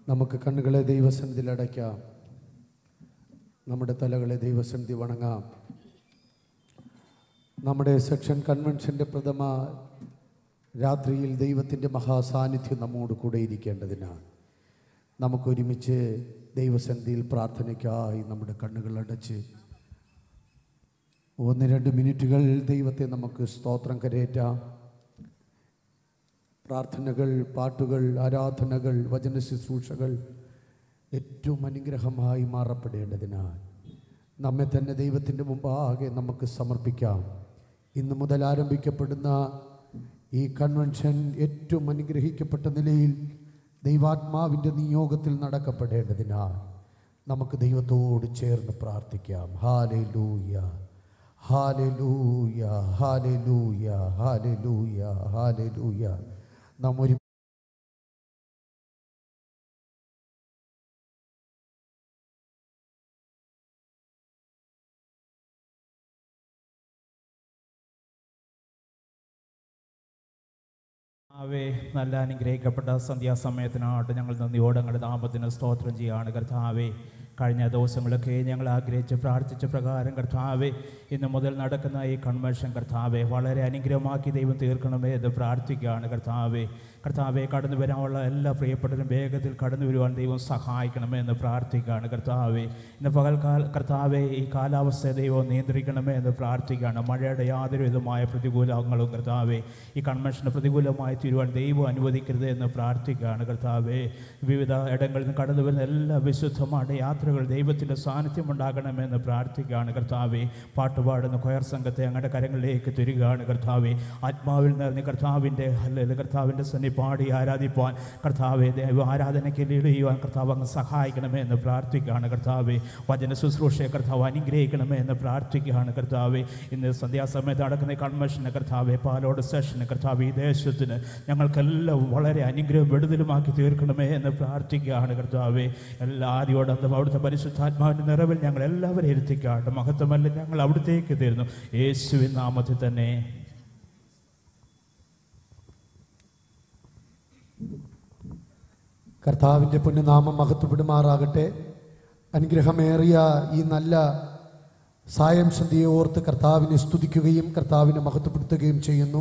നമുക്ക് കണ്ണുകളെ ദൈവസന്നിധിയിൽ അടയ്ക്കാം നമ്മുടെ തലകളെ ദൈവസന്നിധി വണങ്ങാം നമ്മുടെ സെക്ഷൻ കൺവെൻഷൻ്റെ പ്രഥമ രാത്രിയിൽ ദൈവത്തിൻ്റെ മഹാസാന്നിധ്യം നമ്മോട് കൂടെ ഇരിക്കേണ്ടതിനാൽ നമുക്കൊരുമിച്ച് ദൈവസന്നിധിയിൽ പ്രാർത്ഥനയ്ക്കായി നമ്മുടെ കണ്ണുകൾ അടച്ച് ഒന്ന് രണ്ട് മിനിറ്റുകൾ ദൈവത്തെ നമുക്ക് സ്തോത്രം കരയേറ്റാം പ്രാർത്ഥനകൾ പാട്ടുകൾ ആരാധനകൾ വചന ശുശ്രൂഷകൾ ഏറ്റവും അനുഗ്രഹമായി മാറപ്പെടേണ്ടതിനാൽ നമ്മെ തന്നെ ദൈവത്തിൻ്റെ മുമ്പാകെ നമുക്ക് സമർപ്പിക്കാം ഇന്ന് മുതൽ ആരംഭിക്കപ്പെടുന്ന ഈ കൺവെൻഷൻ ഏറ്റവും അനുഗ്രഹിക്കപ്പെട്ട നിലയിൽ ദൈവാത്മാവിൻ്റെ നിയോഗത്തിൽ നടക്കപ്പെടേണ്ടതിനാൽ നമുക്ക് ദൈവത്തോട് ചേർന്ന് പ്രാർത്ഥിക്കാം ഹാലെ ലൂയ ഹാലെ ലൂയ ഹാലെ ലൂയ ഹാലെ ലൂയ ഹാലെ ലൂയ നാം ഒരു അവേ നല്ല അനുഗ്രഹിക്കപ്പെട്ട സന്ധ്യാസമയത്തിനായിട്ട് ഞങ്ങൾ നന്ദിയോടെ ഞങ്ങളുടെ നാമത്തിന് സ്തോത്രം ചെയ്യാണ് കർത്താവേ കഴിഞ്ഞ ദിവസങ്ങളൊക്കെ ഞങ്ങൾ ആഗ്രഹിച്ച് പ്രാർത്ഥിച്ച പ്രകാരം കർത്താവെ ഇന്ന് മുതൽ നടക്കുന്ന ഈ കൺവെൻഷൻ കർത്താവെ വളരെ അനുഗ്രഹമാക്കി ദൈവം തീർക്കണമേ എന്ന് പ്രാർത്ഥിക്കുകയാണ് കർത്താവെ കർത്താവെ കടന്നു വരാനുള്ള എല്ലാ പ്രിയപ്പെട്ടവരും വേഗത്തിൽ കടന്നു വരുവാൻ ദൈവം സഹായിക്കണമേ എന്ന് പ്രാർത്ഥിക്കുകയാണ് കർത്താവെ ഇന്ന് പകൽക്കാല കർത്താവെ ഈ കാലാവസ്ഥ ദൈവം നിയന്ത്രിക്കണമേ എന്ന് പ്രാർത്ഥിക്കുകയാണ് മഴയുടെ യാതൊരു വിധമായ പ്രതികൂലങ്ങളും കർത്താവെ ഈ കൺവെൻഷന് പ്രതികൂലമായി തീരുവാൻ ദൈവം അനുവദിക്കരുത് എന്ന് പ്രാർത്ഥിക്കുകയാണ് കർത്താവെ വിവിധ ഇടങ്ങളിൽ നിന്ന് കടന്നു വരുന്ന എല്ലാ വിശുദ്ധമായ യാത്രകൾ ദൈവത്തിൻ്റെ സാന്നിധ്യം ഉണ്ടാകണമെന്ന് പ്രാർത്ഥിക്കുകയാണ് കർത്താവെ പാട്ടുപാടുന്ന കൊയർ സംഘത്തെ അങ്ങയുടെ കരങ്ങളിലേക്ക് തരികയാണ് കർത്താവെ ആത്മാവിൽ നിറഞ്ഞ് കർത്താവിൻ്റെ അല്ലെങ്കിൽ കർത്താവിൻ്റെ സന്നി പാടി ആരാധിപ്പാൻ കർത്താവെ ദൈവ ആരാധനയ്ക്ക് ലീഡ് ചെയ്യുവാൻ കർത്താവ് അങ്ങ് സഹായിക്കണമേ എന്ന് പ്രാർത്ഥിക്കുകയാണ് കർത്താവെ വചന ശുശ്രൂഷയെ കർത്താവ് അനുഗ്രഹിക്കണമേ എന്ന് പ്രാർത്ഥിക്കുകയാണ് കർത്താവെ ഇന്ന് സന്ധ്യാസമയത്ത് നടക്കുന്ന ഈ കൺവെൻഷന് കർത്താവെ പാലോട് സെഷന് കർത്താവ് ഈ ദേശത്തിന് ഞങ്ങൾക്കെല്ലാം വളരെ അനുഗ്രഹം വിടുതലുമാക്കി തീർക്കണമേ എന്ന് പ്രാർത്ഥിക്കുകയാണ് കർത്താവെ എല്ലാ ആദ്യോടന്തം അവിടുത്തെ പരിശുദ്ധാത്മാവിൻ്റെ നിറവിൽ ഞങ്ങൾ എല്ലാവരും ഇരുത്തിക്കാട്ടെ മഹത്വമല്ല ഞങ്ങൾ അവിടത്തേക്ക് തരുന്നു യേശുവിൻ നാമത്തിൽ തന്നെ കർത്താവിൻ്റെ പുണ്യനാമം മഹത്വപ്പെടുമാറാകട്ടെ അനുഗ്രഹമേറിയ ഈ നല്ല സായം സന്ധ്യയെ ഓർത്ത് കർത്താവിനെ സ്തുതിക്കുകയും കർത്താവിനെ മഹത്വപ്പെടുത്തുകയും ചെയ്യുന്നു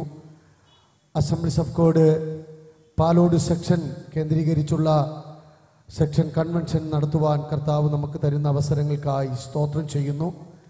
Assemblies of God Palode section കേന്ദ്രീകരിച്ചുള്ള സെക്ഷൻ കൺവെൻഷൻ നടത്തുവാൻ കർത്താവ് നമുക്ക് തരുന്ന അവസരങ്ങൾക്കായി സ്തോത്രം ചെയ്യുന്നു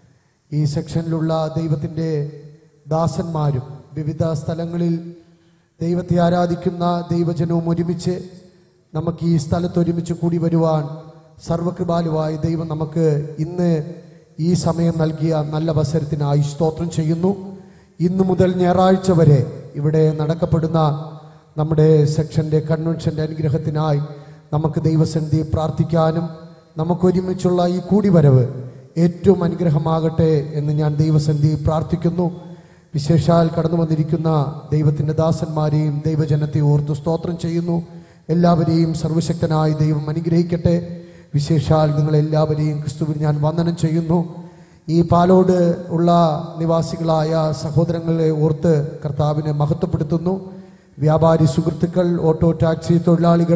ഈ സെക്ഷനിലുള്ള ദൈവത്തിൻ്റെ ദാസന്മാരും വിവിധ സ്ഥലങ്ങളിൽ ദൈവത്തെ ആരാധിക്കുന്ന ദൈവജനവും ഒരുമിച്ച് നമുക്ക് ഈ സ്ഥലത്ത് ഒരുമിച്ച് കൂടി വരുവാൻ സർവകൃപാലുവായ ദൈവം നമുക്ക് ഇന്ന് ഈ സമയം നൽകിയ നല്ല അവസരത്തിനായി സ്തോത്രം ചെയ്യുന്നു ഇന്നു മുതൽ ഞായറാഴ്ച വരെ ഇവിടെ നടക്കപ്പെടുന്ന നമ്മുടെ സെക്ഷൻ്റെ കൺവെൻഷൻ്റെ അനുഗ്രഹത്തിനായി നമുക്ക് ദൈവസന്ധി പ്രാർത്ഥിക്കാനും നമുക്കൊരുമിച്ചുള്ള ഈ കൂടിവരവ് ഏറ്റവും അനുഗ്രഹമാകട്ടെ എന്ന് ഞാൻ ദൈവസന്ധി പ്രാർത്ഥിക്കുന്നു വിശേഷാൽ കടന്നു വന്നിരിക്കുന്ന ദൈവത്തിൻ്റെ ദാസന്മാരെയും ദൈവജനത്തെ ഓർത്ത് സ്തോത്രം ചെയ്യുന്നു എല്ലാവരെയും സർവശക്തനായ ദൈവം അനുഗ്രഹിക്കട്ടെ വിശേഷാൽ നിങ്ങളെല്ലാവരെയും ക്രിസ്തുവിൽ ഞാൻ വന്ദനം ചെയ്യുന്നു ഈ പാലോട് ഉള്ള നിവാസികളായ സഹോദരങ്ങളെ ഓർത്ത് കർത്താവിനെ മഹത്വപ്പെടുത്തുന്നു വ്യാപാരി സുഹൃത്തുക്കൾ ഓട്ടോ ടാക്സി തൊഴിലാളികൾ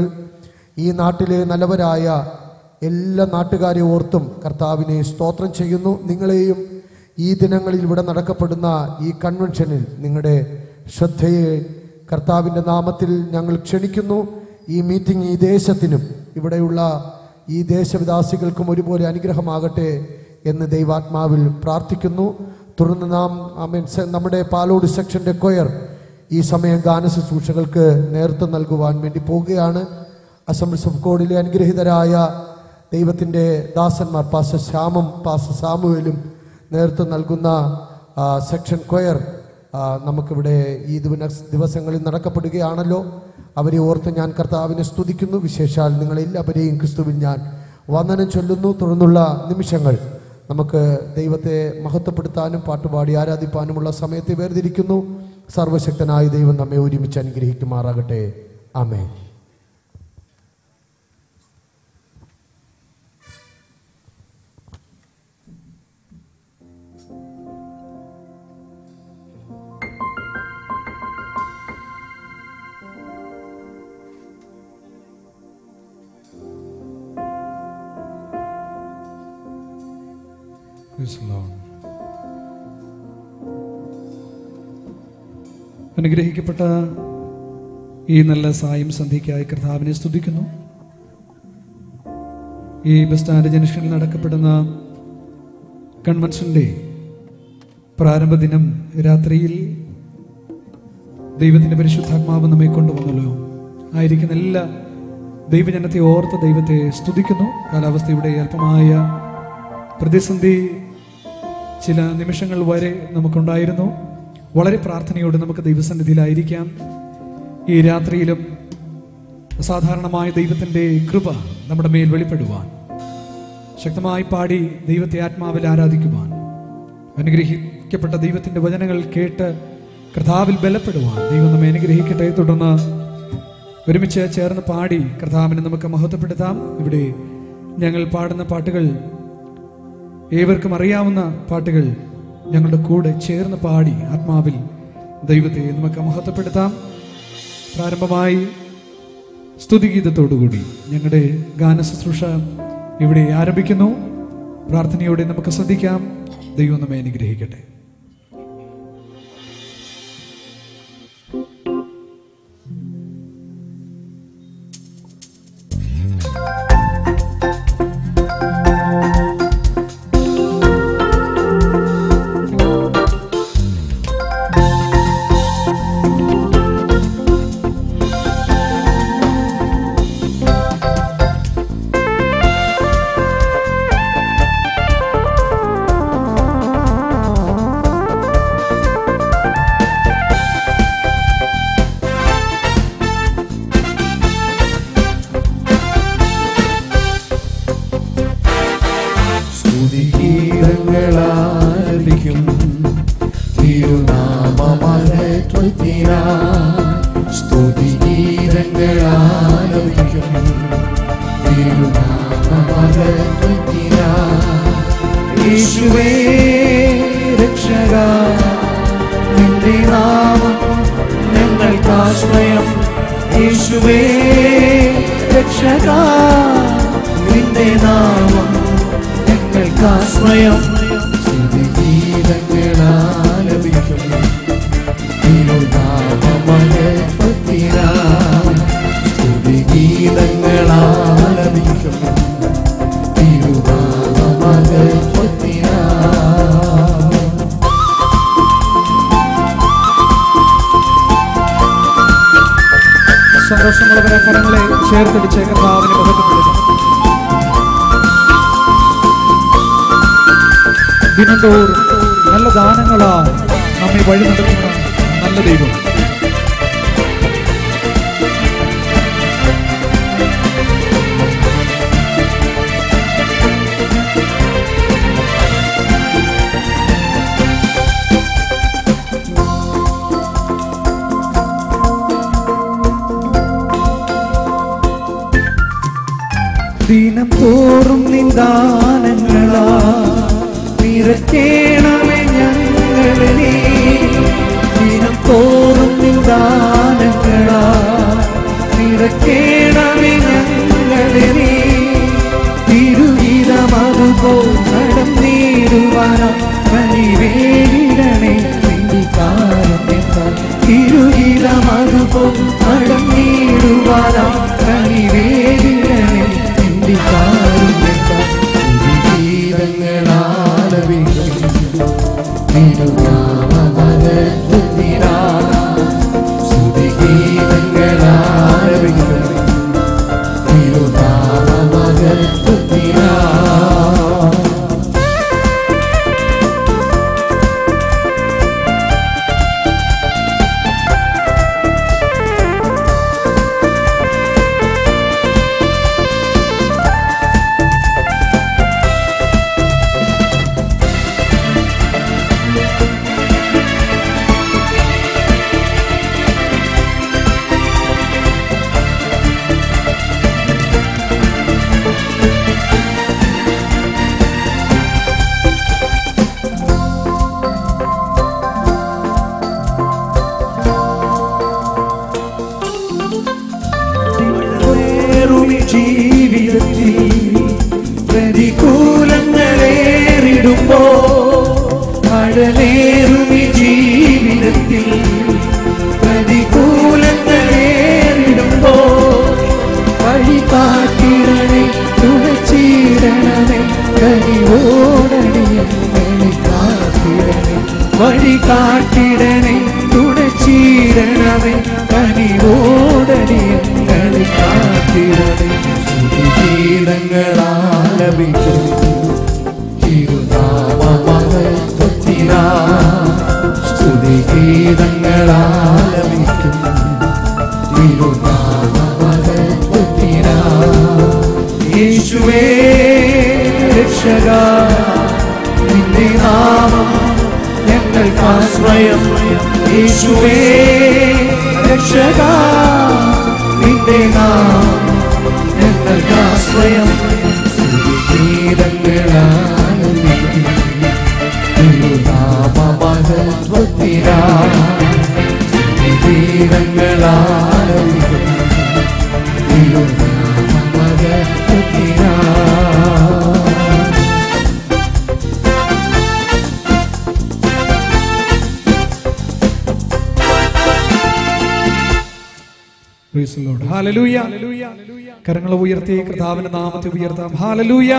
ഈ നാട്ടിലെ നല്ലവരായ എല്ലാ നാട്ടുകാരെ ഓർത്തും കർത്താവിനെ സ്തോത്രം ചെയ്യുന്നു നിങ്ങളെയും ഈ ദിനങ്ങളിൽ ഇവിടെ നടക്കപ്പെടുന്ന ഈ കൺവെൻഷനിൽ നിങ്ങളുടെ ശ്രദ്ധയെ കർത്താവിൻ്റെ നാമത്തിൽ ഞങ്ങൾ ക്ഷണിക്കുന്നു ഈ മീറ്റിംഗ് ഈ ദേശത്തിനും ഇവിടെയുള്ള ഈ ദേശവിദാസികൾക്കും ഒരുപോലെ അനുഗ്രഹമാകട്ടെ എന്ന് ദൈവാത്മാവിൽ പ്രാർത്ഥിക്കുന്നു തുടർന്ന് നാം ആമേൻ സ- നമ്മുടെ പാലോട് സെക്ഷൻ്റെ കൊയർ ഈ സമയം ഗാന ശുശ്രൂഷകൾക്ക് നേതൃത്വം നൽകുവാൻ വേണ്ടി പോവുകയാണ് അസംബ്ലീസ് ഓഫ് കോഡിലെ അനുഗ്രഹീതരായ ദൈവത്തിൻ്റെ ദാസന്മാർ പാസ ശ്യാമും പാസ സാമുവേലും നേതൃത്വം നൽകുന്ന ആ, സെക്ഷൻ കൊയർ ആ, നമുക്കിവിടെ ഈ ദിവന- ദിവസങ്ങളിൽ നടക്കപ്പെടുകയാണല്ലോ അവരെ ഓർത്ത് ഞാൻ കർത്താവിനെ സ്തുതിക്കുന്നു വിശേഷാൽ നിങ്ങളെല്ലാവരെയും ക്രിസ്തുവിൽ ഞാൻ വന്ദനം ചൊല്ലുന്നു തുടർന്നുള്ള നിമിഷങ്ങൾ നമുക്ക് ദൈവത്തെ മഹത്വപ്പെടുത്താനും പാട്ടുപാടി ആരാധിപ്പാനുമുള്ള സമയത്തെ വേർതിരിക്കുന്നു സർവശക്തനായ ദൈവം നമ്മെ ഒരുമിച്ച് അനുഗ്രഹിക്കുമാറാകട്ടെ ആമേ യേശുവേ Praise the Lord. അനുഗ്രഹിക്കപ്പെട്ട ഈ നല്ല സായം സന്ധ്യയ്ക്കായി കർത്താവിനെ സ്തുതിക്കുന്നു ഈ ബസ് സ്റ്റാൻഡ് ജംഗ്ഷനിൽ നടക്കപ്പെടുന്ന കൺവെൻഷന്റെ പ്രാരംഭ ദിനം രാത്രിയിൽ ദൈവത്തിന്റെ പരിശുദ്ധാത്മാവ് നമ്മെ കൊണ്ടുവന്നല്ലോ ആയിരിക്കുന്ന എല്ലാ ദൈവജനത്തെ ഓർത്ത് ദൈവത്തെ സ്തുതിക്കുന്നു കാലാവസ്ഥയുടെ അല്പമായ പ്രതിസന്ധി ചില നിമിഷങ്ങൾ വരെ നമുക്കുണ്ടായിരുന്നു വളരെ പ്രാർത്ഥനയോടെ നമുക്ക് ദൈവസന്നിധിയിലായിരിക്കാം ഈ രാത്രിയിലും അസാധാരണമായ ദൈവത്തിൻ്റെ കൃപ നമ്മുടെ മേൽ വെളിപ്പെടുവാൻ ശക്തമായി പാടി ദൈവത്തെ ആത്മാവിൽ ആരാധിക്കുവാൻ അനുഗ്രഹിക്കപ്പെട്ട ദൈവത്തിൻ്റെ വചനങ്ങൾ കേട്ട് കർത്താവിൽ ബലപ്പെടുവാൻ ദൈവം നമ്മെ അനുഗ്രഹിക്കട്ടെ തുടർന്ന് ഒരുമിച്ച് ചേർന്ന് പാടി കർത്താവിനെ നമുക്ക് മഹത്വപ്പെടുത്താം ഇവിടെ ഞങ്ങൾ പാടുന്ന പാട്ടുകൾ ഏവർക്കും അറിയാവുന്ന പാട്ടുകൾ ഞങ്ങളുടെ കൂടെ ചേർന്ന് പാടി ആത്മാവിൽ ദൈവത്തെ നമുക്ക് മഹത്വപ്പെടുത്താം പ്രാരംഭമായി സ്തുതിഗീതത്തോടുകൂടി ഞങ്ങളുടെ ഗാന ശുശ്രൂഷ ഇവിടെ ആരംഭിക്കുന്നു പ്രാർത്ഥനയോടെ നമുക്ക് ശ്രദ്ധിക്കാം ദൈവം നമ്മെ അനുഗ്രഹിക്കട്ടെ സ്തുതിഗീതങ്ങളാലപിക്കും തിരുനാമമഹത്വത്തിനാ സ്തുതിഗീതങ്ങളാലപിക്കും തിരുനാമമഹത്വത്തിനാ യേശുവേ രക്ഷക നിന്റെ നാമം ഞങ്ങൾക്കാശ്രയം യേശുവേ രക്ഷക നിന്റെ നാമം ഞങ്ങൾക്കാശ്രയം സ്തുതിഗീതങ്ങളാലപിക്കും തിരുനാമമഹത്വത്തിനാ സ്തുതിഗീതങ്ങളാലപിക്കും തിരുനാമമഹത്വത്തിനാ സന്തോഷമുള്ളവരെ കരങ്ങളെ ചേർത്തടിച്ച് കർത്താവിനെ മഹത്വപ്പെടുത്തും ദിനംതോറും നല്ല ദാനങ്ങളാൽ നമ്മെ വഴി നടത്തുന്ന നല്ല ദൈവം ദിനം തോറും നിന്ദാനങ്ങളാ നിറയ്ക്കണമേ ഞങ്ങളെ ദിനം തോറും നിന്ദാനങ്ങളാ നിറയ്ക്കണമേ ഞങ്ങളെ തിരുവിതമതുപോൽ നടന്നിടുവാനാ കനിവേടണേ തിരുവിതമതുപോൽ നടന്നിടുവാനാ കനിവേടണേ യേശുവേ കനിവോടടിയങ്ങളെ കാത്തിടണേ വഴി കാട്ടിടണേ തുണച്ചീരണമേ കനിവോടടിയങ്ങളെ കാത്തിടണേ ഗീതങ്ങളാലപിക്കും തിരുനാമമഹത്വത്തിനാ സ്തുതി ഗീതങ്ങളാലപിക്കും തിരുനാമമഹത്വത്തിനാ യേശുവേ രക്ഷക നിന്റെ നാമം ഞങ്ങൾക്കാശ്രയം യേശുവേ രക്ഷക നിന്റെ നാമം ഞങ്ങൾക്കാശ്രയം ഗീതങ്ങളാലപിക്കും തിരുനാമമഹത്വത്തിനാ ഗീതങ്ങളാലപിക്കും തിരുനാമമഹത്വത്തിനാ Praise the Lord. Hallelujah. കരങ്ങൾ ഉയർത്തി കർത്താവിന്റെ നാമത്തെ ഉയർത്താം ഹാലലൂയ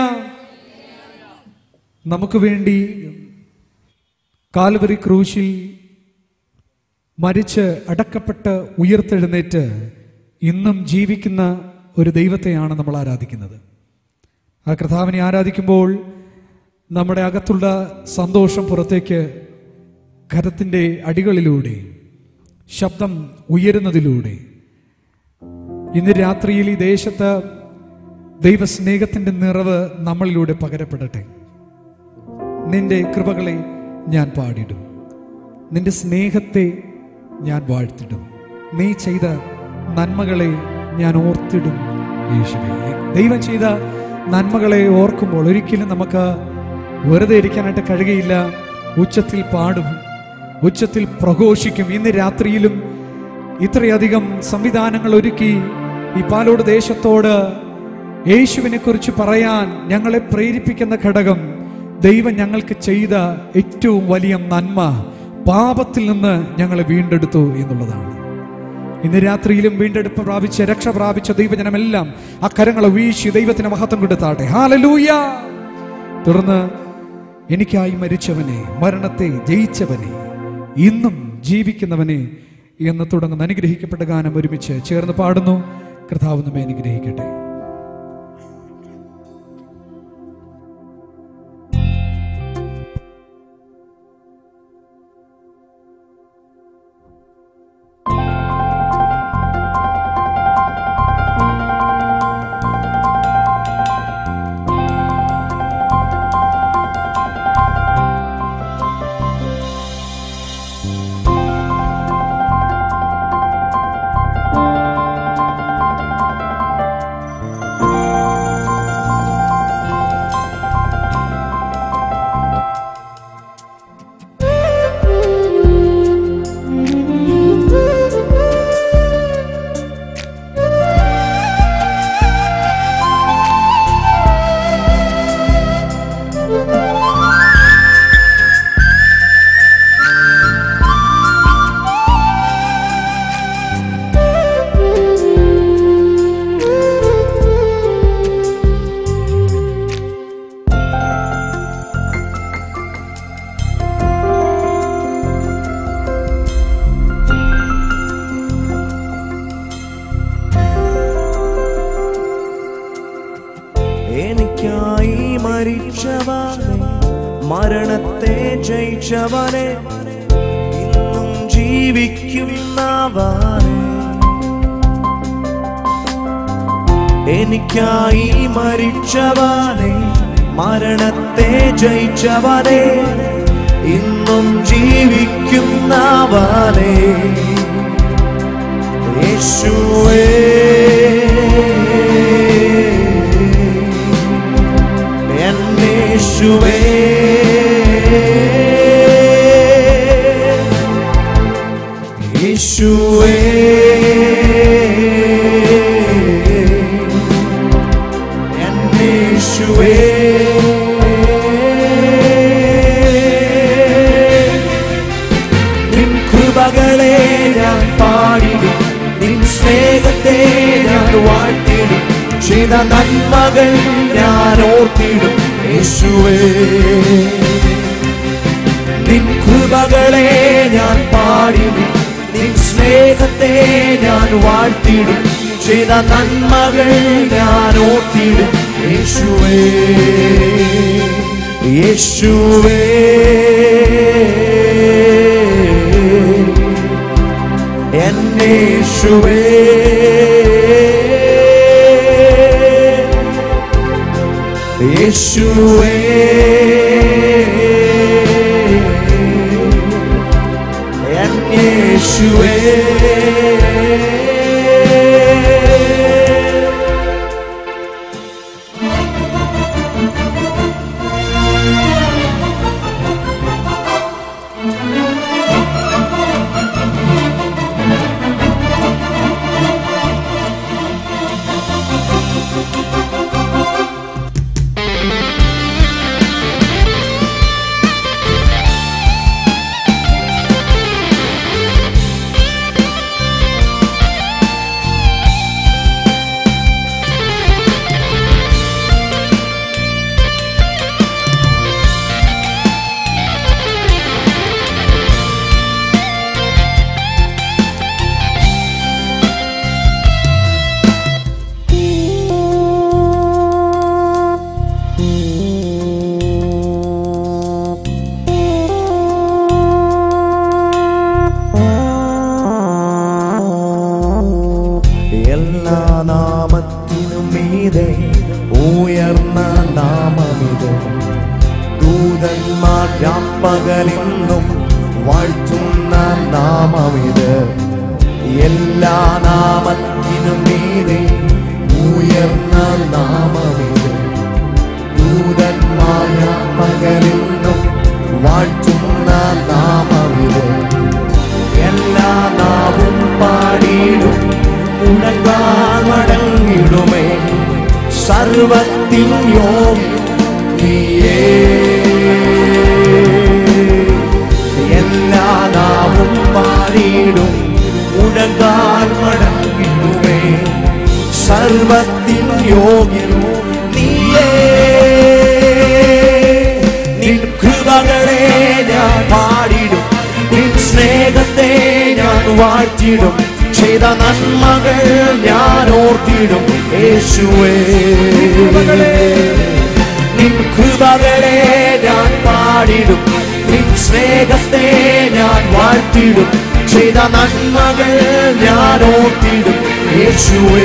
നമുക്ക് വേണ്ടി കാൽവരി ക്രൂശിൽ മരിച്ച് അടക്കപ്പെട്ട് ഉയർത്തെഴുന്നേറ്റ് ഇന്നും ജീവിക്കുന്ന ഒരു ദൈവത്തെയാണ് നമ്മൾ ആരാധിക്കുന്നത് ആ കർത്താവിനെ ആരാധിക്കുമ്പോൾ നമ്മുടെ അകത്തുള്ള സന്തോഷം പുറത്തേക്ക് കരത്തിൻ്റെ അടികളിലൂടെ ശബ്ദം ഉയരുന്നതിലൂടെ ഇന്ന് രാത്രിയിൽ ഈ ദേശത്ത് ദൈവസ്നേഹത്തിന്റെ നിറവ് നമ്മളിലൂടെ പകരപ്പെടട്ടെ നിന്റെ കൃപകളെ ഞാൻ പാടിടും നിന്റെ സ്നേഹത്തെ ഞാൻ വാഴ്ത്തിടും നീ ചെയ്ത നന്മകളെ ഞാൻ ഓർത്തിടും യേശുവേ ദൈവം ചെയ്ത നന്മകളെ ഓർക്കുമ്പോൾ ഒരിക്കലും നമുക്ക് വെറുതെ ഇരിക്കാനായിട്ട് കഴിയുകയില്ല ഉച്ചത്തിൽ പാടും ഉച്ചത്തിൽ പ്രഘോഷിക്കും ഇന്ന് രാത്രിയിലും ഇത്രയധികം സംവിധാനങ്ങൾ ഒരുക്കി ഈ പാലോട് ദേശത്തോട് യേശുവിനെ കുറിച്ച് പറയാൻ ഞങ്ങളെ പ്രേരിപ്പിക്കുന്ന ഘടകം ദൈവം ഞങ്ങൾക്ക് ചെയ്ത ഏറ്റവും വലിയ നന്മ പാപത്തിൽ നിന്ന് ഞങ്ങളെ വീണ്ടെടുത്തു എന്നുള്ളതാണ് ഇന്ന് രാത്രിയിലും വീണ്ടെടുപ്പ് പ്രാപിച്ച രക്ഷ പ്രാപിച്ച ദൈവജനമെല്ലാം ആ കരങ്ങളെ വീശി ദൈവത്തിന് മഹത്വം കൊടുത്താട്ടെ ഹാലലൂയ തുടർന്ന് എനിക്കായി മരിച്ചവനെ മരണത്തെ ജയിച്ചവനെ ഇന്നും ജീവിക്കുന്നവനെ എന്ന് തുടങ്ങുന്ന അനുഗ്രഹിക്കപ്പെട്ട ഗാനം ഒരുമിച്ച് ചേർന്ന് പാടുന്നു കർത്താവ് നമ്മെ അനുഗ്രഹിക്കട്ടെ എനിക്കായി മരിച്ചവനെ മരണത്തെ ജയിച്ചവനെ ഇന്നും ജീവിക്കുന്നവനെ എനിക്കായി മരിച്ചവനെ മരണത്തെ ജയിച്ചവനെ ഇന്നും ജീവിക്കുന്നവനെ യേശുവേ എന്നേശുവേ യേശുവേ എന്നേശുവേ നിൻ കൃപകളെ ഞാൻ പാടിടും നിൻ സ്നേഹത്തെ ഞാൻ വാഴ്ത്തിടും ചെയ്ത നന്മകൾ ഞാൻ ഓർത്തിടും യേശുവേ നിൻ കൃപകളെ ഞാൻ പാടിടും നിൻ സ്നേഹത്തെ ഞാൻ വാഴ്ത്തിടും ചെയ്ത നന്മകൾ ഞാൻ ഓർത്തിടും യേശുവേ യേശുവേ എന്നേശുവേ യേശുവേ എന്നേശുവേ എല്ലാ നാമത്തിനും മീതെ ഉയർന്ന നാമമിത് ദൂതന്മാർ രാപ്പകലിന്നും വാഴ്ത്തുന്ന നാമമിത് എല്ലാ നാമത്തിനും മീതെ ഉയർന്ന നാമമിത് ദൂതന്മാർ രാപ്പകലിന്നും വാഴ്ത്തുന്ന നാമമിത് എല്ലാ നാവും പാടിയിടും ഉണങ്ങാൻ മടങ്ങിടുമേ സർവത്തിൻ യോഗ്യൻ നീയേ എല്ലാ നാവും പാടിയിടും ഉണങ്ങാൻ മടങ്ങിടുമേ സർവത്തിൻ യോഗ്യൻ നീയേ നിൻ കൃപകളെ ഞാൻ പാടിടും നിൻ സ്നേഹത്തെ ഞാൻ വാഴ്ത്തിടും ചെയ്ത നന്മകൾ ഞാൻ ഓർത്തിടും യേശുവേ നിൻ കൃപകളെ ഞാൻ പാടിടും നിൻ സ്നേഹത്തെ ഞാൻ വാഴ്ത്തിടും ചെയ്ത നന്മകൾ ഞാൻ ഓർത്തിടും യേശുവേ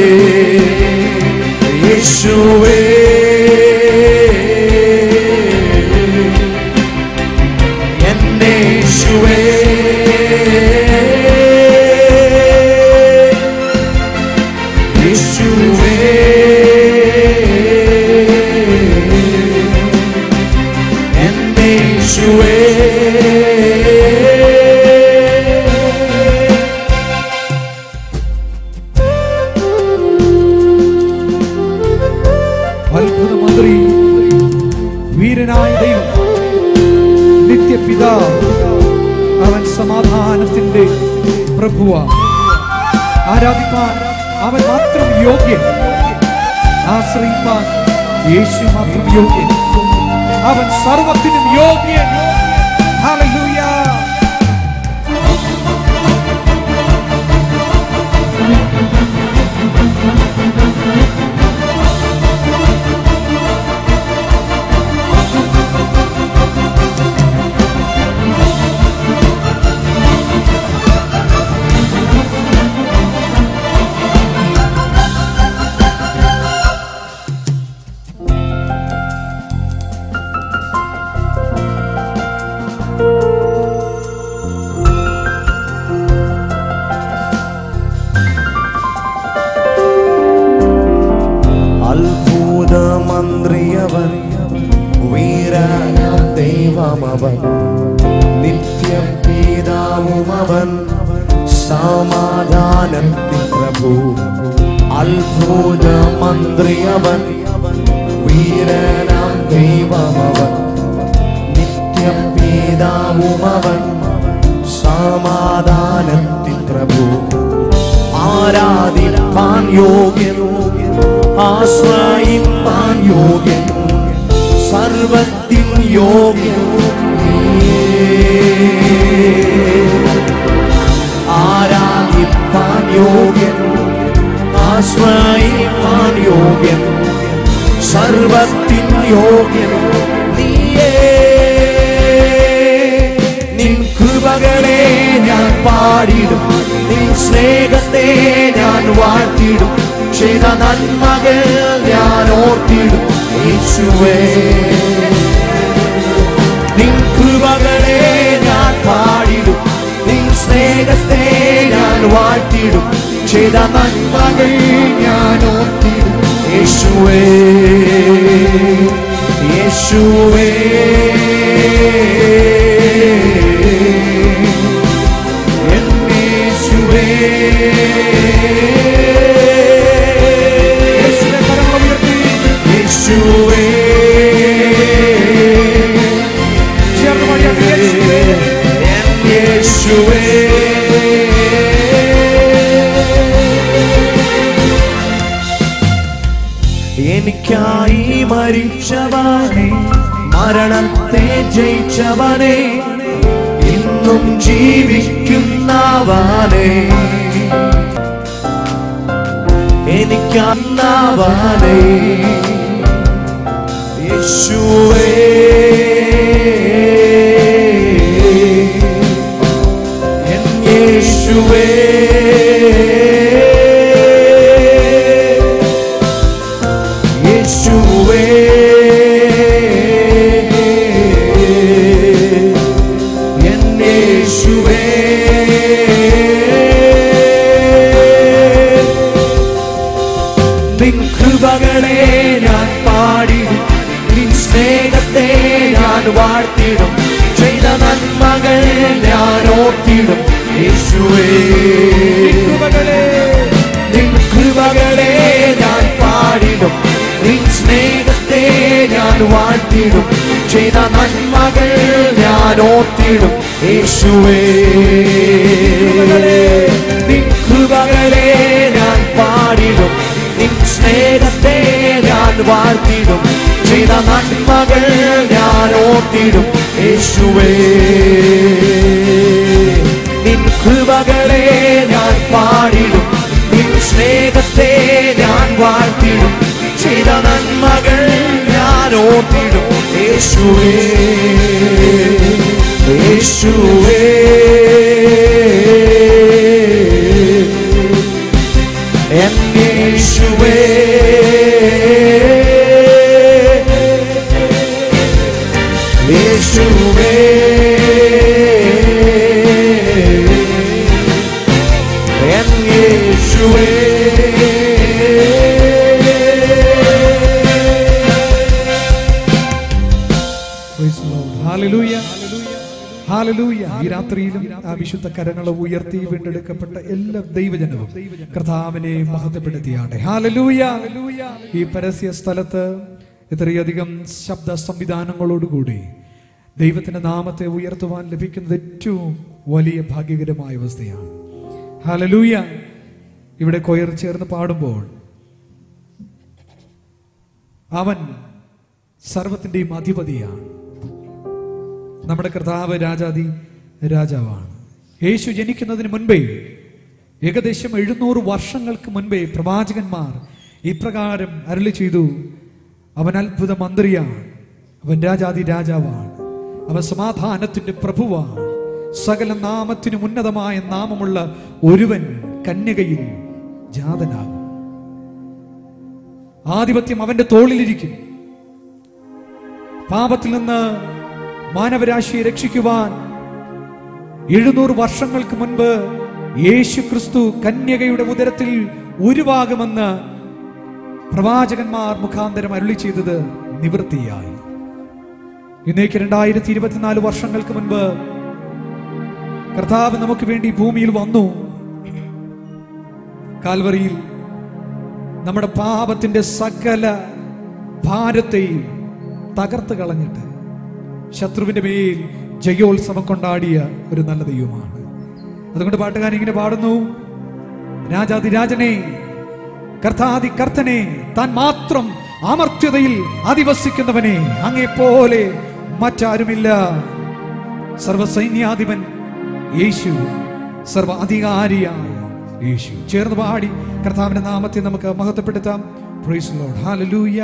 യേശുവേ എന്നേശുവേ യേശുവേ എന്നേശുവേ അത്ഭുത മന്ത്രി വീരനായ ദൈവം നിത്യപിതാവ് അവൻ സമാധാനത്തിന്റെ പ്രഭുവ ആരാധിപ്പാൻ അവൻ മാത്രം യോഗ്യൻ ആശ്രയിപ്പാൻ യേശു മാത്രം യോഗ്യൻ അവൻ സർവത്തിനും യോഗ്യൻ ഹല്ലേലൂയ അത്ഭുത മന്ത്രിയവൻ വീരന ദൈവമവൻ നിത്യ പിതാവുമവൻ സമാധാനത്തിൻ പ്രഭു അത്ഭുത മന്ത്രിയവൻ വീരനാം ദൈവമവൻ നിത്യ പിതാവുമവൻ സമാധാനത്തിൻ പ്രഭു ആരാധിപ്പാൻ യോഗ്യൻ ആശ്രയിപ്പാൻ യോഗ്യൻ സർവത്തിൻ യോഗ്യൻ ആരാധിപ്പാൻ യോഗ്യൻ ആശ്രയിപ്പാൻ യോഗ്യൻ സർവത്തിൻ യോഗ്യൻ നീയേ നിൻ കൃപകളെ ഞാൻ പാടിടും നിൻ സ്നേഹത്തെ ഞാൻ വാഴ്ത്തിടും ചെയ്ത നന്മകൾ ഞാൻ ഓർത്തിടും യേശുവേ നിൻ കൃപകളെ ഞാൻ പാടിടും നിൻ സ്നേഹത്തെ ഞാൻ വാഴ്ത്തിടും ചെയ്ത നന്മകൾ ഞാൻ ഓർത്തിടും യേശുവേ യേശുവേ എൻ യേശുവേ യേശുവേ, കരങ്ങൾ ഉയർത്തി യേശുവേ ചേർന്ന് പാടിയാട്ടെ. യേശുവേ. യേശുവേ എനിക്കായി മരിച്ചവനെ മരണത്തെ ജയിച്ചവനെ ഇന്നും ജീവിക്കുന്നവനെ എനിക്കന്നവനെ യേശുവേ എൻ യേശുവേ യേശുവേ എൻ യേശുവേ നിൻ കൃപകളെ ഞാൻ പാടിടും നിൻ സ്നേഹത്തെ ഞാൻ വാഴ്ത്തിടും ചെയ്ത നന്മകൾ ഞാൻ ഓർത്തിടും യേശുവേ കൃപകളെ നിൻ കൃപകളെ ഞാൻ പാടിടും നിൻ സ്നേഹത്തെ ഞാൻ വാഴ്ത്തിടും ചെയ്ത നന്മകൾ ഞാൻ ഓർത്തിടും യേശുവേ നിൻ കൃപകളെ ഞാൻ പാടിടും നിൻ സ്നേഹത്തെ ഞാൻ വാഴ്ത്തിടും ചെയ്ത നന്മകൾ ഞാൻ ഓർത്തിടും യേശുവേ നിൻ കൃപകളെ ഞാൻ പാടിടും നിൻ സ്നേഹത്തെ ഞാൻ വാഴ്ത്തിടും ചെയ്ത നന്മകൾ ഞാൻ ഓർത്തിടും യേശുവേ യേശുവേ എൻ യേശുവേ യേശുവേ എൻ യേശുവേ Praise the Lord. Hallelujah. Hallelujah. ഈ രാത്രിയിലും ആ വിശുദ്ധ കരങ്ങളെ ഉയർത്തി വീണ്ടെടുക്കപ്പെട്ട എല്ലാ ദൈവജനവും കർത്താവിനെ മഹത്വപ്പെടുത്തിയാട്ടെ ഹാലലൂയ ഈ പരസ്യ സ്ഥലത്ത് ഇത്രയധികം ശബ്ദ സംവിധാനങ്ങളോടുകൂടി ദൈവത്തിന്റെ നാമത്തെ ഉയർത്തുവാൻ ലഭിക്കുന്നത് ഏറ്റവും വലിയ ഭാഗ്യകരമായ അവസ്ഥയാണ് ഹാലലൂയ ഇവിടെ കൊയർ ചേർന്ന് പാടുമ്പോൾ അവൻ സർവത്തിന്റെയും അധിപതിയാണ് നമ്മുടെ കർത്താവ് രാജാതി രാജാവാണ് യേശു ജനിക്കുന്നതിന് മുൻപേ ഏകദേശം എഴുന്നൂറ് വർഷങ്ങൾക്ക് മുൻപേ പ്രവാചകന്മാർ ഇപ്രകാരം അരുളി ചെയ്തു അവൻ അത്ഭുത മന്ത്രിയാണ് അവൻ രാജാതി രാജാവാണ് അവൻ സമാധാനത്തിന്റെ പ്രഭുവാണ് സകല നാമത്തിനും ഉന്നതമായ നാമമുള്ള ഒരുവൻ കന്യകയിൽ ജാതനാകും ആധിപത്യം അവന്റെ തോളിലിരിക്കും പാപത്തിൽ നിന്ന് മാനവരാശിയെ രക്ഷിക്കുവാൻ എഴുന്നൂറ് വർഷങ്ങൾക്ക് മുൻപ് യേശു ക്രിസ്തു കന്യകയുടെ ഉദരത്തിൽ ഉരുവാകുമെന്ന് പ്രവാചകന്മാർ മുഖാന്തരം അരുളി ചെയ്തത് നിവൃത്തിയായി ഇന്നേക്ക് രണ്ടായിരത്തി ഇരുപത്തിനാല് വർഷങ്ങൾക്ക് മുൻപ് കർത്താവ് നമുക്ക് വേണ്ടി ഭൂമിയിൽ വന്നു കാൽവറിയിൽ നമ്മുടെ പാപത്തിന്റെ സകല ഭാരത്തെയും തകർത്ത് കളഞ്ഞിട്ട് ശത്രുവിന്റെ മേൽ ജയോത്സവം കൊണ്ടാടിയ ഒരു നല്ല ദൈവമാണ് അതുകൊണ്ട് പാട്ടുകാരൻ ഇങ്ങനെ പാടുന്നു രാജാതിരാജനെ കർത്താതി കർത്തനെ താൻ മാത്രം അമർത്യതയിൽ അധിവസിക്കുന്നവനെ അങ്ങെപ്പോലെ മറ്റാരുമില്ല സർവസൈന്യാധിപൻ യേശു സർവ അധികാരിയായ യേശു ചേർന്ന് പാടി കർത്താവിന്റെ നാമത്തെ നമുക്ക് മഹത്വപ്പെടുത്താം പ്രൈസ് ലോർഡ് ഹല്ലേലൂയ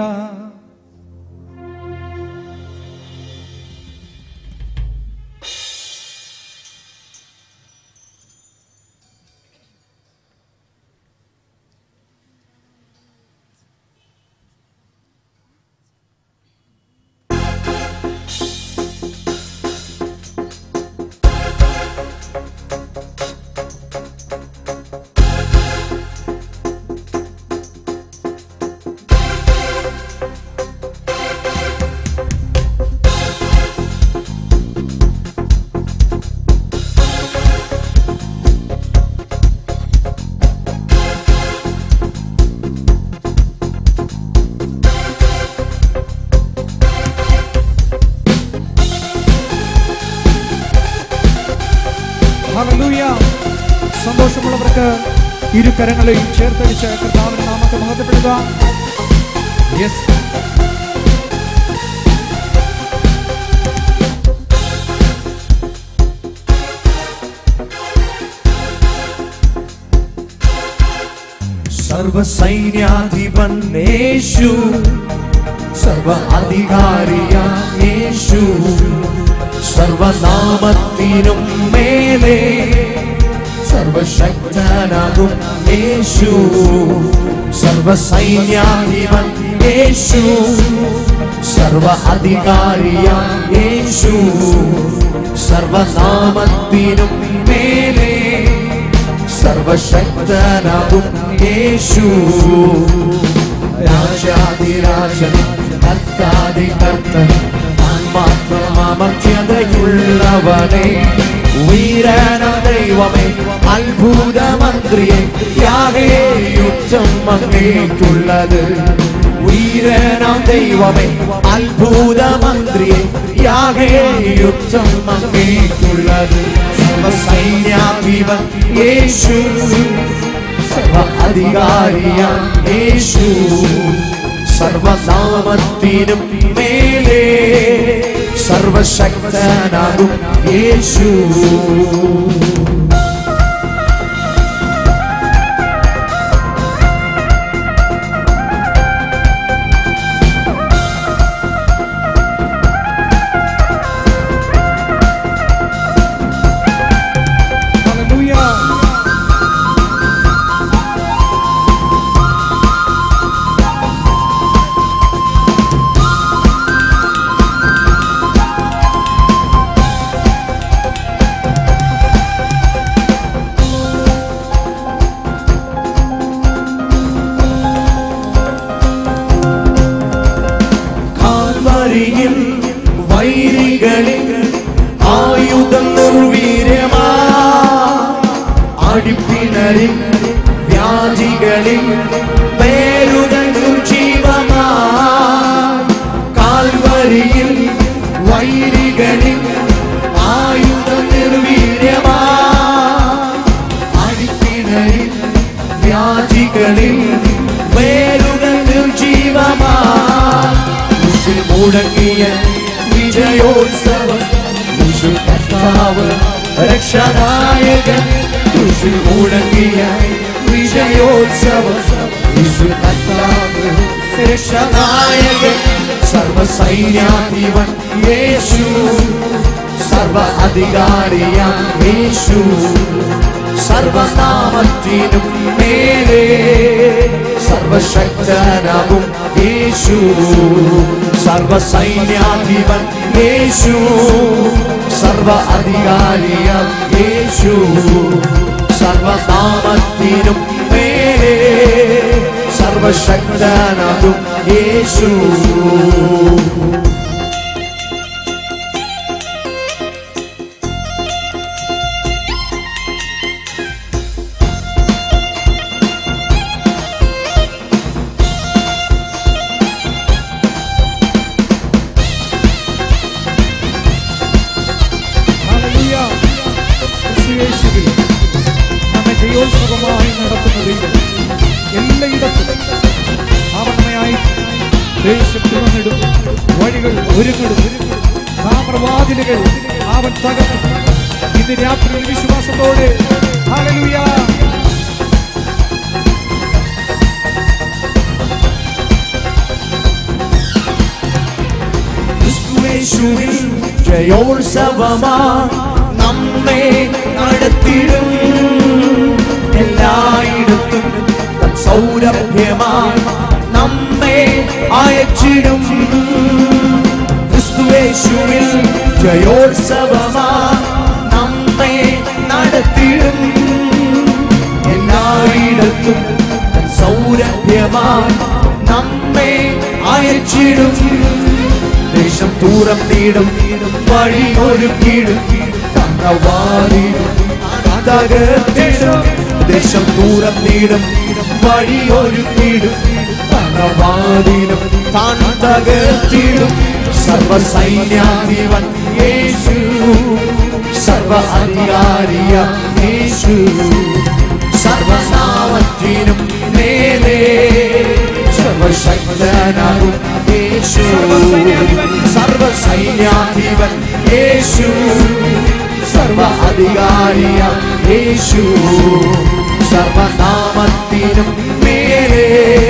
ഹല്ലേലൂയ സന്തോഷമുള്ളവർക്ക് ഇരു കരങ്ങളെയും ചേർത്തടിച്ച് കർത്താവിന്റെ നാമത്തെ മഹത്വപ്പെടുക യെസ് സർവസൈന്യാധിപൻ യേശു സർവ അധികാരിയാം യേശു സർവനാമത്തിനും മേലെ സർവശക്തനാകും യേശു സർവസൈന്യാധിപൻ യേശു സർവ അധികാരിയാം യേശു സർവനാമത്തിനും മേലെ സർവശക്തനാകും യേശു രാജാതിരാജൻ കർത്താതി കർത്തൻ താൻ മാത്രം അമർത്യതയുള്ളവനെ വീരന ദൈവമേ അത്ഭുത മന്ത്രിയെ യാഹേ യുദ്ധം അങ്ങേക്കുള്ളത് വീരനാം ദൈവമേ അത്ഭുത മന്ത്രിയെ യാഹേ യുദ്ധം അങ്ങേക്കുള്ളത് സർവസൈന്യാധിപൻ യേശു സർവ അധികാരിയാം യേശു സർവനാമത്തിനും മേലെ സർവശക്തനാകും യേശു ഹല്ലേലൂയ കാൽവരിയിൽ വൈരികളിൽ ആയുധം നിർവീര്യമാ അടിപ്പിണരിൽ വ്യാധികളിൽ പേരുകൾ നിർജീവമാ കാൽവരിയിൽ വൈരികളിൽ ആയുധം നിർവീര്യമാ അടിപ്പിണരിൽ വ്യാധികളിൽ വേരുകൾ നിർജീവമാ കുരിശിൽ മുടങ്ങിയ വിജയോത്സവം കുരിശിൽ കർത്താവ് രക്ഷനായകൻ കുരിശിൽ മുടങ്ങിയ വിജയോത്സവം കുരിശിൽ കർത്താവ് രക്ഷനായകൻ സർവസൈന്യാധിപൻ യേശു സർവ അധികാരിയാം യേശു സർവനാമത്തിനും മേലെ സർവശക്തനാകും യേശു സർവസൈന്യാധിപൻ യേശു സർവ അധികാരിയാം യേശു സർവനാമത്തിനും മേലെ സർവശക്തനാകും യേശു ഹല്ലേലൂയ ക്രിസ്തുയേശുവിൽ നമ്മെ ജയോത്സവമായി നടത്തുന്ന ദൈവം എല്ലായിടത്തും അവനമയായി വാതിലുകൾ ഒരുങ്ങും താമ്രവാതിലുകൾ അവൻ തകർക്കും ഇന്ന് രാത്രി വിശ്വാസത്തോടെ ഹല്ലേലൂയ ക്രിസ്തുവേശുവിൽ ജയോത്സവമാ നമ്മെ നടത്തിടും എല്ലായിടത്തും തൻ സൗരഭ്യമായി നമ്മെ അയച്ചിടും ക്രിസ്തുവേശുവിൽ ജയോത്സവമാ നമ്മെ നടത്തിടും എല്ലായിടത്തും തൻ സൗരഭ്യമായി നമ്മെ അയച്ചിടും ദേശം ദൂരം നീടും വഴി ഒരുക്കിടും തന്നവാദിടും തകർത്തിടും ദേശം ദൂരം നീടും വഴി ഒരുക്കിടും തന്നവാദിടും താൻ തകർത്തിടും സർവസൈന്യാധിപൻ യേശു സർവ അധികാരിയ യേശു സർവനാമത്തിനും മേലേ സർവശക്തനാകും യേശു സർവസൈന്യാധിപൻ യേശു സർവ അധികാരിയ യേശു സർവനാമത്തിനും മേലേ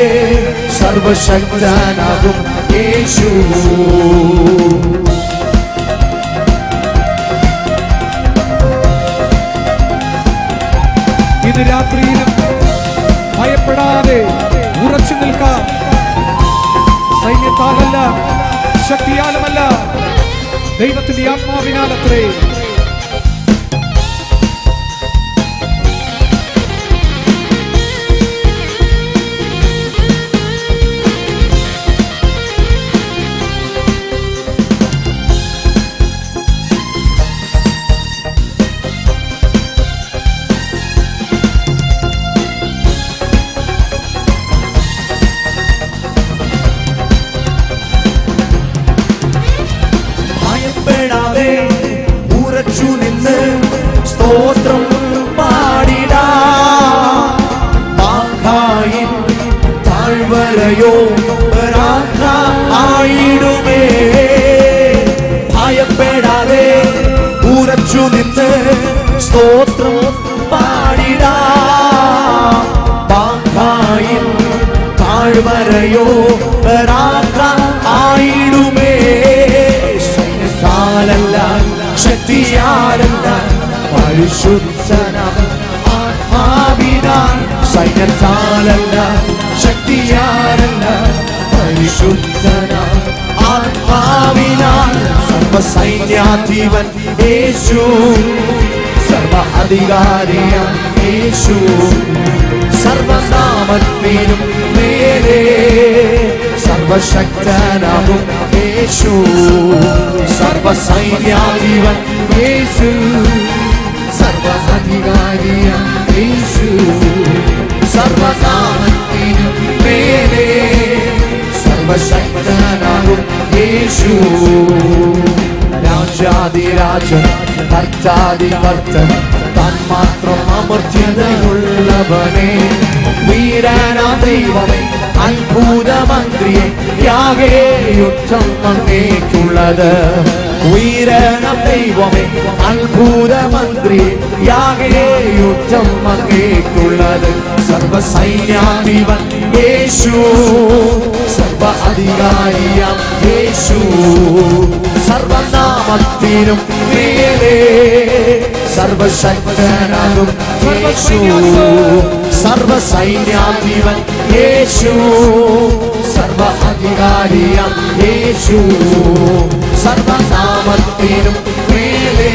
സർവശക്തനാകും യേശു ഇന്ന് രാത്രിയിലും ഭയപ്പെടാതെ ഉറച്ചു നിൽക്കാം സൈന്യത്താലല്ല ശക്തിയാലുമല്ല ദൈവത്തിന്റെ ആത്മാവിനാലത്രേ ഭയപ്പെടാതെ ഉറച്ചു നിന്ന് സ്തോത്രം പാടിടാ ബാഖായിൻ താഴ്വരയോ പരാക്ക ആയിടുമേ ഭയപ്പെടാതെ ഉറച്ചു നിന്ന് സ്തോത്രം പാടിടാ ബാഖായിൻ താഴ്വരയോ പരാക്ക ആയിടുമേ സൈന്യത്താലല്ല ശക്തിയാലല്ല പരിശുദ്ധനാം ആത്മാവിനാൽ സൈന്യത്താലല്ല ശക്തിയാലല്ല പരിശുദ്ധനാം ആത്മാവിനാൽ സർവസൈന്യാധിപൻ യേശു സർവ അധികാരിയം യേശു സർവനാമത്തിനും മേലേ സർവശക്തനാകും യേശു സർവസൈന്യാധിപൻ യേശു സർവ അധികാരിയം യേശു സർവനാമത്തിനും മേലേ സർവശക്തനാകും യേശു രാജാതിരാജൻ ഭക്താതി ഭക്തൻ താൻ മാത്രം അമർത്യതയുള്ളവനെ വീരാന ദൈവമേ അത്ഭുത മന്ത്രിയെ യാകെ യുദ്ധം അങ്ങേക്കുള്ളത് വീരന ദൈവമേ അത്ഭുത മന്ത്രി യാകെ യുദ്ധം അങ്ങേക്കുള്ളത് സർവസൈന്യാധിപൻ യേശു സർവ അധികാരിയാം യേശു സർവനാമത്തിനും മേലേ സർവശക്തനാകും യേശു സർവസൈന്യാധിപൻ യേശു സർവ അധികാരിയാം യേശു സർവനാമത്തിനും മേലേ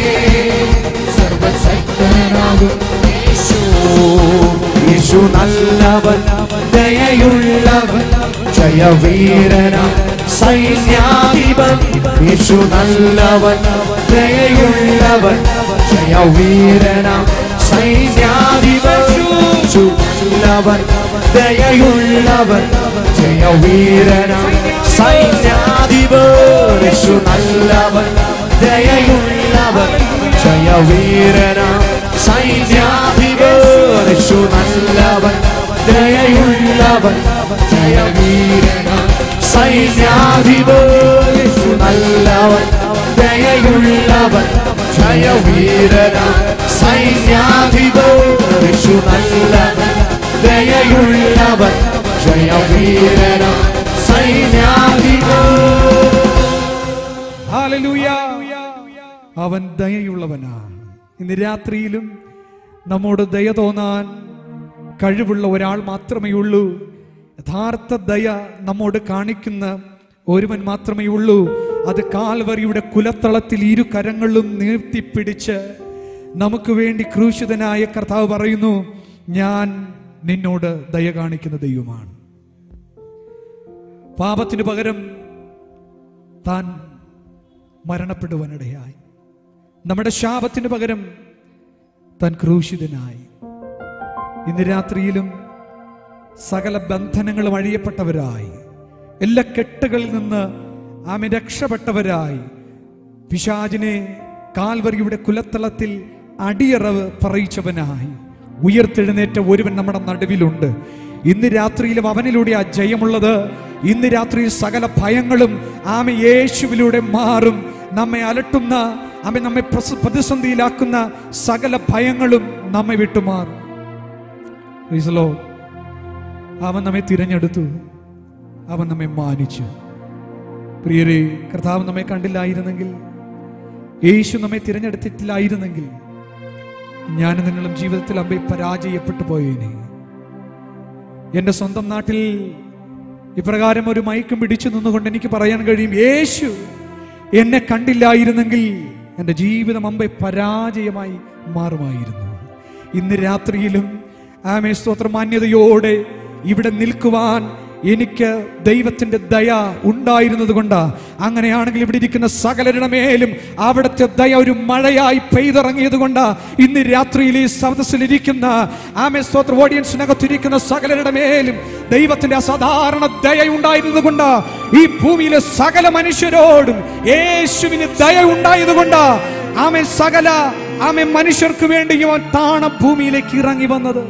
സർവശക്തനാകും യേശു യേശു നല്ലവൻ ദയയുള്ളവൻ ജയവീരന സൈന്യാധിപൻ യേശു നല്ലവൻ ദയയുള്ളവൻ ജയവീരന സൈന്യാധിപൻ യേശു നല്ലവൻ ദയയുള്ളവൻ ജയവീരന സൈന്യാധിപൻ യേശു നല്ലവൻ ദയയുള്ളവൻ ജയവീരന സൈന്യാധിപൻ യേശു നല്ലവൻ ദയയുള്ളവൻ ജയവീരന സൈന്യാധിപൻ യേശു ജയവീരന സൈന്യാധിപൻ യേശു നല്ലവൻ ദയയുള്ളവൻ ജയവീരന സൈന്യാധിപൻ ഹല്ലേലൂയ. അവൻ ദയയുള്ളവനാണ് ഇന്ന് രാത്രിയിലും നമ്മോട് ദയ തോന്നാൻ കഴിവുള്ള ഒരാൾ മാത്രമേ ഉള്ളൂ യഥാർത്ഥ ദയ നമ്മോട് കാണിക്കുന്ന ഒരുവൻ മാത്രമേ ഉള്ളൂ അത് കാൽവറിയുടെ കുലത്തളത്തിൽ ഇരു കരങ്ങളും നീർത്തിപ്പിടിച്ച് നമുക്ക് വേണ്ടി ക്രൂശിതനായ കർത്താവ് പറയുന്നു ഞാൻ നിന്നോട് ദയ കാണിക്കുന്ന ദൈവമാണ് പാപത്തിന് പകരം താൻ മരണപ്പെടുവാനിടയായി നമ്മുടെ ശാപത്തിന് പകരം താൻ ക്രൂശിതനായി ഇന്ന് രാത്രിയിലും സകല ബന്ധനങ്ങളും അഴിയപ്പെട്ടവരായി എല്ലാ കെട്ടുകളിൽ നിന്ന് ആമെ രക്ഷപ്പെട്ടവരായി പിശാചിനെ കാൽവരിയുടെ കുലത്തളത്തിൽ അടിയറവ് പറയിച്ചവനായി ഉയർത്തെഴുന്നേറ്റ ഒരുവൻ നമ്മുടെ നടുവിലുണ്ട് ഇന്ന് രാത്രിയിലും അവനിലൂടെ ആ ജയമുള്ളത് ഇന്ന് രാത്രിയിൽ സകല ഭയങ്ങളും ആമെ യേശുവിലൂടെ മാറും നമ്മെ അലട്ടുന്ന ആമെ നമ്മെ പ്രസ- പ്രതിസന്ധിയിലാക്കുന്ന സകല ഭയങ്ങളും നമ്മെ വിട്ടുമാറും Praise the Lord. അവൻ നമ്മെ തിരഞ്ഞെടുത്തു അവൻ നമ്മെ മാനിച്ചു പ്രിയരെ കർത്താവ് നമ്മെ കണ്ടില്ലായിരുന്നെങ്കിൽ യേശു നമ്മെ തിരഞ്ഞെടുത്തിട്ടില്ലായിരുന്നെങ്കിൽ ഞാനും നിങ്ങളും ജീവിതത്തിൽ അമ്പെ പരാജയപ്പെട്ടു പോയേനെ എൻ്റെ സ്വന്തം നാട്ടിൽ ഇപ്രകാരം ഒരു മയക്കം പിടിച്ചു നിന്നുകൊണ്ട് എനിക്ക് പറയാൻ കഴിയും യേശു എന്നെ കണ്ടില്ലായിരുന്നെങ്കിൽ എൻ്റെ ജീവിതം അമ്പെ പരാജയമായി മാറുമായിരുന്നു ഇന്ന് രാത്രിയിലും ആമേ സ്തോത്ര മാന്യതയോടെ ഇവിടെ നിൽക്കുവാൻ എനിക്ക് ദൈവത്തിന്റെ ദയ ഉണ്ടായിരുന്നത് കൊണ്ടാ അങ്ങനെയാണെങ്കിൽ ഇവിടെ ഇരിക്കുന്ന സകലരുടെ മേലും അവിടുത്തെ ദയ ഒരു മഴയായി പെയ്തിറങ്ങിയത് കൊണ്ടാ ഇന്ന് രാത്രിയിൽ ഈ സദസ്സിലിരിക്കുന്ന ആമേ സ്തോത്ര ഓഡിയൻസിനകത്തിരിക്കുന്ന സകലരുടെ മേലും ദൈവത്തിന്റെ അസാധാരണ ദയ ഉണ്ടായിരുന്നത് കൊണ്ടാ ഈ ഭൂമിയിലെ സകല മനുഷ്യരോടും യേശുവിന് ദയ ഉണ്ടായത് കൊണ്ടാ ആമേ സകല ആമേ മനുഷ്യർക്ക് വേണ്ടി അവൻ താണ ഭൂമിയിലേക്ക് ഇറങ്ങി വന്നത്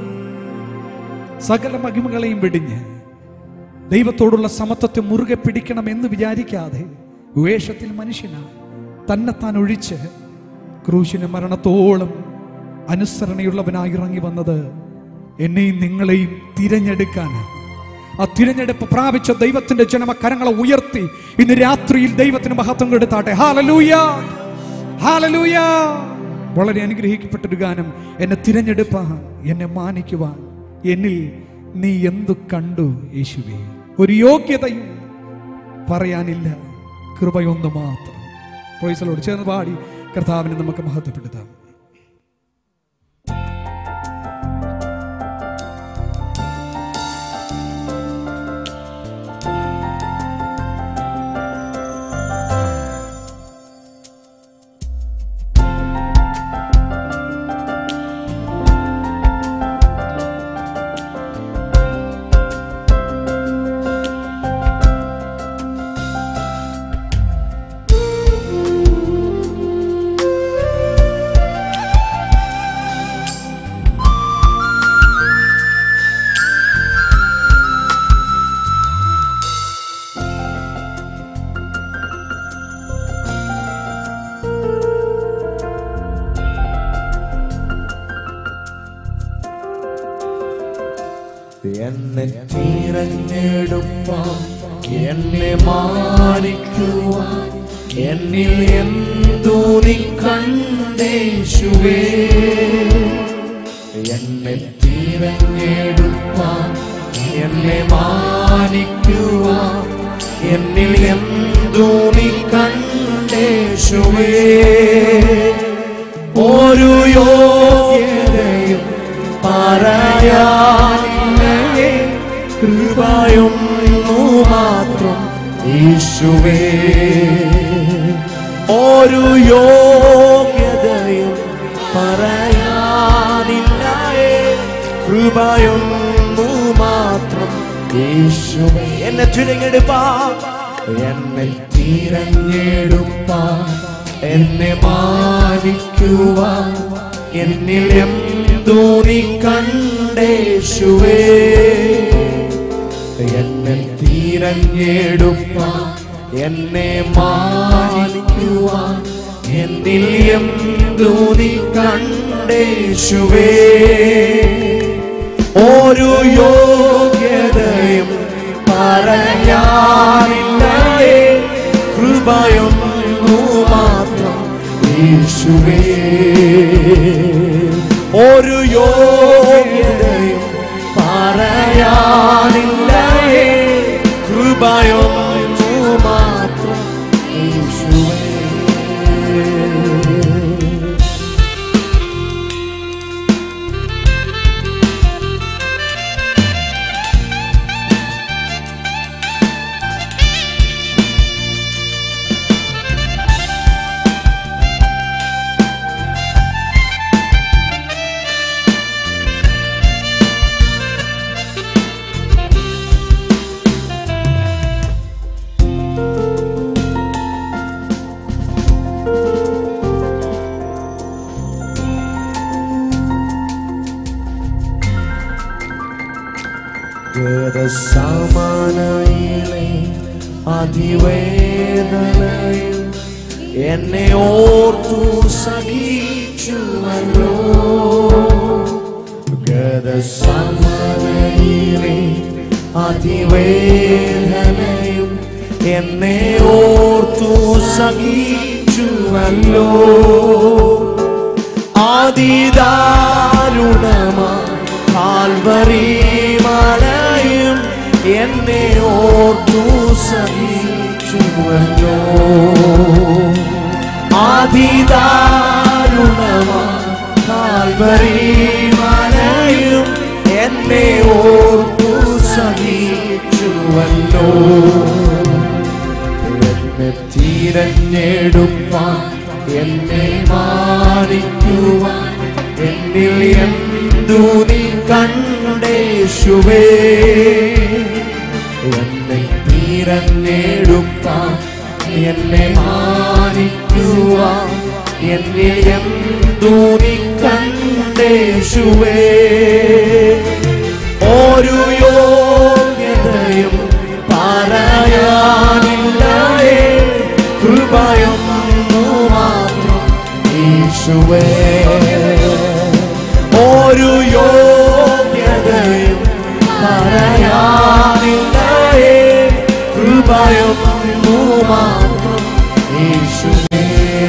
സകല മഹിമകളെയും വെടിഞ്ഞ് ദൈവത്തോടുള്ള സമത്വത്തെ മുറുകെ പിടിക്കണം എന്ന് വിചാരിക്കാതെ വേഷത്തിൽ മനുഷ്യനായി തന്നെത്താൻ ഒഴിച്ച് ക്രൂശിന് മരണത്തോളം അനുസരണയുള്ളവനായി ഇറങ്ങി വന്നത് എന്നെയും നിങ്ങളെയും തിരഞ്ഞെടുക്കാനാണ് ആ തിരഞ്ഞെടുപ്പ് പ്രാപിച്ച ദൈവത്തിന്റെ ജനമ കരങ്ങളെ ഉയർത്തി ഇന്ന് രാത്രിയിൽ ദൈവത്തിന് മഹത്വം കൊടുത്താട്ടെ ഹാലലൂയ ഹാലലൂയ വളരെ അനുഗ്രഹിക്കപ്പെട്ടൊരു ഗാനം എന്നെ തിരഞ്ഞെടുപ്പാൻ എന്നെ മാനിക്കുവാൻ എന്നിൽ നീ എന്തു കണ്ടു യേശുവേ ഒരു യോഗ്യതയും പറയാനില്ല കൃപയൊന്നു മാത്രം പ്രൊയ്സലോട് ചേർന്ന് പാടി കർത്താവിനെ നമുക്ക് മഹത്വപ്പെടുത്താം എന്നെ തിരഞ്ഞെടുപ്പാൻ എന്നെ മാനിക്കുവാൻ എന്നിൽ എന്തു നീ കണ്ടേശുവേ എന്നെ തിരഞ്ഞെടുപ്പാൻ എന്നെ മാനിക്കുവാൻ എന്നിൽ എന്തു നീ കണ്ടേശുവേ ഒരു യോഗ്യതയും പറയാനില്ലേ കൃപയൊന്നു മാത്രം യേശുവേ ഒരു യോഗ്യതയും പറയാനില്ലേ കൃപയൊന്നു മാത്രം യേശുവേ എന്നെ തിരഞ്ഞെടുപ്പാൻ എന്നെ തിരഞ്ഞെടുപ്പാൻ എന്നെ മാനിക്കുവാൻ എന്നിൽ എന്തു നീ കണ്ടേശുവേ എന്നെ തിരഞ്ഞെടുപ്പാൻ എന്നെ മാനിക്കുവാൻ എന്നിൽ എന്തു നീ കണ്ടേശുവേ ഒരു യോഗ്യതയും പറയാനില്ലേ കൃപയൊന്നു മാത്രം യേശുവേ ഒരു യോഗ്യതയും പറയാനില്ലേ കൃപയൊന്നു മാത്രം യേശുവേ ഗതസമനയിലെ അതിവേദനയും എന്നെ ഓർത്തു സഹിച്ചുവല്ലോ ഗതസമനയിലെ അതിവേദനയും എന്നെ ഓർത്തു സഹിച്ചുവല്ലോ ആദിദാരുണമാ കാൽവരി മലയും എന്നെ ഓർത്തു സഹിച്ചുവല്ലോ ആദിദാരുണമാ കാൽവരി മലയും എന്നെ ഓർത്തു സഹിച്ചുവല്ലോ എന്നെ തിരഞ്ഞെടുപ്പാൻ എന്നെ മാനിക്കുവാൻ എന്നിൽ എന്തു നീ കണ്ടേശുവേ എന്നെ തിരഞ്ഞെടുപ്പാൻ എന്നെ മാനിക്കുവാൻ എന്നിൽ എന്തു നീ കണ്ടേശുവേ ഒരു യോഗ്യതയും പറയാനില്ലേ കൃപയൊന്നു മാത്രം യേശുവേ ഒരു യോഗ്യതയും പറയാനില്ലേ കൃപയൊന്നു മാത്രം യേശുവേ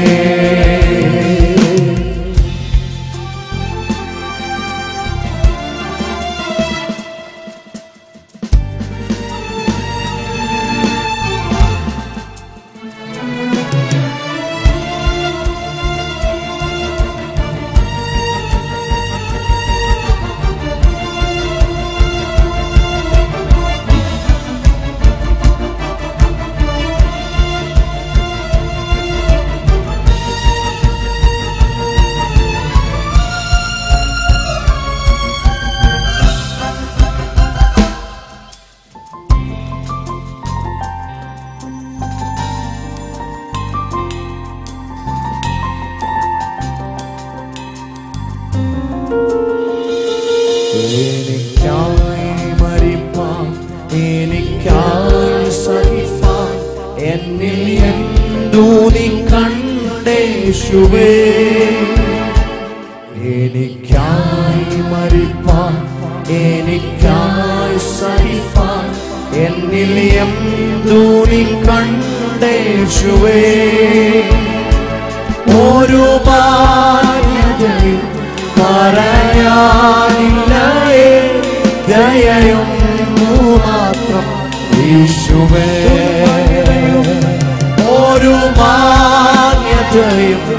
എനിക്കായി മരിപ്പാൻ എനിക്കായി സഹിപ്പാൻ എന്നിൽ എന്തു നീ കണ്ടേശുവേ എനിക്കായി മരിപ്പാൻ എനിക്കായി സഹിപ്പാൻ എന്നിൽ എന്തു നീ കണ്ടേശുവേ ഒരു മാന്യതയും പറയാനില്ലേ ദയയൊന്നു മാത്രം യേശുവേ ഒരു മാന്യതയും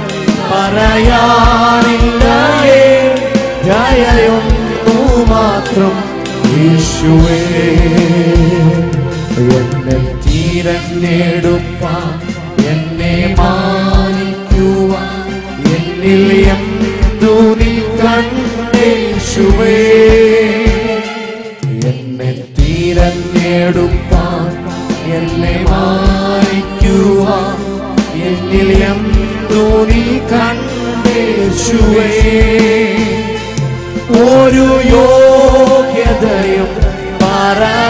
പറയാനില്ലേ ദയയൊന്നു മാത്രം യേശുവേ എന്നെ തിരഞ്ഞെടുപ്പാൻ എന്നെ മാനിക്കുവാൻ എന്നിൽ എന്തു നീ കണ്ടേശുവേ എന്നെ തിരഞ്ഞെടുപ്പാൻ എന്നെ മാനിക്കുവാൻ എന്നിൽ എന്തു നീ കണ്ടേശുവേ ഒരു യോഗ്യതയും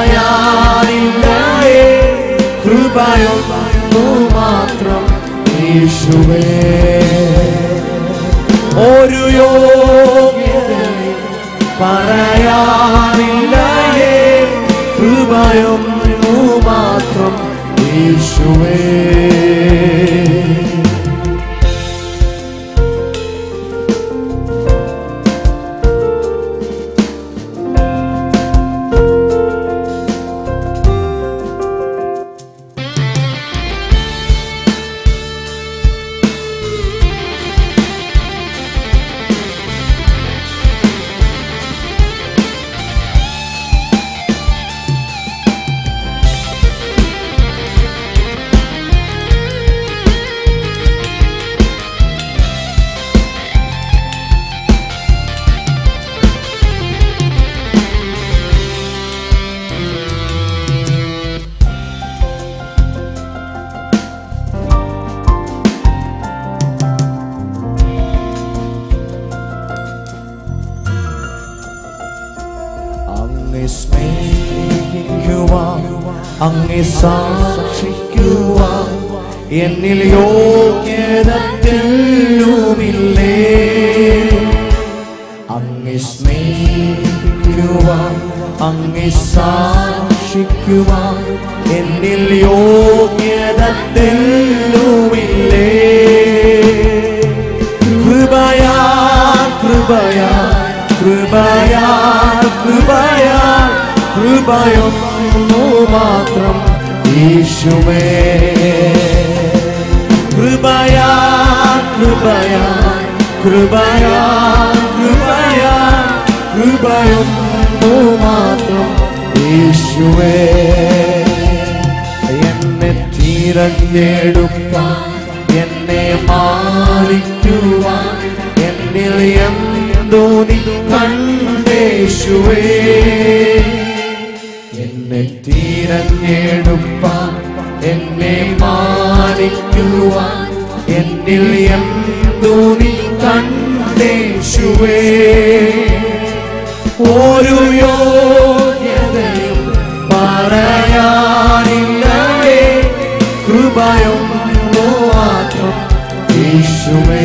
പറയാനില്ലേ കൃപയൊന്നു മാത്രം യേശുവേ ഒരു യോഗ്യതയും പറയാനില്ലയേ കൃപയൊന്നു മാത്രം യേശുവേ അങ്ങെ സ്നേഹിക്കുവാൻ അങ്ങെ സാക്ഷിക്കുവാൻ എന്നിൽ യോഗ്യത തെല്ലുമില്ലേ അങ്ങെ സ്നേഹിക്കുവാൻ അങ്ങെ സാക്ഷിക്കുവാൻ എന്നിൽ യോഗ്യത തെല്ലുമില്ലേ കൃപയാ കൃപയാ കൃപയാ കൃപയാ കൃപയൊന്നു മാത്രം യേശുവേ കൃപയാ കൃപയാ കൃപയാ കൃപയാ കൃപയൊന്നു മാത്രം യേശുവേ എന്നെ തിരഞ്ഞെടുപ്പാൻ എന്നെ മാനിക്കുവാൻ എന്നിൽ എന്തോ നീ കണ്ടേശുവേ എന്നെ തിരഞ്ഞെടുപ്പാൻ എന്നെ മാനിക്കുവാൻ എന്നിൽ എന്തോ നീ കണ്ടേശുവേ ഒരു യോഗ്യതയും പറയാനില്ലേ കൃപയൊന്നു മാത്രം യേശുവേ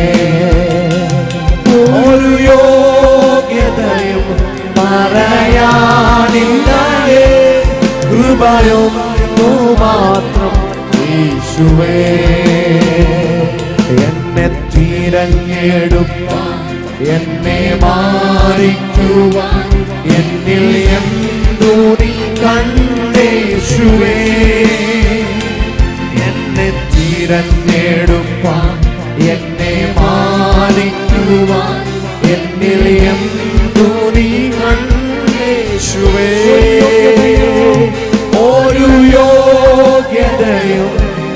ഒരു യോഗ്യതയും പറയാനില്ലേ കൃപയൊന്നു മാത്രം യേശുവേ എന്നെ തിരഞ്ഞെടുപ്പാൻ എന്നെ മാറിക്കുവാൻ എന്നിൽ എന്തോ നീ കണ്ടേശുവേ എന്നെ തിരഞ്ഞെടുപ്പാൻ എന്നെ മാനിക്കുവാൻ എന്നിൽ എന്തോ നീ കണ്ടേശുവേ ഒരു യോഗ്യതയും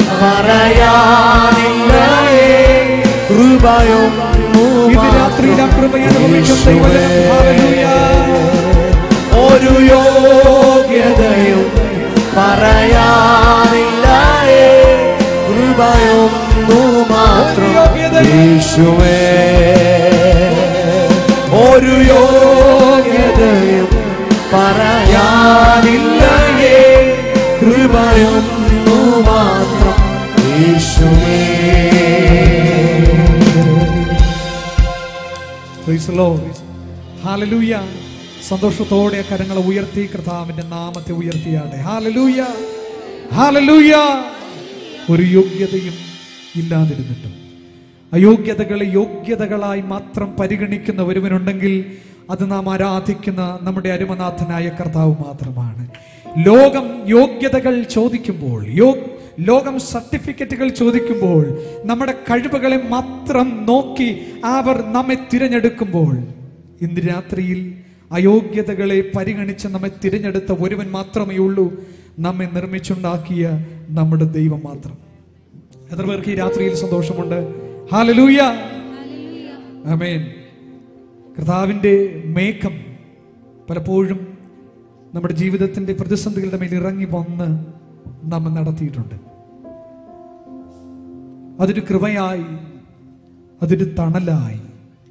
പറയാനില്ലേ കൃപയും ഇന്ന് രാത്രിയിൽ ആ കൃപയെ അനുഭവിക്കും ദൈവമേ. ഹല്ലേലൂയ. ഒരു യോഗ്യതയും പറയാനില്ലേ കൃപയൊന്നു മാത്രം യേശുവേ ഒരു യോഗ്യതയും പറയാനില്ലേ കൃപയൊന്നു മാത്രം യേശുവേ Praise the Lord. Hallelujah. സന്തോഷത്തോടെ ആ കരങ്ങളെ ഉയർത്തി കർത്താവിന്റെ നാമത്തെ ഉയർത്തിയാട്ടെ ഹാലലൂയ ഹാലലൂയ ഒരു യോഗ്യതയും ഇല്ലാതിരുന്നിട്ടും അയോഗ്യതകളെ യോഗ്യതകളായി മാത്രം പരിഗണിക്കുന്ന ഒരുവനുണ്ടെങ്കിൽ അത് നാം ആരാധിക്കുന്ന നമ്മുടെ അരുമനാഥനായ കർത്താവ് മാത്രമാണ് ലോകം യോഗ്യതകൾ ചോദിക്കുമ്പോൾ യോ ലോകം സർട്ടിഫിക്കറ്റുകൾ ചോദിക്കുമ്പോൾ നമ്മുടെ കഴിവുകളെ മാത്രം നോക്കി അവർ നമ്മെ തിരഞ്ഞെടുക്കുമ്പോൾ ഇന്ന് രാത്രിയിൽ അയോഗ്യതകളെ പരിഗണിച്ച് നമ്മെ തിരഞ്ഞെടുത്ത ഒരുവൻ മാത്രമേ ഉള്ളൂ നമ്മെ നിർമ്മിച്ചുണ്ടാക്കിയ നമ്മുടെ ദൈവം മാത്രം എത്ര പേർക്ക് ഈ രാത്രിയിൽ സന്തോഷമുണ്ട് ഹാലലൂയ ആമേൻ കർത്താവിൻ്റെ മേഘം പലപ്പോഴും നമ്മുടെ ജീവിതത്തിൻ്റെ പ്രതിസന്ധികളുടെ മേൽ ഇറങ്ങി വന്ന് നമ്മെ നടത്തിയിട്ടുണ്ട് അതൊരു കൃപയായി അതൊരു തണലായി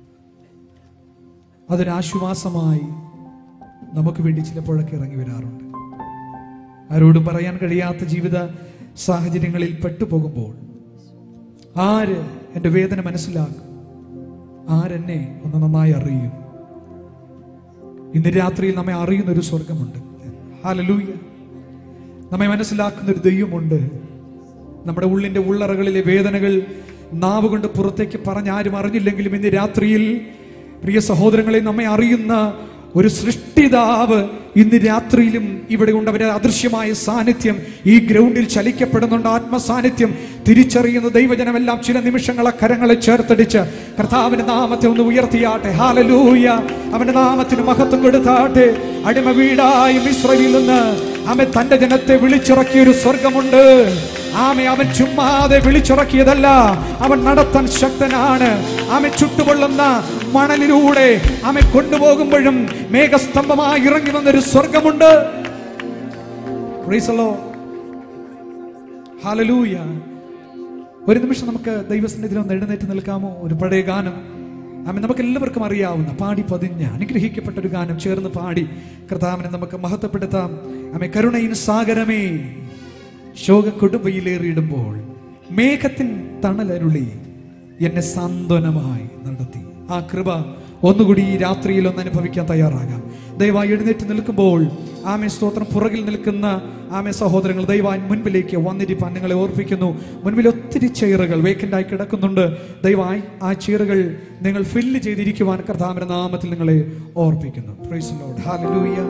അതൊരാശ്വാസമായി നമുക്ക് വേണ്ടി ചിലപ്പോഴൊക്കെ ഇറങ്ങി വരാറുണ്ട് ആരോടും പറയാൻ കഴിയാത്ത ജീവിത സാഹചര്യങ്ങളിൽ പെട്ടുപോകുമ്പോൾ ആര് എൻ്റെ വേദന മനസ്സിലാക്കും ആരെന്നെ ഒന്ന് നന്നായി അറിയും ഇന്ന് രാത്രിയിൽ നമ്മെ അറിയുന്ന ഒരു സ്വർഗമുണ്ട് ഹാലലൂയ നമ്മെ മനസ്സിലാക്കുന്ന ഒരു ദൈവമുണ്ട് നമ്മുടെ ഉള്ളിന്റെ ഉള്ളറകളിലെ വേദനകൾ നാവ് കൊണ്ട് പുറത്തേക്ക് പറഞ്ഞ് ആരും അറിഞ്ഞില്ലെങ്കിലും ഇന്ന് രാത്രിയിൽ പ്രിയ സഹോദരങ്ങളെ നമ്മെ അറിയുന്ന ഒരു സൃഷ്ടിതാവ് ഇന്ന് രാത്രിയിലും ഇവിടെ ഉണ്ട് അവരുടെ അദൃശ്യമായ സാന്നിധ്യം ഈ ഗ്രൗണ്ടിൽ ചലിക്കപ്പെടുന്നുണ്ട് ആത്മസാന്നിധ്യം തിരിച്ചറിയുന്ന ദൈവജനമെല്ലാം ചില നിമിഷങ്ങളെ കരങ്ങളെ ചേർത്തടിച്ച് കർത്താവിന്റെ നാമത്തെ ഒന്ന് ഉയർത്തിയാട്ടെ ഹാലലൂയ അവന്റെ നാമത്തിന് മഹത്വം കൊടുത്താട്ടെ അടിമ വീടായും ഇസ്രയിൽ നിന്ന് ആമെ തന്റെ ജനത്തെ വിളിച്ചിറക്കിയ ഒരു സ്വർഗമുണ്ട് ആമെ അവൻ ചുമ്മാതെ വിളിച്ചിറക്കിയതല്ല അവൻ നടത്താൻ ശക്തനാണ് ആമെ ചുട്ടുകൊള്ളുന്ന മണലിലൂടെ ആമെ കൊണ്ടുപോകുമ്പോഴും മേഘസ്തംഭമായി ഇറങ്ങി വന്നൊരു സ്വർഗമുണ്ട് Praise the Lord. Hallelujah. ഒരു നിമിഷം നമുക്ക് ദൈവസന്നിധിയിൽ ഒന്ന് എഴുന്നേറ്റ് നിൽക്കാമോ ഒരു പഴയ ഗാനം ആമേ നമുക്ക് എല്ലാവർക്കും അറിയാവുന്ന പാടി പതിഞ്ഞ അനുഗ്രഹിക്കപ്പെട്ട ഒരു ഗാനം ചേർന്ന് പാടി കർത്താവിനെ നമുക്ക് മഹത്വപ്പെടുത്താം ആമേ കരുണയിൻ സാഗരമേ ശോക കൊടുമ്പയിലേറിയിടുമ്പോൾ മേഘത്തിൻ തണലരുളി എന്നെ സാന്ത്വനമായി നടത്തി ആ കൃപ ഒന്നുകൂടി ഈ രാത്രിയിൽ ഒന്ന് അനുഭവിക്കാൻ തയ്യാറാകാം ദയവായി എഴുന്നേറ്റ് നിൽക്കുമ്പോൾ ആമെ സ്തോത്രം പുറകിൽ നിൽക്കുന്ന ആമെ സഹോദരങ്ങൾ ദയവായി മുൻപിലേക്ക് വന്നിരിപ്പാൻ നിങ്ങളെ ഓർപ്പിക്കുന്നു മുൻപിൽ ഒത്തിരി ചെയറുകൾ വേക്കൻ്റായി കിടക്കുന്നുണ്ട് ദയവായി ആ ചെയറുകൾ നിങ്ങൾ ഫില്ല് ചെയ്തിരിക്കുവാൻ കർത്താവിന്റെ നാമത്തിൽ നിങ്ങളെ ഓർപ്പിക്കുന്നു പ്രൈസ് ലോർഡ് ഹല്ലേലൂയ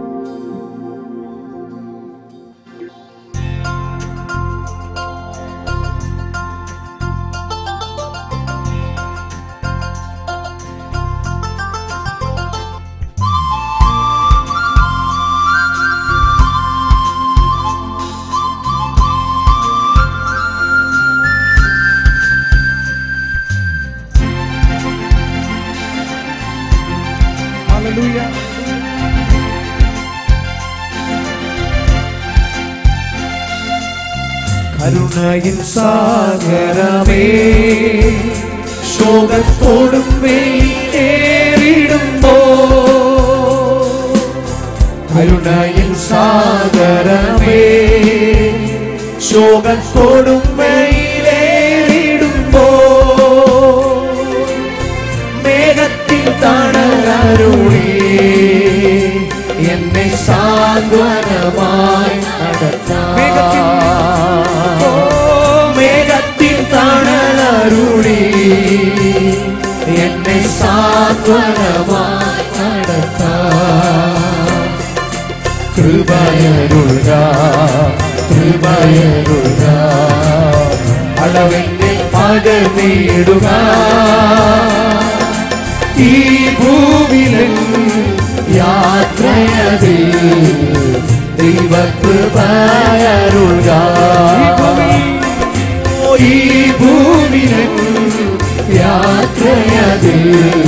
ഹല്ലേലൂയ കരുണയിൻ സാഗരമേ ശോകത്തോടും വെയിലേറിടുമ്പോ കരുണയിൻ സാഗരമേ ശോകത്തോടും വെയിലേറിടുമ്പോ മേഘത്തിൽ തണലരുളി എന്നെ സാന്ത്വനമായി നടത്താം മേഘത്തിൽ തണലരുളി എന്നെ സാന്ത്വനമായി നടത്താം കൃപയരുക കൃപയരുക അളവെന്നെ പകർന്നിടുക ഈ ഭൂവിലൻ യാത്രയതിൽ ദൈവകൃപയരുക ഈ ഭൂവിലൻ യാത്രയതിൽ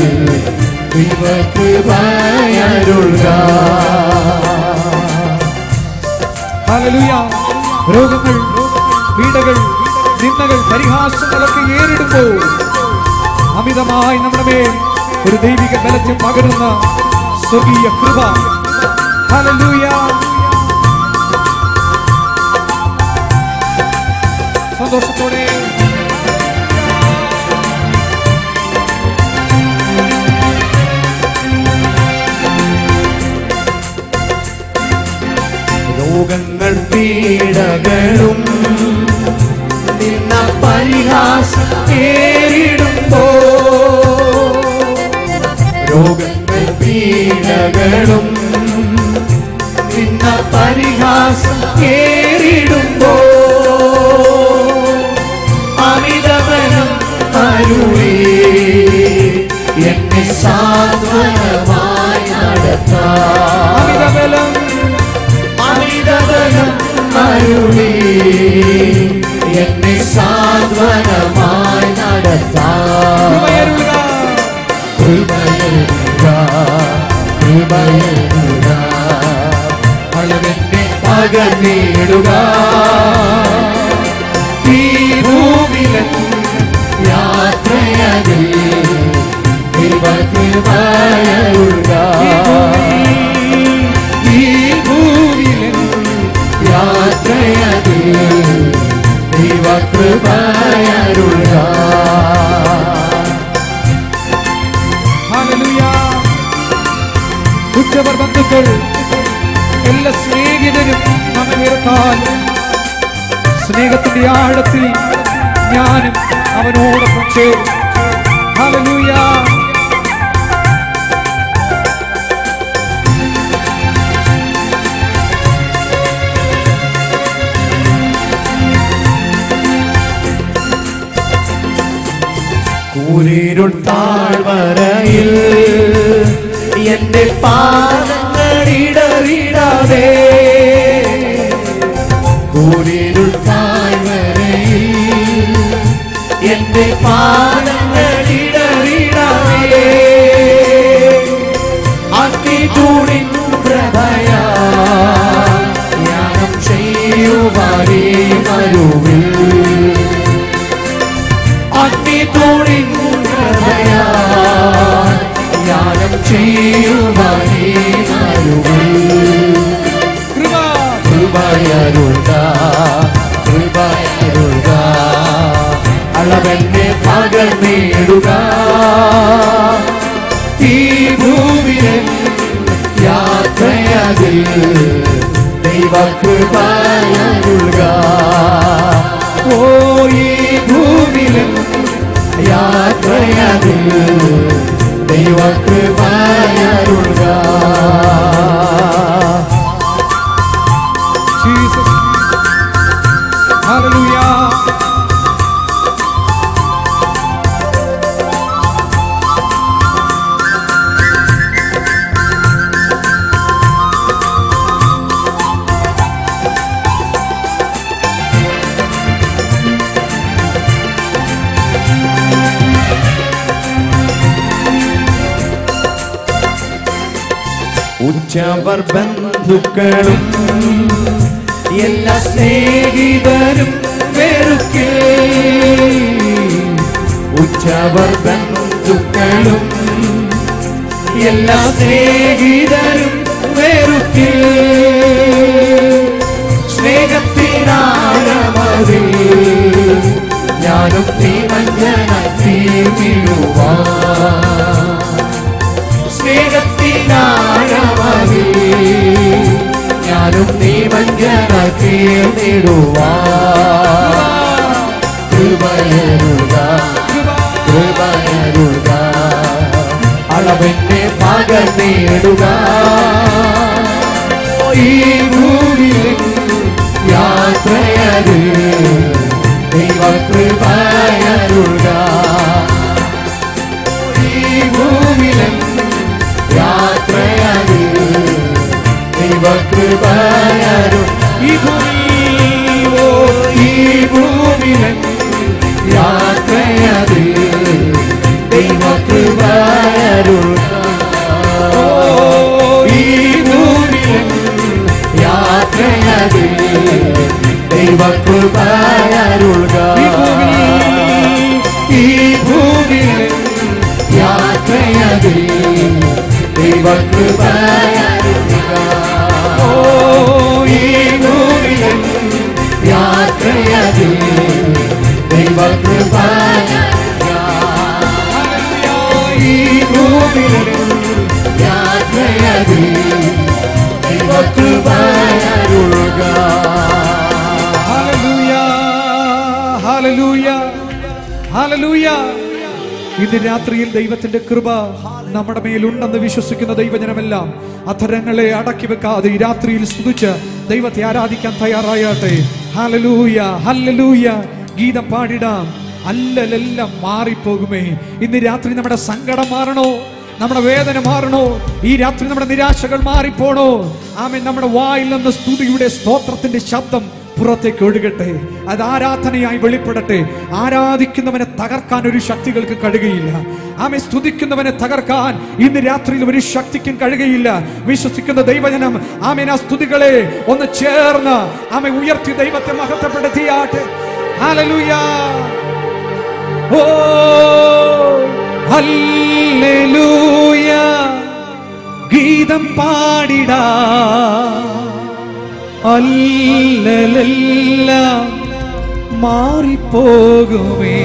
ദൈവകൃപയരുക ഹല്ലേലൂയ രോഗങ്ങൾ പീഡകൾ നിന്ദകൾ പരിഹാസങ്ങളൊക്കെ ഏറിടുമ്പോൾ അമിതമായി നമ്മുടെ മേൽ ഒരു ദൈവിക ബലത്തെ പകരുന്ന സ്വർഗീയ കൃപ ഹല്ലേലൂയ സന്തോഷത്തോടെ രോഗങ്ങൾ പീഡകളും നിന്ന പരിഹാസം ഏറിടുമ്പോ രോഗങ്ങൾ പീഡകളും നിന്ന പരിഹാസം ഏറിടുമ്പോ അമിതബലം അരുളി എന്നെ സാന്ത്വനമായി നടത്താം അമിതബലം അമിതബലം അരുളി എന്നെ സാന്ത്വനമായി നടത്താം കൃപയരുളുക കൃപയരുക കൃപയരുക അളവെന്നെ പകർന്നിടുക ഈ ഭൂമിയിലെ യാത്രയതിൽ ദൈവകൃപയരുക ഈ ഭൂമിയിലെ യാത്രയതിൽ ദൈവകൃപയരുക ബന്ധുക്കൾ എല്ലാ സ്നേഹിതരും നമ്മെ ഉയർത്താൽ സ്നേഹത്തിന്റെ ആഴത്തിൽ ഞാനും അവനോടൊപ്പം ചേരും ഹല്ലേലൂയ കൂരിരുൾ താഴ്വരയിൽ എന്റെ പാദങ്ങൾ ഇടറിടാതെ കൂരിരുൾ താഴ്വരയിൽ എന്റെ പാദങ്ങൾ ഇടറിടാതെ അഗ്നിചൂടിൻ പ്രഭയാ ജ്ഞാനം ചെയ്യുവാനേ മരുവിൽ അഗ്നിതൂണിൻ പ്രഭയാ ജ്ഞാനം ചെയ്യുവാനേ മരുവിൽ കൃപ കൃപയരുൾക കൃപയരുൾക അളവെന്നെ പകൽ നേടുക ഈ ഭൂമിയിൽ യാത്രയതിൽ ദൈവ കൃപയരുൾക ഓ ഈ ഭൂമിയിൽ യാത്രയതിൽ ദൈവ കൃപയരുൾക Jesus. Hallelujah. ഉച്ചവർ ബന്ധുക്കളും എല്ലാ സ്നേഹിതരും വെറുക്കേ ഉച്ചവർ ബന്ധുക്കളും എല്ലാ സ്നേഹിതരും വെറുക്കേ സ്നേഹത്തിനാഴമതിൽ ഞാനും തീമഞ്ജനായി തീർന്നിടുവാൻ സ്നേഹത്തിനാഴമതി ഞാനും നീ വഞ്ചന തീർന്നിടുവാ കൃപയരുക കൃപയരുക അളവെന്നെ പകൽ നേടുക ഈ ഭൂമിയിൽ യാത്രയത് ദൈവ കൃപയരുക ഈ ഭൂമിയിലും യാത്രയത് ദൈവകൃപയരും ഈ ഭൂമി ഓ ഈ ഭൂമിയിലും യാത്രയത് ദൈവകൃപയരും ഈ ഭൂമിയിലും യാത്രയത് ദൈവകൃപയരുൾക ഈ ഭൂമിയിലും യാത്രയതിൽ ദൈവകൃപയരുക ഓ ഈ ഭൂമിയിലും യാത്രയതിൽ ദൈവകൃപയരുക ഈ ഭൂമിയിലും യാത്രയതിൽ ദൈവകൃപയരുക Hallelujah. Hallelujah. Hallelujah. ഇന്ന് രാത്രിയിൽ ദൈവത്തിന്റെ കൃപ നമ്മുടെ മേലുണ്ടെന്ന് വിശ്വസിക്കുന്ന ദൈവജനമെല്ലാം അധരങ്ങളെ അടക്കി വെക്കാതെ ഈ രാത്രിയിൽ സ്തുതിച്ച് ദൈവത്തെ ആരാധിക്കാൻ തയ്യാറായാട്ടെ ഹലലൂയ ഹല്ലലൂയ ഗീതം പാടിടാം അല്ലലെല്ലാം മാറിപ്പോകുമേ ഇന്ന് രാത്രി നമ്മുടെ സങ്കടം മാറണോ നമ്മുടെ വേദന മാറണോ ഈ രാത്രി നമ്മുടെ നിരാശകൾ മാറിപ്പോണോ ആമേ നമ്മുടെ വായിൽ നിന്ന് സ്തുതിയുടെ സ്തോത്രത്തിന്റെ ശബ്ദം പുറത്തേക്ക് ഒഴുകട്ടെ അത് ആരാധനയായി വെളിപ്പെടട്ടെ ആരാധിക്കുന്നവനെ തകർക്കാൻ ഒരു ശക്തികൾക്ക് കഴിയുകയില്ല ആമെ സ്തുതിക്കുന്നവനെ തകർക്കാൻ ഇന്ന് രാത്രിയിൽ ഒരു ശക്തിക്കും കഴിയുകയില്ല വിശ്വസിക്കുന്ന ദൈവജനം ആമേൻ ആ സ്തുതികളെ ഒന്ന് ചേർന്ന് ആമെ ഉയർത്തി ദൈവത്തെ മഹത്വപ്പെടുത്തിയാട്ടെ ഹല്ലേലൂയ ഓ ഹല്ലേലൂയ ഗീതം പാടിടാ അല്ലലെല്ലാം മാറിപ്പോകുമേ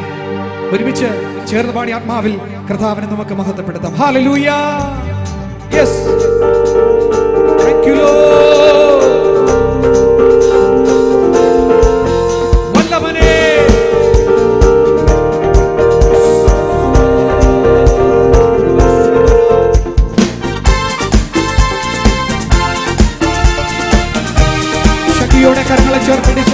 ഒരുമിച്ച് ചേർന്ന് പാടി ആത്മാവിൽ കർത്താവിനെ നമുക്ക് മഹത്വപ്പെടുത്താം hallelujah Yes. Thank you, Lord. വല്ലഭനേ ശക്തിയോടെ കരങ്ങളെ ചേർപ്പിടിച്ച്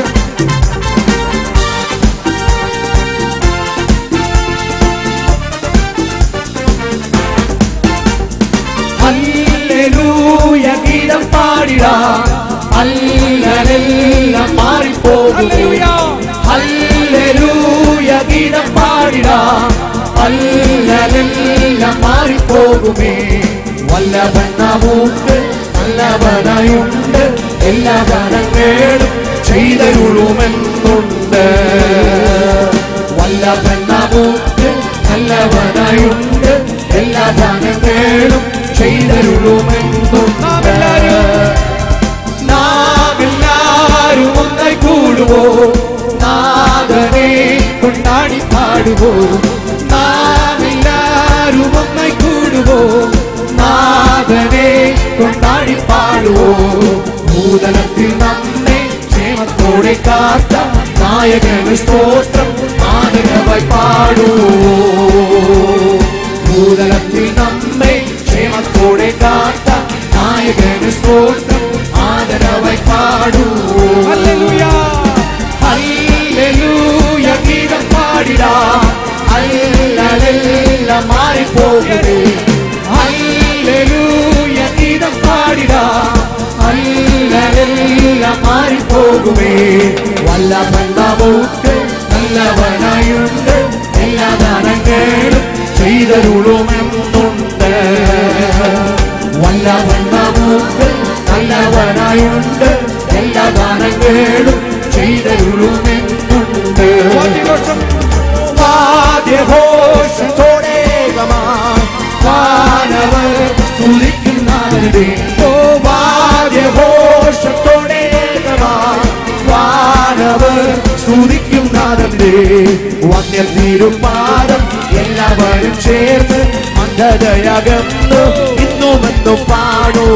ഹല്ലേലൂയ ഗീതം പാടിടാ അല്ലലെല്ലാം മാറിപ്പോകുമേ ഹല്ലേലൂയ ഗീതം പാടിടാ അല്ലലെല്ലാം മാറിപ്പോകുമേ വല്ലവൻ നമുക്ക് നല്ലവനായുണ്ട് എല്ലാ ഗണങ്ങളും ചെയ്തരുളുമെന്നുണ്ട് വല്ലവൻ നമുക്ക് നല്ലവനായുണ്ട് എല്ലാ ഗണങ്ങളും ചെയ്തരുളുമെന്നുണ്ട് നാം എല്ലാരും ഒന്നായി കൂടുവോ നാഗനെ കൊണ്ടാടി പാടുവോ നാം എല്ലാരും ഒന്നായി കൂടുവോ നാഗനെ കൊണ്ടാടി പാടുവോ ഭൂതലത്തിൽ നമ്മെ ക്ഷേമത്തോടെ കാത്ത നായകന് സ്തോത്രം ആദരവായി പാടുവോ ഭൂതലത്തിൽ നമ്മെ ക്ഷേമത്തോടെ കാത്ത നായകന് സ്തോത്രം ആദരവായി പാടൂ ഹല്ലേലൂയ ഗീതം പാടിടാ അല്ലലെല്ലാം മാറിപ്പോകുമേ ഹല്ലേലൂയ ഗീതം പാടിടാ അല്ലലെല്ലാം മാറിപ്പോകുമേ വല്ലവൻ നമുക്ക് നല്ലവനായുണ്ട് എല്ലാ ദാനങ്ങളും ചെയ്തരുളുമെന്നുണ്ട് വല്ലവൻ നമുക്ക് നല്ലവനായുണ്ട് എല്ലാ ദാനങ്ങളും ചെയ്തരുളുമെന്നുണ്ട് വാദ്യഘോഷത്തോടെ വാനവർ സ്തുതിക്കുന്നവരുടെ ഓ വാദ്യഘോഷത്തോടെ വാനവർ സ്തുതിക്കുന്നവരുടെ വന്യ തിരുപ്പാദം എല്ലാവരും ചേർന്ന് അന്ധതയകന്നു ഇന്നുമെന്നും പാടൂ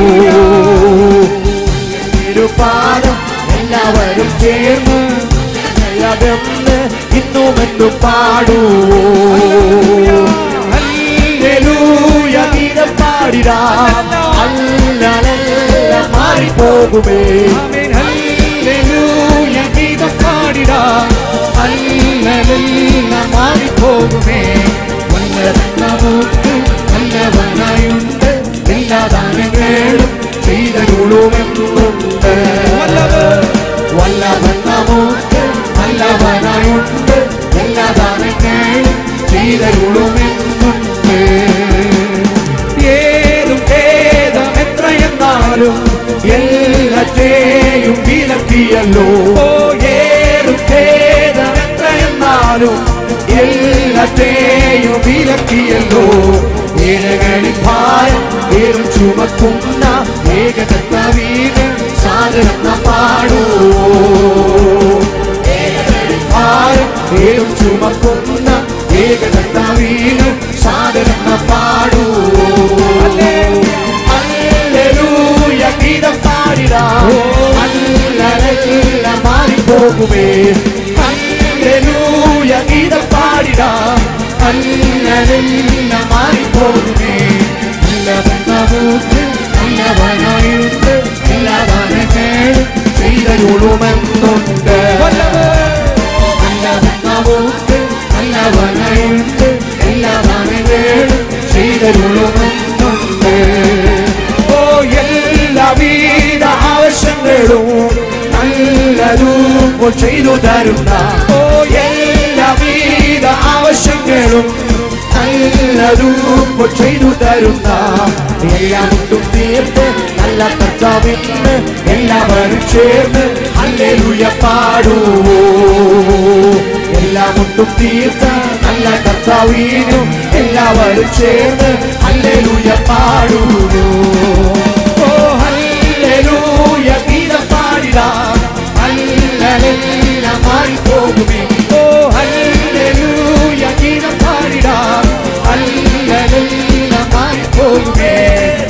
തിരുപ്പാദം എല്ലാവരും ചേർന്ന് അകന്ന് ഇന്നുമെന്നും പാടൂ ഹല്ലേലൂയ ഗീതം പാടിടാ അല്ലലെല്ലാം മാറിപ്പോകുമേ ഹല്ലേലൂയ ഗീതം പാടിടാ അല്ലലെല്ലാം മാറിപ്പോകുമേ വല്ലവൻ നമുക്ക് നല്ലവനായുണ്ട് എല്ലാ ദാനങ്ങളും ചെയ്തരുളുമെന്നുണ്ട് വല്ലവൻ നമുക്ക് നല്ലവനായുണ്ട് എല്ലാ ദാനങ്ങളും ചെയ്തരുളുമെന്നുണ്ട് ഏതും ഭേദം എത്രയെന്നാലും എല്ലാറ്റേയും വിലക്കിയല്ലോ ഓ ഏതും ഭേദം എത്രയെന്നാലും എല്ലാറ്റേയും വിലക്കിയല്ലോ ഏഴകളിൽ ഭാരം ഏറും ചുമക്കുന്ന ഏകതത്വ വീട് സാധനം നാം പാടൂ ഏഴകളിൽ ഭാരം ഏറും ചുമക്കുന്ന ഏകതത്വ വീട് സാധനം നാം പാടൂ ഹല്ലേലൂയ ഗീതം പാടിടാ അല്ലലെല്ലാം മാറിപ്പോകുമേ ഹല്ലേലൂയ ഗീതം പാടിടാ അല്ലലെല്ലാം മാറിപ്പോകുമേ നല്ലവൻ നമുക്ക് നല്ലവനായിട്ട് എല്ലാ ദാനങ്ങളും ചെയ്തരുളുമെന്നുണ്ട് നല്ലവൻ നമുക്ക് നല്ലവനായിട്ട് എല്ലാ ദാനങ്ങളും ചെയ്തരുളുമെന്നുണ്ട് ഓ എല്ലാവിധ ആവശ്യങ്ങളും നല്ലതും ചെയ്തു തരുന്ന ഓ എല്ലാവിധ ആവശ്യങ്ങളും നല്ലതും ചെയ്തു തരുന്ന എല്ലാം ഒട്ടും തീർത്ത് നല്ല കർത്താവിന് എല്ലാവരും ചേർന്ന് ഹല്ലേലൂയ പാടൂ എല്ലാം ഒട്ടും തീർത്ത നല്ല കർത്താവിനും എല്ലാവരും ചേർന്ന് ഹല്ലേലൂയ പാടൂ ഓ ഹല്ലേലൂയ ഗീതം പാടിടാ ഹല്ലേലൂയ മാറിപ്പോകുമേ ഓ ഹല്ലേലൂയ ഗീതം പാടിടാ ഹല്ലേലൂയ മാറിപ്പോകുമേ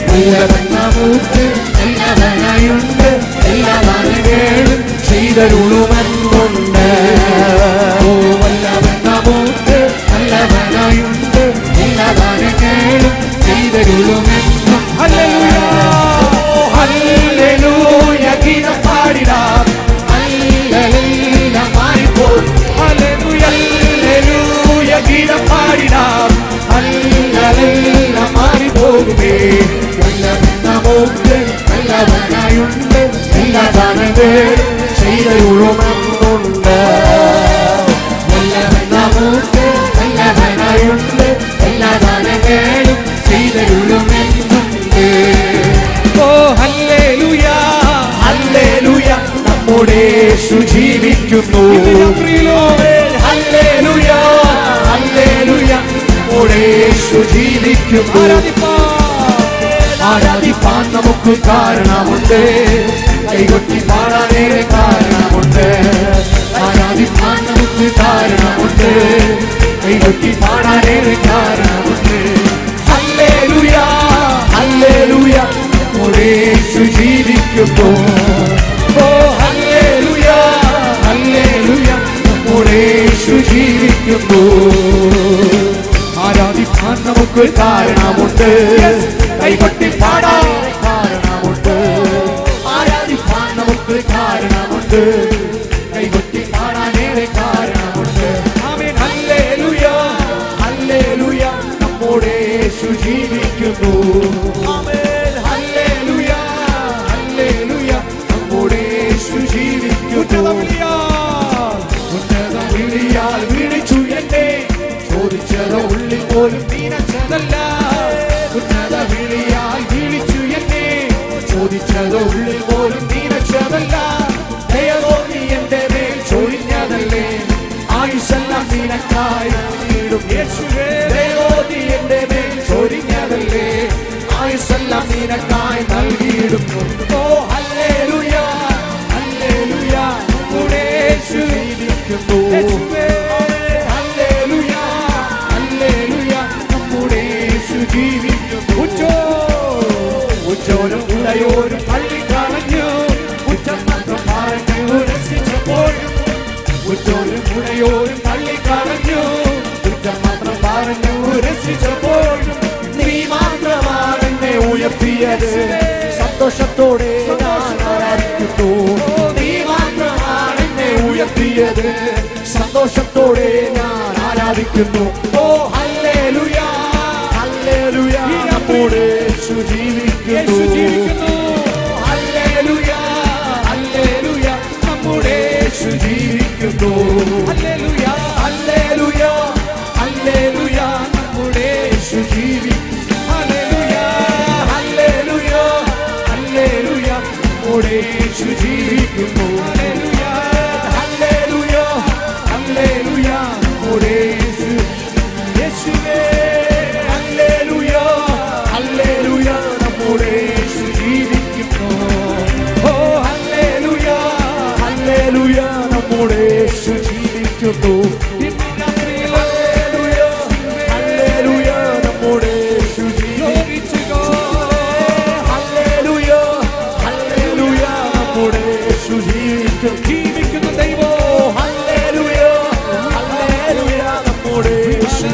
ജീവിക്കുന്നു ഇന്ന് രാത്രിയിലോ ഹല്ലേലൂയ ഹല്ലേലൂയ നമ്മുടെ യേശു ജീവിക്കുന്നു ആരാധിപ്പാൻ നമുക്ക് കാരണമുണ്ട് കൈകൊട്ടി പാടാനേറെ കാരണമുണ്ട് ആരാധിപ്പാൻ നമുക്ക് കാരണമുണ്ട് കൈകൊട്ടി പാടാനേറെ കാരണമുണ്ട് ഹല്ലേലൂയ ഹല്ലേലൂയ നമ്മുടെ യേശു ജീവിക്കുന്നു ഓ ഹല്ലേലൂയ ഹല്ലേലൂയ നമ്മുടെ യേശു ജീവിക്കുന്നു ആരാധിക്കാൻ നമുക്ക് കാരണമുണ്ട് കൈകൊട്ടി പാടാൻ കാരണമുണ്ട് ആരാധിക്കാൻ നമുക്ക് കാരണമുണ്ട് കൈകൊട്ടി പാടാനേറെ കാരണമുണ്ട് ആമേൻ ഹല്ലേലൂയ ഹല്ലേലൂയ നമ്മുടെ യേശു ജീവിക്കുന്നു ആമേൻ ഹല്ലേലൂയ ഹല്ലേലൂയ നമ്മുടെ യേശു ജീവിക്കുന്നു ഉന്നത വിളിയാൽ വിളിച്ചു എന്നെ ചോദിച്ചത് ഉള്ളിൽ പോലും നീനച്ചതല്ല ഉന്നത വിളിയാൽ വിളിച്ചു എന്നെ ചോദിച്ചത് ഉള്ളിൽ പോലും നീനച്ചതല്ല ദയവോ നീ എന്റെ മേൽ ചൊരിഞ്ഞതല്ലേ ആയുഷെല്ലാം നിനക്കായി നീടും യേശുവേ ദയവോ നീ എന്റെ മേൽ ചൊരിഞ്ഞതല്ലേ ആയുഷെല്ലാം നിനക്കായി നൽകിയിടുന്നു ഓ ഹല്ലേലൂയ ഹല്ലേലൂയ നമ്മുടെ യേശു ജീവിക്കുന്നു ഹല്ലേലൂയ ഹല്ലേലൂയ നമ്മുടെ യേശു ജീവിക്കുന്നു ഉച്ചോ ഉച്ചോരും ഉടയോരും പള്ളി കളഞ്ഞു ഉച്ചം മാത്രം പറഞ്ഞു രസിച്ചപ്പോഴും ഉച്ചോരും ഉടയോരും പള്ളി കളഞ്ഞു ഉച്ചം മാത്രം പറഞ്ഞു രസിച്ചപ്പോഴും നീ മാത്രമാണ് എന്നെ ഉയർത്തിയത് സന്തോഷത്തോടെ ഞാൻ ആരാധിക്കുന്നു നീ മാത്രമാണ് എന്നെ ഉയർത്തിയത് സന്തോഷത്തോടെ ഞാൻ ആരാധിക്കുന്നു ഓ ഹല്ലേലൂയ ഹല്ലേലൂയ നമ്മുടെ യേശു ജീവിക്കുന്നു ഹല്ലേലൂയ ഹല്ലേലൂയ നമ്മുടെ യേശു ജീവിക്കുന്നു ഹല്ലേലൂയ ഹല്ലേലൂയ ഹല്ലേലൂയ നമ്മുടെ യേശു ജീവിക്കുന്നു ഹല്ലേലൂയ ഹല്ലേലൂയ ഹല്ലേലൂയ നമ്മുടെ യേശു ജീവിക്കുന്നു ഹല്ലേലൂയ ഹല്ലേലൂയ ഹല്ലേലൂയ നമ്മുടെ യേശു യേശുവേ ഹല്ലേലൂയ ഹല്ലേലൂയ നമ്മുടെ യേശു ജീവിക്കുന്നു ഓ ഹല്ലേലൂയ ഹല്ലേലൂയ നമ്മുടെ യേശു ജീവിക്കുന്നു ഇന്ന് രാത്രിയിൽ ഹല്ലേലൂയ ഹല്ലേലൂയ നമ്മുടെ യേശു ജീവിക്കുന്നു ഹല്ലേലൂയ ഹല്ലേലൂയ നമ്മുടെ യേശു ജീവിക്കുന്നു ജീവിക്കുന്ന ദൈവോ ഹല്ലേലൂയ ഹല്ലേലൂയ നമ്മുടെ യേശു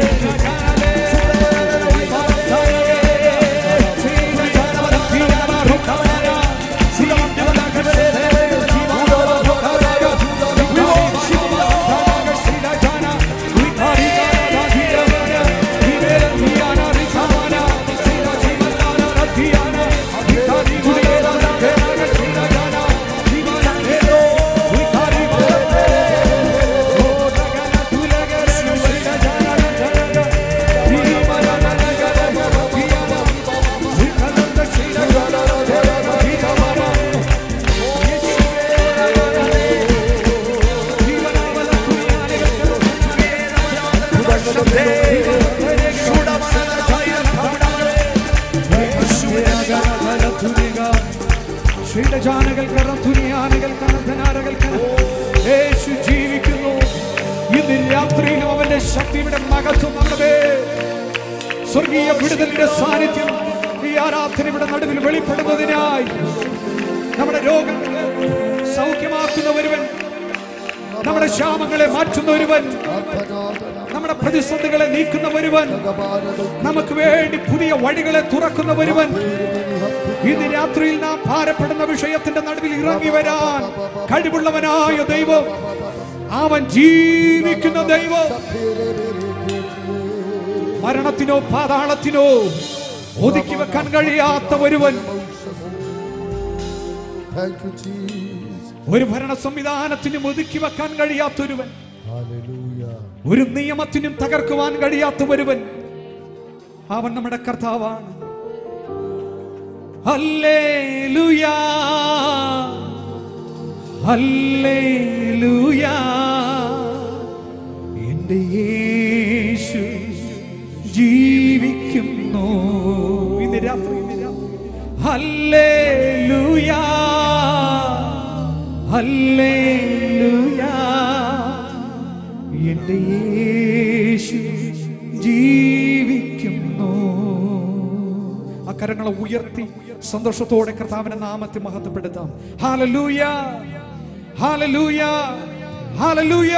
യേശു ജീവിക്കുന്നു ഇന്ന് രാത്രിയിലും അവന്റെ ശക്തിയുടെ മകത്വം നമ്മുടെ സ്വർഗീയ വിടുതലിന്റെ സാന്നിധ്യം ഈ ആരാധനയുടെ നടുവിൽ വെളിപ്പെടുന്നതിനായി നമ്മുടെ രോഗങ്ങളെ സൗഖ്യമാക്കുന്ന ഒരുവൻ നമ്മുടെ ശാമങ്ങളെ മാറ്റുന്ന ഒരുവൻ നമ്മുടെ പ്രതിസന്ധികളെ നീക്കുന്ന ഒരുവൻ നമുക്ക് വേണ്ടി പുതിയ വഴികളെ തുറക്കുന്ന ഒരുവൻ ഇന്ന് രാത്രിയിൽ നാം ഭാരപ്പെടുന്ന വിഷയത്തിന്റെ നടുവിൽ ഇറങ്ങി വരാൻ കഴിവുള്ളവനായ ദൈവം അവൻ ജീവിക്കുന്ന ദൈവം മരണത്തിനോ പാതാളത്തിനോ ഒതുക്കി വെക്കാൻ കഴിയാത്ത ഒരുവൻ Thank you, Jesus. ഒരു ഭരണ സംവിധാനത്തിനും ഒതുക്കി വെക്കാൻ കഴിയാത്ത ഒരുവൻ Hallelujah. ഒരു നിയമത്തിനും തകർക്കുവാൻ കഴിയാത്ത ഒരുവൻ അവൻ നമ്മുടെ കർത്താവാണ് ഹല്ലേലൂയാ ഹല്ലേലൂയ എന്റെ യേശു ജീവിക്കുന്നു ഇന്ന് രാത്രി ഇന്ന് രാത്രി ഹല്ലേലൂയ ഹല്ലേലൂയ എന്റെ യേശു ജീവിക്കുന്നു ആ കരങ്ങളെ ഉയർത്തി സന്തോഷത്തോടെ കർത്താവിന്റെ നാമത്തെ മഹത്വപ്പെടുത്താം ഹാലലൂയ ഹാലലൂയ ഹാലലൂയ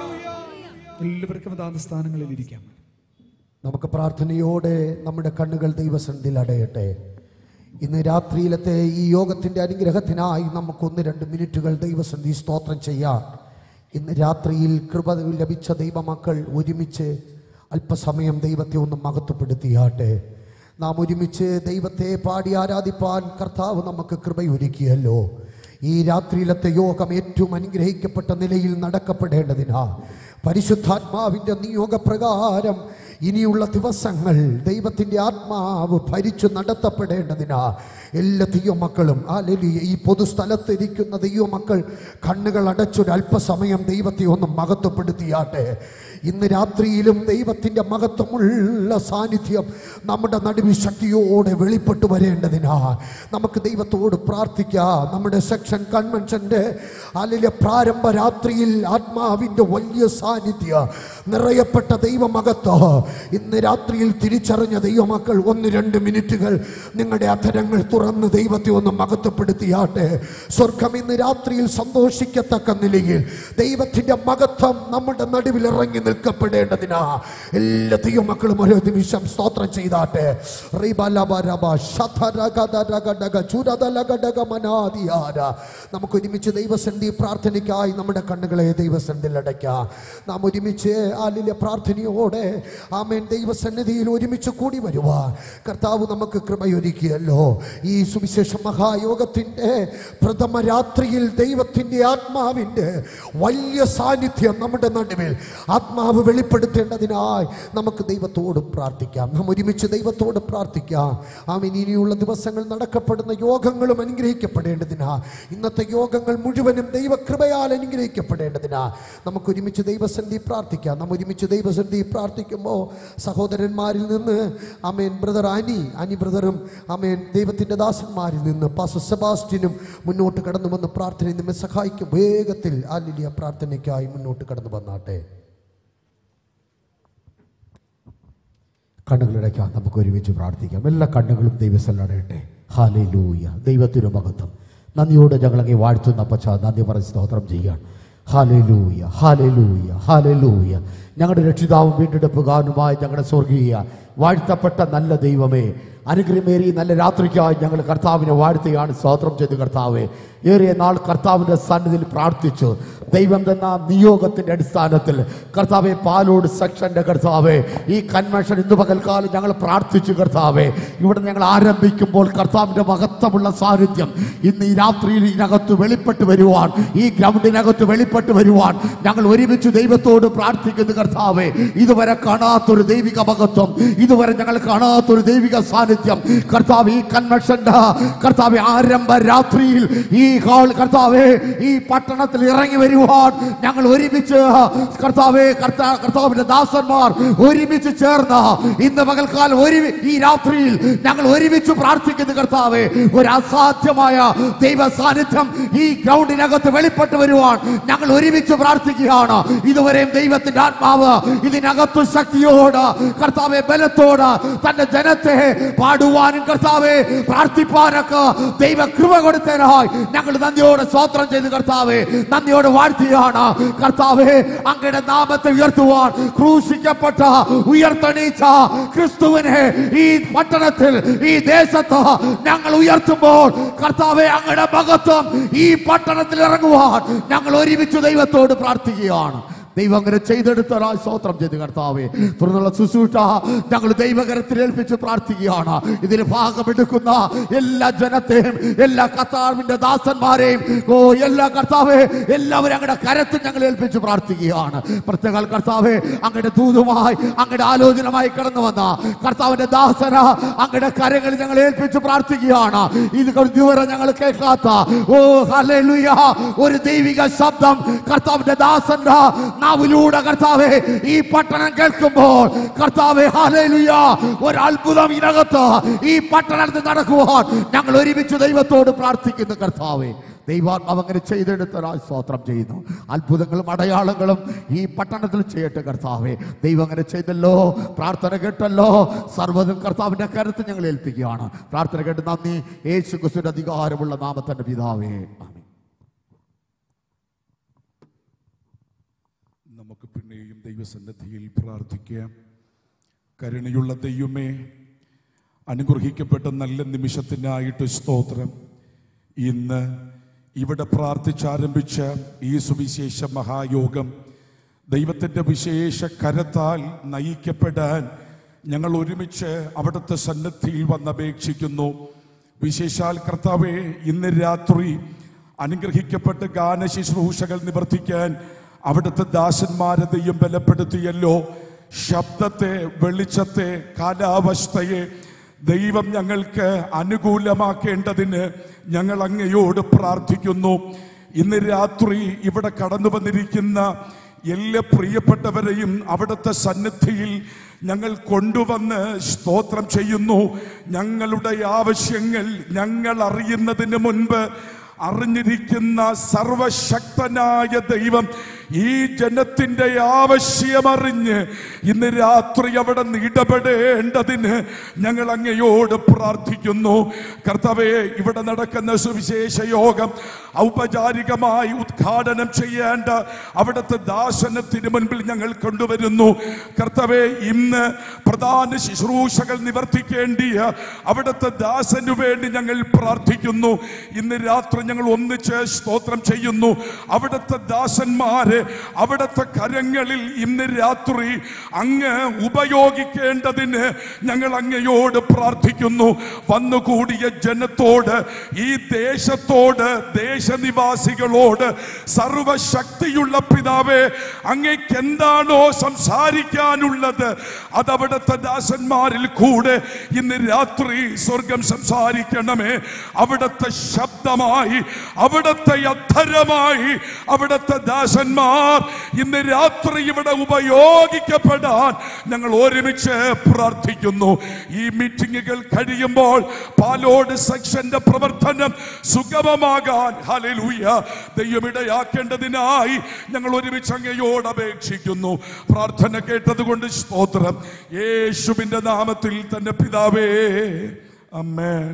എല്ലാവർക്കും അതാത് സ്ഥാനങ്ങളിൽ ഇരിക്കാം നമുക്ക് പ്രാർത്ഥനയോടെ നമ്മുടെ കണ്ണുകൾ ദൈവസന്നിധിയിൽ അടയട്ടെ ഇന്ന് രാത്രിയിലത്തെ ഈ യോഗത്തിൻ്റെ അനുഗ്രഹത്തിനായി നമുക്ക് ഒന്ന് രണ്ട് മിനിറ്റുകൾ ദൈവസന്ധി സ്തോത്രം ചെയ്യാം ഇന്ന് രാത്രിയിൽ കൃപ ലഭിച്ച ദൈവമക്കൾ ഒരുമിച്ച് അല്പസമയം ദൈവത്തെ ഒന്ന് മഹത്വപ്പെടുത്തിയാട്ടെ നാം ഒരുമിച്ച് ദൈവത്തെ പാടി ആരാധിപ്പാൻ കർത്താവ് നമുക്ക് കൃപയൊരുക്കിയല്ലോ ഈ രാത്രിയിലത്തെ യോഗം ഏറ്റവും അനുഗ്രഹിക്കപ്പെട്ട നിലയിൽ നടക്കപ്പെടേണ്ടതിനാ പരിശുദ്ധാത്മാവിൻ്റെ നിയോഗപ്രകാരം ഇനിയുള്ള ദിവസങ്ങൾ ദൈവത്തിൻ്റെ ആത്മാവ് ഭരിച്ചു നടത്തപ്പെടേണ്ടതിനാ എല്ലാ ദൈവമക്കളും ആ ഈ പൊതുസ്ഥലത്തിരിക്കുന്ന ദൈവമക്കൾ കണ്ണുകൾ അടച്ചൊരു അല്പസമയം ദൈവത്തെ ഒന്ന് മഹത്വപ്പെടുത്തിയാട്ടെ ഇന്ന് രാത്രിയിലും ദൈവത്തിൻ്റെ മഹത്വമുള്ള സാന്നിധ്യം നമ്മുടെ നടുവിൽ ശക്തിയോടെ വെളിപ്പെട്ടു വരേണ്ടതിനാ നമുക്ക് ദൈവത്തോട് പ്രാർത്ഥിക്കാം നമ്മുടെ സെക്ഷൻ കൺവെൻഷൻ്റെ അല്ലെങ്കിൽ പ്രാരംഭ രാത്രിയിൽ ആത്മാവിൻ്റെ വലിയ സാന്നിധ്യം നിറയപ്പെട്ട ദൈവമകത്വം ഇന്ന് രാത്രിയിൽ തിരിച്ചറിഞ്ഞ ദൈവമക്കൾ ഒന്ന് രണ്ട് മിനിറ്റുകൾ നിങ്ങളുടെ അധരങ്ങൾ തുറന്ന് ദൈവത്തെ ഒന്ന് മഹത്വപ്പെടുത്തിയാട്ടെ സ്വർഗം ഇന്ന് രാത്രിയിൽ സന്തോഷിക്കത്തക്ക നിലയിൽ ദൈവത്തിൻ്റെ മഹത്വം നമ്മുടെ നടുവിൽ ഇറങ്ങി നിൽക്കപ്പെടേണ്ടതിനാ എല്ലാ ദൈവമക്കളും ഓരോ നിമിഷം സ്തോത്രം ചെയ്താട്ടെ റിബലബരബ ശതരഗദരഗഡഗ ചുരതലഗഡഗമനാദിയാര. നമുക്ക് ഒരുമിച്ച് ദൈവസന്ധി പ്രാർത്ഥനയ്ക്കായി നമ്മുടെ കണ്ണുകളെ ദൈവസന്ധിയിൽ അടയ്ക്കാം നാം ഒരുമിച്ച് ആലിലെ പ്രാർത്ഥനയോടെ ആമേൻ ദൈവസന്നിധിയിൽ ഒരുമിച്ച് കൂടി വരുവാൻ കർത്താവ് നമുക്ക് കൃപയൊരുക്കിയല്ലോ ഈ സുവിശേഷ മഹായോഗത്തിൻ്റെ പ്രഥമ രാത്രിയിൽ ദൈവത്തിൻ്റെ ആത്മാവിൻ്റെ വലിയ സാന്നിധ്യം നമ്മുടെ നടുവിൽ ആത്മാവ് വെളിപ്പെടുത്തേണ്ടതിനായി നമുക്ക് ദൈവത്തോട് പ്രാർത്ഥിക്കാം നാം ഒരുമിച്ച് ദൈവത്തോട് പ്രാർത്ഥിക്കാം ആമീൻ ഇനിയുള്ള ദിവസങ്ങൾ നടക്കപ്പെടുന്ന യോഗങ്ങളും അനുഗ്രഹിക്കപ്പെടേണ്ടതിനാ ഇന്നത്തെ യോഗങ്ങൾ മുഴുവനും ദൈവകൃപയാൽ അനുഗ്രഹിക്കപ്പെടേണ്ടതിനാ നമുക്ക് ഒരുമിച്ച് ദൈവസന്ധി പ്രാർത്ഥിക്കാം നാം ഒരുമിച്ച് ദൈവസന്ധി പ്രാർത്ഥിക്കുമ്പോൾ സഹോദരന്മാരിൽ നിന്ന് അമേൻ ബ്രദർ അനി അനി ബ്രദറും അമേൻ ദൈവത്തിൻ്റെ ദാസന്മാരിൽ നിന്ന് പാസ സെബാസ്റ്റിനും മുന്നോട്ട് കടന്നു വന്ന് പ്രാർത്ഥന നമ്മെ സഹായിക്കും വേഗത്തിൽ ആ ലിലിയ പ്രാർത്ഥനയ്ക്കായി മുന്നോട്ട് കടന്നു വന്നാട്ടെ കണ്ണുകളടയ്ക്കാം നമുക്ക് ഒരുമിച്ച് പ്രാർത്ഥിക്കാം എല്ലാ കണ്ണുകളും ദൈവസ്ഥലടയട്ടെ ഹാലേ ലൂയ ദൈവത്തിനു മഹത്വം നന്ദിയോടെ ഞങ്ങളങ്ങി വാഴ്ത്തുന്ന പച്ച നന്ദി പറഞ്ഞ് സ്തോത്രം ചെയ്യാൻ ഹാലേ ലൂയ ഹാലേ ലൂയ ഹാലേ ലൂയ ഞങ്ങളുടെ രക്ഷിതാവും വീണ്ടെടുപ്പുകാരനുമായി ഞങ്ങളുടെ സ്വർഗീയ വാഴ്ത്തപ്പെട്ട നല്ല ദൈവമേ അനുഗ്രഹമേറി നല്ല രാത്രിക്കായി ഞങ്ങൾ കർത്താവിനെ വാഴ്ത്തുകയാണ് സ്തോത്രം ചെയ്ത് കർത്താവെ ഏറിയ നാൾ കർത്താവിൻ്റെ സന്നിധിയിൽ പ്രാർത്ഥിച്ചു ദൈവം തന്ന നിയോഗത്തിന്റെ അടിസ്ഥാനത്തിൽ കർത്താവെ പാലോട് സെക്ഷന്റെ കർത്താവെ ഈ കൺവെൻഷൻ ഇന്ന് പകൽക്കാലം ഞങ്ങൾ പ്രാർത്ഥിച്ചു കർത്താവെ ഇവിടെ ഞങ്ങൾ ആരംഭിക്കുമ്പോൾ കർത്താവിന്റെ മഹത്വമുള്ള സാന്നിധ്യം ഇന്ന് ഈ രാത്രിയിൽ ഇതിനകത്ത് വെളിപ്പെട്ട് വരുവാൻ ഈ ഗ്രൗണ്ടിനകത്ത് വെളിപ്പെട്ട് വരുവാൻ ഞങ്ങൾ ഒരുമിച്ച് ദൈവത്തോട് പ്രാർത്ഥിക്കുന്നു കർത്താവെ ഇതുവരെ കാണാത്തൊരു ദൈവിക മഹത്വം ഇതുവരെ ഞങ്ങൾ കാണാത്തൊരു ദൈവിക സാന്നിധ്യം കർത്താവ് ഈ കൺവെൻഷന്റെ കർത്താവ് ആരംഭ രാത്രിയിൽ ഈ ഹാൾ കർത്താവെ ഈ പട്ടണത്തിൽ ഇറങ്ങി വരുവാൻ ഞങ്ങൾ ഒരുമിച്ച് കർത്താവെ കർത്താ കർത്താവിന്റെ ദാസന്മാർ ഒരുമിച്ച് ചേർന്ന് ഇന്ന് പകൽക്കാലം ഒരു ഈ രാത്രിയിൽ ഞങ്ങൾ ഒരുമിച്ച് പ്രാർത്ഥിക്കുന്നു കർത്താവെ ഒരു അസാധ്യമായ ദൈവ സാന്നിധ്യം ഈ ഗ്രൗണ്ടിനകത്ത് വെളിപ്പെട്ട് വരുവാൻ ഞങ്ങൾ ഒരുമിച്ച് പ്രാർത്ഥിക്കുകയാണ് ഇതുവരെയും ദൈവത്തിന്റെ ആത്മാവ് ഇതിനകത്ത് ശക്തിയോട് കർത്താവെ ബലത്തോട് തന്റെ ജനത്തെ പാടുവാനും കർത്താവെ പ്രാർത്ഥിപ്പാനൊക്കെ ദൈവ കൃപ കൊടുത്തതിനായി ഞങ്ങൾ നന്ദിയോടെ സ്തോത്രം ചെയ്ത് കർത്താവെ നന്ദിയോടെ വാഴ്ത്തിയാണ് കർത്താവെ അങ്ങയുടെ നാമത്തെ ഉയർത്തുവാൻ ക്രൂശിക്കപ്പെട്ട ഉയർത്തെണീച്ച ക്രിസ്തുവിനെ ഈ പട്ടണത്തിൽ ഈ ദേശത്ത് ഞങ്ങൾ ഉയർത്തുമ്പോൾ കർത്താവെ അങ്ങയുടെ മഹത്വം ഈ പട്ടണത്തിൽ ഇറങ്ങുവാൻ ഞങ്ങൾ ഒരുമിച്ച് ദൈവത്തോട് പ്രാർത്ഥിക്കുകയാണ് ദൈവം അങ്ങനെ ചെയ്തെടുത്തരായി സ്തോത്രം ചെയ്ത് കർത്താവേ തുടർന്നുള്ള ശുശ്രൂഷ ഞങ്ങൾ ദൈവകരത്തിൽ ഏൽപ്പിച്ച് പ്രാർത്ഥിക്കുകയാണ് ഇതിന് ഭാഗമെടുക്കുന്ന എല്ലാ ജനത്തെയും എല്ലാ കർത്താവിന്റെ ദാസന്മാരെയും ഓ എല്ലാ കർത്താവെ എല്ലാവരും അങ്ങയുടെ കരത്തിൽ ഞങ്ങൾ ഏൽപ്പിച്ച് പ്രാർത്ഥിക്കുകയാണ് പ്രത്യേക കർത്താവെ അങ്ങയുടെ ദൂതുമായി അങ്ങയുടെ ആലോചനമായി കടന്നു വന്ന കർത്താവിന്റെ ദാസന അങ്ങയുടെ കരങ്ങളിൽ ഞങ്ങൾ ഏൽപ്പിച്ച് പ്രാർത്ഥിക്കുകയാണ് ഇത് ഇതുവരെ ഞങ്ങൾ കേൾക്കാത്ത ഓ ഹല്ലേലൂയ ഒരു ദൈവിക ശബ്ദം കർത്താവിന്റെ ദാസന്റെ നാവിലൂടെ കർത്താവെ ഈ പട്ടണം കേൾക്കുമ്പോൾ കർത്താവെ ഹല്ലേലൂയ ഒരു അത്ഭുതം ഇതിനകത്ത് ഈ പട്ടണത്തിൽ നടക്കുവാൻ ഞങ്ങൾ ഒരുമിച്ച് ദൈവത്തോട് പ്രാർത്ഥിക്കുന്നു കർത്താവെ ദൈവാത്മാവ് അങ്ങനെ ചെയ്തെടുത്തൊരാൾ സ്തോത്രം ചെയ്യുന്നു അത്ഭുതങ്ങളും അടയാളങ്ങളും ഈ പട്ടണത്തിൽ ചെയ്യട്ടെ കർത്താവെ ദൈവം അങ്ങനെ ചെയ്തല്ലോ പ്രാർത്ഥന കേട്ടല്ലോ സർവ്വതും കർത്താവിന്റെ കരുത്ത് ഞങ്ങൾ ഏൽപ്പിക്കുകയാണ് പ്രാർത്ഥന കേട്ട് നന്ദി യേശു ക്രിസ്തുവിന്റെ അധികാരമുള്ള നാമത്തിന്റെ പിതാവേ ആമേൻ നമുക്ക് പിന്നെയും ദൈവസന്നിധിയിൽ പ്രാർത്ഥിക്കാം കരുണയുള്ള ദൈവമേ അനുഗ്രഹിക്കപ്പെട്ട നല്ല നിമിഷത്തിനായിട്ട് സ്തോത്രം ഇന്ന് ഇവിടെ പ്രാർത്ഥിച്ചാരംഭിച്ച ഈ സുവിശേഷ മഹായോഗം ദൈവത്തിൻ്റെ വിശേഷ കരത്താൽ നയിക്കപ്പെടാൻ ഞങ്ങൾ ഒരുമിച്ച് അവിടുത്തെ സന്നദ്ധിയിൽ വന്നപേക്ഷിക്കുന്നു വിശേഷാൽ കർത്താവെ ഇന്ന് രാത്രി അനുഗ്രഹിക്കപ്പെട്ട് ഗാന ശുശ്രൂഷകൾ നിവർത്തിക്കാൻ അവിടുത്തെ ദാസന്മാരെ ദൈവം ബലപ്പെടുത്തിയല്ലോ ശബ്ദത്തെ വെളിച്ചത്തെ കാലാവസ്ഥയെ ദൈവം ഞങ്ങൾക്ക് അനുകൂലമാക്കേണ്ടതിന് ഞങ്ങൾ അങ്ങയോട് പ്രാർത്ഥിക്കുന്നു ഇന്ന് രാത്രി ഇവിടെ കടന്നു വന്നിരിക്കുന്ന എല്ലാ പ്രിയപ്പെട്ടവരെയും അവിടുത്തെ സന്നിധിയിൽ ഞങ്ങൾ കൊണ്ടുവന്ന് സ്തോത്രം ചെയ്യുന്നു ഞങ്ങളുടെ ആവശ്യങ്ങൾ ഞങ്ങൾ അറിയുന്നതിന് മുൻപ് അറിഞ്ഞിരിക്കുന്ന സർവശക്തനായ ദൈവം ഈ ജനത്തിന്റെ ആവശ്യമറിഞ്ഞ് ഇന്ന് രാത്രി അവിടെ നിന്ന് ഇടപെടേണ്ടതിന് ഞങ്ങൾ അങ്ങയോട് പ്രാർത്ഥിക്കുന്നു കർത്താവെ ഇവിടെ നടക്കുന്ന സുവിശേഷ യോഗം ഔപചാരികമായി ഉദ്ഘാടനം ചെയ്യേണ്ട അവിടുത്തെ ദാസനത്തിന് മുൻപിൽ ഞങ്ങൾ കൊണ്ടുവരുന്നു കർത്താവെ ഇന്ന് പ്രധാന ശുശ്രൂഷകൾ നിവർത്തിക്കേണ്ടിയ അവിടുത്തെ ദാസനു വേണ്ടി ഞങ്ങൾ പ്രാർത്ഥിക്കുന്നു ഇന്ന് രാത്രി ഞങ്ങൾ ഒന്നിച്ച് സ്തോത്രം ചെയ്യുന്നു അവിടുത്തെ ദാസന്മാര് അവിടുത്തെ കരങ്ങളിൽ ഇന്ന് രാത്രി അങ്ങ് ഉപയോഗിക്കേണ്ടതിന് ഞങ്ങൾ അങ്ങയോട് പ്രാർത്ഥിക്കുന്നു വന്നുകൂടിയ ജനത്തോട് ഈ ദേശത്തോട് ദേശനിവാസികളോട് സർവശക്തിയുള്ള പിതാവേ അങ്ങേക്ക് എന്താണോ സംസാരിക്കാനുള്ളത് അത് അവിടുത്തെ ദാസന്മാരിൽ കൂടെ ഇന്ന് രാത്രി സ്വർഗം സംസാരിക്കണമേ അവിടുത്തെ ശബ്ദമായി അവിടുത്തെ അധരമായി അവിടുത്തെ ദാസന്മാർ ഇന്ന് രാത്രി ഇവിടെ ഉപയോഗിക്കപ്പെടാൻ ഞങ്ങൾ ഒരുമിച്ച് പ്രാർത്ഥിക്കുന്നു ഈ മീറ്റിങ്ങുകൾ കഴിയുമ്പോൾ പാലോട് സെക്ഷന്റെ പ്രവർത്തനം സുഗമമാകാൻ ഹല്ലേലൂയ ദൈവമിടയാക്കേണ്ടതിനായി ഞങ്ങൾ ഒരുമിച്ച് അങ്ങയോട് അപേക്ഷിക്കുന്നു പ്രാർത്ഥന കേട്ടതുകൊണ്ട് സ്തോത്രം യേശുവിന്റെ നാമത്തിൽ തന്നെ പിതാവേ അമ്മേൻ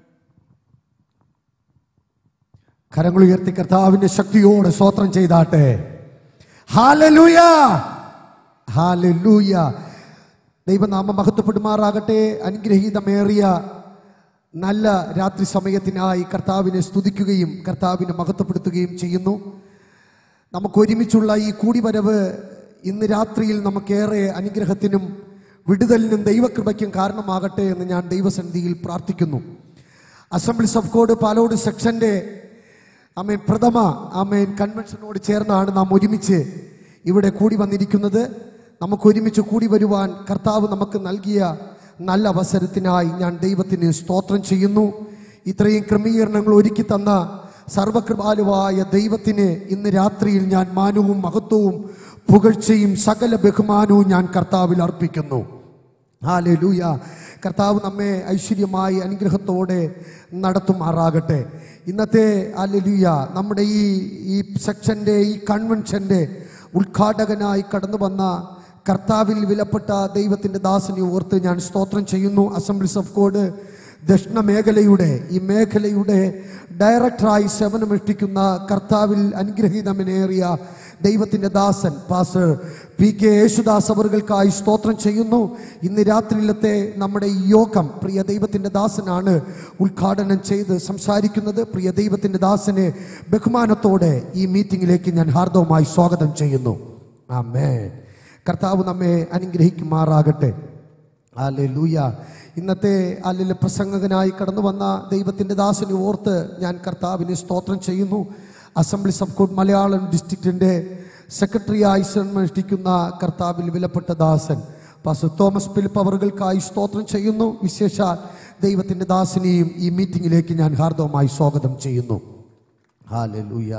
കരങ്ങൾ ഉയർത്തി കർത്താവിന്റെ ശക്തിയോട് സ്തോത്രം ചെയ്താട്ടെ ഹാലലൂയ ഹാലലൂയ ദൈവനാമം മഹത്വപ്പെടുമാറാകട്ടെ അനുഗ്രഹീതമേറിയ നല്ല രാത്രി സമയത്തിനായി കർത്താവിനെ സ്തുതിക്കുകയും കർത്താവിനെ മഹത്വപ്പെടുത്തുകയും ചെയ്യുന്നു നമുക്ക് ഒരുമിച്ചുള്ള ഈ കൂടിവരവ് ഇന്ന് രാത്രിയിൽ നമുക്കേറെ അനുഗ്രഹത്തിനും വിടുതലിനും ദൈവകൃപയ്ക്കും കാരണമാകട്ടെ എന്ന് ഞാൻ ദൈവസന്നിധിയിൽ പ്രാർത്ഥിക്കുന്നു അസംബ്ലീസ് ഓഫ് ഗോഡ് പാലോട് സെക്ഷന്റെ അമേൻ പ്രഥമ അമേൻ കൺവെൻഷനോട് ചേർന്നാണ് നാം ഒരുമിച്ച് ഇവിടെ കൂടി വന്നിരിക്കുന്നത് നമുക്ക് ഒരുമിച്ച് കൂടി വരുവാൻ കർത്താവ് നമുക്ക് നൽകിയ നല്ല അവസരത്തിനായി ഞാൻ ദൈവത്തിന് സ്തോത്രം ചെയ്യുന്നു ഇത്രയും ക്രമീകരണങ്ങൾ ഒരുക്കി തന്ന സർവകൃപാലുവായ ദൈവത്തിന് ഇന്ന് രാത്രിയിൽ ഞാൻ മാനവും മഹത്വവും പുകഴ്ചയും സകല ബഹുമാനവും ഞാൻ കർത്താവിൽ അർപ്പിക്കുന്നു ഹാലൂയ കർത്താവ് നമ്മെ ഐശ്വര്യമായി അനുഗ്രഹത്തോടെ നടത്തുമാറാകട്ടെ ഇന്നത്തെ ഹാലൂയ നമ്മുടെ ഈ ഈ സെക്ഷൻ്റെ ഈ കൺവെൻഷൻ്റെ ഉദ്ഘാടകനായി കടന്നു വന്ന കർത്താവിൽ വിലപ്പെട്ട ദൈവത്തിൻ്റെ ദാസനെ ഓർത്ത് ഞാൻ സ്തോത്രം ചെയ്യുന്നു അസംബ്ലീസ് ഓഫ് ഗോഡ് ദക്ഷിണ മേഖലയുടെ ഈ മേഖലയുടെ ഡയറക്ടറായി സേവനമനുഷ്ഠിക്കുന്ന കർത്താവിൽ അനുഗ്രഹീതമനേറിയ ദൈവത്തിൻ്റെ ദാസൻ പാസ്റ്റർ പി കെ യേശുദാസ് അവർകൾക്കായി സ്തോത്രം ചെയ്യുന്നു ഇന്ന് രാത്രിയിലത്തെ നമ്മുടെ ഈ യോഗം പ്രിയ ദൈവത്തിൻ്റെ ദാസനാണ് ഉദ്ഘാടനം ചെയ്ത് സംസാരിക്കുന്നത് പ്രിയ ദൈവത്തിൻ്റെ ദാസനെ ബഹുമാനത്തോടെ ഈ മീറ്റിംഗിലേക്ക് ഞാൻ ഹാർദവമായി സ്വാഗതം ചെയ്യുന്നു ആമേൻ കർത്താവ് നമ്മെ അനുഗ്രഹിക്കുമാറാകട്ടെ ലൂയ ഇന്നത്തെ അല്ലെ പ്രസംഗകനായി കടന്നു വന്ന ദൈവത്തിൻ്റെ ദാസനെ ഓർത്ത് ഞാൻ കർത്താവിനെ സ്തോത്രം ചെയ്യുന്നു അസംബ്ലീസ് ഓഫ് ഗോഡ് മലയാളം ഡിസ്ട്രിക്റ്റിൻ്റെ സെക്രട്ടറിയായി ശ്രമിക്കുന്ന കർത്താവിൽ വിലപ്പെട്ട ദാസൻ പാസ്റ്റർ തോമസ് ഫിലിപ്പ് അവർകൾക്കായി സ്തോത്രം ചെയ്യുന്നു വിശേഷാൽ ദൈവത്തിൻ്റെ ദാസനെയും ഈ മീറ്റിങ്ങിലേക്ക് ഞാൻ ഹാർദവമായി സ്വാഗതം ചെയ്യുന്നു ഹാലൂയ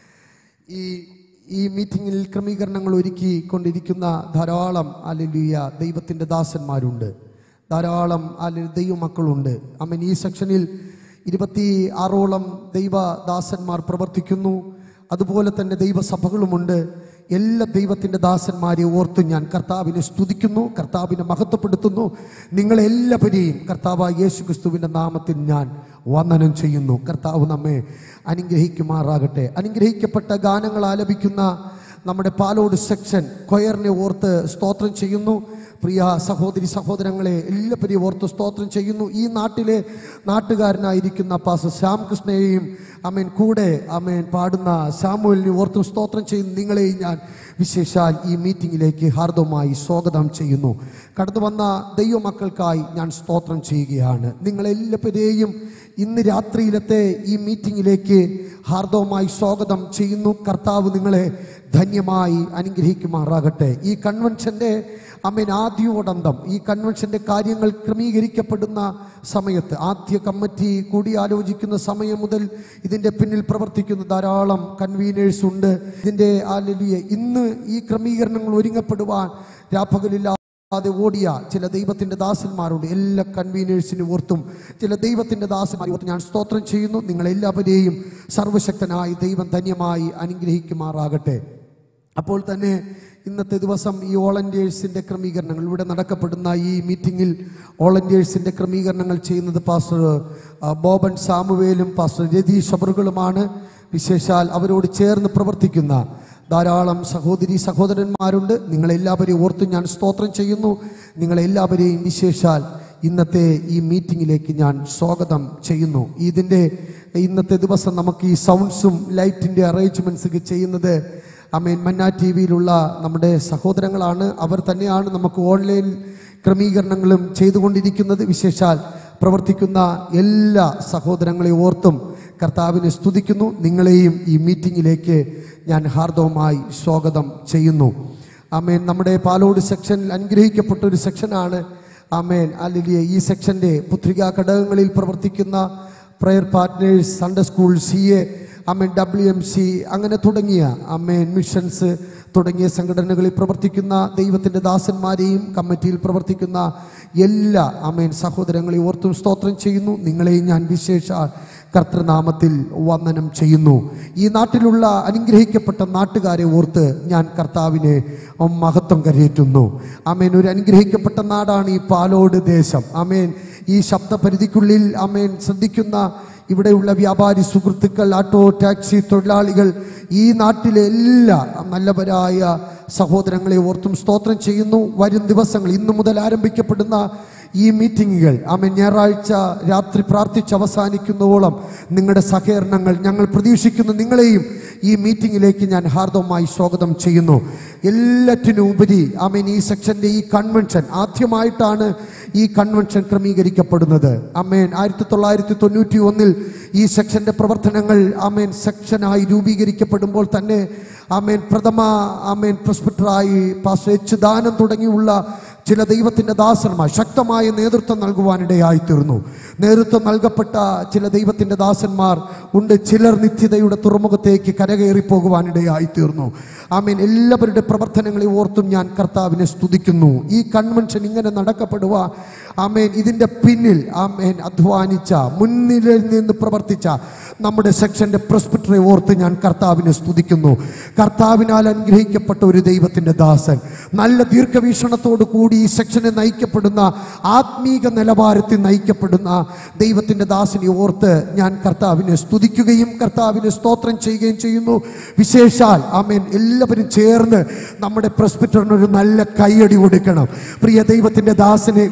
ഈ ഈ മീറ്റിങ്ങിൽ ക്രമീകരണങ്ങൾ ഒരുക്കി കൊണ്ടിരിക്കുന്ന ധാരാളം അലലുയ ദൈവത്തിൻ്റെ ദാസന്മാരുണ്ട് ധാരാളം അല്ലെ ദൈവമക്കളുണ്ട് അമ്മൻ ഈ സെക്ഷനിൽ ഇരുപത്തി ആറോളം ദൈവദാസന്മാർ പ്രവർത്തിക്കുന്നു അതുപോലെ തന്നെ ദൈവസഭകളുമുണ്ട് എല്ലാ ദൈവത്തിൻ്റെ ദാസന്മാരെ ഓർത്ത് ഞാൻ കർത്താവിനെ സ്തുതിക്കുന്നു കർത്താവിനെ മഹത്വപ്പെടുത്തുന്നു നിങ്ങളെല്ലാവരെയും കർത്താവ് യേശു ക്രിസ്തുവിൻ്റെ നാമത്തിൽ ഞാൻ വന്ദനം ചെയ്യുന്നു കർത്താവ് നമ്മെ അനുഗ്രഹിക്കുമാറാകട്ടെ അനുഗ്രഹിക്കപ്പെട്ട ഗാനങ്ങൾ ആലപിക്കുന്ന നമ്മുടെ പാലോട് സെക്ഷൻ കൊയറിനെ ഓർത്ത് സ്തോത്രം ചെയ്യുന്നു പ്രിയ സഹോദരി സഹോദരങ്ങളെ എല്ലാവരെയും ഓർത്ത് സ്തോത്രം ചെയ്യുന്നു ഈ നാട്ടിലെ നാട്ടുകാരനായിരിക്കുന്ന പാസ് ശ്യാംകൃഷ്ണയെയും അമേൻ കൂടെ അമേൻ പാടുന്ന സാമുവലിനെ ഓർത്തും സ്തോത്രം ചെയ്യുന്നു നിങ്ങളെയും ഞാൻ വിശേഷാൽ ഈ മീറ്റിങ്ങിലേക്ക് ഹാർദവമായി സ്വാഗതം ചെയ്യുന്നു കടന്നു വന്ന ദൈവമക്കൾക്കായി ഞാൻ സ്തോത്രം ചെയ്യുകയാണ് നിങ്ങളെല്ലാവരെയും ഇന്ന് രാത്രിയിലത്തെ ഈ മീറ്റിങ്ങിലേക്ക് ഹാർദവമായി സ്വാഗതം ചെയ്യുന്നു കർത്താവ് നിങ്ങളെ ധന്യമായി അനുഗ്രഹിക്കുമാറാകട്ടെ ഈ കൺവെൻഷൻ്റെ അമ്മൻ ആദ്യോടന്തം ഈ കൺവെൻഷൻ്റെ കാര്യങ്ങൾ ക്രമീകരിക്കപ്പെടുന്ന സമയത്ത് ആദ്യ കമ്മിറ്റി കൂടിയാലോചിക്കുന്ന സമയം മുതൽ ഇതിൻ്റെ പിന്നിൽ പ്രവർത്തിക്കുന്ന ധാരാളം കൺവീനേഴ്സ് ഉണ്ട് ഇതിൻ്റെ ആലിയ ഇന്ന് ഈ ക്രമീകരണങ്ങൾ ഒരുങ്ങപ്പെടുവാൻ രാപ്പകലില്ല അതെ ഓടിയ ചില ദൈവത്തിന്റെ ദാസന്മാരുണ്ട് എല്ലാ കൺവീനേഴ്സിനും ഓർത്തും ചില ദൈവത്തിന്റെ ദാസന്മാരെ ഓർത്ത് ഞാൻ സ്തോത്രം ചെയ്യുന്നു നിങ്ങളെല്ലാവരെയും സർവശക്തനായി ദൈവം ധന്യമായി അനുഗ്രഹിക്കുമാറാകട്ടെ അപ്പോൾ തന്നെ ഇന്നത്തെ ദിവസം ഈ വോളണ്ടിയേഴ്സിന്റെ ക്രമീകരണങ്ങൾ ഇവിടെ നടക്കപ്പെടുന്ന ഈ മീറ്റിങ്ങിൽ വോളണ്ടിയേഴ്സിന്റെ ക്രമീകരണങ്ങൾ ചെയ്യുന്നത് പാസ്റ്റർ ആ, ബോബൻ സാമുവേലും പാസ്റ്റർ രതീഷ് അബറുകളുമാണ് വിശേഷാൽ അവരോട് ചേർന്ന് പ്രവർത്തിക്കുന്ന ധാരാളം സഹോദരി സഹോദരന്മാരുണ്ട് നിങ്ങളെല്ലാവരെയും ഓർത്ത് ഞാൻ സ്തോത്രം ചെയ്യുന്നു നിങ്ങളെല്ലാവരെയും വിശേഷാൽ ഇന്നത്തെ ഈ മീറ്റിങ്ങിലേക്ക് ഞാൻ സ്വാഗതം ചെയ്യുന്നു ഇതിൻ്റെ ഇന്നത്തെ ദിവസം നമുക്ക് ഈ സൗണ്ട്സും ലൈറ്റിൻ്റെ അറേഞ്ച്മെൻറ്റ്സ് ഒക്കെ ചെയ്യുന്നത് അമേൻ മന്ന ടി വിയിലുള്ള നമ്മുടെ സഹോദരങ്ങളാണ് അവർ തന്നെയാണ് നമുക്ക് ഓൺലൈൻ ക്രമീകരണങ്ങളും ചെയ്തുകൊണ്ടിരിക്കുന്നത് വിശേഷാൽ പ്രവർത്തിക്കുന്ന എല്ലാ സഹോദരങ്ങളെ ഓർത്തും കർത്താവിനെ സ്തുതിക്കുന്നു നിങ്ങളെയും ഈ മീറ്റിങ്ങിലേക്ക് ഞാൻ ഹാർദവമായി സ്വാഗതം ചെയ്യുന്നു ആമേൻ നമ്മുടെ പാലോട് സെക്ഷനിൽ അനുഗ്രഹിക്കപ്പെട്ട ഒരു സെക്ഷനാണ് ആമേൻ അല്ലിയ ഈ സെക്ഷൻ്റെ പുത്രികാ ഘടകങ്ങളിൽ പ്രവർത്തിക്കുന്ന prayer partners Sunday school C A അമ്മേൻ ഡബ്ല്യു എം സി അങ്ങനെ തുടങ്ങിയ അമ്മേൻ മിഷൻസ് തുടങ്ങിയ സംഘടനകളിൽ പ്രവർത്തിക്കുന്ന ദൈവത്തിൻ്റെ ദാസന്മാരെയും കമ്മിറ്റിയിൽ പ്രവർത്തിക്കുന്ന എല്ലാ അമ്മേൻ സഹോദരങ്ങളെയും ഓർത്തും സ്തോത്രം ചെയ്യുന്നു നിങ്ങളെയും ഞാൻ വിശേഷ കർത്തൃനാമത്തിൽ വന്ദനം ചെയ്യുന്നു ഈ നാട്ടിലുള്ള അനുഗ്രഹിക്കപ്പെട്ട നാട്ടുകാരെ ഓർത്ത് ഞാൻ കർത്താവിനെ മഹത്വം കരയേറ്റുന്നു അമേൻ ഒരു അനുഗ്രഹിക്കപ്പെട്ട നാടാണ് ഈ പാലോട് ദേശം അമേൻ ഈ ശബ്ദപരിധിക്കുള്ളിൽ അമേൻ ശ്രദ്ധിക്കുന്ന ഇവിടെയുള്ള വ്യാപാരി സുഹൃത്തുക്കൾ ഓട്ടോ ടാക്സി തൊഴിലാളികൾ ഈ നാട്ടിലെ എല്ലാ നല്ലവരായ സഹോദരങ്ങളെ ഓർത്തും സ്തോത്രം ചെയ്യുന്നു വരും ദിവസങ്ങൾ ഇന്നു മുതൽ ആരംഭിക്കപ്പെടുന്ന ഈ മീറ്റിങ്ങുകൾ ആമൻ ഞായറാഴ്ച രാത്രി പ്രാർത്ഥിച്ച് അവസാനിക്കുന്നതോളം നിങ്ങളുടെ സഹകരണങ്ങൾ ഞങ്ങൾ പ്രതീക്ഷിക്കുന്നു നിങ്ങളെയും ഈ മീറ്റിങ്ങിലേക്ക് ഞാൻ ഹാർദവമായി സ്വാഗതം ചെയ്യുന്നു എല്ലാറ്റിനും ഉപരി ആമേൻ ഈ സെക്ഷൻ്റെ ഈ കൺവെൻഷൻ ആദ്യമായിട്ടാണ് ഈ കൺവെൻഷൻ ക്രമീകരിക്കപ്പെടുന്നത് അമ്മേൻ ആയിരത്തി തൊള്ളായിരത്തി തൊണ്ണൂറ്റി ഒന്നിൽ ഈ സെക്ഷൻ്റെ പ്രവർത്തനങ്ങൾ ആമേൻ സെക്ഷനായി രൂപീകരിക്കപ്പെടുമ്പോൾ തന്നെ ആമേൻ പ്രഥമ ആമേൻ പ്രസ്പെക്ടറായി പാസ് എച്ച് ദാനം തുടങ്ങിയുള്ള ചില ദൈവത്തിൻ്റെ ദാസന്മാർ ശക്തമായ നേതൃത്വം നൽകുവാനിടയായി തീർന്നു നേതൃത്വം നൽകപ്പെട്ട ചില ദൈവത്തിൻ്റെ ദാസന്മാർ ഉണ്ട് ചിലർ നിത്യതയുടെ തുറമുഖത്തേക്ക് കരകയറി പോകുവാനിടയായി തീർന്നു ആമേൻ എല്ലാവരുടെ പ്രവർത്തനങ്ങളെ ഓർത്തും ഞാൻ കർത്താവിനെ സ്തുതിക്കുന്നു ഈ കൺവെൻഷൻ ഇങ്ങനെ നടക്കപ്പെടുക ആമേൻ ഇതിൻ്റെ പിന്നിൽ ആമേൻ അധ്വാനിച്ച മുന്നിൽ നിന്ന് പ്രവർത്തിച്ച നമ്മുടെ സെക്ഷന്റെ പ്രസ്പെക്ടറെ ഓർത്ത് ഞാൻ കർത്താവിനെ സ്തുതിക്കുന്നു കർത്താവിനാൽ അനുഗ്രഹിക്കപ്പെട്ട ഒരു ദൈവത്തിന്റെ ദാസൻ നല്ല ദീർഘവീക്ഷണത്തോടു കൂടി ഈ സെക്ഷനെ നയിക്കപ്പെടുന്ന ആത്മീക നിലവാരത്തിൽ നയിക്കപ്പെടുന്ന ദൈവത്തിന്റെ ദാസനെ ഓർത്ത് ഞാൻ കർത്താവിനെ സ്തുതിക്കുകയും കർത്താവിനെ സ്തോത്രം ചെയ്യുകയും ചെയ്യുന്നു വിശേഷാൽ ആമേൻ എല്ലാവരും ചേർന്ന് നമ്മുടെ പ്രസ്പെക്ടറിന് ഒരു നല്ല കൈയടി കൊടുക്കണം പ്രിയ ദൈവത്തിന്റെ ദാസനെ വിശേഷ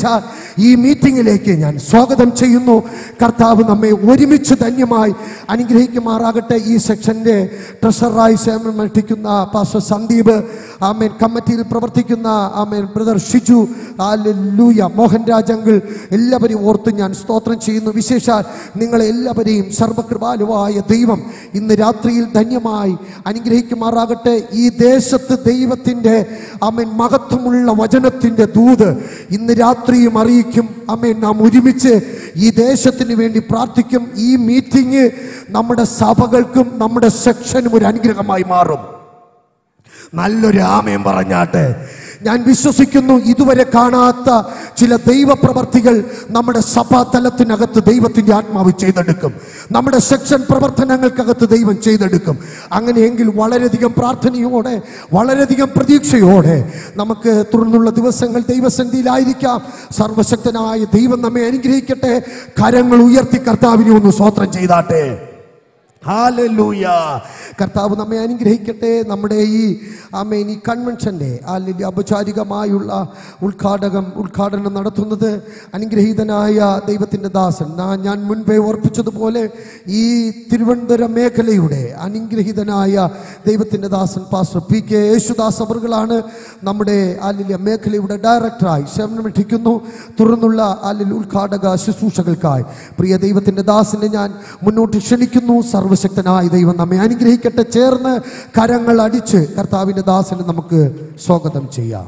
വിശേഷാൽ ഈ മീറ്റിംഗിലേക്ക് ഞാൻ സ്വാഗതം ചെയ്യുന്നു കർത്താവ് നമ്മെ ഒരുമിച്ച് ധന്യമായി അനുഗ്രഹിക്കുമാറാകട്ടെ ഈ സെക്ഷന്റെ ട്രഷറായി സേവനമനുഷ്ഠിക്കുന്ന പാസ്റ്റർ സന്ദീപ് ആമേൻ കമ്മിറ്റിയിൽ പ്രവർത്തിക്കുന്ന ആമേൻ ബ്രദർ ഷിജു ലൂയ മോഹൻ രാജങ്കിൾ എല്ലാവരെയും ഓർത്ത് ഞാൻ സ്തോത്രം ചെയ്യുന്നു വിശേഷാൽ നിങ്ങളെ എല്ലാവരെയും സർവകൃപാലുവായ ദൈവം ഇന്ന് രാത്രിയിൽ ധന്യമായി അനുഗ്രഹിക്കുമാറാകട്ടെ ഈ ദേശത്ത് ദൈവത്തിൻ്റെ ആമേൻ മഹത്വമുള്ള വചനത്തിൻ്റെ ദൂത് ഇന്ന് രാത്രിയും അറിയിക്കും ആമേൻ നാം ഒരുമിച്ച് ഈ ദേശത്തിന് വേണ്ടി പ്രാർത്ഥിക്കും ഈ മീറ്റിംഗ് നമ്മുടെ സഭകൾക്കും നമ്മുടെ സെക്ഷനും ഒരു അനുഗ്രഹമായി മാറും നല്ലൊരു ആമയം പറഞ്ഞാട്ടെ ഞാൻ വിശ്വസിക്കുന്നു ഇതുവരെ കാണാത്ത ചില ദൈവപ്രവർത്തികൾ നമ്മുടെ സഭാ തലത്തിനകത്ത് ദൈവത്തിന്റെ ആത്മാവ് ചെയ്തെടുക്കും നമ്മുടെ സെക്ഷൻ പ്രവർത്തനങ്ങൾക്കകത്ത് ദൈവം ചെയ്തെടുക്കും അങ്ങനെയെങ്കിൽ വളരെയധികം പ്രാർത്ഥനയോടെ വളരെയധികം പ്രതീക്ഷയോടെ നമുക്ക് തുടർന്നുള്ള ദിവസങ്ങൾ ദൈവസന്ധിയിലായിരിക്കാം സർവശക്തനായ ദൈവം നമ്മെ അനുഗ്രഹിക്കട്ടെ കരങ്ങൾ ഉയർത്തി കർത്താവിനെ ഒന്ന് സ്വോത്രം ചെയ്താട്ടെ ഹാലലൂയ കർത്താവ് നമ്മെ അനുഗ്രഹിക്കട്ടെ നമ്മുടെ ഈ ആമേൻ ഈ കൺവെൻഷൻ്റെ അല്ലെങ്കിൽ ഔപചാരികമായുള്ള ഉദ്ഘാടകം ഉദ്ഘാടനം നടത്തുന്നത് അനുഗ്രഹീതനായ ദൈവത്തിൻ്റെ ദാസൻ നാ- ഞാൻ മുൻപേ ഓർപ്പിച്ചതുപോലെ ഈ തിരുവനന്തപുരം മേഖലയുടെ അനുഗ്രഹീതനായ ദൈവത്തിൻ്റെ ദാസൻ പാസ്റ്റർ പി കെ യേശുദാസ് അവറുകളാണ് നമ്മുടെ ആലില്യ മേഖലയുടെ ഡയറക്ടറായി സേവനമനുഷ്ഠിക്കുന്നു തുടർന്നുള്ള ആലിൽ ഉദ്ഘാടക ശുശ്രൂഷകൾക്കായി പ്രിയ ദൈവത്തിൻ്റെ ദാസനെ ഞാൻ മുന്നോട്ട് ക്ഷണിക്കുന്നു സർവശക്തനായ ദൈവം നമ്മെ അനുഗ്രഹിക്കട്ടെ ചേർന്ന് കരങ്ങൾ അടിച്ച് കർത്താവിൻ്റെ ദാസനെ നമുക്ക് സ്വാഗതം ചെയ്യാം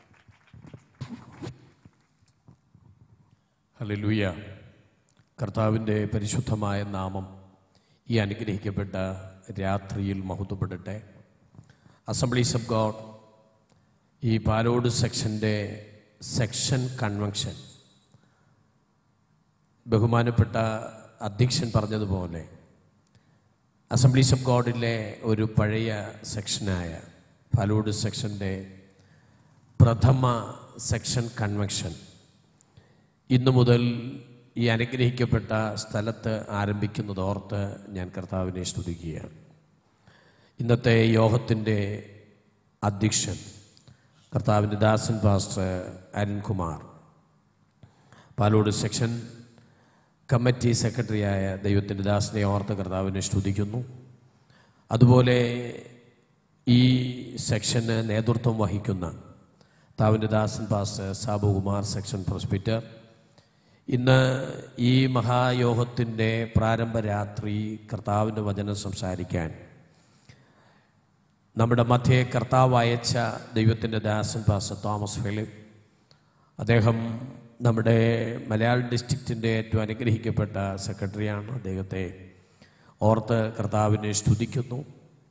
ഹല്ലേലൂയ കർത്താവിൻ്റെ പരിശുദ്ധമായ നാമം ഈ അനുഗ്രഹിക്കപ്പെട്ട രാത്രിയിൽ മഹത്വപ്പെടട്ടെ അസംബ്ലീസ് ഓഫ് ഗോഡ് ഈ പാലോട് സെക്ഷൻ്റെ സെക്ഷൻ കൺവെൻഷൻ ബഹുമാനപ്പെട്ട അധ്യക്ഷൻ പറഞ്ഞതുപോലെ അസംബ്ലീസ് ഓഫ് ഗോഡിലെ ഒരു പഴയ സെക്ഷനായ പാലോട് സെക്ഷൻ്റെ പ്രഥമ സെക്ഷൻ കൺവെൻഷൻ ഇന്നു മുതൽ ഈ അനുഗ്രഹിക്കപ്പെട്ട സ്ഥലത്ത് ആരംഭിക്കുന്നതോർത്ത് ഞാൻ കർത്താവിനെ സ്തുതിക്കുകയാണ് ഇന്നത്തെ യോഗത്തിൻ്റെ അധ്യക്ഷൻ കർത്താവിൻ്റെ ദാസൻ pastor Arunkumar Palode section committee സെക്രട്ടറിയായ ദൈവത്തിൻ്റെ ദാസനെ ഓർത്ത് കർത്താവിനെ സ്തുതിക്കുന്നു അതുപോലെ ഈ സെക്ഷന് നേതൃത്വം വഹിക്കുന്ന താവിൻ്റെ ദാസൻ പാസ്റ്റർ സാബുകുമാർ സെക്ഷൻ പ്രോസ്പിറ്റർ ഇന്ന് ഈ മഹായോഗത്തിൻ്റെ പ്രാരംഭ രാത്രി കർത്താവിൻ്റെ വചനം സംസാരിക്കാൻ നമ്മുടെ മധ്യേ കർത്താവ് അയച്ച ദൈവത്തിൻ്റെ ദാസൻ പാസ്റ്റർ തോമസ് ഫിലിപ്പ് അദ്ദേഹം നമ്മുടെ മലയാളം ഡിസ്ട്രിക്റ്റിൻ്റെ ഏറ്റവും അനുഗ്രഹിക്കപ്പെട്ട സെക്രട്ടറിയാണ് അദ്ദേഹത്തെ ഓർത്ത് കർത്താവിനെ സ്തുതിക്കുന്നു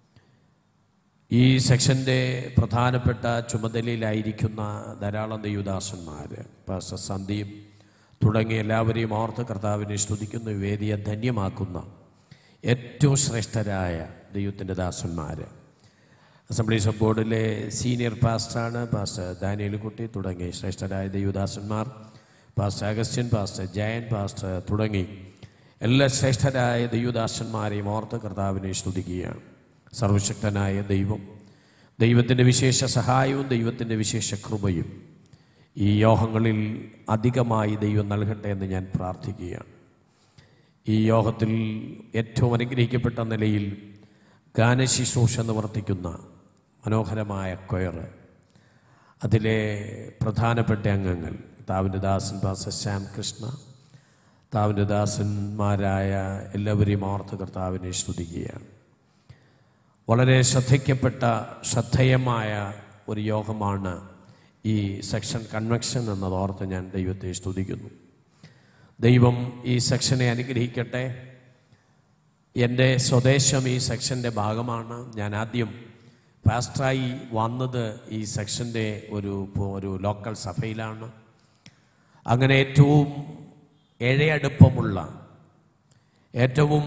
ഈ സെക്ഷൻ്റെ പ്രധാനപ്പെട്ട ചുമതലയിലായിരിക്കുന്ന ധാരാളം ദൈവദാസന്മാർ പാസ്റ്റർ സന്ദീപ് തുടങ്ങിയ എല്ലാവരെയും ഓർത്ത് കർത്താവിനെ സ്തുതിക്കുന്ന ഈ വേദിയെ ധന്യമാക്കുന്ന ഏറ്റവും ശ്രേഷ്ഠരായ ദൈവത്തിൻ്റെ ദാസന്മാർ അസംബ്ലീസ് ഓഫ് ബോർഡിലെ സീനിയർ പാസ്റ്ററാണ് പാസ്റ്റർ ദാനിയൽ കുട്ടി തുടങ്ങി ശ്രേഷ്ഠരായ ദൈവദാസന്മാർ pastor Augustine pastor Jayan pastor തുടങ്ങി എല്ലാ ശ്രേഷ്ഠരായ ദൈവദാസന്മാരെയും ഓർത്ത് കർത്താവിനെ സ്തുതിക്കുകയാണ് സർവശക്തനായ ദൈവം ദൈവത്തിൻ്റെ വിശേഷ സഹായവും ദൈവത്തിൻ്റെ വിശേഷ കൃപയും ഈ യോഗങ്ങളിൽ അധികമായി ദൈവം നൽകട്ടെ എന്ന് ഞാൻ പ്രാർത്ഥിക്കുകയാണ് ഈ യോഗത്തിൽ ഏറ്റവും അനുഗ്രഹിക്കപ്പെട്ട നിലയിൽ ഗാനശുശ്രൂഷ നിവർത്തിക്കുന്ന മനോഹരമായ കൊയർ അതിലെ പ്രധാനപ്പെട്ട അംഗങ്ങൾ താവിൻ്റെ ദാസൻ പാസ ശ്യാം കൃഷ്ണ താവിൻ്റെ ദാസന്മാരായ എല്ലാവരെയും ഓർത്ത് കർത്താവിനെ സ്തുതിക്കുകയാണ് വളരെ ശ്രദ്ധിക്കപ്പെട്ട ശ്രദ്ധേയമായ ഒരു യോഗമാണ് ഈ സെക്ഷൻ കൺവെൻഷൻ എന്നതോർത്ത് ഞാൻ ദൈവത്തെ സ്തുതിക്കുന്നു ദൈവം ഈ സെക്ഷനെ അനുഗ്രഹിക്കട്ടെ എൻ്റെ സ്വദേശം ഈ സെക്ഷൻ്റെ ഭാഗമാണ് ഞാൻ ആദ്യം പാസ്റ്ററായി വന്നത് ഈ സെക്ഷൻ്റെ ഒരു ഒരു ലോക്കൽ സഭയിലാണ് അങ്ങനെ ഏറ്റവും ഇഴയടുപ്പമുള്ള ഏറ്റവും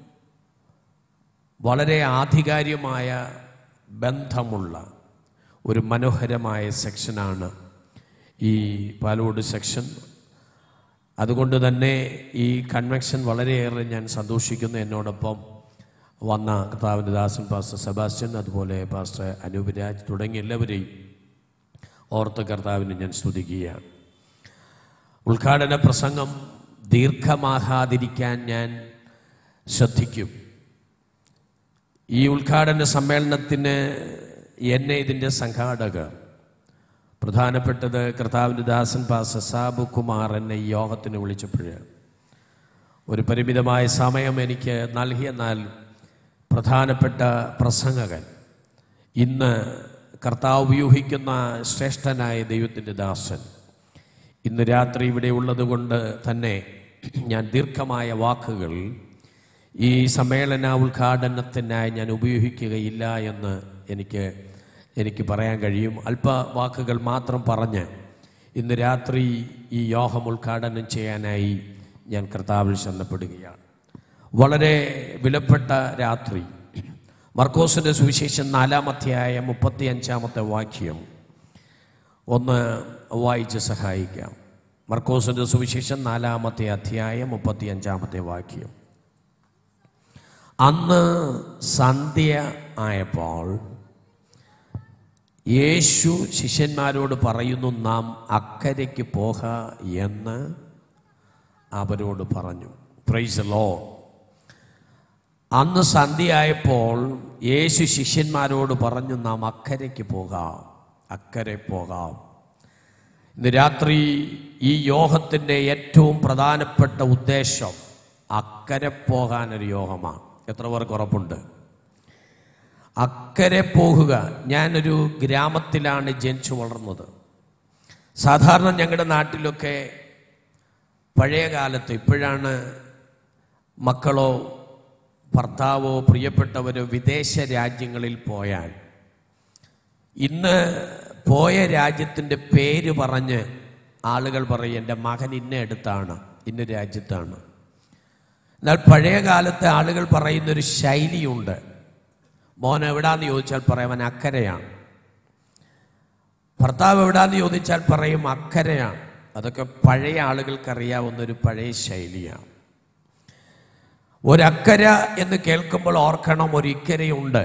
വളരെ ആധികാരികമായ ബന്ധമുള്ള ഒരു മനോഹരമായ സെക്ഷനാണ് ഈ പാലോട് സെക്ഷൻ അതുകൊണ്ട് തന്നെ ഈ കൺവെൻഷൻ വളരെയേറെ ഞാൻ സന്തോഷിക്കുന്നു എന്നോടൊപ്പം വന്ന കർത്താവിൻ്റെ ദാസൻ പാസ്റ്റർ സെബാസ്റ്റ്യൻ അതുപോലെ പാസ്റ്റർ അനൂപ് രാജ് തുടങ്ങിയ എല്ലാവരെയും ഓർത്ത കർത്താവിനെ ഞാൻ സ്തുതിക്കുകയാണ് ഉദ്ഘാടന പ്രസംഗം ദീർഘമാകാതിരിക്കാൻ ഞാൻ ശ്രദ്ധിക്കും ഈ ഉദ്ഘാടന സമ്മേളനത്തിന് എന്നെ ഇതിൻ്റെ സംഘാടകർ പ്രധാനപ്പെട്ടത് കർത്താവിൻ്റെ ദാസൻ പാസ സാബു കുമാർ എന്നെ ഈ യോഗത്തിന് വിളിച്ചപ്പോൾ ഒരു പരിമിതമായ സമയം എനിക്ക് നൽകിയെന്നാൽ പ്രധാനപ്പെട്ട പ്രസംഗകൻ ഇന്ന് കർത്താവ് ഉപയോഗിക്കുന്ന ശ്രേഷ്ഠനായ ദൈവത്തിൻ്റെ ദാസൻ ഇന്ന് രാത്രി ഇവിടെ ഉള്ളതുകൊണ്ട് തന്നെ ഞാൻ ദീർഘമായ വാക്കുകൾ ഈ സമ്മേളന ഉദ്ഘാടനത്തിനായി ഞാൻ ഉപയോഗിക്കുകയില്ല എന്ന് എനിക്ക് എനിക്ക് പറയാൻ കഴിയും അല്പ വാക്കുകൾ മാത്രം പറഞ്ഞ് ഇന്ന് രാത്രി ഈ യോഗം ഉദ്ഘാടനം ചെയ്യാനായി ഞാൻ കർത്താവിൽ ശരണപ്പെടുകയാണ് വളരെ വിലപ്പെട്ട രാത്രി മർക്കോസിൻ്റെ സുവിശേഷം നാലാം അധ്യായം മുപ്പത്തി അഞ്ചാമത്തെ വാക്യം ഒന്ന് വായിച്ച് സഹായിക്കാം മർക്കോസിൻ്റെ സുവിശേഷം നാലാമത്തെ അധ്യായം മുപ്പത്തി അഞ്ചാമത്തെ വാക്യം അന്ന് സന്ധ്യ ആയപ്പോൾ യേശു ശിഷ്യന്മാരോട് പറയുന്നു നാം അക്കരയ്ക്ക് പോക എന്ന് അവരോട് പറഞ്ഞു പ്രൈസ് ലോ അന്ന് സന്ധ്യയായപ്പോൾ യേശു ശിഷ്യന്മാരോട് പറഞ്ഞു നാം അക്കരയ്ക്ക് പോകാം അക്കരെ പോകാം ഇന്ന് രാത്രി ഈ യോഗത്തിൻ്റെ ഏറ്റവും പ്രധാനപ്പെട്ട ഉദ്ദേശം അക്കരെ പോകാനൊരു യോഗമാണ് എത്ര പേർക്ക് ഉറപ്പുണ്ട് അക്കരെ പോകുക ഞാനൊരു ഗ്രാമത്തിലാണ് ജനിച്ചു വളർന്നത് സാധാരണ ഞങ്ങളുടെ നാട്ടിലൊക്കെ പഴയ കാലത്ത് ഇപ്പോഴാണ് മക്കളോ ഭർത്താവോ പ്രിയപ്പെട്ടവരോ വിദേശ രാജ്യങ്ങളിൽ പോയാൽ ഇന്ന് പോയ രാജ്യത്തിൻ്റെ പേര് പറഞ്ഞ് ആളുകൾ പറയും എൻ്റെ മകൻ ഇന്ന അടുത്താണ് ഇന്ന രാജ്യത്താണ് എന്നാൽ പഴയ കാലത്തെ ആളുകൾ പറയുന്നൊരു ശൈലിയുണ്ട് മോൻ എവിടാന്ന് ചോദിച്ചാൽ പറയും അവൻ അക്കരയാണ് ഭർത്താവ് എവിടാന്ന് ചോദിച്ചാൽ പറയും അക്കരയാണ് അതൊക്കെ പഴയ ആളുകൾക്കറിയാവുന്ന ഒരു പഴയ ശൈലിയാണ് ഒരക്കര എന്ന് കേൾക്കുമ്പോൾ ഓർക്കണം ഒരു ഇക്കരയുണ്ട്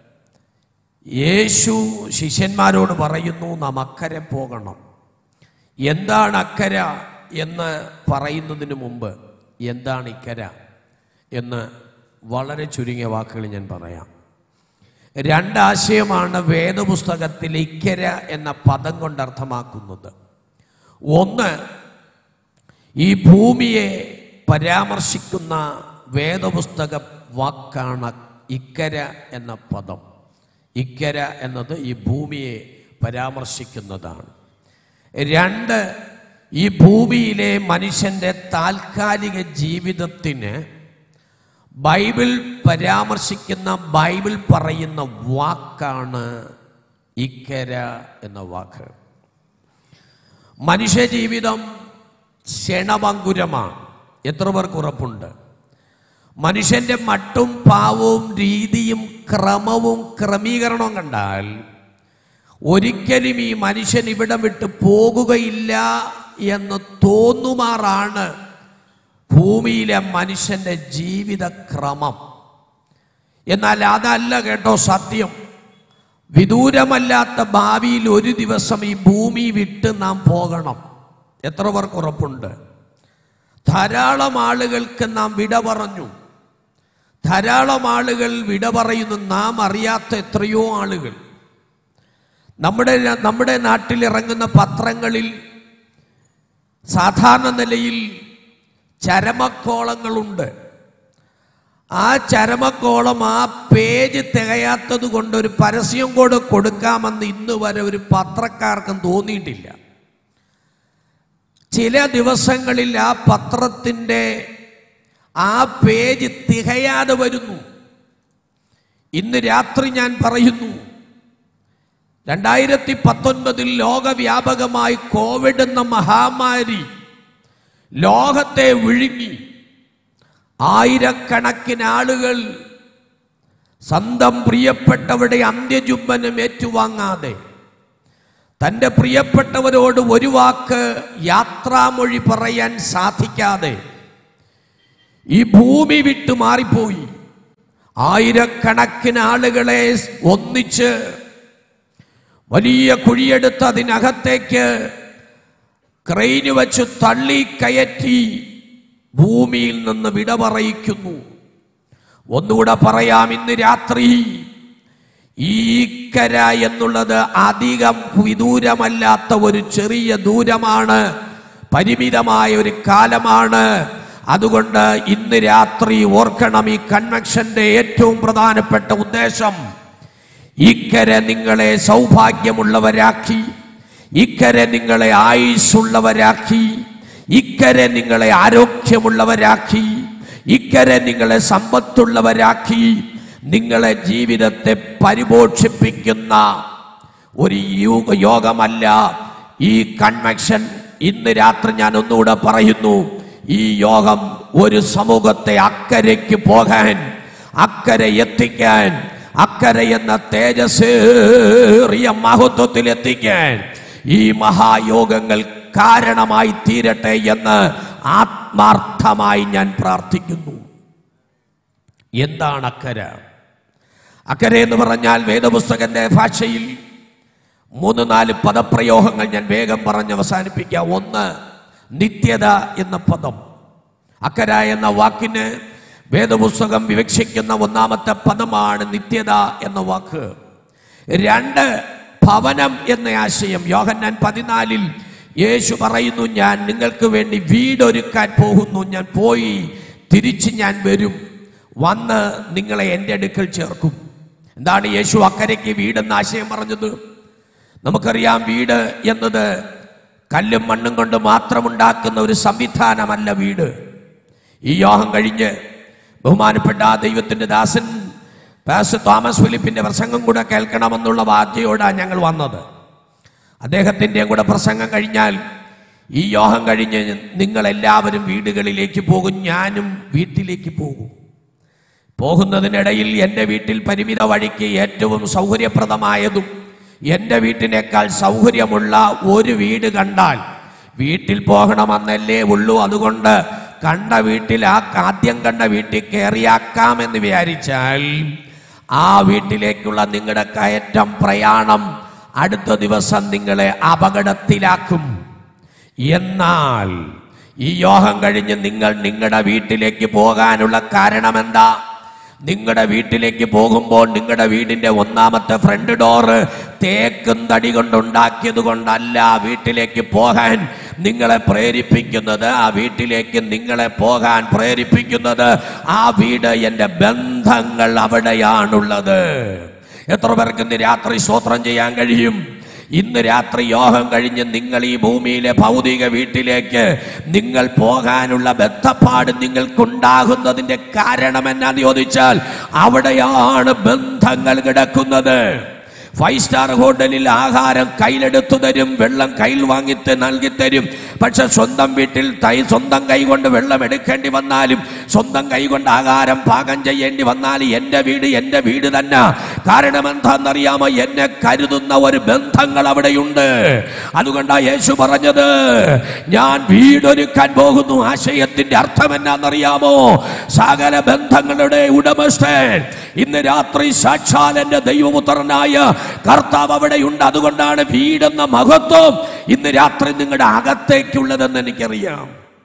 യേശു ശിഷ്യന്മാരോട് പറയുന്നു നാം അക്കരെ പോകണം എന്താണ് അക്കര എന്ന് പറയുന്നതിന് മുമ്പ് എന്താണ് ഇക്കര എന്ന് വളരെ ചുരുങ്ങിയ വാക്കുകൾ ഞാൻ പറയാം രണ്ടാശയമാണ് വേദപുസ്തകത്തിൽ ഇക്കര എന്ന പദം കൊണ്ട് അർത്ഥമാക്കുന്നത് ഒന്ന് ഈ ഭൂമിയെ പരാമർശിക്കുന്ന വേദപുസ്തക വാക്കാണ് ഇക്കര എന്ന പദം ഇക്കര എന്നത് ഈ ഭൂമിയെ പരാമർശിക്കുന്നതാണ് രണ്ട് ഈ ഭൂമിയിലെ മനുഷ്യന്റെ താൽക്കാലിക ജീവിതത്തിന് ബൈബിൾ പരാമർശിക്കുന്ന ബൈബിൾ പറയുന്ന വാക്കാണ് ഇക്കര എന്ന വാക്ക് മനുഷ്യജീവിതം ക്ഷണഭങ്കുരമാണ് എത്ര പേർക്ക് ഉറപ്പുണ്ട് മനുഷ്യന്റെ മട്ടും പാവവും രീതിയും ക്രമവും ക്രമീകരണവും കണ്ടാൽ ഒരിക്കലും ഈ മനുഷ്യൻ ഇവിടെ വിട്ട് പോകുകയില്ല എന്ന് തോന്നുമാറാണ് ഭൂമിയിലെ മനുഷ്യന്റെ ജീവിതക്രമം എന്നാൽ അതല്ല കേട്ടോ സത്യം വിദൂരമല്ലാത്ത ഭാവിയിൽ ഒരു ദിവസം ഈ ഭൂമി വിട്ട് നാം പോകണം എത്ര പേർക്ക് ഉറപ്പുണ്ട് ധാരാളം ആളുകൾക്ക് നാം വിട പറഞ്ഞു ധാരാളം ആളുകൾ വിട പറയുന്നു നാം അറിയാത്ത എത്രയോ ആളുകൾ നമ്മുടെ നമ്മുടെ നാട്ടിൽ ഇറങ്ങുന്ന പത്രങ്ങളിൽ സാധാരണ നിലയിൽ ചരമക്കോളങ്ങളുണ്ട് ആ ചരമക്കോളം ആ പേജ് തികയാത്തത് കൊണ്ട് ഒരു പരസ്യം കൂടെ കൊടുക്കാമെന്ന് ഇന്ന് വരെ ഒരു പത്രക്കാർക്കും തോന്നിയിട്ടില്ല ചില ദിവസങ്ങളിൽ ആ പത്രത്തിൻ്റെ ആ പേജ് തികയാതെ വരുന്നു ഇന്ന് രാത്രി ഞാൻ പറയുന്നു രണ്ടായിരത്തി പത്തൊൻപതിൽ ലോകവ്യാപകമായി കോവിഡ് എന്ന മഹാമാരി ലോകത്തെ വിഴുങ്ങി ആയിരക്കണക്കിന് ആളുകൾ സ്വന്തം പ്രിയപ്പെട്ടവരുടെ അന്ത്യചുംബനം ഏറ്റുവാങ്ങാതെ തൻ്റെ പ്രിയപ്പെട്ടവരോട് ഒരു വാക്ക് യാത്രാമൊഴി പറയാൻ സാധിക്കാതെ ഈ ഭൂമി വിട്ടു മാറിപ്പോയി ആയിരക്കണക്കിന് ആളുകളെ ഒന്നിച്ച് വലിയ കുഴിയെടുത്ത് അതിനകത്തേക്ക് ക്രെയിന് വെച്ച് തള്ളി കയറ്റി ഭൂമിയിൽ നിന്ന് വിട പറയിക്കുന്നു ഒന്നുകൂടെ പറയാം ഇന്ന് രാത്രി ഈ കര എന്നുള്ളത് അധികം വിദൂരമല്ലാത്ത ഒരു ചെറിയ ദൂരമാണ് പരിമിതമായ ഒരു കാലമാണ് അതുകൊണ്ട് ഇന്ന് രാത്രി ഓർക്കണം ഈ കൺവെൻഷന്റെ ഏറ്റവും പ്രധാനപ്പെട്ട ഉദ്ദേശം ഇക്കരെ നിങ്ങളെ സൗഭാഗ്യമുള്ളവരാക്കി ഇക്കരെ നിങ്ങളെ ആയുസ്സുള്ളവരാക്കി ഇക്കരെ നിങ്ങളെ ആരോഗ്യമുള്ളവരാക്കി ഇക്കരെ നിങ്ങളെ സമ്പത്തുള്ളവരാക്കി നിങ്ങളെ ജീവിതത്തെ പരിപോഷിപ്പിക്കുന്ന ഒരു യോഗ യോഗമല്ല ഈ കൺവെൻഷൻ ഇന്ന് രാത്രി ഞാൻ ഒന്നുകൂടെ പറയുന്നു ഈ യോഗം ഒരു സമൂഹത്തെ അക്കരയ്ക്ക് പോകാൻ അക്കരെ എത്തിക്കാൻ അക്കരെ എന്ന തേജസ്സേറിയ മഹത്വത്തിൽ എത്തിക്കാൻ ഈ മഹായോഗങ്ങൾ കാരണമായി തീരട്ടെ എന്ന് ആത്മാർത്ഥമായി ഞാൻ പ്രാർത്ഥിക്കുന്നു എന്താണ് അക്കര അക്കര എന്ന് പറഞ്ഞാൽ വേദപുസ്തകന്റെ ഭാഷയിൽ മൂന്ന് നാല് പദപ്രയോഗങ്ങൾ ഞാൻ വേഗം പറഞ്ഞ് അവസാനിപ്പിക്കാം ഒന്ന് നിത്യത എന്ന പദം അക്കര എന്ന വാക്കിന് വേദപുസ്തകം വിവക്ഷിക്കുന്ന ഒന്നാമത്തെ പദമാണ് നിത്യത എന്ന വാക്ക് രണ്ട് ഭവനം എന്ന ആശയം യോഹന്നാൻ പതിനാലിൽ യേശു പറയുന്നു ഞാൻ നിങ്ങൾക്ക് വേണ്ടി വീടൊരുക്കാൻ പോകുന്നു ഞാൻ പോയി തിരിച്ച് ഞാൻ വരും വന്ന് നിങ്ങളെ എൻ്റെ അടുക്കൽ ചേർക്കും എന്താണ് യേശു അക്കരയ്ക്ക് വീടെന്ന ആശയം പറഞ്ഞത് നമുക്കറിയാം വീട് എന്നത് കല്ലും മണ്ണും കൊണ്ട് മാത്രം ഉണ്ടാക്കുന്ന ഒരു സംവിധാനമല്ല വീട് ഈ യോഹം കഴിഞ്ഞ് ബഹുമാനപ്പെട്ട ആ ദൈവത്തിന്റെ ദാസൻ പാസ് തോമസ് ഫിലിപ്പിന്റെ പ്രസംഗം കൂടെ കേൾക്കണമെന്നുള്ള വാർത്തയോടാണ് ഞങ്ങൾ വന്നത് അദ്ദേഹത്തിൻ്റെയും കൂടെ പ്രസംഗം കഴിഞ്ഞാൽ ഈ യോഹം കഴിഞ്ഞ് നിങ്ങൾ എല്ലാവരും വീടുകളിലേക്ക് പോകും ഞാനും വീട്ടിലേക്ക് പോകും പോകുന്നതിനിടയിൽ എൻ്റെ വീട്ടിൽ പരിമിത വഴിക്ക് ഏറ്റവും സൗകര്യപ്രദമായതും എൻ്റെ വീട്ടിനേക്കാൾ സൗകര്യമുള്ള ഒരു വീട് കണ്ടാൽ വീട്ടിൽ പോകണമെന്നല്ലേ ഉള്ളൂ അതുകൊണ്ട് കണ്ട വീട്ടിൽ ആ ആദ്യം കണ്ട വീട്ടിൽ കയറിയാക്കാമെന്ന് വിചാരിച്ചാൽ ആ വീട്ടിലേക്കുള്ള നിങ്ങളുടെ കയറ്റം പ്രയാണം അടുത്ത ദിവസം നിങ്ങളെ അപകടത്തിലാക്കും എന്നാൽ ഈ യോഗം കഴിഞ്ഞ് നിങ്ങൾ നിങ്ങളുടെ വീട്ടിലേക്ക് പോകാനുള്ള കാരണം എന്താ നിങ്ങളുടെ വീട്ടിലേക്ക് പോകുമ്പോൾ നിങ്ങളുടെ വീടിന്റെ ഒന്നാമത്തെ ഫ്രണ്ട് ഡോറ് തേക്കും തടി കൊണ്ടുണ്ടാക്കിയത് കൊണ്ടല്ല ആ വീട്ടിലേക്ക് പോകാൻ നിങ്ങളെ പ്രേരിപ്പിക്കുന്നത് ആ വീട്ടിലേക്ക് നിങ്ങളെ പോകാൻ പ്രേരിപ്പിക്കുന്നത് ആ വീട് എൻ്റെ ബന്ധങ്ങൾ അവിടെയാണുള്ളത് എത്ര പേർക്ക് ഇന്ന് രാത്രി സ്തോത്രം ചെയ്യാൻ കഴിയും ഇന്ന് രാത്രി യോഗം കഴിഞ്ഞ് നിങ്ങൾ ഈ ഭൂമിയിലെ ഭൗതിക വീട്ടിലേക്ക് നിങ്ങൾ പോകാനുള്ള ബന്ധപ്പാട് നിങ്ങൾക്കുണ്ടാകുന്നതിന്റെ കാരണം എന്നാന്ന് ചോദിച്ചാൽ അവിടെയാണ് ബന്ധങ്ങൾ കിടക്കുന്നത് ഫൈവ് സ്റ്റാർ ഹോട്ടലിൽ ആഹാരം കയ്യിലെടുത്തു തരും വെള്ളം കയ്യിൽ വാങ്ങിത്ത് നൽകി തരും പക്ഷെ സ്വന്തം വീട്ടിൽ തൈ സ്വന്തം കൈ കൊണ്ട് വെള്ളം എടുക്കേണ്ടി വന്നാലും സ്വന്തം കൈ കൊണ്ട് ആഹാരം പാകം ചെയ്യേണ്ടി വന്നാലും എൻ്റെ വീട് എൻ്റെ വീട് തന്നെ കാരണം എന്താണെന്നറിയാമോ എന്നെ കരുതുന്ന ഒരു ബന്ധങ്ങൾ അവിടെയുണ്ട് അതുകൊണ്ടാ യേശു പറഞ്ഞത് ഞാൻ വീടൊരുക്കാൻ പോകുന്നു ആശയത്തിന്റെ അർത്ഥം എന്നാണെന്നറിയാമോ സകല ബന്ധങ്ങളുടെ ഉടമസ്ഥൻ ഇന്ന് രാത്രി സാക്ഷാൽ എൻ്റെ ദൈവപുത്രനായ കർത്താവ് അവിടെയുണ്ട് അതുകൊണ്ടാണ് വീടെന്ന മഹത്വം ഇന്ന് രാത്രി നിങ്ങളുടെ അകത്തേക്കുള്ളതെന്ന് എനിക്കറിയാം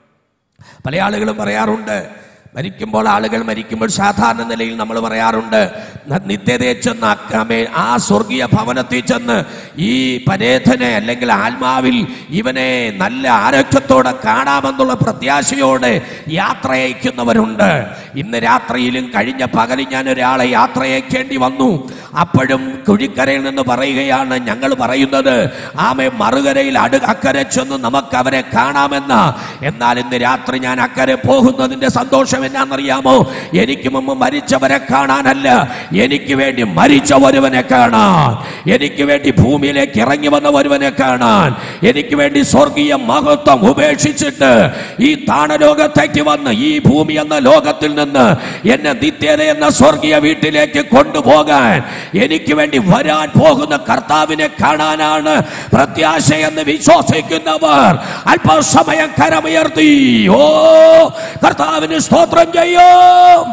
പല ആളുകളും പറയാറുണ്ട് മരിക്കുമ്പോൾ ആളുകൾ മരിക്കുമ്പോൾ സാധാരണ നിലയിൽ നമ്മൾ പറയാറുണ്ട് ന- നിത്യതയെ ചെന്ന് അക്കാമേ ആ സ്വർഗീയ ഭവനത്തിൽ ചെന്ന് ഈ പരേതനെ അല്ലെങ്കിൽ ആത്മാവിൽ ഇവനെ നല്ല ആരോഗ്യത്തോടെ കാണാമെന്നുള്ള പ്രത്യാശയോടെ യാത്ര അയക്കുന്നവരുണ്ട് ഇന്ന് രാത്രിയിലും കഴിഞ്ഞ പകലിൽ ഞാൻ ഒരാളെ യാത്ര അയക്കേണ്ടി വന്നു അപ്പോഴും കുഴിക്കരയിൽ നിന്ന് പറയുകയാണ് ഞങ്ങൾ പറയുന്നത് ആമെ മറുകരയിൽ അടു അക്കരെ ചെന്ന് നമുക്ക് അവരെ കാണാമെന്ന് എന്നാൽ ഇന്ന് രാത്രി ഞാൻ അക്കരെ പോകുന്നതിന്റെ സന്തോഷം എന്നാണെന്നറിയാമോ എനിക്ക് മുമ്പ് മരിച്ചവരെ കാണാനല്ല എനിക്ക് വേണ്ടി മരിച്ച ഒരുവനെ കാണാൻ എനിക്ക് വേണ്ടി ഭൂമിയിലേക്ക് ഇറങ്ങി വന്ന ഒരുവനെ കാണാൻ എനിക്ക് വേണ്ടി സ്വർഗീയ മഹത്വം ഉപേക്ഷിച്ചിട്ട് ഈ താണലോകത്തേക്ക് വന്ന് ഈ ഭൂമി എന്ന ലോകത്തിൽ നിന്ന് എന്നെ നിത്യത എന്ന സ്വർഗീയ വീട്ടിലേക്ക് കൊണ്ടുപോകാൻ എനിക്ക് വേണ്ടി വരാൻ പോകുന്ന കർത്താവിനെ കാണാനാണ് പ്രത്യാശ എന്ന് വിശ്വസിക്കുന്നവർ അല്പസമയം കരമുയർത്തി ഓ കർത്താവിന് സ്തോത്രം ചെയ്യും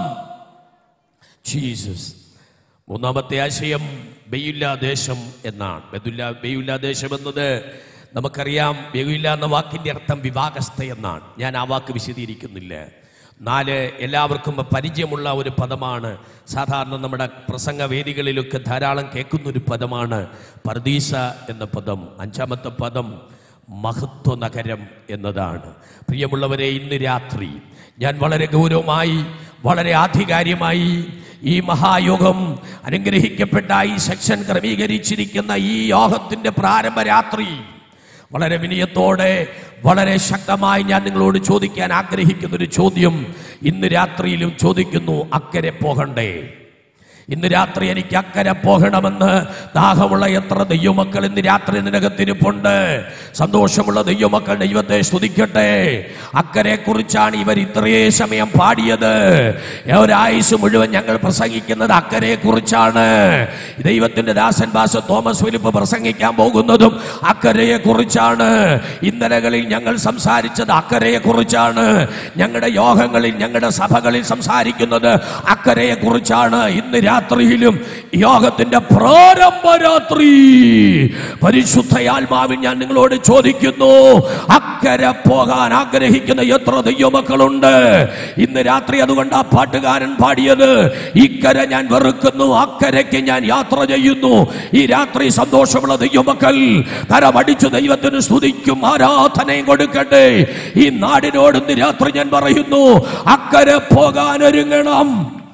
ജീസസ് മൂന്നാമത്തെ ആശയം ബെയ്യുല്ല ദേശം എന്നാണ് ബെദുല്ല ബെയ്യുല്ല ദേശം എന്നത് നമുക്കറിയാം ബഹുവില്ല എന്ന വാക്കിൻ്റെ അർത്ഥം വിവാഹസ്ഥ എന്നാണ് ഞാൻ ആ വാക്ക് വിശദീകരിക്കുന്നില്ല നാല് എല്ലാവർക്കും പരിചയമുള്ള ഒരു പദമാണ് സാധാരണ നമ്മുടെ പ്രസംഗ വേദികളിലൊക്കെ ധാരാളം കേൾക്കുന്ന ഒരു പദമാണ് പർദീസ എന്ന പദം അഞ്ചാമത്തെ പദം മഹത്വ നഗരം എന്നതാണ് പ്രിയമുള്ളവരെ ഇന്ന് രാത്രി ഞാൻ വളരെ ഗൗരവമായി വളരെ ആധികാര്യമായി ഈ മഹായോഗം അനുഗ്രഹിക്കപ്പെട്ട ഈ സെക്ഷൻ ക്രമീകരിച്ചിരിക്കുന്ന ഈ യോഗത്തിന്റെ പ്രാരംഭ രാത്രി വളരെ വിനയത്തോടെ വളരെ ശക്തമായി ഞാൻ നിങ്ങളോട് ചോദിക്കാൻ ആഗ്രഹിക്കുന്ന ഒരു ചോദ്യം ഇന്ന് രാത്രിയിലും ചോദിക്കുന്നു അക്കരെ പോകണ്ടേ ഇന്ന് രാത്രി എനിക്ക് അക്കരെ പോകണമെന്ന് ദാഹമുള്ള എത്ര ദൈവമക്കൾ ഇന്ന് രാത്രി നിനകത്തിരിപ്പുണ്ട് സന്തോഷമുള്ള ദൈവമക്കൾ ദൈവത്തെ സ്തുതിക്കട്ടെ അക്കരെ കുറിച്ചാണ് ഇവർ ഇത്രയേ സമയം പാടിയത് ഒരായുസ് മുഴുവൻ ഞങ്ങൾ പ്രസംഗിക്കുന്നത് അക്കരെ കുറിച്ചാണ് ദൈവത്തിന്റെ ദാസൻ ബാസ തോമസ് ഫിലിപ്പ് പ്രസംഗിക്കാൻ പോകുന്നതും അക്കരയെ കുറിച്ചാണ് ഇന്നലകളിൽ ഞങ്ങൾ സംസാരിച്ചത് അക്കരയെ കുറിച്ചാണ് ഞങ്ങളുടെ യോഗങ്ങളിൽ ഞങ്ങളുടെ സഭകളിൽ സംസാരിക്കുന്നത് അക്കരയെ കുറിച്ചാണ് ഇന്ന് രാത്രിയിലും യോഗത്തിന്റെ പ്രാരംഭ രാത്രി പരിശുദ്ധയാത്മാവിൽ ഞാൻ നിങ്ങളോട് ചോദിക്കുന്നു അക്കരെ പോകാൻ ആഗ്രഹിക്കുന്ന എത്ര ദൈവമക്കളുണ്ട് ഇന്ന് രാത്രി അതുകൊണ്ട് ആ പാട്ടുകാരൻ പാടിയത് ഇക്കരെ ഞാൻ വെറുക്കുന്നു അക്കരയ്ക്ക് ഞാൻ യാത്ര ചെയ്യുന്നു ഈ രാത്രി സന്തോഷമുള്ള ദൈവമക്കൾ കരമടിച്ചു ദൈവത്തിന് സ്തുതിക്കും ആരാധനയും കൊടുക്കട്ടെ ഈ നാടിനോട് ഇന്ന് രാത്രി ഞാൻ പറയുന്നു അക്കരെ പോകാൻ ഒരുങ്ങണം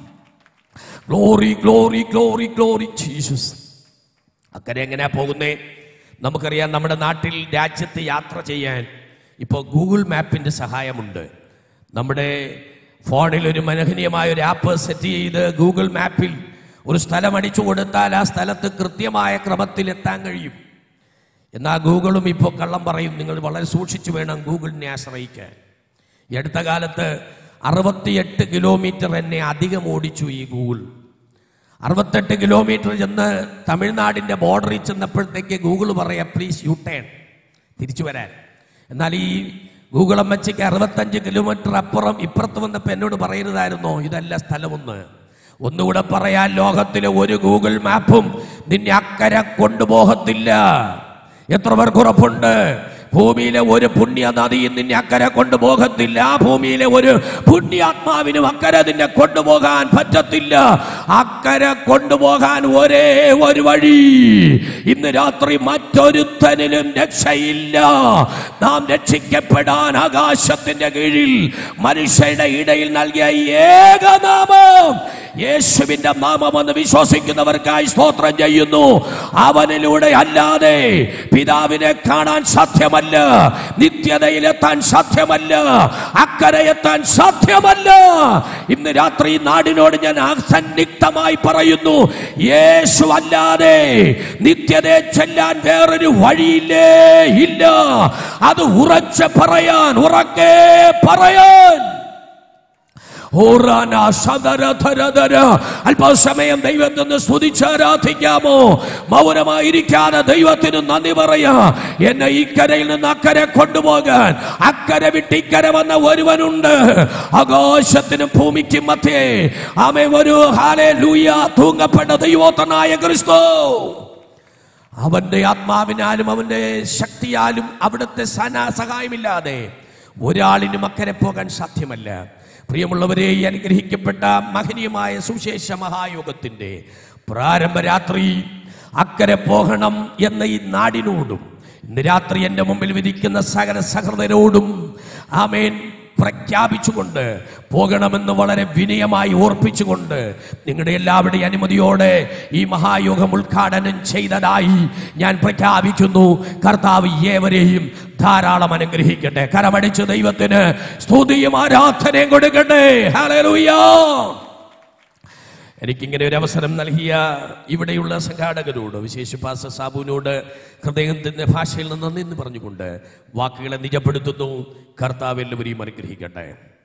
glory glory glory glory Jesus അക്കരെ എങ്ങനെയാ പോകുന്നേ നമുക്കറിയാം നമ്മുടെ നാട്ടിൽ രാജ്യത്ത് യാത്ര ചെയ്യാൻ ഇപ്പോൾ ഗൂഗിൾ മാപ്പിൻ്റെ സഹായമുണ്ട് നമ്മുടെ ഫോണിൽ ഒരു മനോഹനീയമായ ഒരു ആപ്പ് സെറ്റ് ചെയ്ത് ഗൂഗിൾ മാപ്പിൽ ഒരു സ്ഥലം അടിച്ചു കൊടുത്താൽ ആ സ്ഥലത്ത് കൃത്യമായ ക്രമത്തിൽ എത്താൻ കഴിയും എന്നാൽ ഗൂഗിളും ഇപ്പോൾ കള്ളം പറയും നിങ്ങൾ വളരെ സൂക്ഷിച്ചു വേണം ഗൂഗിളിനെ ആശ്രയിക്കാൻ ഈ അടുത്ത കാലത്ത് അറുപത്തിയെട്ട് കിലോമീറ്റർ എന്നെ അധികം ഓടിച്ചു ഈ ഗൂഗിൾ അറുപത്തെട്ട് കിലോമീറ്റർ ചെന്ന് തമിഴ്നാടിൻ്റെ ബോർഡറിൽ ചെന്നപ്പോഴത്തേക്ക് ഗൂഗിൾ പറയാ പ്ലീസ് യു ടേൺ തിരിച്ചു വരാൻ എന്നാൽ ഈ ഗൂഗിൾ അമ്മച്ചിക്ക് അറുപത്തഞ്ച് കിലോമീറ്റർ അപ്പുറം ഇപ്പുറത്ത് വന്നപ്പോൾ എന്നോട് പറയരുതായിരുന്നോ ഇതല്ല സ്ഥലമൊന്ന് ഒന്നുകൂടെ പറയാൻ ലോകത്തിലെ ഒരു ഗൂഗിൾ മാപ്പും നിന്നെ അക്കരെ കൊണ്ടുപോകത്തില്ല എത്ര പേർക്ക് ഉറപ്പുണ്ട് ഭൂമിയിലെ ഒരു പുണ്യ നദിയും നിന്നെ അക്കരെ കൊണ്ടുപോകത്തില്ല ആ ഭൂമിയിലെ ഒരു പുണ്യാത്മാവിനും അക്കരെ നിന്നെ കൊണ്ടുപോകാൻ പറ്റത്തില്ല അക്കരെ കൊണ്ടുപോകാൻ ഒരേ ഒരു വഴി ഇന്ന് രാത്രി മറ്റൊരുത്തനിലും രക്ഷയില്ല നാം രക്ഷിക്കപ്പെടാൻ ആകാശത്തിന്റെ കീഴിൽ മനുഷ്യരുടെ ഇടയിൽ നൽകിയ ഏകനാമം യേശുവിന്റെ നാമമെന്ന് വിശ്വസിക്കുന്നവർക്കായി സ്തോത്രം ചെയ്യുന്നു അവനിലൂടെ അല്ലാതെ പിതാവിനെ കാണാൻ സാധ്യമല്ല നിത്യതയിലെത്താൻ സാധ്യമല്ല അക്കരെ എത്താൻ സാധ്യമല്ല ഇന്ന് രാത്രി ഈ നാടിനോട് ഞാൻ സന്നിഗ്ധമായി പറയുന്നു യേശു അല്ലാതെ നിത്യതയെ ചെല്ലാൻ വേറൊരു വഴിയില്ലേ ഇല്ല അത് ഉറച്ച് പറയാൻ ഉറക്കെ പറയാൻ ഓറാന സദരധരധര. അല്പസമയം ദൈവത്തിന് സ്തുതിച്ചാരാധിക്കാമോ മൗനമായിരിക്കാതെ ദൈവത്തിന് നന്ദി പറയാ എന്നെ ഇക്കരയിൽ നിന്ന് അക്കരെ കൊണ്ടുപോകാൻ അക്കരെ വിട്ട് ഇക്കരെ വന്ന ഒരുവനുണ്ട് ആകാശത്തിനും ഭൂമിക്കും മധ്യേ ആമേ ഒരു ഹാലേ ലൂയ തൂങ്ങപ്പെട്ട ദൈവോത്തനായ ക്രിസ്തു അവന്റെ ആത്മാവിനാലും അവന്റെ ശക്തിയാലും അവിടുത്തെ സന സഹായമില്ലാതെ ഒരാളിനും അക്കരെ പോകാൻ സാധ്യമല്ല പ്രിയമുള്ളവരെ ഈ അനുഗ്രഹിക്കപ്പെട്ട മഹനീയമായ സുശേഷ മഹായോഗത്തിന്റെ പ്രാരംഭ രാത്രി അക്കരെ പോകണം എന്ന ഈ നാടിനോടും ഇന്ന് രാത്രി എൻ്റെ മുമ്പിൽ വിധിക്കുന്ന സകല സഹൃദരോടും ആമേൻ പ്രഖ്യാപിച്ചുകൊണ്ട് പോകണമെന്ന് വളരെ വിനയമായി ഓർപ്പിച്ചുകൊണ്ട് നിങ്ങളുടെ എല്ലാവരുടെയും അനുമതിയോടെ ഈ മഹായോഗം ഉദ്ഘാടനം ചെയ്തതായി ഞാൻ പ്രഖ്യാപിക്കുന്നു കർത്താവ് ഏവരെയും ധാരാളം അനുഗ്രഹിക്കട്ടെ കരമടിച്ച് ദൈവത്തിന് സ്തുതിയും ആരാധനയും കൊടുക്കട്ടെ ഹല്ലേലൂയ എനിക്കിങ്ങനെ ഒരു അവസരം നൽകിയ ഇവിടെയുള്ള സംഘാടകരോട് വിശേഷ പാസ സാബുവിനോട് ഹൃദയത്തിന്റെ ഭാഷയിൽ നിന്ന് നന്ദി എന്ന് പറഞ്ഞുകൊണ്ട് വാക്കുകളെ നിജപ്പെടുത്തുന്നു കർത്താവ് എല്ലാവരെയും അനുഗ്രഹിക്കട്ടെ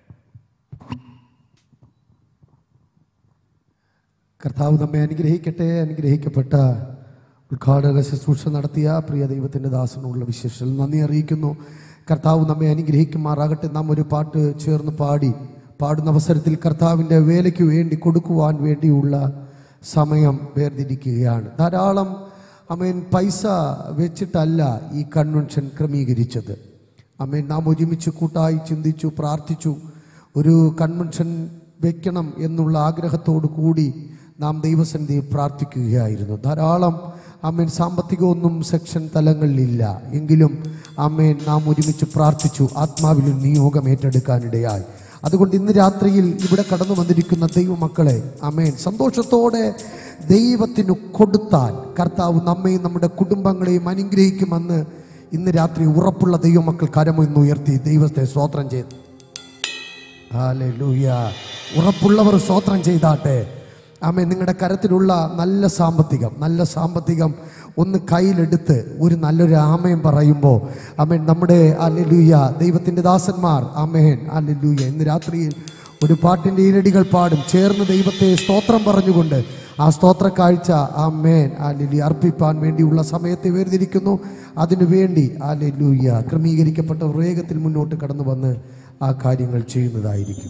കർത്താവ് നമ്മെ അനുഗ്രഹിക്കട്ടെ അനുഗ്രഹിക്കപ്പെട്ട ഉദ്ഘാടക ശുശ്രൂഷ നടത്തിയ പ്രിയ ദൈവത്തിൻ്റെ ദാസനുള്ള വിശേഷം നന്ദി അറിയിക്കുന്നു കർത്താവ് നമ്മെ അനുഗ്രഹിക്കുമാറാകട്ടെ നാം ഒരു പാട്ട് ചേർന്ന് പാടി പാടുന്ന അവസരത്തിൽ കർത്താവിൻ്റെ വേലയ്ക്ക് വേണ്ടി കൊടുക്കുവാൻ വേണ്ടിയുള്ള സമയം വേർതിരിക്കുകയാണ് ധാരാളം അമേൻ പൈസ വെച്ചിട്ടല്ല ഈ കൺവെൻഷൻ ക്രമീകരിച്ചത് അമേൻ നാം ഒരുമിച്ച് കൂട്ടായി ചിന്തിച്ചു പ്രാർത്ഥിച്ചു ഒരു കൺവെൻഷൻ വെക്കണം എന്നുള്ള ആഗ്രഹത്തോടു കൂടി നാം ദൈവസന്നിധി പ്രാർത്ഥിക്കുകയായിരുന്നു ധാരാളം അമ്മേൻ സാമ്പത്തികമൊന്നും സെക്ഷൻ തലങ്ങളിലില്ല എങ്കിലും അമ്മേൻ നാം ഒരുമിച്ച് പ്രാർത്ഥിച്ചു ആത്മാവിൽ ഒരു നിയോഗം ഏറ്റെടുക്കാനിടയായി അതുകൊണ്ട് ഇന്ന് രാത്രിയിൽ ഇവിടെ കടന്നു വന്നിരിക്കുന്ന ദൈവമക്കളെ അമേൻ സന്തോഷത്തോടെ ദൈവത്തിന് കൊടുത്താൽ കർത്താവ് നമ്മയും നമ്മുടെ കുടുംബങ്ങളെയും അനുഗ്രഹിക്കുമെന്ന് ഇന്ന് രാത്രി ഉറപ്പുള്ള ദൈവമക്കൾ കരമൊന്ന് ഉയർത്തി ദൈവത്തെ സ്തോത്രം ചെയ്തു ഹാലൂയ ഉറപ്പുള്ളവർ സ്തോത്രം ചെയ്താട്ടെ ആമേ നിങ്ങളുടെ കരത്തിലുള്ള നല്ല സാമ്പത്തികം നല്ല സാമ്പത്തികം ഒന്ന് കയ്യിലെടുത്ത് ഒരു നല്ലൊരു ആമയം പറയുമ്പോൾ ആമേൻ നമ്മുടെ അല്ലൂയ ദൈവത്തിൻ്റെ ദാസന്മാർ ആമേൻ അല്ലൂയ ഇന്ന് രാത്രിയിൽ ഒരു പാട്ടിൻ്റെ ഈരടികൾ പാടും ചേർന്ന് ദൈവത്തെ സ്തോത്രം പറഞ്ഞുകൊണ്ട് ആ സ്തോത്ര കാഴ്ച ആ മേൻ ആ ലിലി അർപ്പിപ്പാൻ വേണ്ടിയുള്ള സമയത്തെ വേർതിരിക്കുന്നു അതിനു വേണ്ടി ആ ലെല്ലൂയ ക്രമീകരിക്കപ്പെട്ട വേഗത്തിൽ മുന്നോട്ട് കടന്നു വന്ന് ആ കാര്യങ്ങൾ ചെയ്യുന്നതായിരിക്കും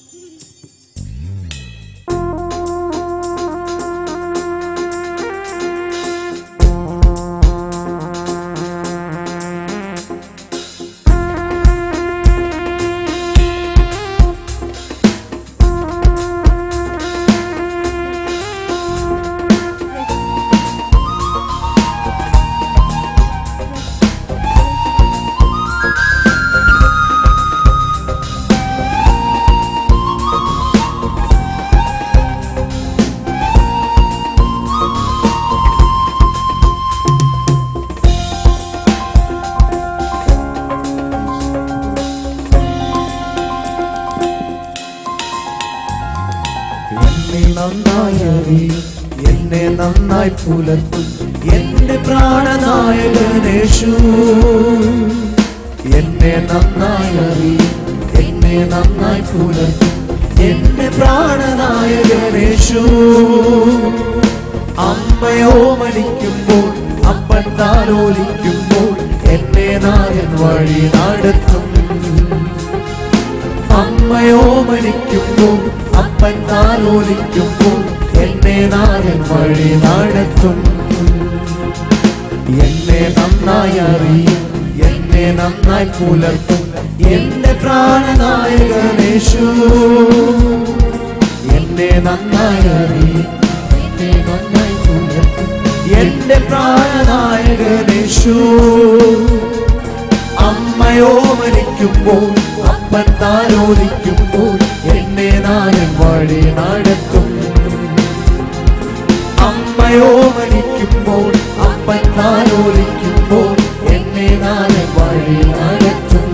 എന്നെ നന്നായി അറിയും എന്നെ നന്നായി പുലർത്തും എന്റെ പ്രാണനായകനേശു എന്നെ നന്നായി അറിയും എന്നെ നന്നായി പുലർത്തും എന്റെ പ്രാണനായകനേശു അമ്മയോ മരിക്കുമ്പോൾ അപ്പൻ താലോലിക്കുമ്പോൾ എന്നെ നായൻ വഴി നടത്തും അമ്മയോ മരിക്കുമ്പോൾ അപ്പൻ താലോലിക്കുമ്പോൾ എന്നെ നായൻ വഴി നടത്തും എന്നെ നന്നായി അറിയും എന്നെ നന്നായി പുലർത്തും എന്റെ പ്രാണനായകനേശു എന്നെ നന്നായി അറിയും എന്നെ നന്നായി പുലർത്തും എന്റെ പ്രാണനായകനേശു അമ്മയോ മരിക്കുമ്പോൾ അപ്പൻ താലോലിക്കുമ്പോൾ എന്നെ നായൻ വഴി നടത്തും അമ്മയോ മരിക്കുമ്പോൾ അപ്പൻ താലോലിക്കുമ്പോൾ എന്നെ നായൻ വഴി നടത്തും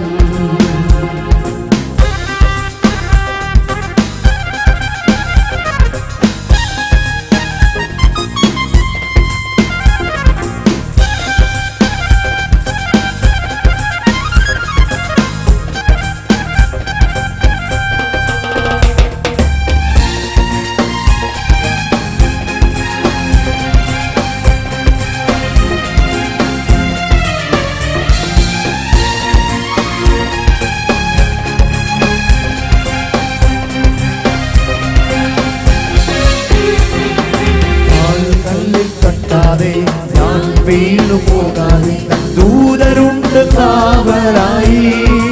കാൽ കല്ലിൽ തട്ടാതെ ഞാൻ വീണു പോകാതെ ദൂതരുണ്ട് കാവലായി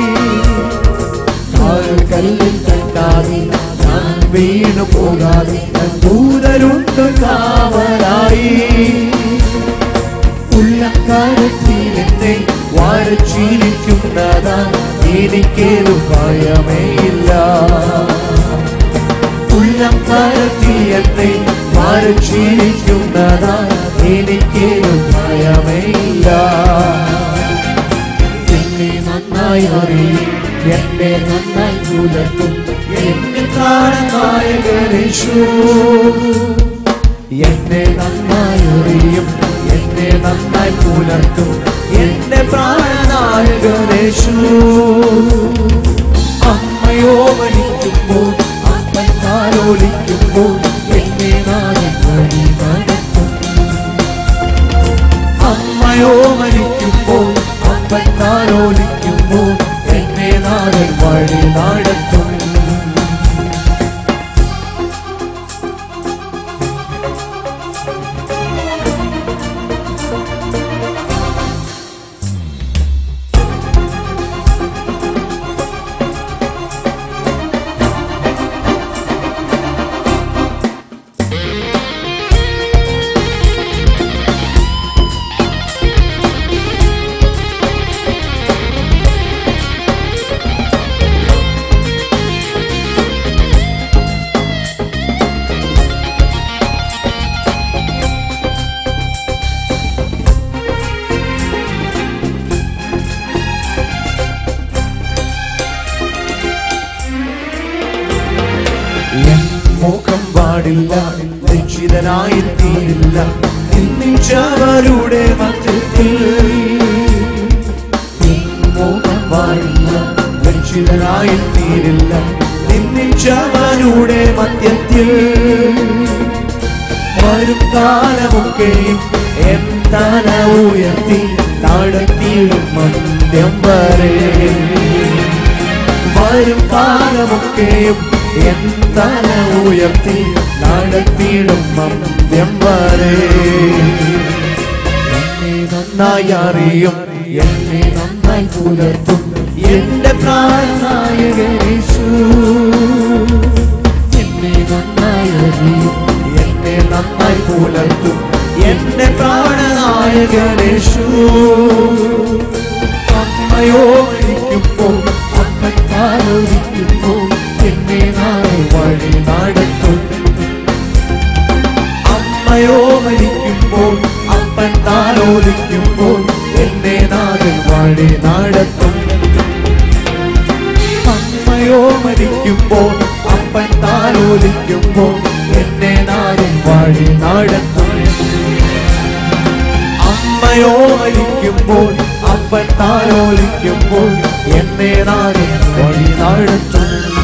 കാൽ കല്ലിൽ തട്ടാതെ ഞാൻ വീണു പോകാതെ ദൂതരുണ്ട് കാവലായി ഉള്ളക്കാരത്തിൽ എന്നെ വാരച്ചിരിക്കുന്നതാ എനിക്കേതു ഭയമേയില്ല ഉള്ളം കരത്തിയത്തെ മറിച്ചിരിക്കുന്നതാ എനിക്കൊരു ഭയമേയില്ല എന്നെ നന്നായി അറിയും എന്നെ നന്നായി പുലർത്തും എന്നെ പ്രാണനായകനേശു എന്നെ നന്നായി അറിയും എന്നെ നന്നായി പുലർത്തും എന്റെ പ്രാണനായകനേശു അമ്മയോ മരിക്കുമ്പോൾ അപ്പൻ താലോലിക്കുമ്പോൾ എന്നെ നായൻ വഴി നടത്തും അമ്മയോ മരിക്കുമ്പോൾ അപ്പൻ താലോലിക്കുമ്പോൾ എന്നെ നായൻ വഴി നടത്തും പാടില്ല രക്ഷിതനായി തീരില്ല നിന്ദിച്ചവരുടെ മധ്യത്തിൽ മോഹം പാടില്ല രക്ഷിതനായി തീരില്ല നിന്ദിച്ചവരുടെ മധ്യത്തിൽ വരും കാലമൊക്കെയും എൻ തല ഉയർത്തി താഴത്തിയിടും മന്ത്യം വരെ വരും കാലമൊക്കെയും എൻ തല ഉയർത്തി താഴത്തിയിടും മന്ത്യം വരെ എന്നെ നന്നായി അറിയും എന്നെ നന്നായി പുലർത്തും എന്റെ പ്രാണനായകനീശു എന്നെ നന്നായി അറിയും എന്നെ നന്നായി പുലർത്തും എന്റെ പ്രാണനായകനേശു അമ്മയോ മരിക്കുമ്പോൾ അപ്പൻ ആലോചിക്കുമ്പോൾ എന്നെ നാളെ വഴി നടത്തും അമ്മയോ മരിക്കുമ്പോൾ അപ്പൻ താലോലിക്കുമ്പോൾ എന്നെ നാടൻ വഴി നടത്തും അമ്മയോ മരിക്കുമ്പോൾ അപ്പൻ താലോലിക്കുമ്പോൾ എന്നെ നാടൻ വഴി നടത്തും അമ്മയോ മരിക്കുമ്പോൾ അപ്പൻ താലോലിക്കുമ്പോൾ എന്നെ നാടൻ വഴി നടത്തും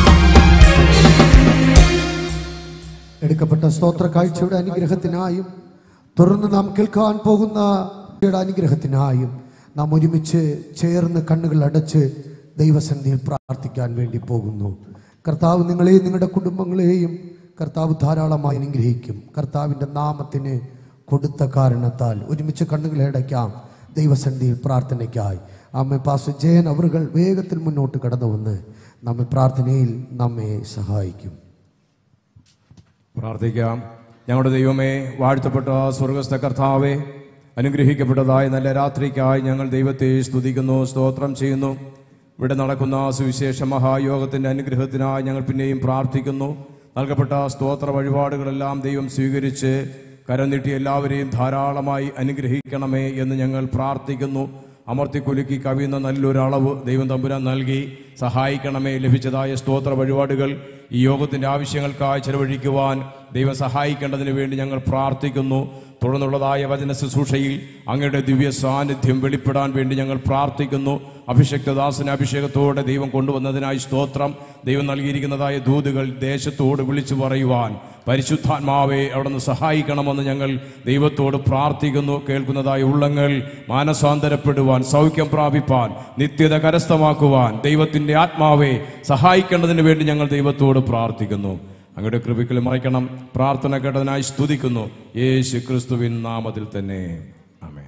എടുക്കപ്പെട്ട സ്തോത്ര കാഴ്ചയുടെ അനുഗ്രഹത്തിനായും തുടർന്ന് നാം കേൾക്കാൻ പോകുന്ന യുടെ അനുഗ്രഹത്തിനായും നാം ഒരുമിച്ച് ചേർന്ന് കണ്ണുകൾ അടച്ച് ദൈവസന്ധിയിൽ പ്രാർത്ഥിക്കാൻ വേണ്ടി പോകുന്നു കർത്താവ് നിങ്ങളെയും നിങ്ങളുടെ കുടുംബങ്ങളെയും കർത്താവ് ധാരാളമായി അനുഗ്രഹിക്കും കർത്താവിൻ്റെ നാമത്തിന് കൊടുത്ത കാരണത്താൽ ഒരുമിച്ച് കണ്ണുകളെ അടയ്ക്കാം ദൈവസന്ധിയിൽ പ്രാർത്ഥനയ്ക്കായി അമ്മ പാസ് ജയൻ അവറുകൾ വേഗത്തിൽ മുന്നോട്ട് കടന്നു വന്ന് നമ്മെ പ്രാർത്ഥനയിൽ നമ്മെ സഹായിക്കും പ്രാർത്ഥിക്കാം ഞങ്ങളുടെ ദൈവമേ വാഴ്ത്തപ്പെട്ട സ്വർഗസ്ഥ കർത്താവെ അനുഗ്രഹിക്കപ്പെട്ടതായ നല്ല രാത്രിക്കായി ഞങ്ങൾ ദൈവത്തെ സ്തുതിക്കുന്നു സ്തോത്രം ചെയ്യുന്നു ഇവിടെ നടക്കുന്ന സുവിശേഷ മഹായോഗത്തിൻ്റെ അനുഗ്രഹത്തിനായി ഞങ്ങൾ പിന്നെയും പ്രാർത്ഥിക്കുന്നു നൽകപ്പെട്ട സ്തോത്ര വഴിപാടുകളെല്ലാം ദൈവം സ്വീകരിച്ച് കരം നീട്ടി എല്ലാവരെയും ധാരാളമായി അനുഗ്രഹിക്കണമേ എന്ന് ഞങ്ങൾ പ്രാർത്ഥിക്കുന്നു അമർത്തിക്കുലുക്കി കവിയുന്ന നല്ലൊരളവ് ദൈവം തമ്പുരാൻ നൽകി സഹായിക്കണമേ ലഭിച്ചതായ സ്തോത്ര വഴിപാടുകൾ ഈ യോഗത്തിൻ്റെ ആവശ്യങ്ങൾക്കായി ചെലവഴിക്കുവാൻ ദൈവം സഹായിക്കേണ്ടതിന് വേണ്ടി ഞങ്ങൾ പ്രാർത്ഥിക്കുന്നു തുടർന്നുള്ളതായ വചന ശുശ്രൂഷയിൽ അങ്ങയുടെ ദിവ്യ സാന്നിധ്യം വെളിപ്പെടാൻ വേണ്ടി ഞങ്ങൾ പ്രാർത്ഥിക്കുന്നു അഭിഷക്തദാസന അഭിഷേകത്തോടെ ദൈവം കൊണ്ടുവന്നതിനായി സ്തോത്രം ദൈവം നൽകിയിരിക്കുന്നതായ ദൂതുകൾ ദേശത്തോട് വിളിച്ചു പറയുവാൻ പരിശുദ്ധാത്മാവെ അവിടുന്ന് സഹായിക്കണമെന്ന് ഞങ്ങൾ ദൈവത്തോട് പ്രാർത്ഥിക്കുന്നു കേൾക്കുന്നതായ ഉള്ളങ്ങൾ മാനസാന്തരപ്പെടുവാൻ സൗഖ്യം പ്രാപിപ്പാൻ നിത്യത കരസ്ഥമാക്കുവാൻ ദൈവത്തിൻ്റെ ആത്മാവെ സഹായിക്കേണ്ടതിന് വേണ്ടി ഞങ്ങൾ ദൈവത്തോട് പ്രാർത്ഥിക്കുന്നു അങ്ങയുടെ കൃപയ്ക്കൽ മറയ്ക്കണം പ്രാർത്ഥന കേട്ടതിനായി സ്തുതിക്കുന്നു യേശു ക്രിസ്തുവിൻ നാമത്തിൽ തന്നെ ആമേൻ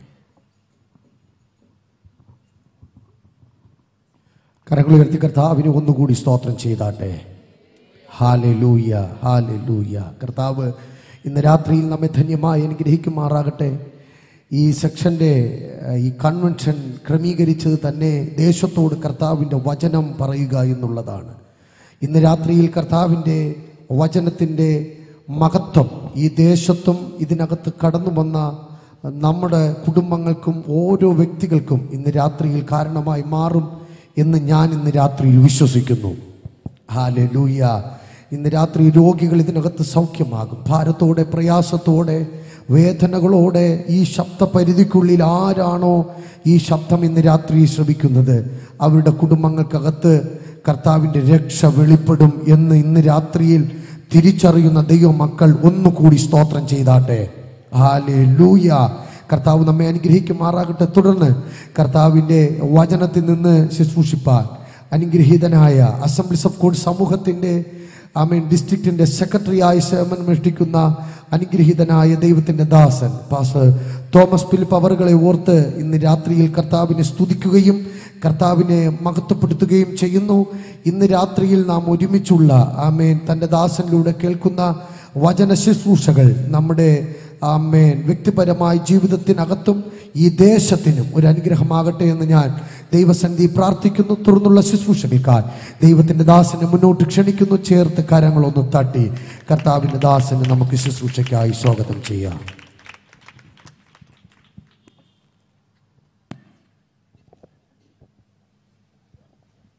കരങ്ങൾ ഉയർത്തി കർത്താവിന് ഒന്നുകൂടി സ്തോത്രം ചെയ്താട്ടെ ഹാലെ ലൂയ ഹാലെ ലൂയ കർത്താവ് ഇന്ന് രാത്രിയിൽ നമ്മെ ധന്യമായി അനുഗ്രഹിക്കുമാറാകട്ടെ ഈ സെക്ഷൻ്റെ ഏഹ്, ഈ കൺവെൻഷൻ ക്രമീകരിച്ചത് തന്നെ ദേശത്തോട് കർത്താവിൻ്റെ വചനം പറയുക എന്നുള്ളതാണ് ഇന്ന് രാത്രിയിൽ കർത്താവിൻ്റെ വചനത്തിൻ്റെ മഹത്വം ഈ ദേശത്തും ഇതിനകത്ത് കടന്നു വന്ന നമ്മുടെ കുടുംബങ്ങൾക്കും ഓരോ വ്യക്തികൾക്കും ഇന്ന് രാത്രിയിൽ കാരണമായി മാറും എന്ന് ഞാൻ ഇന്ന് രാത്രിയിൽ വിശ്വസിക്കുന്നു ഹാലെ ലൂയ ഇന്ന് രാത്രി രോഗികൾ ഇതിനകത്ത് സൗഖ്യമാകും ഭാരത്തോടെ പ്രയാസത്തോടെ വേദനകളോടെ ഈ ശബ്ദപരിധിക്കുള്ളിൽ ആരാണോ ഈ ശബ്ദം ഇന്ന് രാത്രി ശ്രമിക്കുന്നത് അവരുടെ കുടുംബങ്ങൾക്കകത്ത് കർത്താവിൻ്റെ രക്ഷ വെളിപ്പെടും എന്ന് ഇന്ന് രാത്രിയിൽ തിരിച്ചറിയുന്ന ദൈവമക്കൾ ഒന്നുകൂടി സ്തോത്രം ചെയ്താട്ടെ ഹാലെ ലൂയ കർത്താവ് നമ്മെ അനുഗ്രഹിക്കുമാറാകട്ടെ തുടർന്ന് കർത്താവിൻ്റെ വചനത്തിൽ നിന്ന് ശുശ്രൂഷിപ്പാൻ അനുഗ്രഹീതനായ അസംബ്ലീസ് ഓഫ് ഗോഡ് സമൂഹത്തിൻ്റെ ആമീൻ ഡിസ്ട്രിക്റ്റിൻ്റെ സെക്രട്ടറിയായി സേവനമനുഷ്ഠിക്കുന്ന അനുഗ്രഹീതനായ ദൈവത്തിൻ്റെ ദാസൻ പാസ് തോമസ് ഫിലിപ്പ് അവറുകളെ ഓർത്ത് ഇന്ന് രാത്രിയിൽ കർത്താവിനെ സ്തുതിക്കുകയും കർത്താവിനെ മഹത്വപ്പെടുത്തുകയും ചെയ്യുന്നു ഇന്ന് രാത്രിയിൽ നാം ഒരുമിച്ചുള്ള ആമേൻ തൻ്റെ ദാസനിലൂടെ കേൾക്കുന്ന വചന ശുശ്രൂഷകൾ നമ്മുടെ ആമേൻ വ്യക്തിപരമായ ജീവിതത്തിനകത്തും ഈ ദേശത്തിനും ഒരു അനുഗ്രഹമാകട്ടെ എന്ന് ഞാൻ ദൈവസന്ധി പ്രാർത്ഥിക്കുന്നു തുടർന്നുള്ള ശുശ്രൂഷകൾക്കായി ദൈവത്തിൻ്റെ ദാസനെ മുന്നോട്ട് ക്ഷണിക്കുന്നു ചേർത്ത് കരങ്ങളൊന്ന് തട്ടി കർത്താവിൻ്റെ ദാസനെ നമുക്ക് ശുശ്രൂഷയ്ക്കായി സ്വാഗതം ചെയ്യാം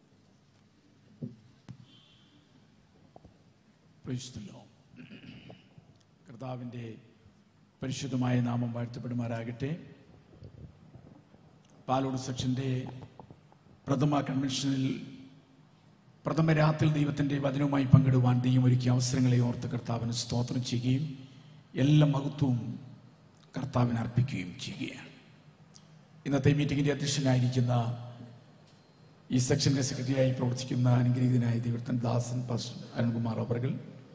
Praise the Lord. കർത്താവിൻ്റെ പരിശുദ്ധമായ നാമം വാഴ്ത്തപ്പെടുമാറാകട്ടെ പാലോട് സെക്ഷൻ്റെ പ്രഥമ കൺവെൻഷനിൽ പ്രഥമ രാത്രിയിൽ ദൈവത്തിൻ്റെ വചനവുമായി പങ്കിടുവാൻ ദൈവം ഒരുക്കിയ അവസരങ്ങളെ ഓർത്ത് കർത്താവിന് സ്തോത്രം ചെയ്യുകയും എല്ലാ മഹത്വവും കർത്താവിന് അർപ്പിക്കുകയും ചെയ്യുകയാണ് ഇന്നത്തെ മീറ്റിംഗിൻ്റെ അധ്യക്ഷനായിരിക്കുന്ന ഈ സെക്ഷൻ്റെ സെക്രട്ടറിയായി പ്രവർത്തിക്കുന്ന അനുഗ്രഹീതനായ ദൈവത്തിൻ ദാസൻ പാസ്റ്റർ അരുൺകുമാർ അവർകൾ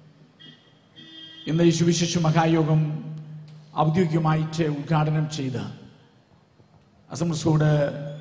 ഇന്ന് ഈ സുവിശേഷ മഹായോഗം ഔദ്യോഗികമായിട്ട് ഉദ്ഘാടനം ചെയ്ത അസംബ്ലിസ്കോട്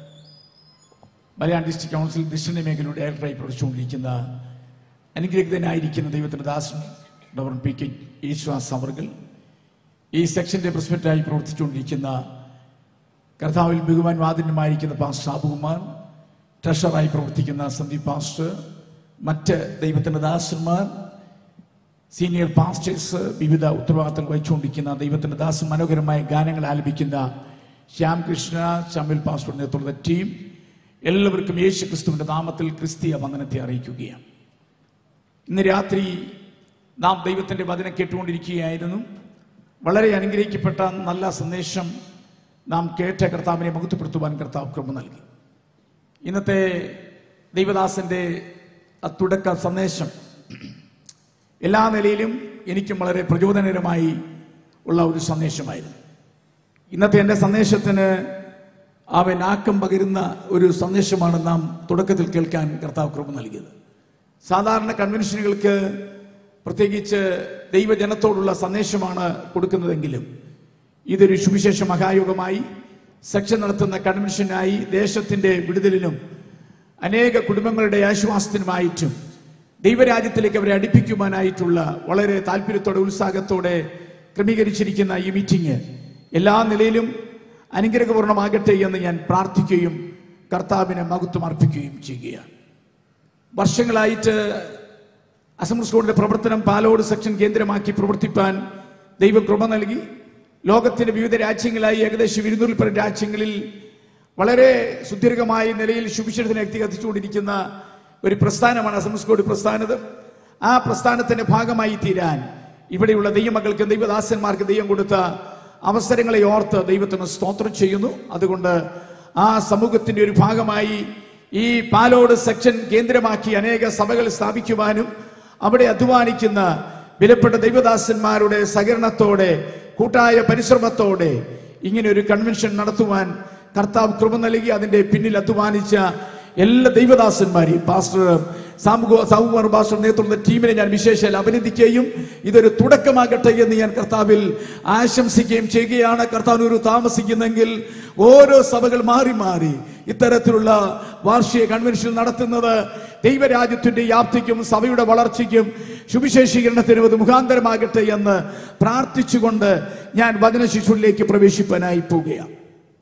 മലയാളം ഡിസ്ട്രിക്ട് കൗൺസിൽ ദക്ഷിണ മേഖലയുടെ ഡയറക്ടറായി പ്രവർത്തിച്ചുകൊണ്ടിരിക്കുന്ന അനുഗ്രഹീതനായിരിക്കുന്ന ദൈവത്തിൻ്റെ ദാസൻ ഡോക്ടർ പി കെ യേശുവാസ് അവർകൾ ഈ സെക്ഷന്റെ പ്രസിഡന്റായി പ്രവർത്തിച്ചുകൊണ്ടിരിക്കുന്ന കർത്താവിൽ ബഹുമാൻ വാദിനുമായിരിക്കുന്ന പാസ്റ്റർ സാബുകുമാർ ട്രഷറായി പ്രവർത്തിക്കുന്ന സന്ദീപ് പാസ്റ്റർ മറ്റ് ദൈവത്തിൻ്റെ ദാസന്മാർ സീനിയർ പാസ്റ്റേഴ്സ് വിവിധ ഉത്തരവാദിത്തങ്ങൾ വഹിച്ചുകൊണ്ടിരിക്കുന്ന ദൈവത്തിൻ്റെ ദാസൻ മനോഹരമായ ഗാനങ്ങൾ ആലപിക്കുന്ന ശ്യാം കൃഷ്ണ ചമ്മിൽ പാസ്റ്റർ നേതൃത്വ ടീം എല്ലാവർക്കും യേശു ക്രിസ്തുവിൻ്റെ നാമത്തിൽ ക്രിസ്തീയ വന്ദനത്തെ അറിയിക്കുകയാണ് ഇന്ന് രാത്രി നാം ദൈവത്തിൻ്റെ വചനം കേട്ടുകൊണ്ടിരിക്കുകയായിരുന്നു വളരെ അനുഗ്രഹിക്കപ്പെട്ട നല്ല സന്ദേശം നാം കേട്ട കർത്താവിനെ മുഖത്തുപ്പെടുത്തുവാൻ കർത്താവ് കൃപ നൽകി ഇന്നത്തെ ദൈവദാസന്റെ ആ തുടക്ക സന്ദേശം എല്ലാ നിലയിലും എനിക്കും വളരെ പ്രചോദനകരമായി ഉള്ള ഒരു സന്ദേശമായിരുന്നു ഇന്നത്തെ എൻ്റെ സന്ദേശത്തിന് അവൻ ആക്കം പകരുന്ന ഒരു സന്ദേശമാണ് നാം തുടക്കത്തിൽ കേൾക്കാൻ കർത്താവ് കൃപ നൽകിയത് സാധാരണ കൺവെൻഷനുകൾക്ക് പ്രത്യേകിച്ച് ദൈവജനത്തോടുള്ള സന്ദേശമാണ് കൊടുക്കുന്നതെങ്കിലും ഇതൊരു സുവിശേഷ മഹായോഗമായി സെക്ഷൻ നടത്തുന്ന കൺവെൻഷനായി ദേശത്തിന്റെ വിടുതലിനും അനേക കുടുംബങ്ങളുടെ ആശ്വാസത്തിനുമായിട്ടും ദൈവരാജ്യത്തിലേക്ക് അവരെ അടുപ്പിക്കുവാനായിട്ടുള്ള വളരെ താല്പര്യത്തോടെ ഉത്സാഹത്തോടെ ക്രമീകരിച്ചിരിക്കുന്ന ഈ മീറ്റിംഗ് എല്ലാ നിലയിലും അനുഗ്രഹപൂർണമാകട്ടെ എന്ന് ഞാൻ പ്രാർത്ഥിക്കുകയും കർത്താവിന് മഹത്വം അർപ്പിക്കുകയും ചെയ്യുകയാണ് വർഷങ്ങളായിട്ട് അസംബ്ലി സ്കൂളിന്റെ പ്രവർത്തനം പാലോട് സെക്ഷൻ കേന്ദ്രമാക്കി പ്രവർത്തിപ്പാൻ ദൈവം കൃപ നൽകി ലോകത്തിന്റെ വിവിധ രാജ്യങ്ങളായി ഏകദേശം ഇരുന്നൂറിൽ പരം രാജ്യങ്ങളിൽ വളരെ സുദീർഘമായ നിലയിൽ സുവിശേഷത്തിന് വ്യക്തി കത്തിച്ചുകൊണ്ടിരിക്കുന്ന ഒരു പ്രസ്ഥാനമാണ് അസംബ്ലി സ്കൂൾ പ്രസ്ഥാനത് ആ പ്രസ്ഥാനത്തിന്റെ ഭാഗമായി തീരാൻ ഇവിടെയുള്ള ദൈവമക്കൾക്ക് ദൈവദാസന്മാർക്ക് ദൈവം കൊടുത്ത അവസരങ്ങളെ ഓർത്ത് ദൈവത്തിന് സ്തോത്രം ചെയ്യുന്നു അതുകൊണ്ട് ആ സമൂഹത്തിന്റെ ഒരു ഭാഗമായി ഈ പാലോട് സെക്ഷൻ കേന്ദ്രമാക്കി അനേക സഭകൾ സ്ഥാപിക്കുവാനും അവിടെ അധ്വാനിക്കുന്ന വിലപ്പെട്ട ദൈവദാസന്മാരുടെ സഹകരണത്തോടെ കൂട്ടായ പരിശ്രമത്തോടെ ഇങ്ങനെ ഒരു കൺവെൻഷൻ നടത്തുവാൻ കർത്താവ് കൃപ നൽകി അതിന്റെ പിന്നിൽ അധ്വാനിച്ച എല്ലാ ദൈവദാസന്മാരെയും പാസ്റ്റർ സാമുഖ സാമുകുമാർ പാസ്റ്റർ നേതൃത്വ ടീമിനെ ഞാൻ വിശേഷാൽ അഭിനന്ദിക്കുകയും ഇതൊരു തുടക്കമാകട്ടെ എന്ന് ഞാൻ കർത്താവിൽ ആശംസിക്കുകയും ചെയ്യുകയാണ് കർത്താവിന് ഒരു താമസിക്കുന്നെങ്കിൽ ഓരോ സഭകൾ മാറി മാറി ഇത്തരത്തിലുള്ള വാർഷിക കൺവെൻഷൻ നടത്തുന്നത് ദൈവരാജ്യത്തിന്റെ വ്യാപ്തിക്കും സഭയുടെ വളർച്ചയ്ക്കും സുവിശേഷീകരണത്തിനും അത് മുഖാന്തരമാകട്ടെ എന്ന് പ്രാർത്ഥിച്ചുകൊണ്ട് ഞാൻ വചന ശിശുവിലേക്ക് പ്രവേശിപ്പാനായി പോവുകയാണ്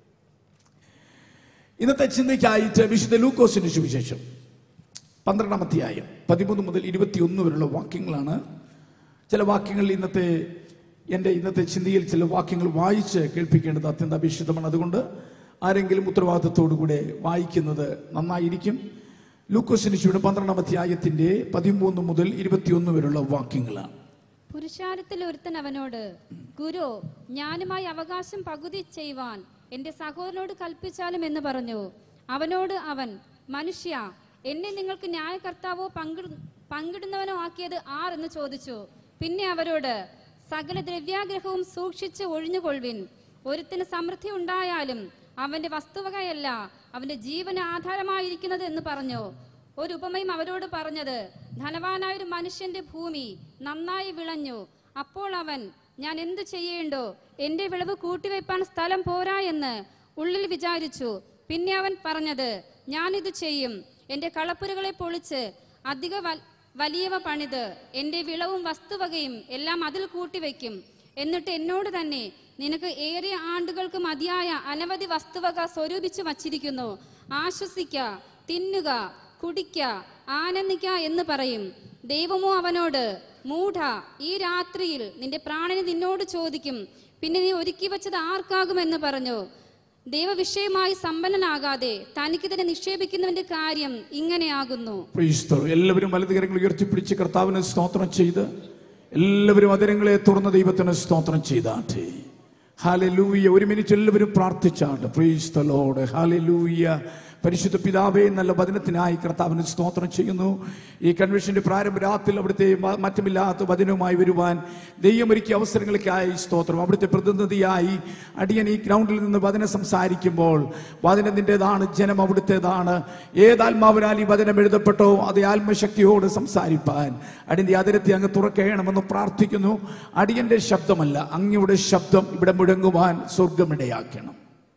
ഇന്നത്തെ ചിന്തയ്ക്കായിട്ട് വിശുദ്ധ ലൂക്കോസിന്റെ സുവിശേഷം പന്ത്രണ്ടാം അധ്യായം പതിമൂന്ന് മുതൽ ഇരുപത്തിയൊന്ന് വരെയുള്ള വാക്യങ്ങളാണ് ചില വാക്യങ്ങൾ ഇന്നത്തെ എൻ്റെ ഇന്നത്തെ ചിന്തയിൽ ചില വാക്യങ്ങൾ വായിച്ച് കേൾപ്പിക്കേണ്ടത് അത്യന്താപേക്ഷിതമാണ് അതുകൊണ്ട് ആരെങ്കിലും ഉത്തരവാദിത്തത്തോടു കൂടെ വായിക്കുന്നത് നന്നായിരിക്കും ലൂക്കോസിന് ചൂട് പന്ത്രണ്ടാം അധ്യായത്തിന്റെ പതിമൂന്ന് മുതൽ ഇരുപത്തിയൊന്ന് വരെയുള്ള വാക്യങ്ങളാണ് പുരുഷാരത്തിൽ ഒരുത്തൻ അവനോട് ഗുരു ഞാനുമായി അവകാശം പകുതി ചെയ്യുവാൻ എന്റെ സഹോദരനോട് കൽപ്പിച്ചാലും എന്ന് പറഞ്ഞു അവനോട് അവൻ മനുഷ്യ എന്നെ നിങ്ങൾക്ക് ന്യായകർത്താവോ പങ്കിട പങ്കിടുന്നവനോ ആക്കിയത് ആർ എന്ന് ചോദിച്ചു പിന്നെ അവരോട് സകല ദ്രവ്യാഗ്രഹവും സൂക്ഷിച്ച് ഒഴിഞ്ഞുകൊള്ളുവിൻ ഒരുത്തിന് സമൃദ്ധി ഉണ്ടായാലും അവന്റെ വസ്തുവകയല്ല അവന്റെ ജീവന് ആധാരമായിരിക്കുന്നത് എന്ന് പറഞ്ഞു ഒരു ഉപമയും അവരോട് പറഞ്ഞത് ധനവാനായ ഒരു മനുഷ്യന്റെ ഭൂമി നന്നായി വിളഞ്ഞു അപ്പോൾ അവൻ ഞാൻ എന്തു ചെയ്യേണ്ടോ എന്റെ വിളവ് കൂട്ടിവെപ്പാൻ സ്ഥലം പോരാ എന്ന് ഉള്ളിൽ വിചാരിച്ചു പിന്നെ അവൻ പറഞ്ഞത് ഞാനിത് ചെയ്യും എന്റെ കളപ്പുരകളെ പൊളിച്ച് അധിക വൽ- വലിയവ പണിത് എന്റെ വിളവും വസ്തുവകയും എല്ലാം അതിൽ കൂട്ടിവെക്കും എന്നിട്ട് എന്നോട് തന്നെ നിനക്ക് ഏറിയ ആണ്ടുകൾക്ക് മതിയായ അനവധി വസ്തുവക സ്വരൂപിച്ചു വച്ചിരിക്കുന്നു ആശ്വസിക്ക തിന്നുക കുടിക്ക ആനന്ദിക്ക എന്ന് പറയും ദൈവമോ അവനോട് മൂഢ ഈ രാത്രിയിൽ നിന്റെ പ്രാണന് നിന്നോട് ചോദിക്കും പിന്നെ നീ ഒരുക്കി വെച്ചത് ആർക്കാകുമെന്ന് പറഞ്ഞു ദൈവവിഷയമായി സമ്പന്നനാകാതെ തനിക്ക് തന്നെ നിക്ഷേപിക്കുന്നവന്റെ കാര്യം ഇങ്ങനെയാകുന്നു Praise the Lord. എല്ലാവരും വലതുകരങ്ങൾ ഉയർത്തിപ്പിടിച്ച് കർത്താവിന് സ്തോത്രം ചെയ്ത് എല്ലാവരും അതിരങ്ങളെ തുറന്ന ദൈവത്തിന് സ്തോത്രം ചെയ്താട്ടെ ഹാലലൂയ ഒരു മിനിറ്റ് എല്ലാവരും പ്രാർത്ഥിച്ചാട്ടെ പ്രീസ് ദ ലോർഡ് ഹാലലൂയ പരിശുദ്ധ പിതാവേ നല്ല വചനത്തിനായി കർത്താവിന് സ്തോത്രം ചെയ്യുന്നു ഈ കൺവെൻഷന്റെ പ്രാരംഭ രാത്രിയിൽ അവിടുത്തെ മ- മറ്റുമില്ലാത്ത വചനവുമായി വരുവാൻ ദൈവമൊരുക്കിയ അവസരങ്ങൾക്കായി സ്തോത്രം അവിടുത്തെ പ്രതിനിധിയായി അടിയൻ ഈ ഗ്രൗണ്ടിൽ നിന്ന് വചനം സംസാരിക്കുമ്പോൾ വചനം നിന്റേതാണ് ജനം അവിടുത്തേതാണ് ഏതാത്മാവിനാൽ ഈ വചനം എഴുതപ്പെട്ടോ അതേ ആത്മശക്തിയോട് സംസാരിപ്പാൻ അടിയന്റെ അതിരത്തെ അങ്ങ് തുറക്കണമെന്ന് പ്രാർത്ഥിക്കുന്നു അടിയന്റെ ശബ്ദമല്ല അങ്ങയുടെ ശബ്ദം ഇവിടെ മുഴങ്ങുവാൻ സ്വർഗമിടയാക്കണം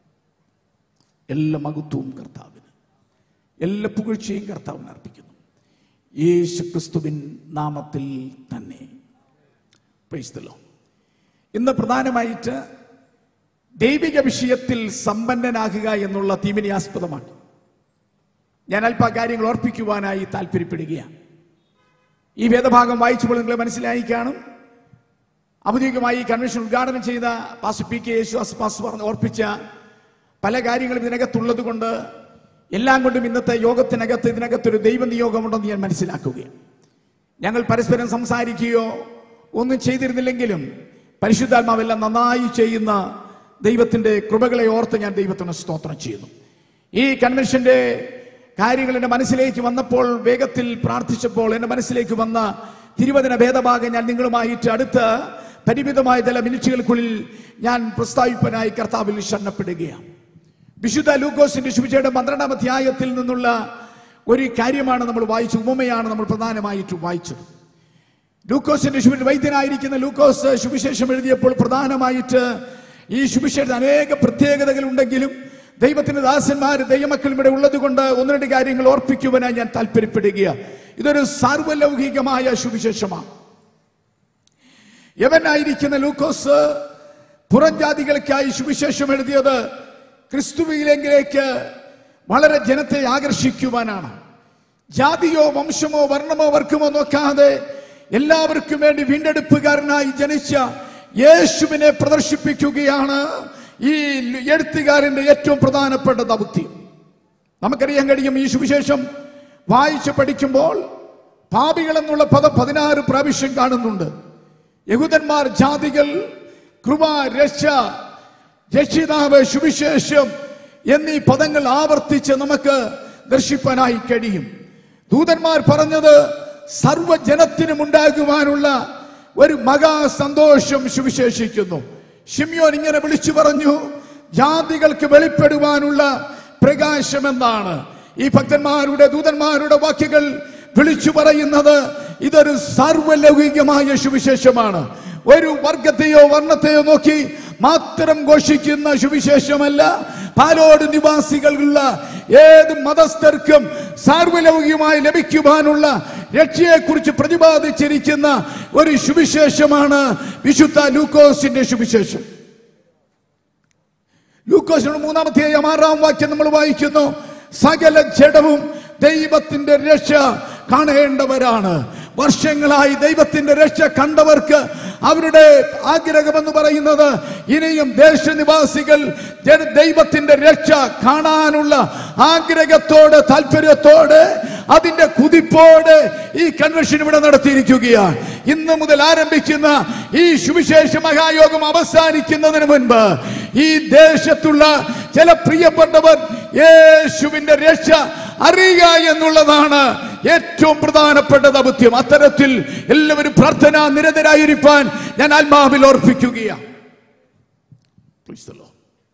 എല്ലാ മഹത്വവും കർത്താവിന് എല്ലാ പുകഴ്ചയും കർത്താവിന് അർപ്പിക്കുന്നു യേശു ക്രിസ്തുവിൻ നാമത്തിൽ തന്നെ Praise the Lord. ഇന്ന് പ്രധാനമായിട്ട് ദൈവിക വിഷയത്തിൽ സമ്പന്നനാകുക എന്നുള്ള തീമിനെ ആസ്പദമാണ് ഞാൻ അല്പ കാര്യങ്ങൾ ഓർപ്പിക്കുവാനായി താല്പര്യപ്പെടുകയാണ് ഈ വേദഭാഗം വായിച്ചപ്പോൾ നിങ്ങൾ മനസ്സിലായി കാണും ഔദ്യോഗികമായി ഈ കൺവെൻഷൻ ഉദ്ഘാടനം ചെയ്ത പാസ് പി കെ യേശുദാസ് പാസ് പറഞ്ഞ് ഓർപ്പിച്ച പല കാര്യങ്ങളും ഇതിനകത്തുള്ളത് കൊണ്ട് എല്ലാം കൊണ്ടും ഇന്നത്തെ യോഗത്തിനകത്ത് ഇതിനകത്തൊരു ദൈവനിയോഗമുണ്ടെന്ന് ഞാൻ മനസ്സിലാക്കുകയാണ് ഞങ്ങൾ പരസ്പരം സംസാരിക്കുകയോ ഒന്നും ചെയ്തിരുന്നില്ലെങ്കിലും പരിശുദ്ധാത്മാവെല്ലാം നന്നായി ചെയ്യുന്ന ദൈവത്തിന്റെ കൃപകളെ ഓർത്ത് ഞാൻ ദൈവത്തിന് സ്തോത്രം ചെയ്യുന്നു ഈ കൺവെൻഷന്റെ കാര്യങ്ങൾ എൻ്റെ മനസ്സിലേക്ക് വന്നപ്പോൾ വേഗത്തിൽ പ്രാർത്ഥിച്ചപ്പോൾ എൻ്റെ മനസ്സിലേക്ക് വന്ന തിരുവചന ഭേദഭാഗം ഞാൻ നിങ്ങളുമായിട്ട് അടുത്ത് പരിമിതമായ ചില മിനിറ്റുകൾക്കുള്ളിൽ ഞാൻ പ്രസ്താവിപ്പനായി കർത്താവിൽ ശരണപ്പെടുകയാണ് വിശുദ്ധ ലൂക്കോസിന്റെ ശുഭിച്ചയുടെ പന്ത്രണ്ടാം അധ്യായത്തിൽ നിന്നുള്ള ഒരു കാര്യമാണ് നമ്മൾ വായിച്ചത് ഉപമയാണ് നമ്മൾ പ്രധാനമായിട്ടും വായിച്ചത് ലൂക്കോസിന്റെ ശുഭ വൈദ്യനായിരിക്കുന്ന ലൂക്കോസ് സുവിശേഷം എഴുതിയപ്പോൾ പ്രധാനമായിട്ട് ഈ സുവിശേഷത്തിന് അനേക പ്രത്യേകതകൾ ഉണ്ടെങ്കിലും ദൈവത്തിന്റെ ദാസന്മാർ ദൈവമക്കളും ഇവിടെ ഉള്ളത് കൊണ്ട് ഒന്ന് രണ്ട് കാര്യങ്ങൾ ഓർപ്പിക്കുവാനായി ഞാൻ താല്പര്യപ്പെടുകയാണ് ഇതൊരു സാർവലൗകികമായ സുവിശേഷമാണ് യവനായിരിക്കുന്ന ലൂക്കോസ് പുറം ജാതികൾക്കായി സുവിശേഷം എഴുതിയത് ക്രിസ്തുവിലേക്ക് വളരെ ജനത്തെ ആകർഷിക്കുവാനാണ് ജാതിയോ വംശമോ വർണ്ണമോ വർഗമോ നോക്കാതെ എല്ലാവർക്കും വേണ്ടി വീണ്ടെടുപ്പുകാരനായി ജനിച്ച യേശുവിനെ പ്രദർശിപ്പിക്കുകയാണ് ഈ എഴുത്തുകാരന്റെ ഏറ്റവും പ്രധാനപ്പെട്ട ദൗത്യം നമുക്കറിയാൻ കഴിയും ഈ സുവിശേഷം വായിച്ച് പഠിക്കുമ്പോൾ പാപികൾ എന്നുള്ള പദം പതിനാറ് പ്രാവശ്യം കാണുന്നുണ്ട് യഹൂദന്മാർ ജാതികൾ കൃപ രക്ഷ രക്ഷിതാവ് സുവിശേഷം എന്നീ പദങ്ങൾ ആവർത്തിച്ച് നമുക്ക് ദർശിപ്പാനായി കഴിയും ദൂതന്മാർ പറഞ്ഞത് സർവജനത്തിനും ഉണ്ടാകുവാനുള്ള ഒരു മഹാ സന്തോഷം സുവിശേഷിക്കുന്നു ഷിമ്യോൻ ഇങ്ങനെ വിളിച്ചു പറഞ്ഞു ജാതികൾക്ക് വെളിപ്പെടുവാനുള്ള പ്രകാശം എന്നാണ് ഈ ഭക്തന്മാരുടെ ദൂതന്മാരുടെ വാക്കുകൾ വിളിച്ചു പറയുന്നത് ഇതൊരു സാർവലൗകികമായ സുവിശേഷമാണ് ഒരു വർഗത്തെയോ വർണ്ണത്തെയോ നോക്കി മാത്രം ഘോഷിക്കുന്ന സുവിശേഷമല്ല പാലോട് നിവാസികളുള്ള ഏത് മതസ്ഥർക്കും സാർവലൗകികമായി ലഭിക്കുവാനുള്ള രക്ഷയെക്കുറിച്ച് പ്രതിപാദിച്ചിരിക്കുന്ന ഒരു സുവിശേഷമാണ് വിശുദ്ധ ലൂക്കോസിന്റെ സുവിശേഷം ലൂക്കോസിന്റെ മൂന്നാമത്തെ ആറാം വാക്യം നമ്മൾ വായിക്കുന്നു സകല ജഡവും ദൈവത്തിന്റെ രക്ഷ കാണേണ്ടവരാണ് വർഷങ്ങളായി ദൈവത്തിന്റെ രക്ഷ കണ്ടവർക്ക് അവരുടെ ആഗ്രഹമെന്ന് പറയുന്നത് ഇനിയും ദേശനിവാസികൾ ജന- ദൈവത്തിന്റെ രക്ഷ കാണാനുള്ള ആഗ്രഹത്തോട് താല്പര്യത്തോട് അതിന്റെ കുതിപ്പോട് ഈ കൺവെൻഷൻ ഇവിടെ നടത്തിയിരിക്കുകയാണ് ഇന്ന് മുതൽ ആരംഭിക്കുന്ന ഈ സുവിശേഷ മഹായോഗം അവസാനിക്കുന്നതിന് മുൻപ് ഈ ദേശത്തുള്ള ചില പ്രിയപ്പെട്ടവർ യേശുവിന്റെ രക്ഷ അറിയുക എന്നുള്ളതാണ് ഏറ്റവും പ്രധാനപ്പെട്ട ദൗത്യം അത്തരത്തിൽ എല്ലാവരും പ്രാർത്ഥന നിരതരായിരിക്കാൻ ഞാൻ ആത്മാവിൽ ഓർപ്പിക്കുകയാണ് Praise the Lord.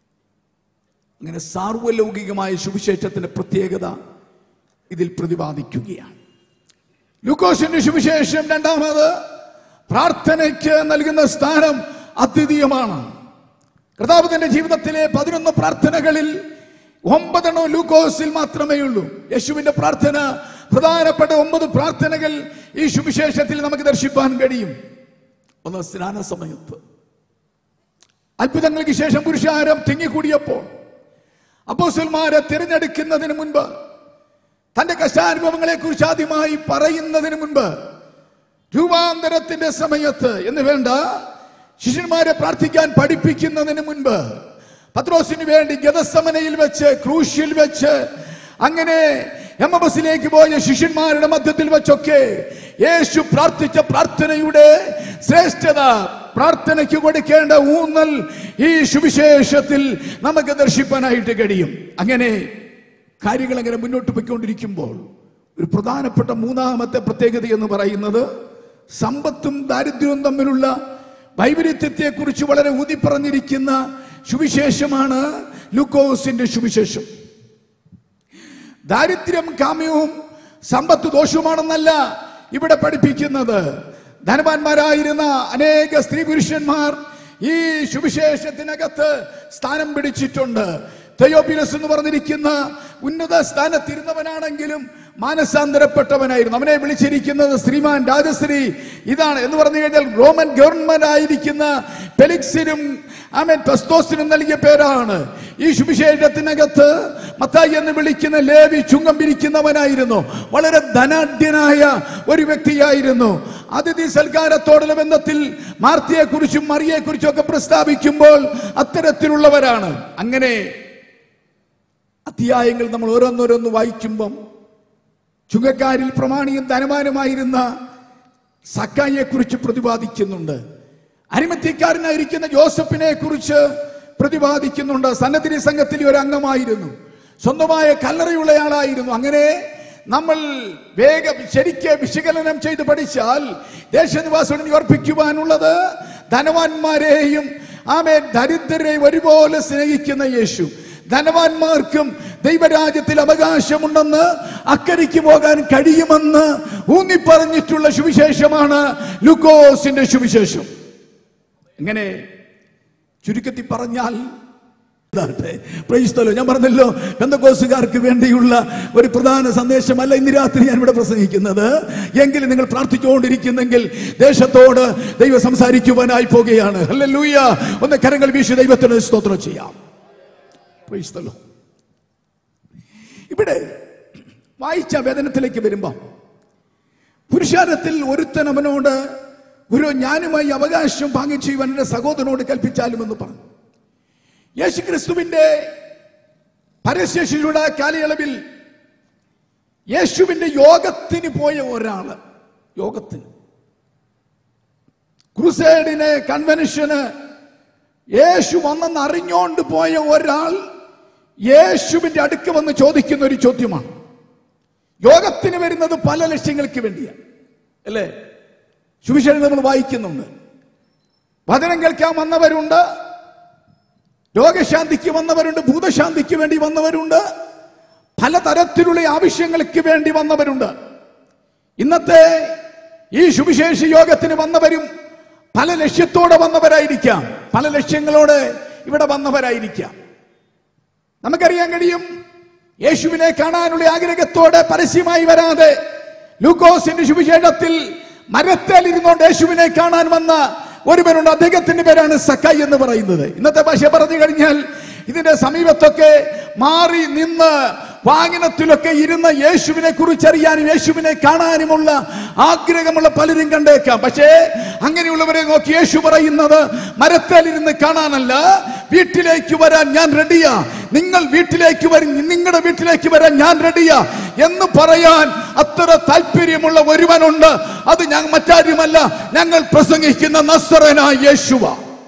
അങ്ങനെ സാർവലൗകികമായ സുവിശേഷത്തിന്റെ പ്രത്യേകത ഇതിൽ പ്രതിപാദിക്കുകയാണ് ലൂക്കോസിന്റെ സുവിശേഷം രണ്ടാമത് പ്രാർത്ഥനയ്ക്ക് നൽകുന്ന സ്ഥാനം അദ്വിതീയമാണ് കർത്താവ് തന്റെ ജീവിതത്തിലെ പതിനൊന്ന് പ്രാർത്ഥനകളിൽ ഒമ്പതെണ്ണം ലൂക്കോസിൽ മാത്രമേ ഉള്ളൂ യേശുവിന്റെ പ്രാർത്ഥന പ്രധാനപ്പെട്ട ഒമ്പത് പ്രാർത്ഥനകൾ ഈ സുവിശേഷത്തിൽ നമുക്ക് ദർശിപ്പാൻ കഴിയും ഒന്ന് സ്നാന സമയത്ത് അത്ഭുതങ്ങൾക്ക് ശേഷം പുരുഷാരം തിങ്ങിക്കൂടിയപ്പോൾ അപ്പോസന്മാരെ തിരഞ്ഞെടുക്കുന്നതിന് മുൻപ് തന്റെ കഷ്ടാനുഭവങ്ങളെ കുറിച്ച് ആദ്യമായി പറയുന്നതിന് മുൻപ് രൂപാന്തരത്തിന്റെ സമയത്ത് എന്ന് വേണ്ട ശിഷ്യന്മാരെ പ്രാർത്ഥിക്കാൻ പഠിപ്പിക്കുന്നതിന് മുൻപ് പത്രോസിന് വേണ്ടി ഗതസമനയിൽ വെച്ച് ക്രൂശിൽ വെച്ച് അങ്ങനെ എം എം എസിലേക്ക് പോയ ശിഷ്യന്മാരുടെ മധ്യത്തിൽ വെച്ചൊക്കെ യേശു പ്രാർത്ഥിച്ച പ്രാർത്ഥനയുടെ ശ്രേഷ്ഠത പ്രാർത്ഥനയ്ക്ക് കൊടുക്കേണ്ട ഊന്നൽ ഈ സുവിശേഷത്തിൽ നമുക്ക് ദർശിപ്പാനായിട്ട് കഴിയും അങ്ങനെ കാര്യങ്ങൾ അങ്ങനെ മുന്നോട്ട് പോയിക്കൊണ്ടിരിക്കുമ്പോൾ ഒരു പ്രധാനപ്പെട്ട മൂന്നാമത്തെ പ്രത്യേകത എന്ന് പറയുന്നത് സമ്പത്തും ദാരിദ്ര്യവും തമ്മിലുള്ള വൈപരീത്യത്തെക്കുറിച്ച് വളരെ ഊതി പറഞ്ഞിരിക്കുന്ന സുവിശേഷമാണ് ലൂക്കോസിന്റെ സുവിശേഷം ദാരിദ്ര്യം കാമ്യവും സമ്പത്ത് ദോഷവുമാണെന്നല്ല ഇവിടെ പഠിപ്പിക്കുന്നത് ധനവാന്മാരായിരുന്ന അനേക സ്ത്രീ പുരുഷന്മാർ ഈ സുവിശേഷത്തിനകത്ത് സ്ഥാനം പിടിച്ചിട്ടുണ്ട് തെയോബിലസ് എന്ന് പറഞ്ഞിരിക്കുന്ന ഉന്നത സ്ഥാനത്തിരുന്നവനാണെങ്കിലും മാനസാന്തരപ്പെട്ടവനായിരുന്നു അവനെ വിളിച്ചിരിക്കുന്നത് ശ്രീമാൻ രാജശ്രീ ഇതാണ് എന്ന് പറഞ്ഞു കഴിഞ്ഞാൽ റോമൻ ഗവൺമെന്റ് ആയിരിക്കുന്ന പെലിക്സിനും ആമൻ പസ്തോസിനും നൽകിയ പേരാണ് ഈ സുവിശേഷത്തിനകത്ത് മത്തായി എന്ന് വിളിക്കുന്ന ലേവി ചുങ്കം പിരിക്കുന്നവനായിരുന്നു വളരെ ധനാഢ്യനായ ഒരു വ്യക്തിയായിരുന്നു അതിഥി സൽക്കാരത്തോടുള്ള ബന്ധത്തിൽ മാർത്തിയെ കുറിച്ചും മറിയെ കുറിച്ചും ഒക്കെ പ്രസ്താവിക്കുമ്പോൾ അത്തരത്തിലുള്ളവരാണ് അങ്ങനെ അധ്യായങ്ങൾ നമ്മൾ ഓരോന്നോരോന്ന് വായിക്കുമ്പം ചുങ്കക്കാരിൽ പ്രമാണിയും ധനവാനുമായിരുന്ന സക്കായിയെ കുറിച്ച് പ്രതിപാദിക്കുന്നുണ്ട് അരിമത്യക്കാരനായിരിക്കുന്ന ജോസഫിനെ കുറിച്ച് പ്രതിപാദിക്കുന്നുണ്ട് സന്നദ്ധി സംഘത്തിലെ ഒരു അംഗമായിരുന്നു സ്വന്തമായ കല്ലറയുള്ളയാളായിരുന്നു അങ്ങനെ നമ്മൾ വേഗം ശരിക്ക് വിശകലനം ചെയ്ത് പഠിച്ചാൽ ദേശനിവാസികളെ ഓർപ്പിക്കുവാനുള്ളത് ധനവാന്മാരെയും ആമേ ദരിദ്രരെയും ഒരുപോലെ സ്നേഹിക്കുന്ന യേശു ധനവാന്മാർക്കും ദൈവരാജ്യത്തിൽ അവകാശമുണ്ടെന്ന് അക്കരയ്ക്ക് പോകാൻ കഴിയുമെന്ന് ഊന്നിപ്പറഞ്ഞിട്ടുള്ള സുവിശേഷമാണ് ലുക്കോസിന്റെ സുവിശേഷം ഇങ്ങനെ ചുരുക്കത്തിൽ പറഞ്ഞാൽ ഇതാട്ടെ. Praise the Lord. ഞാൻ പറഞ്ഞല്ലോ ബന്ധക്കോസുകാർക്ക് വേണ്ടിയുള്ള ഒരു പ്രധാന സന്ദേശമല്ല ഇന്ന് രാത്രി ഞാൻ ഇവിടെ പ്രസംഗിക്കുന്നത് എങ്കിലും നിങ്ങൾ പ്രാർത്ഥിച്ചുകൊണ്ടിരിക്കുന്നെങ്കിൽ ദേശത്തോട് ദൈവം സംസാരിക്കുവാനായി പോകുകയാണ് ഹല്ലേലൂയ ഒന്ന് കരങ്ങൾ വീശി ദൈവത്തിന് സ്തോത്രം ചെയ്യാം Praise the Lord. ഇവിടെ വായിച്ച വേദനത്തിലേക്ക് വരുമ്പോ പുരുഷാരത്തിൽ ഒരുത്തൻ അവനോട് ഒരു ഞാനുമായി അവകാശം പാങ്ങി ചെയ്യുവാൻ എന്റെ സഹോദരനോട് കൽപ്പിച്ചാലും എന്ന് പറഞ്ഞു യേശു ക്രിസ്തുവിന്റെ പരശേഷിയുടെ കാലയളവിൽ യേശുവിന്റെ യോഗത്തിന് പോയ ഒരാള് യോഗത്തിന് ക്രൂസേഡിന് കൺവെൻഷന് യേശു വന്നെന്ന് അറിഞ്ഞോണ്ട് പോയ ഒരാൾ യേശുവിന്റെ അടുക്ക് വന്ന് ചോദിക്കുന്ന ഒരു ചോദ്യമാണ് യോഗത്തിന് വരുന്നത് പല ലക്ഷ്യങ്ങൾക്ക് വേണ്ടിയാണ് അല്ലേ സുവിശേഷം നമ്മൾ വായിക്കുന്നുണ്ട് വചനം കേൾക്കാൻ വന്നവരുണ്ട് രോഗശാന്തിക്ക് വന്നവരുണ്ട് ഭൂതശാന്തിക്ക് വേണ്ടി വന്നവരുണ്ട് പലതരത്തിലുള്ള ആവശ്യങ്ങൾക്ക് വേണ്ടി വന്നവരുണ്ട് ഇന്നത്തെ ഈ സുവിശേഷ യോഗത്തിന് വന്നവരും പല ലക്ഷ്യത്തോടെ വന്നവരായിരിക്കാം പല ലക്ഷ്യങ്ങളോടെ ഇവിടെ വന്നവരായിരിക്കാം നമുക്കറിയാൻ കഴിയും യേശുവിനെ കാണാനുള്ള ആഗ്രഹത്തോടെ പരസ്യമായി വരാതെ ലൂക്കോസിന്റെ സുവിശേഷത്തിൽ മരത്തേൽ ഇരുന്നുകൊണ്ട് യേശുവിനെ കാണാൻ വന്ന ഒരുവനുണ്ട് അദ്ദേഹത്തിന്റെ പേരാണ് സക്കായി എന്ന് പറയുന്നത് ഇന്നത്തെ ഭാഷ പറഞ്ഞു കഴിഞ്ഞാൽ ഇതിന്റെ സമീപത്തൊക്കെ മാറി നിന്ന് വാഹനത്തിലൊക്കെ ഇരുന്ന യേശുവിനെ കുറിച്ചറിയാനും യേശുവിനെ കാണാനുമുള്ള ആഗ്രഹമുള്ള പലരും കണ്ടേക്കാം പക്ഷേ അങ്ങനെയുള്ളവരെ നോക്കി യേശു പറയുന്നത് മരത്തേലിരുന്ന് കാണാനല്ല വീട്ടിലേക്ക് വരാൻ ഞാൻ റെഡിയാ നിങ്ങൾ വീട്ടിലേക്ക് വരും നിങ്ങളുടെ വീട്ടിലേക്ക് വരാൻ ഞാൻ റെഡിയാ എന്ന് പറയാൻ അത്ര താല്പര്യമുള്ള ഒരുവനുണ്ട് അത് ഞാൻ മറ്റാരുമല്ല ഞങ്ങൾ പ്രസംഗിക്കുന്ന നസ്രനായ യേശുവ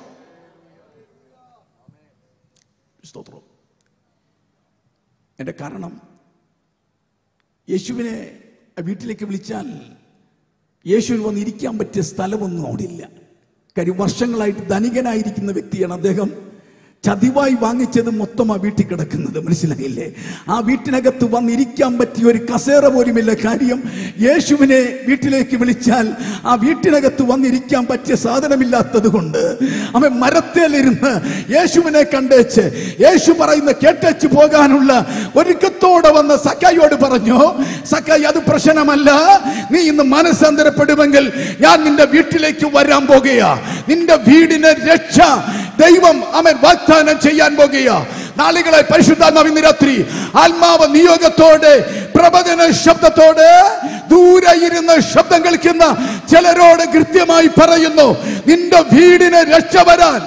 സ്തോത്രം എന്റെ കാരണം യേശുവിനെ വീട്ടിലേക്ക് വിളിച്ചാൽ യേശുവിന് വന്ന് ഇരിക്കാൻ പറ്റിയ സ്ഥലമൊന്നും അവിടെ ഇല്ല കാര്യം വർഷങ്ങളായിട്ട് ധനികനായിരിക്കുന്ന വ്യക്തിയാണ് അദ്ദേഹം ചതിവായി വാങ്ങിച്ചത് മൊത്തം ആ വീട്ടിൽ കിടക്കുന്നത് മനസ്സിലായില്ലേ ആ വീട്ടിനകത്ത് വന്നിരിക്കാൻ പറ്റിയ ഒരു കസേര പോലുമില്ല കാര്യം യേശുവിനെ വീട്ടിലേക്ക് വിളിച്ചാൽ ആ വീട്ടിനകത്ത് വന്നിരിക്കാൻ പറ്റിയ സാധനമില്ലാത്തത് കൊണ്ട് അവൻ മരത്തേലിരുന്ന് യേശുവിനെ കണ്ടേച്ച് യേശു പറയുന്ന കേട്ടേച്ച് പോകാനുള്ള ഒരുക്കത്തോടെ വന്ന സക്കായിയോട് പറഞ്ഞു സക്കായി അത് പ്രശ്നമല്ല നീ ഇന്ന് മനസ്സാന്തരപ്പെടുമെങ്കിൽ ഞാൻ നിന്റെ വീട്ടിലേക്ക് വരാൻ പോകുകയാ നിന്റെ വീടിന് രക്ഷ ദൈവം അവൻ വാഗ്ദാനം ചെയ്യാൻ പോകുക നാളുകളെ പരിശുദ്ധാത്മാവ് ഇന്ന് രാത്രി ആത്മാവ് നിയോഗത്തോടെ പ്രവചന ശബ്ദത്തോടെ ദൂരെ ഇരുന്ന് ശബ്ദം കേൾക്കുന്ന ചിലരോട് കൃത്യമായി പറയുന്നു നിന്റെ വീടിന് രക്ഷ വരാൻ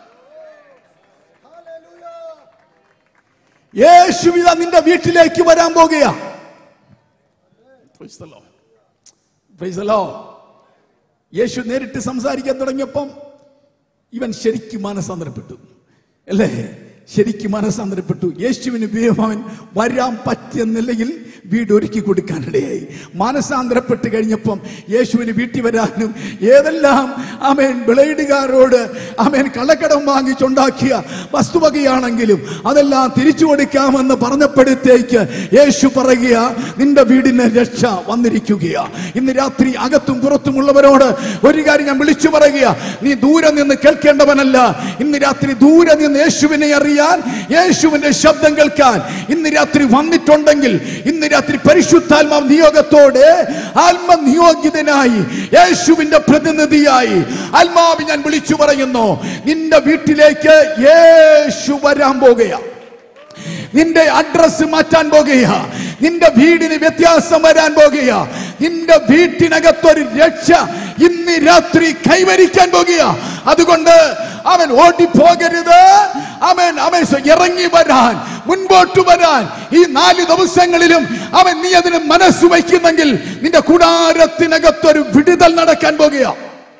യേശുവിത നിന്റെ വീട്ടിലേക്ക് വരാൻ പോകുക Praise the Lord. Praise the Lord. യേശു നേരിട്ട് സംസാരിക്കാൻ തുടങ്ങിയപ്പം ഇവൻ ശരിക്കും മാനസാന്തരപ്പെട്ടു അല്ലേ ശരിക്കും മാനസാന്തരപ്പെട്ടു യേശുവിന് വേഗം അവൻ വരാൻ പറ്റിയ നിലയിൽ വീട് ഒരുക്കി കൊടുക്കാനിടയായി മാനസാന്തരപ്പെട്ട് കഴിഞ്ഞപ്പം യേശുവിന് വീട്ടിൽ വരാനും ഏതെല്ലാം അമേൻ ബ്ലേഡുകാരോട് അമേൻ കള്ളക്കടം വാങ്ങിച്ചുണ്ടാക്കിയ വസ്തുവകയാണെങ്കിലും അതെല്ലാം തിരിച്ചു കൊടുക്കാമെന്ന് പറഞ്ഞപ്പോഴത്തേക്ക് യേശു പറയുക നിന്റെ വീടിന് രക്ഷ വന്നിരിക്കുകയാ ഇന്ന് രാത്രി അകത്തും പുറത്തുമുള്ളവരോട് ഒരു കാര്യം ഞാൻ വിളിച്ചു പറയുക നീ ദൂരെ നിന്ന് കേൾക്കേണ്ടവനല്ല ഇന്ന് രാത്രി ദൂരെ നിന്ന് യേശുവിനെ അറിയാൻ യേശുവിന്റെ ശബ്ദം കേൾക്കാൻ ഇന്ന് രാത്രി വന്നിട്ടുണ്ടെങ്കിൽ ഇന്ന് രാത്രി പരിശുദ്ധാത്മാവ് നിയോഗത്തോടെ ആത്മനിയോഗിതനായി യേശുവിന്റെ പ്രതിനിധിയായി ആത്മാവ് ഞാൻ വിളിച്ചു പറയുന്നു നിന്റെ വീട്ടിലേക്ക് യേശു വരാൻ പോകുകയാണ് നിന്റെ അഡ്രസ് മാറ്റാൻ പോകുക നിന്റെ വീടിന് വ്യത്യാസം വരാൻ പോകുക നിന്റെ വീട്ടിനകത്തൊരു രക്ഷ ഇന്ന് രാത്രി കൈവരിക്കാൻ പോകുക അതുകൊണ്ട് അവൻ ഓടിപ്പോകരുത് അവൻ അവൻ ഇറങ്ങി വരാൻ മുൻപോട്ട് വരാൻ ഈ നാല് ദിവസങ്ങളിലും അവൻ നീ അതിന് മനസ്സ് വയ്ക്കുന്നെങ്കിൽ നിന്റെ കൂടാരത്തിനകത്തൊരു വിടുതൽ നടക്കാൻ പോകുക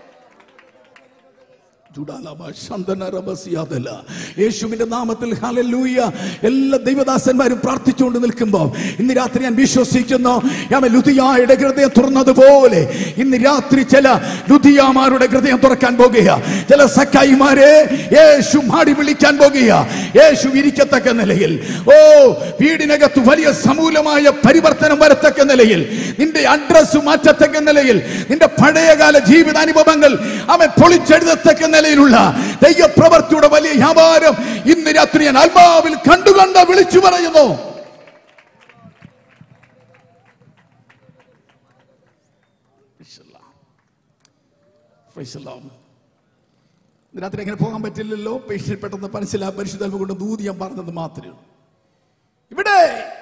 യേശുവിന്റെ നാമത്തിൽ ഹല്ലേലൂയ എല്ലാ ദൈവദാസന്മാരും പ്രാർത്ഥിച്ചുകൊണ്ട് നിൽക്കുമ്പോൾ ഇന്ന് രാത്രി ഞാൻ വിശ്വസിക്കുന്നു ഞാൻ ലുതിയായുടെ ഹൃദയം തുറന്നതുപോലെ ഇന്ന് രാത്രി ചില ലുതിയാമാരുടെ ഹൃദയം തുറക്കാൻ പോകുക ചില സക്കായിമാരെ യേശു മാടി വിളിക്കാൻ പോകുക യേശു ഇരിക്കത്തക്ക നിലയിൽ ഓ വീടിനകത്ത് വലിയ സമൂലമായ പരിവർത്തനം വരത്തക്ക നിലയിൽ നിന്റെ അഡ്രസ് മാറ്റത്തക്ക നിലയിൽ നിന്റെ പഴയകാല ജീവിതാനുഭവങ്ങൾ അവൻ പൊളിച്ചെഴുതത്തക്ക നിലയിലുള്ള ദൈവപ്രവർത്തിയുടെ വലിയ വ്യാപാരം ഇന്ന് രാത്രി ഞാൻ ആത്മാവിൽ കണ്ടുകണ്ട് വിളിച്ചു പറയുന്നു ഇന്ന് രാത്രി എങ്ങനെ പോകാൻ പറ്റില്ലല്ലോ പേഷ്യൻ പെട്ടെന്ന് മനസ്സിലാ പരിശുദ്ധ കൊണ്ട് ദൂതി ഞാൻ പറഞ്ഞത് മാത്രമേ ഉള്ളൂ ഇവിടെ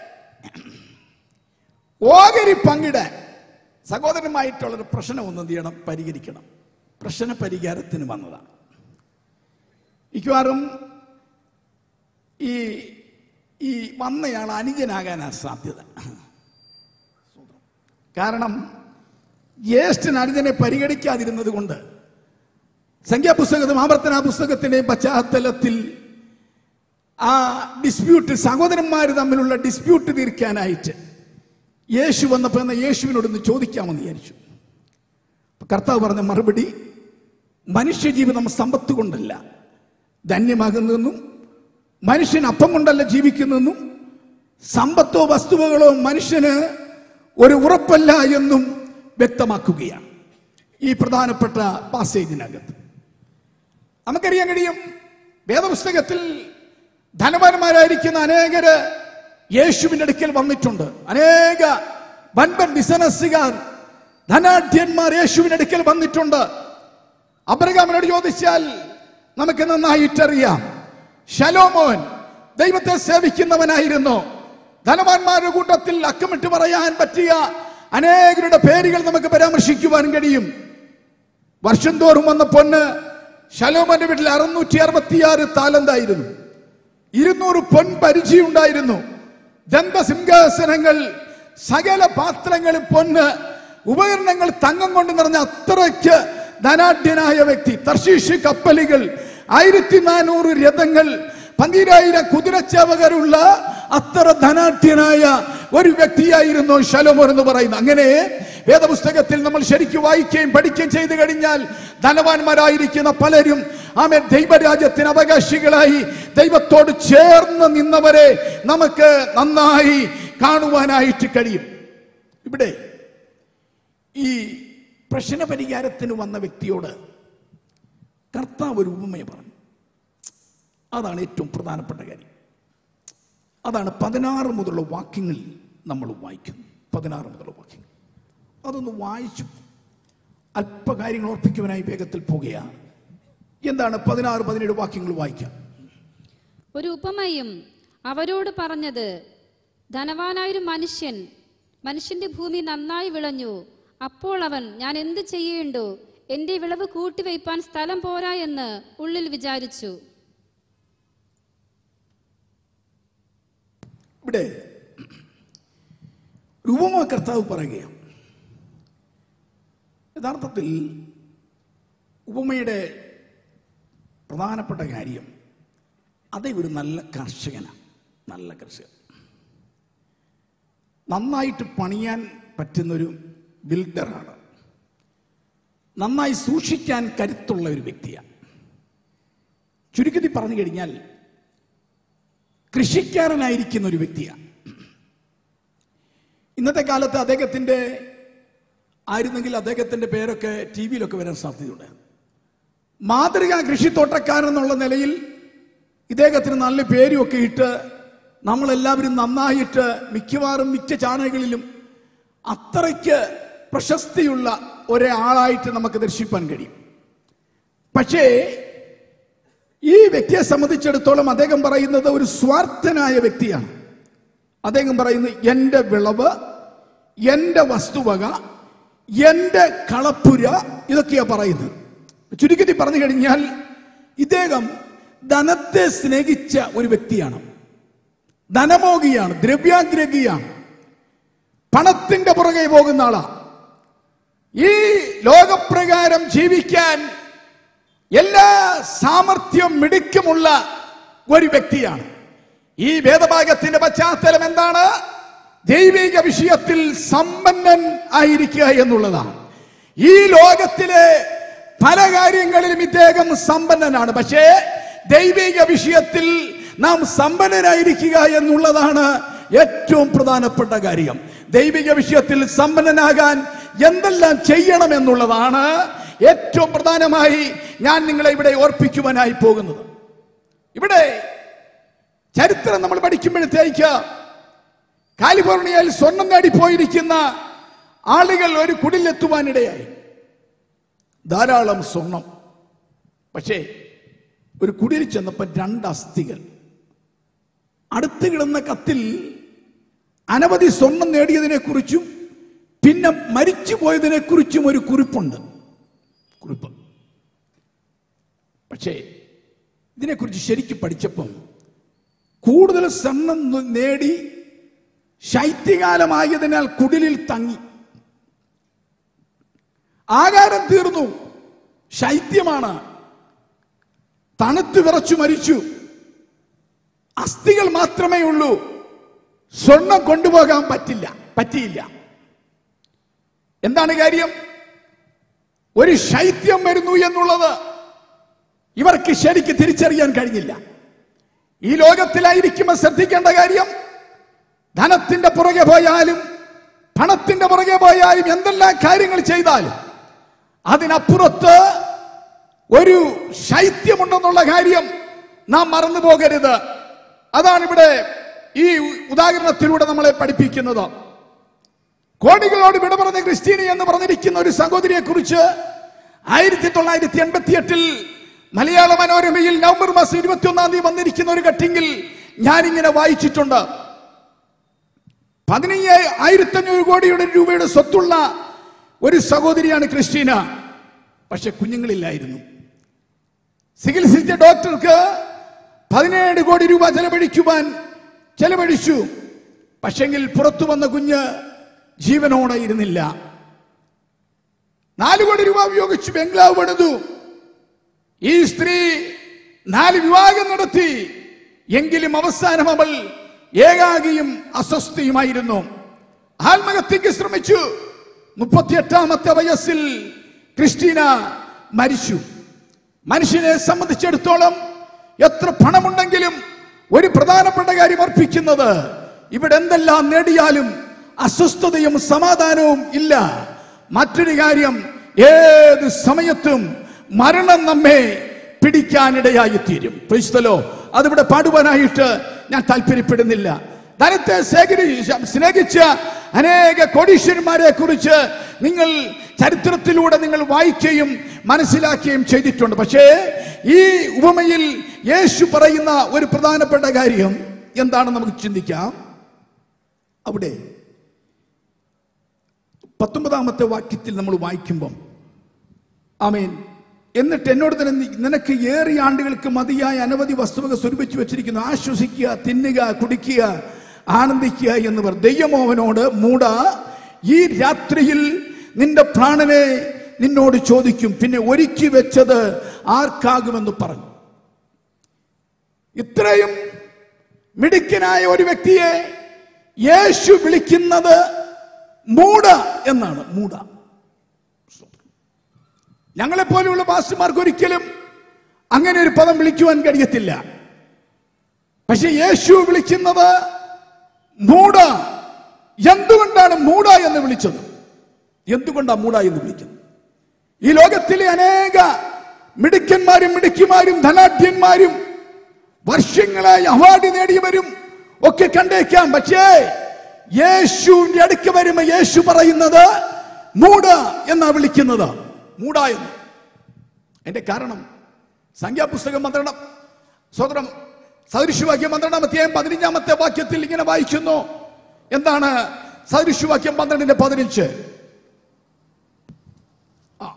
ഓഹരി പങ്കിടാൻ സഹോദരനുമായിട്ടുള്ളൊരു പ്രശ്നം ഒന്ന് എന്ത് ചെയ്യണം പരിഹരിക്കണം പ്രശ്ന പരിഹാരത്തിന് വന്നതാണ് മിക്കവാറും ഈ ഈ വന്നയാൾ അനുജനാകാനാ സാധ്യത കാരണം ജ്യേഷ്ഠൻ അനുജനെ പരിഗണിക്കാതിരുന്നത് കൊണ്ട് സംഖ്യാപുസ്തകത്തും ആവർത്തന പുസ്തകത്തിന്റെയും പശ്ചാത്തലത്തിൽ ആ ഡിസ്പ്യൂട്ട് സഹോദരന്മാർ തമ്മിലുള്ള ഡിസ്പ്യൂട്ട് തീർക്കാനായിട്ട് യേശു വന്നപ്പോൾ എന്നാൽ യേശുവിനോടൊന്ന് ചോദിക്കാമെന്ന് വിചാരിച്ചു അപ്പൊ കർത്താവ് പറഞ്ഞ മറുപടി മനുഷ്യജീവിതം സമ്പത്ത് കൊണ്ടല്ല ധന്യമാകുന്നെന്നും മനുഷ്യൻ അപ്പം കൊണ്ടല്ല ജീവിക്കുന്നെന്നും സമ്പത്തോ വസ്തുവകളോ മനുഷ്യന് ഒരു ഉറപ്പല്ല എന്നും വ്യക്തമാക്കുകയാണ് ഈ പ്രധാനപ്പെട്ട പാസേജിനകത്ത് നമുക്കറിയാൻ കഴിയും വേദപുസ്തകത്തിൽ ധനവാന്മാരായിരിക്കുന്ന അനേകര് യേശുവിന്റെ അടുക്കൽ വന്നിട്ടുണ്ട് അനേക വൻപൻ ബിസിനസ്സുകാർ ധനാഢ്യന്മാർ യേശുവിന്റെ അടുക്കൽ വന്നിട്ടുണ്ട് അബ്രഹാമിനോട് ചോദിച്ചാൽ നമുക്ക് നന്നായിട്ടറിയാം ശലോമോൻ ദൈവത്തെ സേവിക്കുന്നവനായിരുന്നു ധനവാന്മാരുടെ കൂട്ടത്തിൽ അക്കമിട്ട് പറയാൻ പറ്റിയ അനേകരുടെ പേരുകൾ നമുക്ക് പരാമർശിക്കുവാൻ കഴിയും വർഷം തോറും വന്ന പൊന്ന് ശലോമോന്റെ വീട്ടിൽ അറുന്നൂറ്റി അറുപത്തിയാറ് താലന്തായിരുന്നു ഇരുന്നൂറ് പൊൻ പരിചയുണ്ടായിരുന്നു ദന്തസിംഹാസനങ്ങൾ സകല പാത്രങ്ങളും പൊന്ന് ഉപകരണങ്ങൾ തങ്കം കൊണ്ട് നിറഞ്ഞ അത്രയ്ക്ക് ധനാഢ്യനായ വ്യക്തി തർശീഷ് കപ്പലുകൾ ആയിരത്തി നാനൂറ് രഥങ്ങൾ പന്തിരായിരം കുതിരച്ചവകരുള്ള അത്ര ധനാഢ്യനായ ഒരു വ്യക്തിയായിരുന്നു ശലോമോൻ എന്ന് പറയുന്നത് അങ്ങനെ വേദപുസ്തകത്തിൽ നമ്മൾ ശരിക്കും വായിക്കുകയും പഠിക്കുകയും ചെയ്തു കഴിഞ്ഞാൽ ധനവാന്മാരായിരിക്കുന്ന പലരും ആമേ ദൈവരാജ്യത്തിന് അവകാശികളായി ദൈവത്തോട് ചേർന്ന് നിന്നവരെ നമുക്ക് നന്നായി കാണുവാനായിട്ട് കഴിയും ഇവിടെ ഈ പ്രശ്ന പരിഹാരത്തിന് വന്ന വ്യക്തിയോട് കർത്താവ് ഒരു ഉപമയെ പറഞ്ഞു അതാണ് ഏറ്റവും പ്രധാനപ്പെട്ട കാര്യം അതാണ് പതിനാറ് മുതലുള്ള വാക്യങ്ങളിൽ നമ്മൾ വായിക്കുന്നത് പതിനാറ് മുതലുള്ള വാക്യങ്ങൾ അതൊന്ന് വായിച്ചു അല്പകാര്യങ്ങൾ ഓർപ്പിക്കുവാനായി വേഗത്തിൽ പോകുകയാണ് എന്താണ് പതിനാറ് പതിനേഴ് വാക്യങ്ങൾ വായിക്കാം ഒരു ഉപമയും അവരോട് പറഞ്ഞത് ധനവാനായൊരു മനുഷ്യൻ മനുഷ്യന്റെ ഭൂമി നന്നായി വിളഞ്ഞു അപ്പോൾ അവൻ ഞാൻ എന്ത് ചെയ്യേണ്ടു എന്റെ വിളവ് കൂട്ടിവയ്പാൻ സ്ഥലം പോരാ എന്ന് ഉള്ളിൽ വിചാരിച്ചു ഇവിടെ രൂപമ കർത്താവ് പറയുകയാണ് യഥാർത്ഥത്തിൽ ഉപമയുടെ പ്രധാനപ്പെട്ട കാര്യം അതേ ഒരു നല്ല കർഷകനാണ് നല്ല കർഷകൻ നന്നായിട്ട് പണിയാൻ പറ്റുന്നൊരു ബിൽഡറാണ് നന്നായി സൂക്ഷിക്കാൻ കരുത്തുള്ള ഒരു വ്യക്തിയാണ് ചുരുക്കത്തിൽ പറഞ്ഞു കഴിഞ്ഞാൽ കൃഷിക്കാരനായിരിക്കുന്ന ഒരു വ്യക്തിയാണ് ഇന്നത്തെ കാലത്ത് അദ്ദേഹത്തിൻ്റെ ആയിരുന്നെങ്കിൽ അദ്ദേഹത്തിൻ്റെ പേരൊക്കെ ടി വിയിലൊക്കെ വരാൻ സാധ്യതയുണ്ട് മാതൃകാ കൃഷിത്തോട്ടക്കാരൻ എന്നുള്ള നിലയിൽ ഇദ്ദേഹത്തിന് നല്ല പേരുമൊക്കെ ഇട്ട് നമ്മളെല്ലാവരും നന്നായിട്ട് മിക്കവാറും മിക്ക ചാനലുകളിലും അത്രയ്ക്ക് പ്രശസ്തിയുള്ള ഒരാളായിട്ട് നമുക്ക് ദർശിപ്പാൻ കഴിയും പക്ഷേ ഈ വ്യക്തിയെ സംബന്ധിച്ചിടത്തോളം അദ്ദേഹം പറയുന്നത് ഒരു സ്വാർത്ഥനായ വ്യക്തിയാണ് അദ്ദേഹം പറയുന്നത് എൻ്റെ വിളവ് എൻ്റെ വസ്തുവക എൻ്റെ കളപ്പുര ഇതൊക്കെയാ പറയുന്നത് ചുരുക്കത്തിൽ പറഞ്ഞു കഴിഞ്ഞാൽ ഇദ്ദേഹം ധനത്തെ സ്നേഹിച്ച ഒരു വ്യക്തിയാണ് ധനമോഹിയാണ് ദ്രവ്യാഗ്രഹിയാണ് പണത്തിന്റെ പുറകെ പോകുന്ന ആളാ ഈ ലോകപ്രകാരം ജീവിക്കാൻ എല്ലാ സാമർഥ്യം മിടുക്കുമുള്ള ഒരു വ്യക്തിയാണ് ഈ വേദഭാഗത്തിന്റെ പശ്ചാത്തലം എന്താണ് ദൈവിക വിഷയത്തിൽ സമ്പന്നൻ ആയിരിക്കുക എന്നുള്ളതാണ് ഈ ലോകത്തിലെ പല കാര്യങ്ങളിലും ഇദ്ദേഹം സമ്പന്നനാണ് പക്ഷേ ദൈവിക വിഷയത്തിൽ നാം സമ്പന്നനായിരിക്കുക എന്നുള്ളതാണ് ഏറ്റവും പ്രധാനപ്പെട്ട കാര്യം ദൈവിക വിഷയത്തിൽ സമ്പന്നനാകാൻ എന്തെല്ലാം ചെയ്യണം എന്നുള്ളതാണ് ഏറ്റവും പ്രധാനമായി ഞാൻ നിങ്ങളെ ഇവിടെ ഓർപ്പിക്കുവാനായി പോകുന്നത് ഇവിടെ ചരിത്രം നമ്മൾ പഠിക്കുമ്പോഴത്തേക്ക് കാലിഫോർണിയയിൽ സ്വർണം നേടിപ്പോയിരിക്കുന്ന ആളുകൾ ഒരു കുടിലെത്തുവാനിടയായി ധാരാളം സ്വർണം പക്ഷേ ഒരു കുടിൽ ചെന്നപ്പോൾ രണ്ട് അസ്ഥികൾ അടുത്ത് കിടന്ന കത്തിൽ അനവധി സ്വർണം നേടിയതിനെ കുറിച്ചും പിന്നെ മരിച്ചു പോയതിനെ കുറിച്ചും ഒരു കുറിപ്പുണ്ട് കുറിപ്പ് പക്ഷേ ഇതിനെക്കുറിച്ച് ശരിക്കും പഠിച്ചപ്പം കൂടുതൽ സ്വർണം നേടി ശൈത്യകാലമായതിനാൽ കുടിലിൽ തങ്ങി ആകാരം തീർന്നു ശൈത്യമാണ് തണുത്ത് വിറച്ചു മരിച്ചു അസ്ഥികൾ മാത്രമേ ഉള്ളൂ സ്വർണം കൊണ്ടുപോകാൻ പറ്റില്ല പറ്റിയില്ല എന്താണ് കാര്യം ഒരു ശൈത്യം വരുന്നു എന്നുള്ളത് ഇവർക്ക് ശരിക്ക് തിരിച്ചറിയാൻ കഴിഞ്ഞില്ല ഈ ലോകത്തിലായിരിക്കുമ്പോൾ ശ്രദ്ധിക്കേണ്ട കാര്യം ധനത്തിന്റെ പുറകെ പോയാലും പണത്തിന്റെ പുറകെ പോയാലും എന്തെല്ലാം കാര്യങ്ങൾ ചെയ്താലും അതിനപ്പുറത്ത് ഒരു ശൈത്യമുണ്ടെന്നുള്ള കാര്യം നാം മറന്നു പോകരുത് അതാണ് ഇവിടെ ഈ ഉദാഹരണത്തിലൂടെ നമ്മളെ പഠിപ്പിക്കുന്നത് കോടികളോട് വിട പറഞ്ഞ ക്രിസ്റ്റീനി എന്ന് പറഞ്ഞിരിക്കുന്ന ഒരു സഹോദരിയെ കുറിച്ച് ആയിരത്തി തൊള്ളായിരത്തി എൺപത്തി എട്ടിൽ മലയാള മനോരമയിൽ നവംബർ മാസം ഇരുപത്തി ഒന്നാം തീയതി വന്നിരിക്കുന്ന ഒരു കട്ടിങ്ങിൽ ഞാനിങ്ങനെ വായിച്ചിട്ടുണ്ട് പതിനയ്യ ആയിരത്തി അഞ്ഞൂറ് കോടിയുടെ രൂപയുടെ സ്വത്തുള്ള ഒരു സഹോദരിയാണ് ക്രിസ്റ്റീന പക്ഷെ കുഞ്ഞുങ്ങളില്ലായിരുന്നു ചികിത്സിച്ച ഡോക്ടർക്ക് പതിനേഴ് കോടി രൂപ ചെലവഴിക്കുവാൻ ചെലവഴിച്ചു പക്ഷെങ്കിൽ പുറത്തു വന്ന കുഞ്ഞ് ജീവനോടെ ഇരുന്നില്ല നാല് കോടി രൂപ ഉപയോഗിച്ച് ബംഗ്ലാവ് പണിതു ഈ സ്ത്രീ നാല് വിവാഹം നടത്തി എങ്കിലും അവസാനം അവൾ ഏകാകിയും അസ്വസ്ഥയുമായിരുന്നു ആത്മഹത്യക്ക് ശ്രമിച്ചു മുപ്പത്തിയെട്ടാമത്തെ വയസ്സിൽ ക്രിസ്റ്റീന മരിച്ചു മനുഷ്യനെ സംബന്ധിച്ചിടത്തോളം എത്ര പണമുണ്ടെങ്കിലും ഒരു പ്രധാനപ്പെട്ട കാര്യം അർപ്പിക്കുന്നത് ഇവിടെ എന്തെല്ലാം നേടിയാലും അസ്വസ്ഥതയും സമാധാനവും ഇല്ല മറ്റൊരു കാര്യം ഏത് സമയത്തും മരണം നമ്മെ പിടിക്കാനിടയായി തീരും ക്രിസ്തലോ അതിവിടെ പാടുവാനായിട്ട് ഞാൻ താല്പര്യപ്പെടുന്നില്ല ധനത്തെ ശേഖരി സ്നേഹിച്ച അനേക കോടീശ്വരന്മാരെ കുറിച്ച് നിങ്ങൾ ചരിത്രത്തിലൂടെ നിങ്ങൾ വായിക്കുകയും മനസ്സിലാക്കുകയും ചെയ്തിട്ടുണ്ട് പക്ഷേ ഈ ഉപമയിൽ യേശു പറയുന്ന ഒരു പ്രധാനപ്പെട്ട കാര്യം എന്താണെന്ന് നമുക്ക് ചിന്തിക്കാം അവിടെ പത്തൊമ്പതാമത്തെ വാക്യത്തിൽ നമ്മൾ വായിക്കുമ്പം ആമേൻ എന്നിട്ട് എന്നോട് തന്നെ നീ- നിനക്ക് ഏറിയ ആണ്ടുകൾക്ക് മതിയായ അനവധി വസ്തുവക സ്വരൂപിച്ചു വെച്ചിരിക്കുന്നു ആശ്വസിക്കുക തിന്നുക കുടിക്കുക ആനന്ദിക്കുക എന്നിവർ ദൈവമോഹനോട് മൂട ഈ രാത്രിയിൽ നിന്റെ പ്രാണനെ നിന്നോട് ചോദിക്കും പിന്നെ ഒരുക്കി വെച്ചത് ആർക്കാകുമെന്ന് പറഞ്ഞു ഇത്രയും മിടുക്കനായ ഒരു വ്യക്തിയെ യേശു വിളിക്കുന്നത് മൂട എന്നാണ് മൂട ഞങ്ങളെ പോലെയുള്ള പാസ്റ്റർമാർക്ക് ഒരിക്കലും അങ്ങനെ ഒരു പദം വിളിക്കുവാൻ കഴിയത്തില്ല പക്ഷെ യേശു വിളിക്കുന്നത് മൂട എന്തുകൊണ്ടാണ് മൂട എന്ന് വിളിച്ചത് എന്തുകൊണ്ടാണ് മൂട എന്ന് വിളിക്കുന്നത് ഈ ലോകത്തിലെ അനേക മിടുക്കന്മാരും മിടുക്കിമാരും ധനാഢ്യന്മാരും വർഷങ്ങളായി അവാർഡ് നേടിയവരും ഒക്കെ കണ്ടേക്കാം പക്ഷേ യേശുവിന്റെ അടുക്ക വരുമ്പോ യേശു പറയുന്നത് മൂട എന്നാ വിളിക്കുന്നത് മൂട എന്ന് എന്റെ കാരണം സംഖ്യാപുസ്തകം പന്ത്രണ്ടാം സ്വതന്ത്രം സദൃശവാക്യം പന്ത്രണ്ടാം അധ്യായം പതിനഞ്ചാമത്തെ വാക്യത്തിൽ ഇങ്ങനെ വായിക്കുന്നു എന്താണ് സദൃശവാക്യം പന്ത്രണ്ടിന്റെ പതിനഞ്ച് ആ.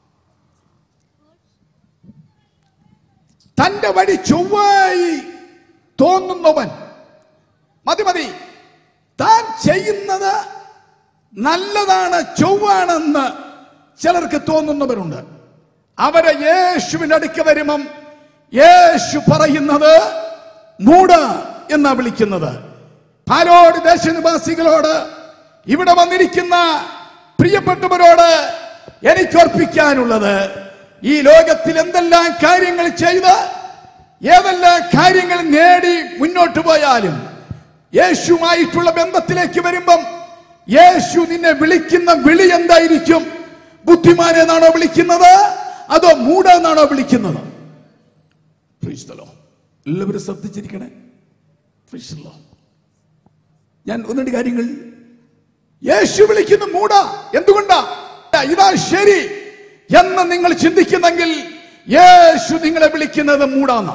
തന്റെ വഴി ചൊവ്വായി തോന്നുന്നവൻ മതി മതി താൻ ചെയ്യുന്നത് നല്ലതാണ് ചൊവ്വാണെന്ന് ചിലർക്ക് തോന്നുന്നവരുണ്ട് അവരെ യേശുവിന്റെ അടുക്ക വരുമ്പം യേശു പറയുന്നത് മൂട എന്നാ വിളിക്കുന്നത് പാലോട് ദേശനിവാസികളോട് ഇവിടെ വന്നിരിക്കുന്ന പ്രിയപ്പെട്ടവരോട് എനിക്ക് ഓർപ്പിക്കാനുള്ളത് ഈ ലോകത്തിൽ എന്തെല്ലാം കാര്യങ്ങൾ ചെയ്ത് ഏതെല്ലാം കാര്യങ്ങൾ നേടി മുന്നോട്ട് പോയാലും യേശുമായിട്ടുള്ള ബന്ധത്തിലേക്ക് വരുമ്പം യേശു നിന്നെ വിളിക്കുന്ന വിളി എന്തായിരിക്കും ബുദ്ധിമാനെന്നാണോ വിളിക്കുന്നത് അതോ മൂട എന്നാണോ വിളിക്കുന്നത് Praise the Lord. എല്ലാവരും ശ്രദ്ധിച്ചിരിക്കണേ Praise the Lord. ഞാൻ ഒന്ന് രണ്ട് കാര്യങ്ങൾ യേശു വിളിക്കുന്ന മൂട എന്തുകൊണ്ടാ ഇതാ ശരി എന്ന് നിങ്ങൾ ചിന്തിക്കുന്നെങ്കിൽ യേശു നിങ്ങളെ വിളിക്കുന്നത് മൂടാന്ന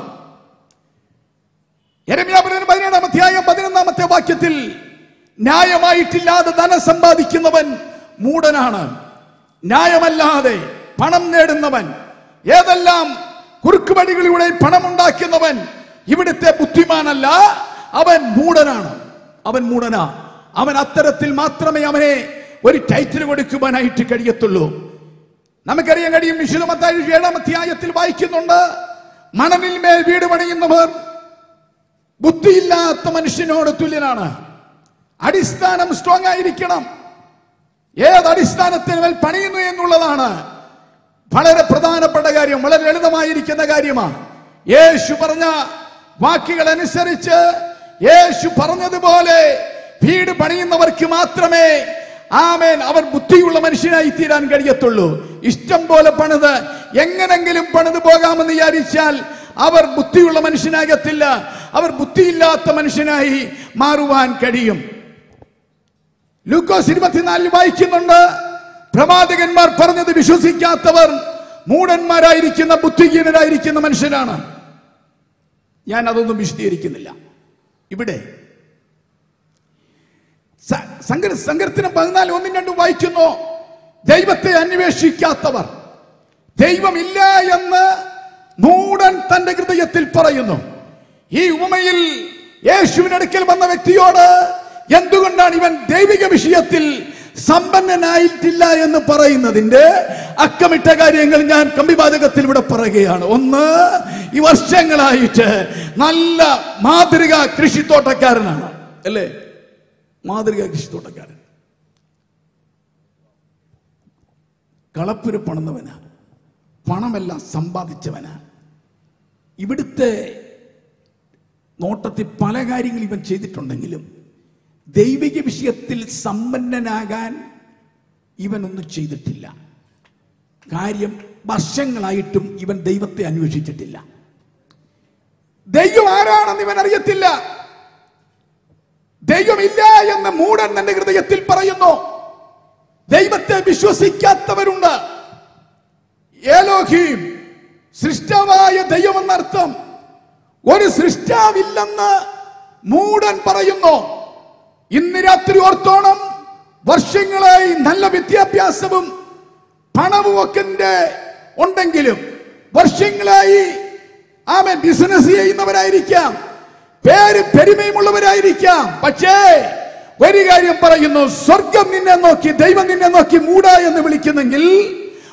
യരമ്യാപുരൻ പതിനേഴാം അധ്യായം പതിനൊന്നാമത്തെ വാക്യത്തിൽ ന്യായമായിട്ടില്ലാതെ ധനം സമ്പാദിക്കുന്നവൻ മൂടനാണ് ന്യായമല്ലാതെ പണം നേടുന്നവൻ ഏതെല്ലാം കുറുക്കുവഴികളിലൂടെ പണമുണ്ടാക്കുന്നവൻ ഇവിടുത്തെ ബുദ്ധിമാനല്ല അവൻ മൂടനാണ് അവൻ മൂടനാ അവൻ അത്തരത്തിൽ മാത്രമേ അവനെ ഒരു ടൈറ്റിൽ കൊടുക്കുവാനായിട്ട് കഴിയത്തുള്ളൂ നമുക്കറിയാൻ കഴിയും വിശുദ്ധമത്തായി ഏഴാം അധ്യായത്തിൽ വായിക്കുന്നുണ്ട് മണലിൽ മേൽ വീട് പണിയുന്നവർ ബുദ്ധിയില്ലാത്ത മനുഷ്യനോട് തുല്യനാണ് അടിസ്ഥാനം സ്ട്രോങ് ആയിരിക്കണം ഏത് അടിസ്ഥാനത്തിന് മേൽ പണിയുന്നു എന്നുള്ളതാണ് വളരെ പ്രധാനപ്പെട്ട കാര്യം വളരെ ലളിതമായിരിക്കുന്ന കാര്യമാണ് യേശു പറഞ്ഞ വാക്കുകൾ അനുസരിച്ച് യേശു പറഞ്ഞതുപോലെ വീട് പണിയുന്നവർക്ക് മാത്രമേ ആമേൻ അവർ ബുദ്ധിയുള്ള മനുഷ്യനായി തീരാൻ കഴിയത്തുള്ളൂ ഇഷ്ടം പോലെ പണിത് എങ്ങനെങ്കിലും പണിത് പോകാമെന്ന് വിചാരിച്ചാൽ അവർ ബുദ്ധിയുള്ള മനുഷ്യനാകത്തില്ല അവർ ബുദ്ധിയില്ലാത്ത മനുഷ്യനായി മാറുവാൻ കഴിയും ലൂക്കോസ് ഇരുപത്തിനാലിൽ വായിക്കുന്നുണ്ട് പ്രവാചകന്മാർ പറഞ്ഞത് വിശ്വസിക്കാത്തവർ മൂടന്മാരായിരിക്കുന്ന ബുദ്ധിഹീനരായിരിക്കുന്ന മനുഷ്യരാണ് ഞാൻ അതൊന്നും വിശദീകരിക്കുന്നില്ല ഇവിടെ സ- സങ്കര സങ്കീർത്തനം പതിനാല് ഒന്നും രണ്ടും വായിക്കുന്നു ദൈവത്തെ അന്വേഷിക്കാത്തവർ ദൈവമില്ല എന്ന് മൂടൻ തന്റെ ഹൃദയത്തിൽ പറയുന്നു ഈ ഉപമയിൽ യേശുവിനടുക്കൽ വന്ന വ്യക്തിയോട് എന്തുകൊണ്ടാണ് ഇവൻ ദൈവിക വിഷയത്തിൽ സമ്പന്നനായിട്ടില്ല എന്ന് പറയുന്നതിന്റെ അക്കമിട്ട കാര്യങ്ങൾ ഞാൻ കമ്പിവാചകത്തിൽ ഇവിടെ പറയുകയാണ് ഒന്ന് ഈ വർഷങ്ങളായിട്ട് നല്ല മാതൃക കൃഷിത്തോട്ടക്കാരനാണ് അല്ലേ മാതൃക കൃഷിത്തോട്ടക്കാരൻ കളപ്പുര പണിന്നവനാ പണമെല്ലാം സമ്പാദിച്ചവനാ ഇവിടുത്തെ നോട്ടത്തിൽ പല കാര്യങ്ങൾ ഇവൻ ചെയ്തിട്ടുണ്ടെങ്കിലും ദൈവിക വിഷയത്തിൽ സമ്പന്നനാകാൻ ഇവനൊന്നും ചെയ്തിട്ടില്ല കാര്യം വർഷങ്ങളായിട്ടും ഇവൻ ദൈവത്തെ അന്വേഷിച്ചിട്ടില്ല ദൈവം ആരാണെന്ന് ഇവൻ അറിയത്തില്ല ദൈവമില്ല എന്ന് മൂടൻ തന്റെ ഹൃദയത്തിൽ പറയുന്നു ദൈവത്തെ വിശ്വസിക്കാത്തവരുണ്ട് ഏലോഹീം സൃഷ്ടാവായ ദൈവം എന്നർത്ഥം ഒരു സൃഷ്ടാവില്ലെന്ന് മൂടൻ പറയുന്നു ഇന്ന് രാത്രി ഓർത്തോണം വർഷങ്ങളായി നല്ല വിദ്യാഭ്യാസവും പണവും ഒക്കെ ഉണ്ടെങ്കിലും വർഷങ്ങളായി ആമൻ ബിസിനസ് ചെയ്യുന്നവരായിരിക്കാം പേര് പെരുമയുമുള്ളവരായിരിക്കാം പക്ഷേ ഒരു കാര്യം പറയുന്നു സ്വർഗം നിന്നെ നോക്കി ദൈവം നിന്നെ നോക്കി മൂട എന്ന് വിളിക്കുന്നെങ്കിൽ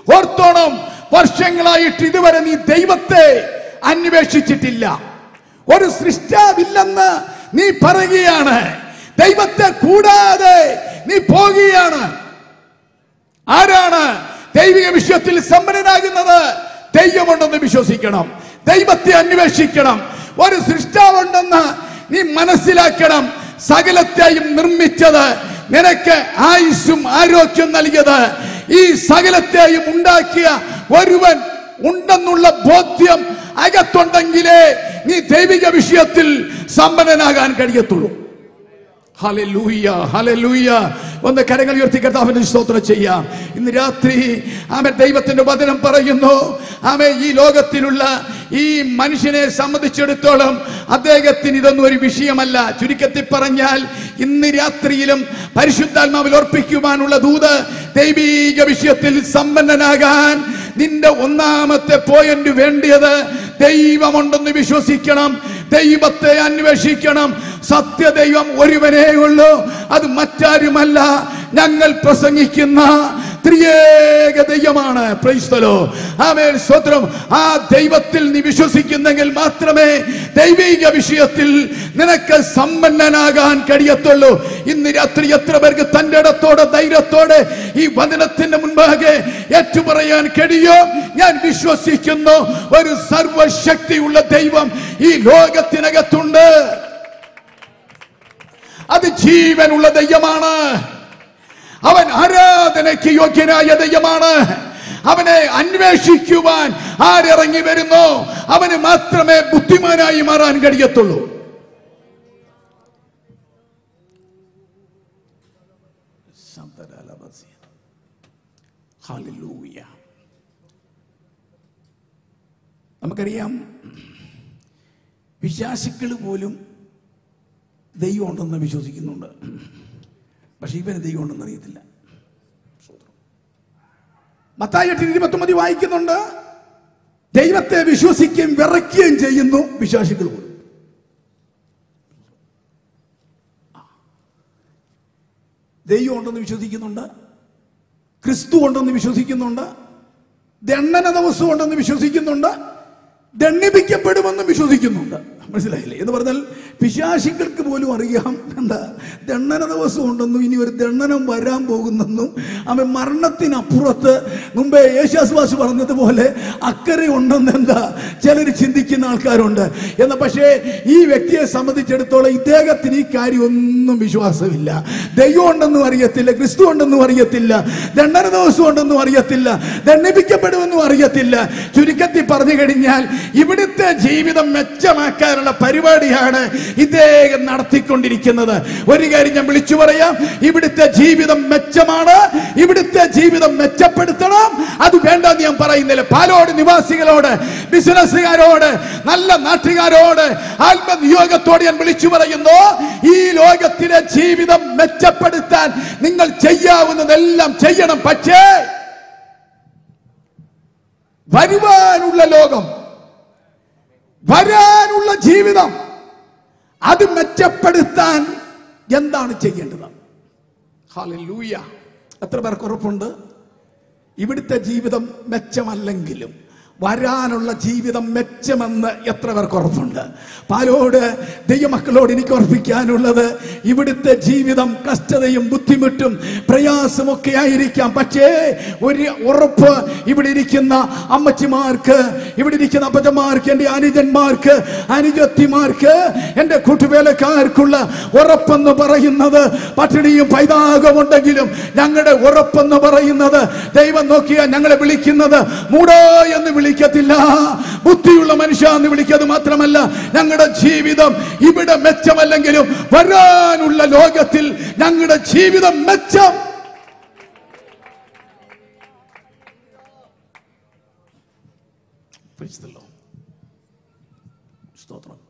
ഓർത്തോണം വർഷങ്ങളായിട്ട് ഇതുവരെ നീ ദൈവത്തെ അന്വേഷിച്ചിട്ടില്ല ഒരു സൃഷ്ടാവില്ലെന്ന് നീ പറയുകയാണ് ദൈവത്തെ കൂടാതെ നീ പോകുകയാണ് ആരാണ് ദൈവിക വിഷയത്തിൽ സമ്പന്നനാകുന്നത് ദൈവമുണ്ടെന്ന് വിശ്വസിക്കണം ദൈവത്തെ അന്വേഷിക്കണം ഒരു സൃഷ്ടാവുണ്ടെന്ന് നീ മനസ്സിലാക്കണം സകലത്തെയും നിർമ്മിച്ചത് നിനക്ക് ആയുസ്സും ആരോഗ്യം നൽകിയത് ഈ സകലത്തെയും ഉണ്ടാക്കിയ ഒരുവൻ ഉണ്ടെന്നുള്ള ബോധ്യം അകത്തുണ്ടെങ്കിലേ നീ ദൈവിക വിഷയത്തിൽ സമ്പന്നനാകാൻ കഴിയത്തുള്ളൂ ഹല്ലേലൂയ ഹല്ലേലൂയ ഒന്ന് കരങ്ങൾ ഉയർത്തി കർത്താവിന് സ്തോത്രം ചെയ്യാം ഇന്ന് രാത്രി ആമേ ദൈവത്തിന്റെ വചനം പറയുന്നു ആമേ ഈ ലോകത്തിലുള്ള ഈ മനുഷ്യനെ സംബന്ധിച്ചിടത്തോളം അദ്ദേഹത്തിന് ഇതൊന്നും ഒരു വിഷയമല്ല ചുരുക്കത്തിൽ പറഞ്ഞാൽ ഇന്ന് രാത്രിയിലും പരിശുദ്ധാത്മാവിൽ ഓർപ്പിക്കുവാനുള്ള ദൂത് ദൈവീക വിഷയത്തിൽ സമ്പന്നനാകാൻ നിന്റെ ഒന്നാമത്തെ പോയിന്റ് വേണ്ടിയത് ദൈവമുണ്ടെന്ന് വിശ്വസിക്കണം ദൈവത്തെ അന്വേഷിക്കണം സത്യദൈവം ഒരുവനേ ഉള്ളൂ അത് മറ്റാരുമല്ല ഞങ്ങൾ പ്രസംഗിക്കുന്ന ത്രിയേക ദൈവമാണ് പ്രൈസ്തലോ ആമേൻ സ്വത്രം ആ ദൈവത്തിൽ നീ വിശ്വസിക്കുന്നെങ്കിൽ മാത്രമേ ദൈവിക വിഷയത്തിൽ നിനക്ക് സമ്പന്നനാകാൻ കഴിയത്തുള്ളൂ ഇന്ന് രാത്രി എത്ര പേർക്ക് തന്റെ ഇടത്തോടെ ധൈര്യത്തോടെ ഈ വചനത്തിന്റെ മുൻപാകെ ഏറ്റുപറയാൻ കഴിയോ ഞാൻ വിശ്വസിക്കുന്നു ഒരു സർവശക്തിയുള്ള ദൈവം ഈ ലോകത്തിനകത്തുണ്ട് അത് ജീവനുള്ള ദൈവമാണ് അവൻ ആരാധനയ്ക്ക് യോഗ്യനായ ദൈവമാണ് അവനെ അന്വേഷിക്കുവാൻ ആരിറങ്ങി വരുന്നു അവന് മാത്രമേ ബുദ്ധിമാനായി മാറാൻ കഴിയത്തുള്ളൂ ഹല്ലേലൂയ. നമുക്കറിയാം വിശ്വാസികൾ പോലും ദൈവം ഉണ്ടെന്ന് വിശ്വസിക്കുന്നുണ്ട് പക്ഷെ ഇവന് ദൈവം ഉണ്ടെന്ന് അറിയത്തില്ല മത്തായി എട്ടിൽ ഇരുപത്തൊമ്പതി വായിക്കുന്നുണ്ട് ദൈവത്തെ വിശ്വസിക്കുകയും വിറയ്ക്കുകയും ചെയ്യുന്നു വിശ്വാസികൾ പോലും ദൈവം ഉണ്ടെന്ന് വിശ്വസിക്കുന്നുണ്ട് ക്രിസ്തു ഉണ്ടെന്ന് വിശ്വസിക്കുന്നുണ്ട് ദണ്ഡന ദിവസം ഉണ്ടെന്ന് വിശ്വസിക്കുന്നുണ്ട് ദണ്ഡിപ്പിക്കപ്പെടുമെന്നും വിശ്വസിക്കുന്നുണ്ട് മനസ്സിലായില്ലേ എന്ന് പറഞ്ഞാൽ പിശാശികൾക്ക് പോലും അറിയാം എന്താ ദണ്ഡന ദിവസം ഉണ്ടെന്നും ഇനി ഒരു ദണ്ഡനം വരാൻ പോകുന്നെന്നും അവൻ മരണത്തിനപ്പുറത്ത് മുമ്പേ യേശാസ്വാസ് പറഞ്ഞതുപോലെ അക്കരെ ഉണ്ടെന്ന് എന്താ ചിലർ ചിന്തിക്കുന്ന ആൾക്കാരുണ്ട് എന്ന പക്ഷേ ഈ വ്യക്തിയെ സംബന്ധിച്ചിടത്തോളം ഇദ്ദേഹത്തിന് ഈ കാര്യം ഒന്നും വിശ്വാസമില്ല ദൈവം ഉണ്ടെന്നും അറിയത്തില്ല ക്രിസ്തു ഉണ്ടെന്നും അറിയത്തില്ല ദണ്ഡന ദിവസം ഉണ്ടെന്നും അറിയത്തില്ല ദണ്ഡിപ്പിക്കപ്പെടുമെന്നും അറിയത്തില്ല ചുരുക്കത്തിൽ പറഞ്ഞു കഴിഞ്ഞാൽ ഇവിടുത്തെ ജീവിതം മെച്ചമാക്കാനുള്ള പരിപാടിയാണ് ഇദ്ദേഹം നടത്തിക്കൊണ്ടിരിക്കുന്നത് ഒരു കാര്യം ഞാൻ വിളിച്ചു പറയാം ഇവിടുത്തെ ജീവിതം മെച്ചമാണ് ഇവിടുത്തെ ജീവിതം മെച്ചപ്പെടുത്തണം അത് വേണ്ടെന്ന് ഞാൻ പറയുന്നില്ല പാലോട് നിവാസികളോട് ബിസിനസ്സുകാരോട് നല്ല നാട്ടുകാരോട് ആത്മനിയോഗത്തോട് ഞാൻ വിളിച്ചു പറയുന്നു ഈ ലോകത്തിലെ ജീവിതം മെച്ചപ്പെടുത്താൻ നിങ്ങൾ ചെയ്യാവുന്നതെല്ലാം ചെയ്യണം പക്ഷേ വരുവാനുള്ള ലോകം വരാനുള്ള ജീവിതം അത് മെച്ചപ്പെടുത്താൻ എന്താണ് ചെയ്യേണ്ടത് ഹല്ലേലൂയ എത്ര പേർക്ക് ഉറപ്പുണ്ട് ഇവിടുത്തെ ജീവിതം മെച്ചമല്ലെങ്കിലും വരാനുള്ള ജീവിതം മെച്ചമെന്ന് എത്ര പേർക്ക് ഉറപ്പുണ്ട് പാലോട് ദൈവമക്കളോട് എനിക്ക് ഉറപ്പിക്കാനുള്ളത് ഇവിടുത്തെ ജീവിതം കഷ്ടതയും ബുദ്ധിമുട്ടും പ്രയാസമൊക്കെ ആയിരിക്കാം പക്ഷേ ഒരു ഉറപ്പ് ഇവിടെ ഇരിക്കുന്ന അമ്മച്ചിമാർക്ക് ഇവിടെ ഇരിക്കുന്ന അപ്പച്ചന്മാർക്ക് എൻ്റെ അനുജന്മാർക്ക് അനുജത്തിമാർക്ക് എൻ്റെ കൂട്ടുവേലക്കാർക്കുള്ള ഉറപ്പെന്ന് പറയുന്നത് പട്ടിണിയും പൈതാകമുണ്ടെങ്കിലും ഞങ്ങളുടെ ഉറപ്പെന്ന് പറയുന്നത് ദൈവം നോക്കിയാൽ ഞങ്ങളെ വിളിക്കുന്നത് മൂടോ എന്ന് വിളിക്കത്തില്ല ബുദ്ധിയുള്ള മനുഷ്യ എന്ന് വിളിക്കുന്നത് മാത്രമല്ല ഞങ്ങളുടെ ജീവിതം ഇവിടെ മെച്ചമല്ലെങ്കിലും വരാനുള്ള ലോകത്തിൽ ഞങ്ങളുടെ ജീവിതം മെച്ചം Praise the Lord. സ്തോത്രം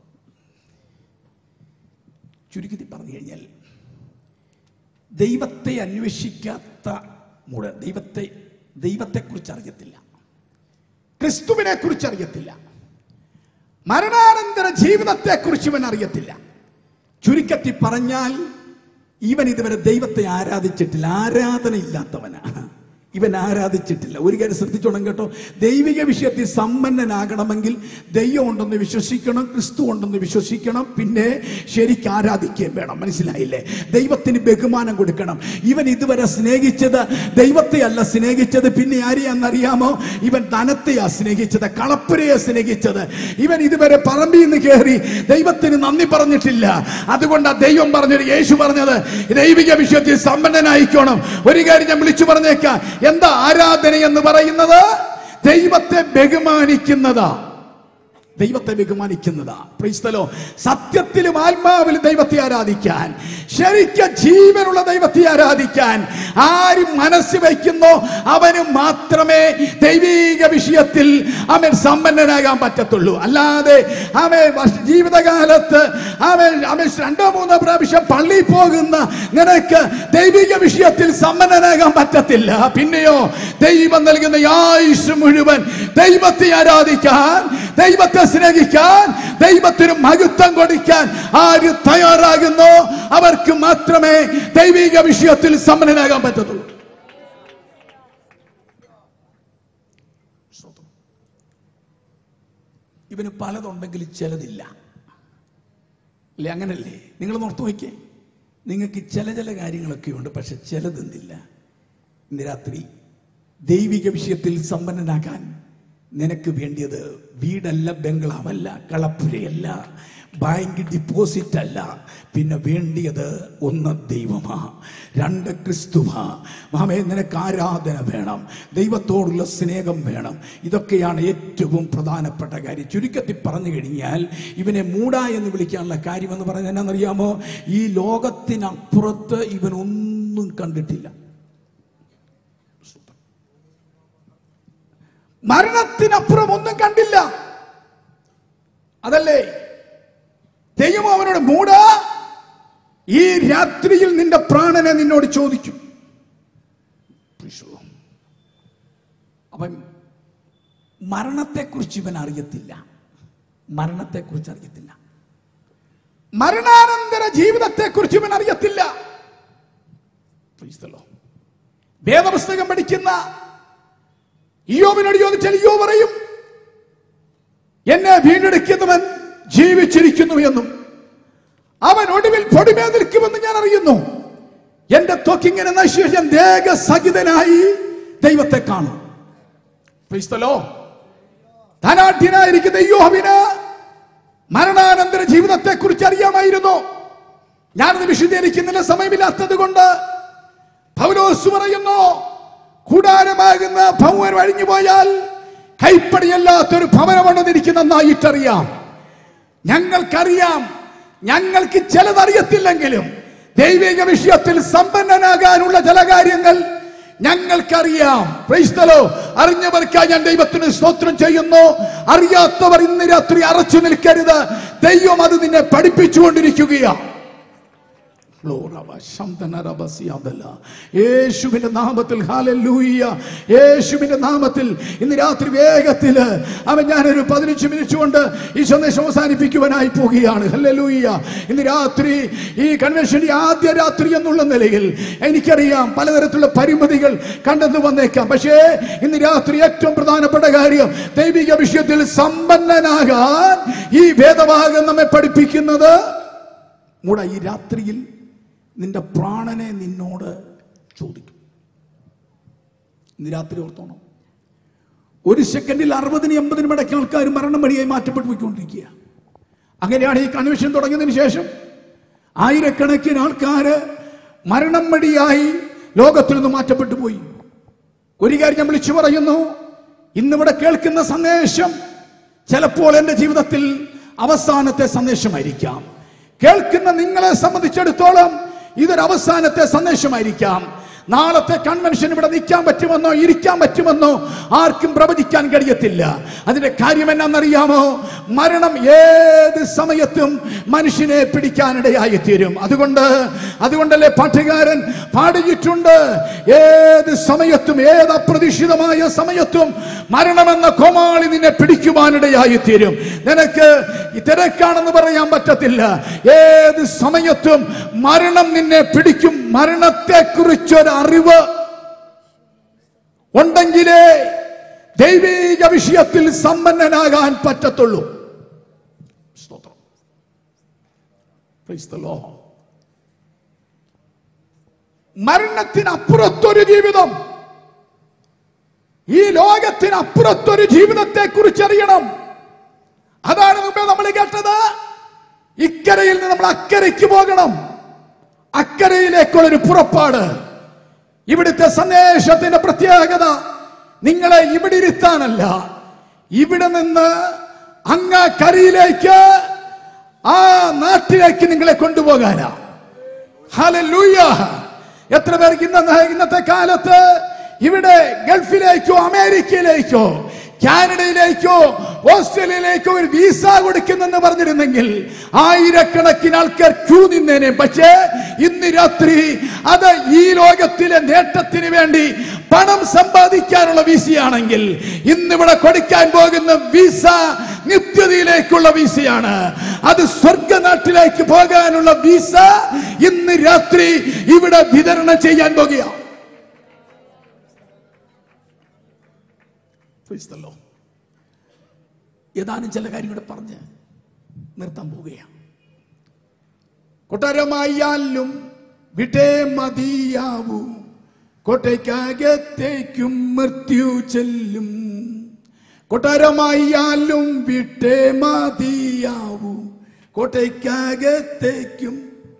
ചുരുക്കത്തിൽ പറഞ്ഞു കഴിഞ്ഞാൽ ദൈവത്തെ അന്വേഷിക്കാത്ത മൂട ദൈവത്തെ ദൈവത്തെക്കുറിച്ച് അറിയത്തില്ല ക്രിസ്തുവിനെ കുറിച്ച് അറിയത്തില്ല മരണാനന്തര ജീവിതത്തെ കുറിച്ച് ഇവൻ അറിയത്തില്ല ചുരുക്കത്തിൽ പറഞ്ഞാൽ ഇവൻ ഇതുവരെ ദൈവത്തെ ആരാധിച്ചിട്ടില്ല ആരാധന ഇല്ലാത്തവനാണ് ഇവൻ ആരാധിച്ചിട്ടില്ല ഒരു കാര്യം ശ്രദ്ധിച്ചോണം കേട്ടോ ദൈവിക വിഷയത്തിൽ സമ്പന്നനാകണമെങ്കിൽ ദൈവം ഉണ്ടെന്ന് വിശ്വസിക്കണം ക്രിസ്തു ഉണ്ടെന്ന് വിശ്വസിക്കണം പിന്നെ ശരിക്കും ആരാധിക്കുകയും വേണം മനസ്സിലായില്ലേ ദൈവത്തിന് ബഹുമാനം കൊടുക്കണം ഇവൻ ഇതുവരെ സ്നേഹിച്ചത് ദൈവത്തെയല്ല സ്നേഹിച്ചത് പിന്നെ ആരെയാണെന്നറിയാമോ ഇവൻ ധനത്തെയാ സ്നേഹിച്ചത് കളപ്പുരയെ സ്നേഹിച്ചത് ഇവൻ ഇതുവരെ പറമ്പിൽ നിന്ന് കയറി ദൈവത്തിന് നന്ദി പറഞ്ഞിട്ടില്ല അതുകൊണ്ട് ദൈവം പറഞ്ഞത് യേശു പറഞ്ഞത് ദൈവിക വിഷയത്തിൽ സമ്പന്നനായിക്കോണം ഒരു കാര്യം ഞാൻ വിളിച്ചു പറഞ്ഞേക്കാം എന്താ ആരാധന എന്ന് പറയുന്നത് ദൈവത്തെ ബഹുമാനിക്കുന്നതാ ദൈവത്തെ ബഹുമാനിക്കുന്നതാ പ്രീസ്തലോ സത്യത്തിലും ആത്മാവിലും ദൈവത്തെ ആരാധിക്കാൻ ശരിക്കും ജീവനുള്ള ദൈവത്തെ ആരാധിക്കാൻ ആരും മനസ്സ് വയ്ക്കുന്നോ അവന് മാത്രമേ ദൈവീക വിഷയത്തിൽ അവൻ സമ്പന്നനാകാൻ പറ്റത്തുള്ളൂ അല്ലാതെ അവൻ വർഷ- ജീവിതകാലത്ത് അവൻ അവൻ രണ്ടോ മൂന്നോ പ്രാവശ്യം പള്ളിയിൽ പോകുന്ന നിനക്ക് ദൈവിക വിഷയത്തിൽ സമ്പന്നനാകാൻ പറ്റത്തില്ല പിന്നെയോ ദൈവം നൽകുന്ന ഈ ആയുസ് മുഴുവൻ ദൈവത്തെ ആരാധിക്കാൻ ദൈവത്തെ സ്നേഹിക്കാൻ ദൈവത്തിന് മഹത്വം കൊടുക്കാൻ ആര് തയ്യാറാകുന്നോ അവർക്ക് മാത്രമേ ദൈവിക വിഷയത്തിൽ സമ്പന്നനാകാൻ പറ്റത്തുള്ളൂ ഇവന് പലതുണ്ടെങ്കിൽ ചിലതില്ല അല്ലേ അങ്ങനല്ലേ നിങ്ങൾ നോർത്തു നോക്കിയേ നിങ്ങൾക്ക് ചില ചില കാര്യങ്ങളൊക്കെ ഉണ്ട് പക്ഷെ ചിലതെന്തില്ല ഇന്ന് രാത്രി ദൈവിക വിഷയത്തിൽ സമ്പന്നനാകാൻ നിനക്ക് വേണ്ടിയത് വീടല്ല ബംഗ്ലാവല്ല കളപ്പുരയല്ല ബാങ്ക് ഡിപ്പോസിറ്റ് അല്ല പിന്നെ വേണ്ടിയത് ഒന്ന് ദൈവമാ രണ്ട് ക്രിസ്തുവാ മാമേ നിനക്ക് ആരാധന വേണം ദൈവത്തോടുള്ള സ്നേഹം വേണം ഇതൊക്കെയാണ് ഏറ്റവും പ്രധാനപ്പെട്ട കാര്യം ചുരുക്കത്തിൽ പറഞ്ഞു കഴിഞ്ഞാൽ ഇവനെ മൂട എന്ന് വിളിക്കാനുള്ള കാര്യമെന്ന് പറഞ്ഞാൽ എന്നാണെന്നറിയാമോ ഈ ലോകത്തിനപ്പുറത്ത് ഇവൻ ഒന്നും കണ്ടിട്ടില്ല മരണത്തിനപ്പുറം ഒന്നും കണ്ടില്ല അതല്ലേ ദൈവം അവനോട് മൂട ഈ രാത്രിയിൽ നിന്റെ പ്രാണനെ നിന്നോട് ചോദിക്കും അവൻ മരണത്തെക്കുറിച്ച് ഇവൻ അറിയത്തില്ല മരണത്തെക്കുറിച്ച് അറിയത്തില്ല മരണാനന്തര ജീവിതത്തെക്കുറിച്ച് ഇവൻ അറിയത്തില്ല Praise the Lord. വേദപുസ്തകം പഠിക്കുന്ന ഇയോബിനോട് ചോദിച്ചാൽ ഇയോ പറയും എന്നെ വീണ്ടെടുക്കുന്നവൻ ജീവിച്ചിരിക്കുന്നു എന്നും അവൻ ഒടുവിൽ പൊടിമേ നിൽക്കുമെന്ന് ഞാൻ അറിയുന്നു എന്റെ ത്വക്കിങ്ങനെ നശിച്ച ദേഹസഹിതനായി ദൈവത്തെ കാണും Praise the Lord. ധനാഢ്യനായിരിക്കുന്ന യോഹവിന് മരണാനന്തര ജീവിതത്തെ കുറിച്ച് അറിയാമായിരുന്നു ഞാനത് വിശദീകരിക്കുന്നില്ല സമയമില്ലാത്തത് കൊണ്ട് പൗലോസ് പറയുന്നു കൂടാരമാകുന്ന ഭവൻ അഴിഞ്ഞു പോയാൽ കൈപ്പടിയല്ലാത്തൊരു ഭവനമുണ്ടെന്നിരിക്കുന്ന നന്നായിട്ടറിയാം ഞങ്ങൾക്കറിയാം ഞങ്ങൾക്ക് ചിലതറിയത്തില്ലെങ്കിലും ദൈവിക വിഷയത്തിൽ സമ്പന്നനാകാനുള്ള ചില കാര്യങ്ങൾ ഞങ്ങൾക്കറിയാം പ്രൈസ്തലോ അറിഞ്ഞവർക്കായി ഞാൻ ദൈവത്തിന് സ്തോത്രം ചെയ്യുന്നു അറിയാത്തവർ ഇന്ന് രാത്രി അറച്ചു നിൽക്കരുത് ദൈവം അത് നിന്നെ പഠിപ്പിച്ചുകൊണ്ടിരിക്കുകയാണ് യേശുവിന്റെ നാമത്തിൽ ഹാലൂയ്യ യേശുവിന്റെ നാമത്തിൽ ഇന്ന് രാത്രി വേഗത്തിൽ അവൻ ഞാനൊരു പതിനഞ്ച് മിനിറ്റ് കൊണ്ട് ഈ സന്ദേശം അവസാനിപ്പിക്കുവാനായി പോവുകയാണ് ഹല്ലേലൂയ്യ ഇന്ന് രാത്രി ഈ കൺവെൻഷന്റെ ആദ്യ രാത്രി എന്നുള്ള നിലയിൽ എനിക്കറിയാം പലതരത്തിലുള്ള പരിമിതികൾ കണ്ടെന്ന് വന്നേക്കാം പക്ഷേ ഇന്ന് രാത്രി ഏറ്റവും പ്രധാനപ്പെട്ട കാര്യം ദൈവിക വിഷയത്തിൽ സമ്പന്നനാകാൻ ഈ വേദഭാഗം നമ്മെ പഠിപ്പിക്കുന്നത് മൂട ഈ രാത്രിയിൽ നിന്റെ പ്രാണനെ നിന്നോട് ചോദിക്കും ഇന്ന് രാത്രി ഓർത്തോണം ഒരു സെക്കൻഡിൽ അറുപതിന് എൺപതിനും ഇടയ്ക്ക് ആൾക്കാർ മരണം വഴിയായി മാറ്റപ്പെട്ടു പോയിക്കൊണ്ടിരിക്കുക അങ്ങനെയാണ് ഈ കൺവെൻഷൻ തുടങ്ങിയതിന് ശേഷം ആയിരക്കണക്കിന് ആൾക്കാര് മരണം വഴിയായി ലോകത്തിൽ നിന്ന് മാറ്റപ്പെട്ടു പോയി ഒരു കാര്യം ഞാൻ വിളിച്ചു പറയുന്നു ഇന്നിവിടെ കേൾക്കുന്ന സന്ദേശം ചിലപ്പോൾ എൻ്റെ ജീവിതത്തിൽ അവസാനത്തെ സന്ദേശമായിരിക്കാം കേൾക്കുന്ന നിങ്ങളെ സംബന്ധിച്ചിടത്തോളം ഇതൊരു അവസാനത്തെ സന്ദേശമായിരിക്കാം നാളത്തെ കൺവെൻഷൻ ഇവിടെ നിൽക്കാൻ പറ്റുമെന്നോ ഇരിക്കാൻ പറ്റുമെന്നോ ആർക്കും പ്രവചിക്കാൻ കഴിയത്തില്ല അതിന്റെ കാര്യം എന്നാണെന്നറിയാമോ മരണം ഏത് സമയത്തും മനുഷ്യനെ പിടിക്കാനിടയായി തീരും അതുകൊണ്ട് അതുകൊണ്ടല്ലേ പാട്ടുകാരൻ പാടിയിട്ടുണ്ട് ഏത് സമയത്തും ഏത് അപ്രതീക്ഷിതമായ സമയത്തും മരണമെന്ന കോമാളി നിന്നെ പിടിക്കുവാനിടയായി തീരും നിനക്ക് ഈ തിരക്കാണെന്ന് പറയാൻ പറ്റത്തില്ല ഏത് സമയത്തും മരണം നിന്നെ പിടിക്കും മരണത്തെ കുറിച്ചൊരു അറിവ് ഉണ്ടെങ്കിലേ ദൈവിക വിഷയത്തിൽ സമ്പന്നനാകാൻ പറ്റത്തുള്ളൂ സ്തോത്രം Praise the Lord. മരണത്തിനപ്പുറത്തൊരു ജീവിതം ഈ ലോകത്തിനപ്പുറത്തൊരു ജീവിതത്തെ കുറിച്ച് അറിയണം അതാണ് മുമ്പേ നമ്മൾ കേട്ടത് ഇക്കരയിൽ നിന്ന് നമ്മൾ അക്കരയ്ക്ക് പോകണം അക്കരയിലേക്കുള്ളൊരു പുറപ്പാട് ഇവിടുത്തെ സന്ദേശത്തിന്റെ പ്രത്യേകത നിങ്ങളെ ഇവിടെ ഇരുത്താനല്ല ഇവിടെ നിന്ന് അങ്ങ് കരയിലേക്ക് ആ നാട്ടിലേക്ക് നിങ്ങളെ കൊണ്ടുപോകാനാ ഹല്ലേലൂയ എത്ര പേർക്ക് ഇന്ന ഇന്നത്തെ കാലത്ത് ഇവിടെ ഗൾഫിലേക്കോ അമേരിക്കയിലേക്കോ കാനഡയിലേക്കോ ഓസ്ട്രേലിയയിലേക്കോ ഒരു വിസ കൊടുക്കുന്നെന്ന് പറഞ്ഞിരുന്നെങ്കിൽ ആയിരക്കണക്കിന് ആൾക്കാർ ക്യൂ നിന്നേനെ പക്ഷേ ഇന്ന് രാത്രി അത് ഈ ലോകത്തിലെ നേട്ടത്തിന് വേണ്ടി പണം സമ്പാദിക്കാനുള്ള വിസയാണെങ്കിൽ ഇന്നിവിടെ കൊടുക്കാൻ പോകുന്ന വിസ നിത്യതയിലേക്കുള്ള വിസയാണ് അത് സ്വർഗനാട്ടിലേക്ക് പോകാനുള്ള വിസ ഇന്ന് രാത്രി ഇവിടെ വിതരണം ചെയ്യാൻ പോകുകയാണ് Praise the Lord. ഏതാനും ചില കാര്യങ്ങൾ പറഞ്ഞ് നിർത്താൻ പോവുകയാണ് കൊട്ടാരമായാലും വിടേ മതിയാവൂ കോട്ടയ്ക്കകത്തേക്കും മൃത്യു ചെല്ലും കൊട്ടാരമായാലും വിട്ടേ മതിയാവൂ കോട്ടയ്ക്കകത്തേക്കും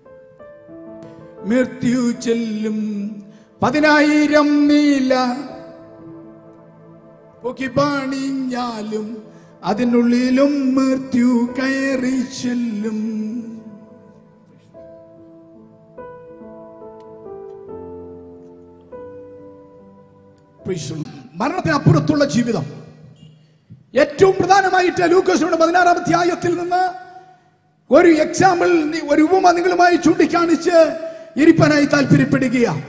മൃത്യു ചെല്ലും പതിനായിരം നീല പൊക്കി പണിഞ്ഞാലും അതിനുള്ളിലും മൃത്യു കയറി ചെല്ലും Praise the Lord. മരണത്തിനപ്പുറത്തുള്ള ജീവിതം ഏറ്റവും പ്രധാനമായിട്ട് ലൂക്കോസിനോട് പതിനാറാം അധ്യായത്തിൽ നിന്ന് ഒരു എക്സാമ്പിൾ നി- ഒരു ഉപമ നിങ്ങളുമായി ചൂണ്ടിക്കാണിച്ച് ഇരിപ്പാനായി താല്പര്യപ്പെടുകയാണ്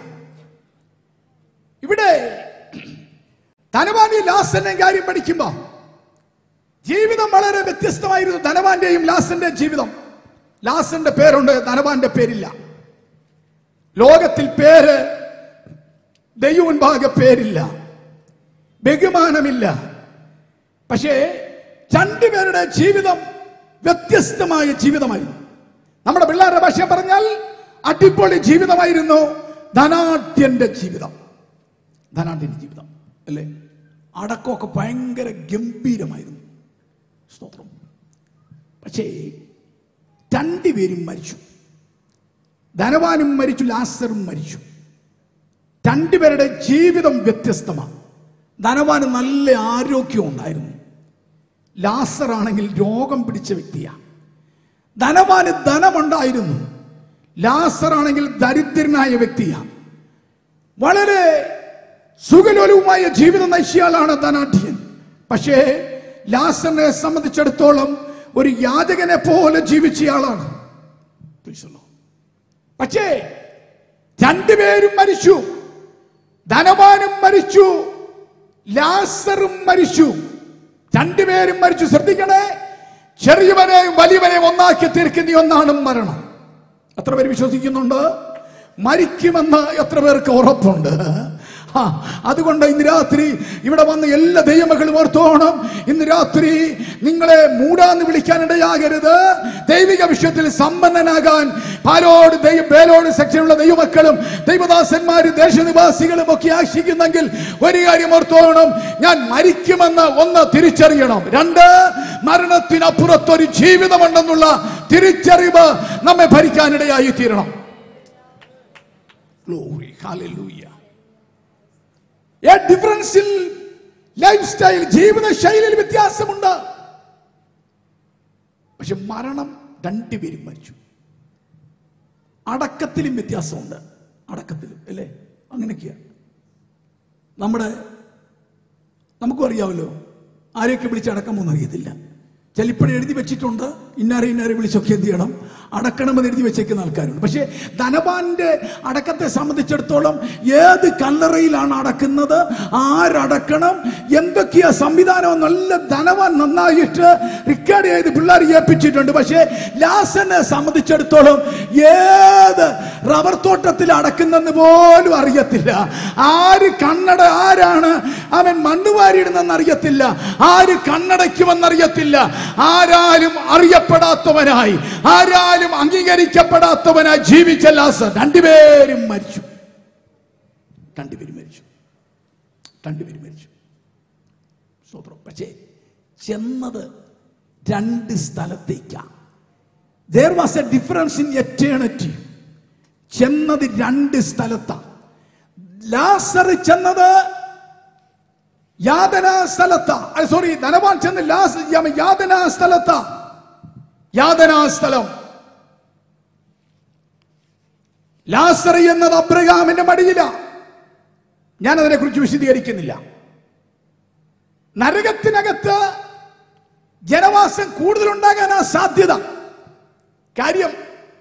ഇവിടെ ധനവാനി ലാസന്റെ കാര്യം പഠിക്കുമ്പോ ജീവിതം വളരെ വ്യത്യസ്തമായിരുന്നു ധനവാന്റെയും ലാസന്റെയും ജീവിതം ലാസന്റെ പേരുണ്ട് ധനവാന്റെ പേരില്ല ലോകത്തിൽ പേര് ദൈവമുൻപാകെ പേരില്ല ബഹുമാനമില്ല പക്ഷേ രണ്ടുപേരുടെ ജീവിതം വ്യത്യസ്തമായ ജീവിതമായിരുന്നു നമ്മുടെ പിള്ളേരുടെ ഭാഷ പറഞ്ഞാൽ അടിപൊളി ജീവിതമായിരുന്നു ധനാഢ്യന്റെ ജീവിതം ധനാഢ്യന്റെ ജീവിതം അല്ലേ അടക്കമൊക്കെ ഭയങ്കര ഗംഭീരമായിരുന്നു സ്തോത്രം പക്ഷേ രണ്ടുപേരും മരിച്ചു ധനവാനും മരിച്ചു ലാസറും മരിച്ചു രണ്ടുപേരുടെ ജീവിതം വ്യത്യസ്തമാണ് ധനവാന് നല്ല ആരോഗ്യം ഉണ്ടായിരുന്നു ലാസർ ആണെങ്കിൽ രോഗം പിടിച്ച വ്യക്തിയാണ് ധനവാന് ധനമുണ്ടായിരുന്നു ലാസർ ആണെങ്കിൽ ദരിദ്രനായ വ്യക്തിയാണ് വളരെ സുഖലോലവുമായ ജീവിതം നയിച്ചയാളാണ് ധനാഠ്യൻ പക്ഷേ ലാസറിനെ സംബന്ധിച്ചിടത്തോളം ഒരു യാചകനെ പോലെ ജീവിച്ചയാളാണ് Praise the Lord. പക്ഷേ രണ്ടുപേരും മരിച്ചു ധനവാനും മരിച്ചു ലാസറും മരിച്ചു രണ്ടുപേരും മരിച്ചു ശ്രദ്ധിക്കണേ ചെറിയവനെയും വലിയവനെയും ഒന്നാക്കി തീർക്കുന്ന ഒന്നാണ് മരണം എത്ര പേര് വിശ്വസിക്കുന്നുണ്ട് മരിക്കുമെന്ന് എത്ര പേർക്ക് ഉറപ്പുണ്ട് ആ, അതുകൊണ്ട് ഇന്ന് രാത്രി ഇവിടെ വന്ന എല്ലാ ദൈവമക്കളും ഓർത്തോണം ഇന്ന് രാത്രി നിങ്ങളെ മൂടാന്ന് വിളിക്കാനിടയാകരുത് ദൈവിക വിഷയത്തിൽ സമ്പന്നനാകാൻ പാലോട് ദൈവ പേലോട് സെക്ഷനുള്ള ദൈവമക്കളും ദൈവദാസന്മാരും ദേശനിവാസികളും ഒക്കെ ആശിക്കുന്നെങ്കിൽ ഒരു കാര്യം ഓർത്തോണം ഞാൻ മരിക്കുമെന്ന് ഒന്ന് തിരിച്ചറിയണം രണ്ട് മരണത്തിനപ്പുറത്തൊരു ജീവിതമുണ്ടെന്നുള്ള തിരിച്ചറിവ് നമ്മെ ഭരിക്കാനിടയായി തീരണം Glory, hallelujah. A difference in lifestyle, ജീവിത ശൈലിയിൽ വ്യത്യാസമുണ്ട് പക്ഷെ മരണം രണ്ടുപേരും മരിച്ചു അടക്കത്തിലും വ്യത്യാസമുണ്ട് അടക്കത്തിലും അല്ലേ അങ്ങനെയൊക്കെയാണ് നമ്മുടെ നമുക്കും അറിയാമല്ലോ ആരെയൊക്കെ വിളിച്ച് അടക്കമൊന്നും അറിയത്തില്ല ചിലപ്പോഴും എഴുതി വെച്ചിട്ടുണ്ട് ഇന്നാരെ ഇന്നാരെ വിളിച്ചൊക്കെ എന്ത് ചെയ്യണം അടക്കണമെന്ന് എഴുതി വെച്ചേക്കുന്ന ആൾക്കാരുണ്ട് പക്ഷേ ധനവാന്റെ അടക്കത്തെ സംബന്ധിച്ചിടത്തോളം ഏത് കല്ലറയിലാണ് അടക്കുന്നത് ആരടക്കണം എന്തൊക്കെയാ സംവിധാനം നല്ല ധനവാൻ നന്നായിട്ട് റിക്കാർഡ് ചെയ്ത് പിള്ളേർ ഏൽപ്പിച്ചിട്ടുണ്ട് പക്ഷേ ലാസനെ സംബന്ധിച്ചിടത്തോളം ഏത് റബ്ബർ തോട്ടത്തിൽ അടക്കുന്നെന്ന് പോലും അറിയത്തില്ല ആര് കണ്ണട ആരാണ് അവൻ മണ്ണുവാരിയിടുന്നെന്ന് അറിയത്തില്ല ആര് കണ്ണടയ്ക്കുമെന്നറിയത്തില്ല ആരാലും അറിയപ്പെടാത്തവനായി ആരാലും അംഗീകരിക്കപ്പെടാത്തവനായി ജീവിച്ച ലാസർ രണ്ടുപേരും മരിച്ചു രണ്ടുപേരും മരിച്ചു രണ്ടുപേരും മരിച്ചു സ്തോത്രം പക്ഷേ ചെന്നത് രണ്ട് സ്ഥലത്തേക്കാണ് there was a difference in eternity ചെന്നത് രണ്ട് സ്ഥലത്താണ് ലാസർ ചെന്നത് യാതനാ സ്ഥലത്താ സോറി ധനവാൻ ചെന്ന് ലാസ് യാതനാ സ്ഥലത്താ യാതനാ സ്ഥലം ലാസർ എന്നത് അബ്രഹാമിന്റെ മടിയില ഞാൻ അതിനെക്കുറിച്ച് വിശദീകരിക്കുന്നില്ല നരകത്തിനകത്ത് ജനവാസം കൂടുതലുണ്ടാകാനാ സാധ്യത കാര്യം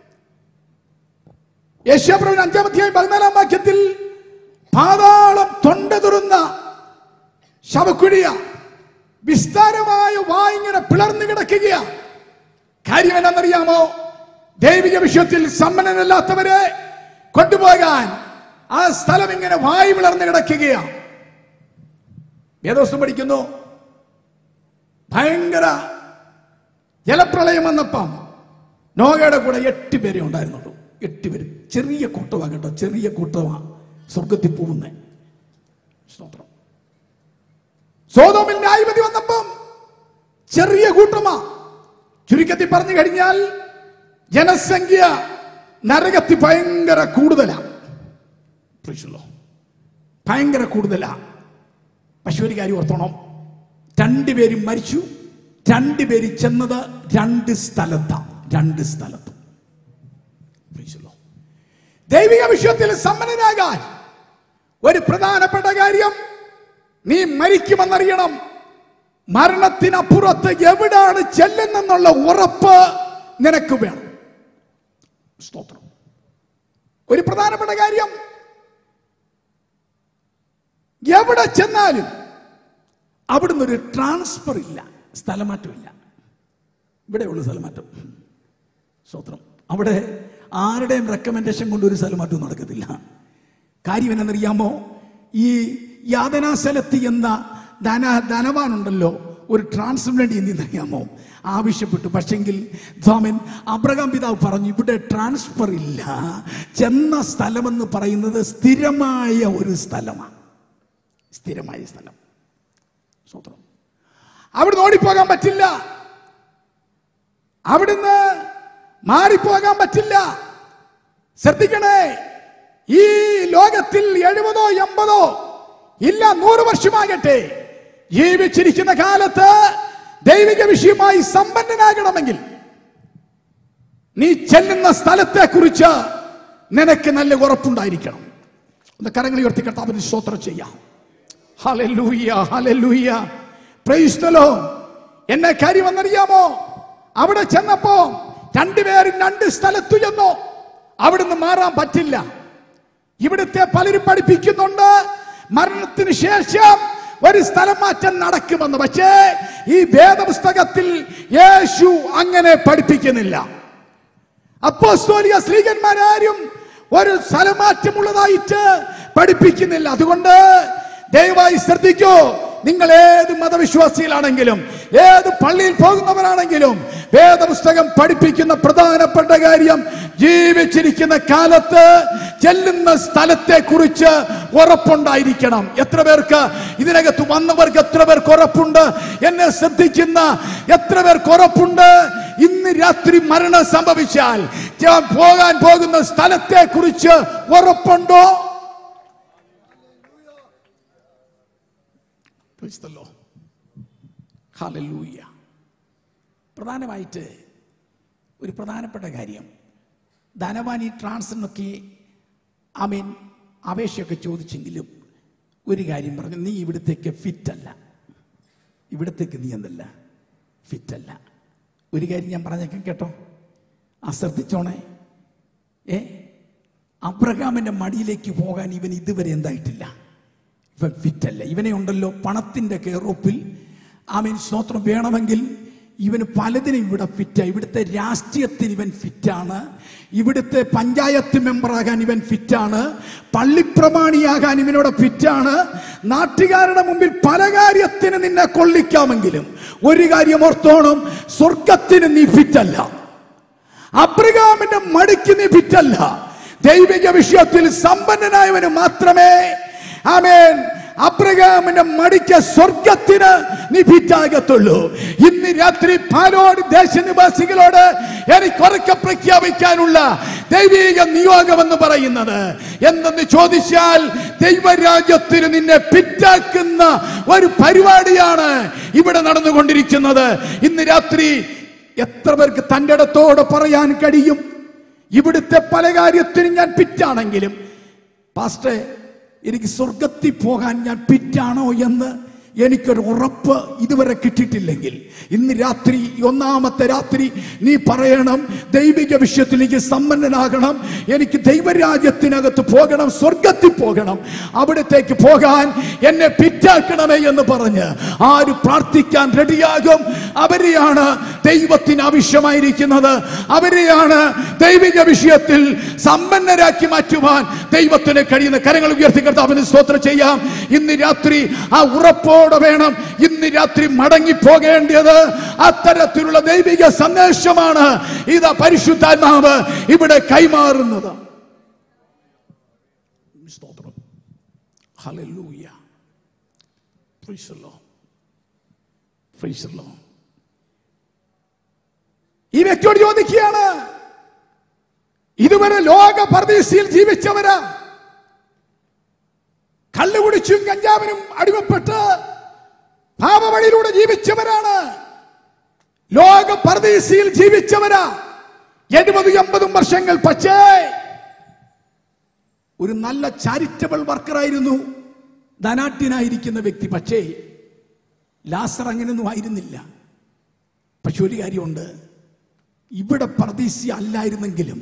യേശോപ്രവൻ അഞ്ചാമധ്യായം പതിനാലാം വാക്യത്തിൽ പാതാളം തൊണ്ട തുറന്ന ശവക്കുഴിയ വിസ്താരമായ വായിങ്ങനെ പിളർന്നു കിടക്കുകയാ കാര്യം എന്താണെന്നറിയാമോ ദൈവിക വിഷയത്തിൽ സമ്പന്നനല്ലാത്തവരെ കൊണ്ടുപോകാൻ ആ സ്ഥലം ഇങ്ങനെ വായി വിളർന്നു കിടക്കുകയാ വേദോസ്തം പഠിക്കുന്നു ഭയങ്കര ജലപ്രളയം വന്നപ്പം നോഗയുടെ കൂടെ എട്ട് പേരെ ഉണ്ടായിരുന്നുള്ളൂ എട്ട് പേര് ചെറിയ കൂട്ടമാ കേട്ടോ ചെറിയ കൂട്ടമാ സ്വർഗത്തിൽ പോകുന്നേ സ്തോത്രം സോതോമിൽ ന്യായപതി വന്നപ്പം ചെറിയ കൂട്ടമാ ചുരുക്കത്തിൽ പറഞ്ഞു കഴിഞ്ഞാൽ ജനസംഖ്യ നരകത്തിൽ ഭയങ്കര കൂടുതലാ Praise the Lord. ഭയങ്കര കൂടുതലാ പക്ഷെ ഒരു കാര്യം ഓർത്തോണം രണ്ടുപേരും മരിച്ചു രണ്ടുപേരും ചെന്നത് രണ്ട് സ്ഥലത്താ രണ്ട് സ്ഥലത്ത് Praise the Lord. ദൈവിക വിഷയത്തിൽ സമ്പന്നനാകാൻ ഒരു പ്രധാനപ്പെട്ട കാര്യം നീ മരിക്കുമെന്നറിയണം മരണത്തിനപ്പുറത്ത് എവിടാണ് ചെല്ലുന്നെന്നുള്ള ഉറപ്പ് നിനക്ക് വേണം സ്തോത്രം ഒരു പ്രധാനപ്പെട്ട കാര്യം എവിടെ ചെന്നാലും അവിടുന്ന് ഒരു ട്രാൻസ്ഫർ ഇല്ല സ്ഥലമാറ്റമില്ല ഇവിടെ ഉള്ള സ്ഥലമാറ്റം സ്തോത്രം അവിടെ ആരുടെയും റെക്കമെൻഡേഷൻ കൊണ്ട് ഒരു സ്ഥലമാറ്റവും നടക്കത്തില്ല കാര്യം എന്നറിയാമോ ഈ യാതനാസ്ഥലത്ത് എന്ന ധന ധനവാനുണ്ടല്ലോ ഒരു ട്രാൻസ്പ്ലാന്റ് എന്തെന്നറിയാമോ ആവശ്യപ്പെട്ടു പക്ഷെങ്കിൽ സ്വാമൻ അബ്രഹാം പിതാവ് പറഞ്ഞു ഇവിടെ ട്രാൻസ്ഫർ ഇല്ല ചെന്ന സ്ഥലമെന്ന് പറയുന്നത് സ്ഥിരമായ ഒരു സ്ഥലമാണ് സ്ഥിരമായ സ്ഥലം സ്വത്രം അവിടുന്ന് ഓടിപ്പോകാൻ പറ്റില്ല അവിടുന്ന് മാറിപ്പോകാൻ പറ്റില്ല ശ്രദ്ധിക്കണേ ഈ ലോകത്തിൽ എഴുപതോ എൺപതോ ഇല്ല നൂറ് വർഷമാകട്ടെ ജീവിച്ചിരിക്കുന്ന കാലത്ത് ദൈവിക വിഷയമായി സമ്പന്നനാകണമെങ്കിൽ നീ ചെല്ലുന്ന സ്ഥലത്തെ കുറിച്ച് നിനക്ക് നല്ല ഉറപ്പുണ്ടായിരിക്കണം ഒന്ന് കരങ്ങൾ ഉയർത്തി കർത്താവിന് സ്തോത്രം ചെയ്യാം hallelujah hallelujah praise the Lord എന്നെ കാര്യം എന്നറിയാമോ അവിടെ ചെന്നപ്പോ രണ്ടുപേരും രണ്ട് സ്ഥലത്തു ചെന്നു അവിടുന്ന് മാറാൻ പറ്റില്ല ഇവിടുത്തെ പലരും പഠിപ്പിക്കുന്നുണ്ട് മരണത്തിന് ശേഷം ഒരു സ്ഥലം മാറ്റം നടക്കുമെന്ന് പക്ഷേ ഈ വേദപുസ്തകത്തിൽ യേശു അങ്ങനെ പഠിപ്പിക്കുന്നില്ല അപ്പോസ്തോലിക സ്ത്രീകന്മാരാരും ഒരു സ്ഥലമാറ്റമുള്ളതായിട്ട് പഠിപ്പിക്കുന്നില്ല അതുകൊണ്ട് ദയവായി ശ്രദ്ധിക്കൂ നിങ്ങൾ ഏത് മതവിശ്വാസികളാണെങ്കിലും ഏത് പള്ളിയിൽ പോകുന്നവരാണെങ്കിലും വേദപുസ്തകം പഠിപ്പിക്കുന്ന പ്രധാനപ്പെട്ട കാര്യം ജീവിച്ചിരിക്കുന്ന കാലത്ത് ചെല്ലുന്ന സ്ഥലത്തെ കുറിച്ച് ഉറപ്പുണ്ടായിരിക്കണം എത്ര പേർക്ക് ഇതിനകത്ത് വന്നവർക്ക് എത്ര പേർക്ക് ഉറപ്പുണ്ട് എന്നെ ശ്രദ്ധിക്കുന്ന എത്ര പേർക്ക് ഉറപ്പുണ്ട് ഇന്ന് രാത്രി മരണം സംഭവിച്ചാൽ ഞാൻ പോകാൻ പോകുന്ന സ്ഥലത്തെ കുറിച്ച് ഉറപ്പുണ്ടോ Praise the Lord. Hallelujah. പ്രധാനമായിട്ട് ഒരു പ്രധാനപ്പെട്ട കാര്യം ധനവാൻ ഈ ട്രാൻസ്ഫറിനൊക്കെ ഐ മീൻ അപേക്ഷയൊക്കെ ചോദിച്ചെങ്കിലും ഒരു കാര്യം പറഞ്ഞു നീ ഇവിടത്തേക്ക് ഫിറ്റ് അല്ല ഇവിടത്തേക്ക് നീ എന്തല്ല ഫിറ്റ് അല്ല ഒരു കാര്യം ഞാൻ പറഞ്ഞേക്കാം കേട്ടോ ആ ശ്രദ്ധിച്ചോണേ ഏ അബ്രഹാമിന്റെ മടിയിലേക്ക് പോകാൻ ഇവൻ ഇതുവരെ എന്തായിട്ടില്ല ഇവൻ ഫിറ്റല്ല ഇവനെ ഉണ്ടല്ലോ പണത്തിന്റെ കെയറോപ്പിൽ ആമീൻ സ്തോത്രം വേണമെങ്കിൽ ഇവന് പലതിനും ഇവിടെ ഫിറ്റാ ഇവിടുത്തെ രാഷ്ട്രീയത്തിന് ഇവൻ ഫിറ്റാണ് ഇവിടുത്തെ പഞ്ചായത്ത് മെമ്പറാകാൻ ഇവൻ ഫിറ്റാണ് പള്ളിപ്രമാണിയാകാൻ ഇവനോട് ഫിറ്റാണ് നാട്ടുകാരുടെ മുമ്പിൽ പല കാര്യത്തിന് നിന്നെ കൊള്ളിക്കാമെങ്കിലും ഒരു കാര്യം ഓർത്തോണം സ്വർഗത്തിന് നീ ഫിറ്റല്ല അബ്രഹാമിന്റെ മടിക്ക് നീ ഫിറ്റല്ല ദൈവിക വിഷയത്തിൽ സമ്പന്നനായവന് മാത്രമേ ആമേൻ അബ്രഹാമിന്റെ മടിക്ക് സ്വർഗത്തിന് നീ ഫിറ്റാകത്തുള്ളൂ ഇന്ന് രാത്രി പാലോട് ദേശനിവാസികളോട് എനിക്ക് ഉറക്കെ പ്രഖ്യാപിക്കാനുള്ള ദൈവിക നിയോഗം എന്ന് പറയുന്നത് എന്തെന്ന് ചോദിച്ചാൽ ദൈവരാജ്യത്തിന് നിന്നെ ഫിറ്റാക്കുന്ന ഒരു പരിപാടിയാണ് ഇവിടെ നടന്നുകൊണ്ടിരിക്കുന്നത് ഇന്ന് രാത്രി എത്ര പേർക്ക് തൻ്റെ ഇടത്തോട് പറയാൻ കഴിയും ഇവിടുത്തെ പല കാര്യത്തിനും ഞാൻ പിറ്റാണെങ്കിലും പാസ്റ്റേ എനിക്ക് സ്വർഗത്തിൽ പോകാൻ ഞാൻ പിറ്റാണോ എന്ന് എനിക്കൊരു ഉറപ്പ് ഇതുവരെ കിട്ടിയിട്ടില്ലെങ്കിൽ ഇന്ന് രാത്രി ഈ ഒന്നാമത്തെ രാത്രി നീ പറയണം ദൈവിക വിഷയത്തിലേക്ക് സമ്പന്നനാകണം എനിക്ക് ദൈവരാജ്യത്തിനകത്ത് പോകണം സ്വർഗത്തിൽ പോകണം അവിടത്തേക്ക് പോകാൻ എന്നെ പിറ്റാക്കണമേ എന്ന് പറഞ്ഞ് ആര് പ്രാർത്ഥിക്കാൻ റെഡിയാകും അവരെയാണ് ദൈവത്തിന് ആവശ്യമായിരിക്കുന്നത് അവരെയാണ് ദൈവിക വിഷയത്തിൽ സമ്പന്നരാക്കി മാറ്റുവാൻ ദൈവത്തിന് കഴിയുന്ന കരങ്ങൾ ഉയർത്തി കർത്താവിന് സ്തോത്രം ചെയ്യാം ഇന്ന് രാത്രി ആ ഉറപ്പോടെ വേണം ഇന്ന് രാത്രി മടങ്ങി പോകേണ്ടത് അത്തരത്തിലുള്ള ദൈവിക സന്ദേശമാണ് ഇതാ പരിശുദ്ധാത്മാവ് ഇവിടെ കൈമാറുന്നത് സ്തോത്രം hallelujah Praise the Lord. Praise the Lord. ഈ വ്യക്തിയോട് ചോദിക്കുകയാണ് ഇതുവരെ ലോക പർദീസിയിൽ ജീവിച്ചവര് കള്ളുകുടിച്ചും കഞ്ചാവിനും അടിമപ്പെട്ട് പാപവഴിയിലൂടെ ജീവിച്ചവരാണ് ലോക പർദീസിയിൽ ജീവിച്ചവരാ എഴുപതും എൺപതും വർഷങ്ങൾ പക്ഷേ ഒരു നല്ല ചാരിറ്റബിൾ വർക്കറായിരുന്നു ധനാട്യനായിരിക്കുന്ന വ്യക്തി പക്ഷേ ലാസർ അങ്ങനെയൊന്നും ആയിരുന്നില്ല പക്ഷെ ഒരു കാര്യമുണ്ട് ഇവിടെ പ്രതീക്ഷ അല്ലായിരുന്നെങ്കിലും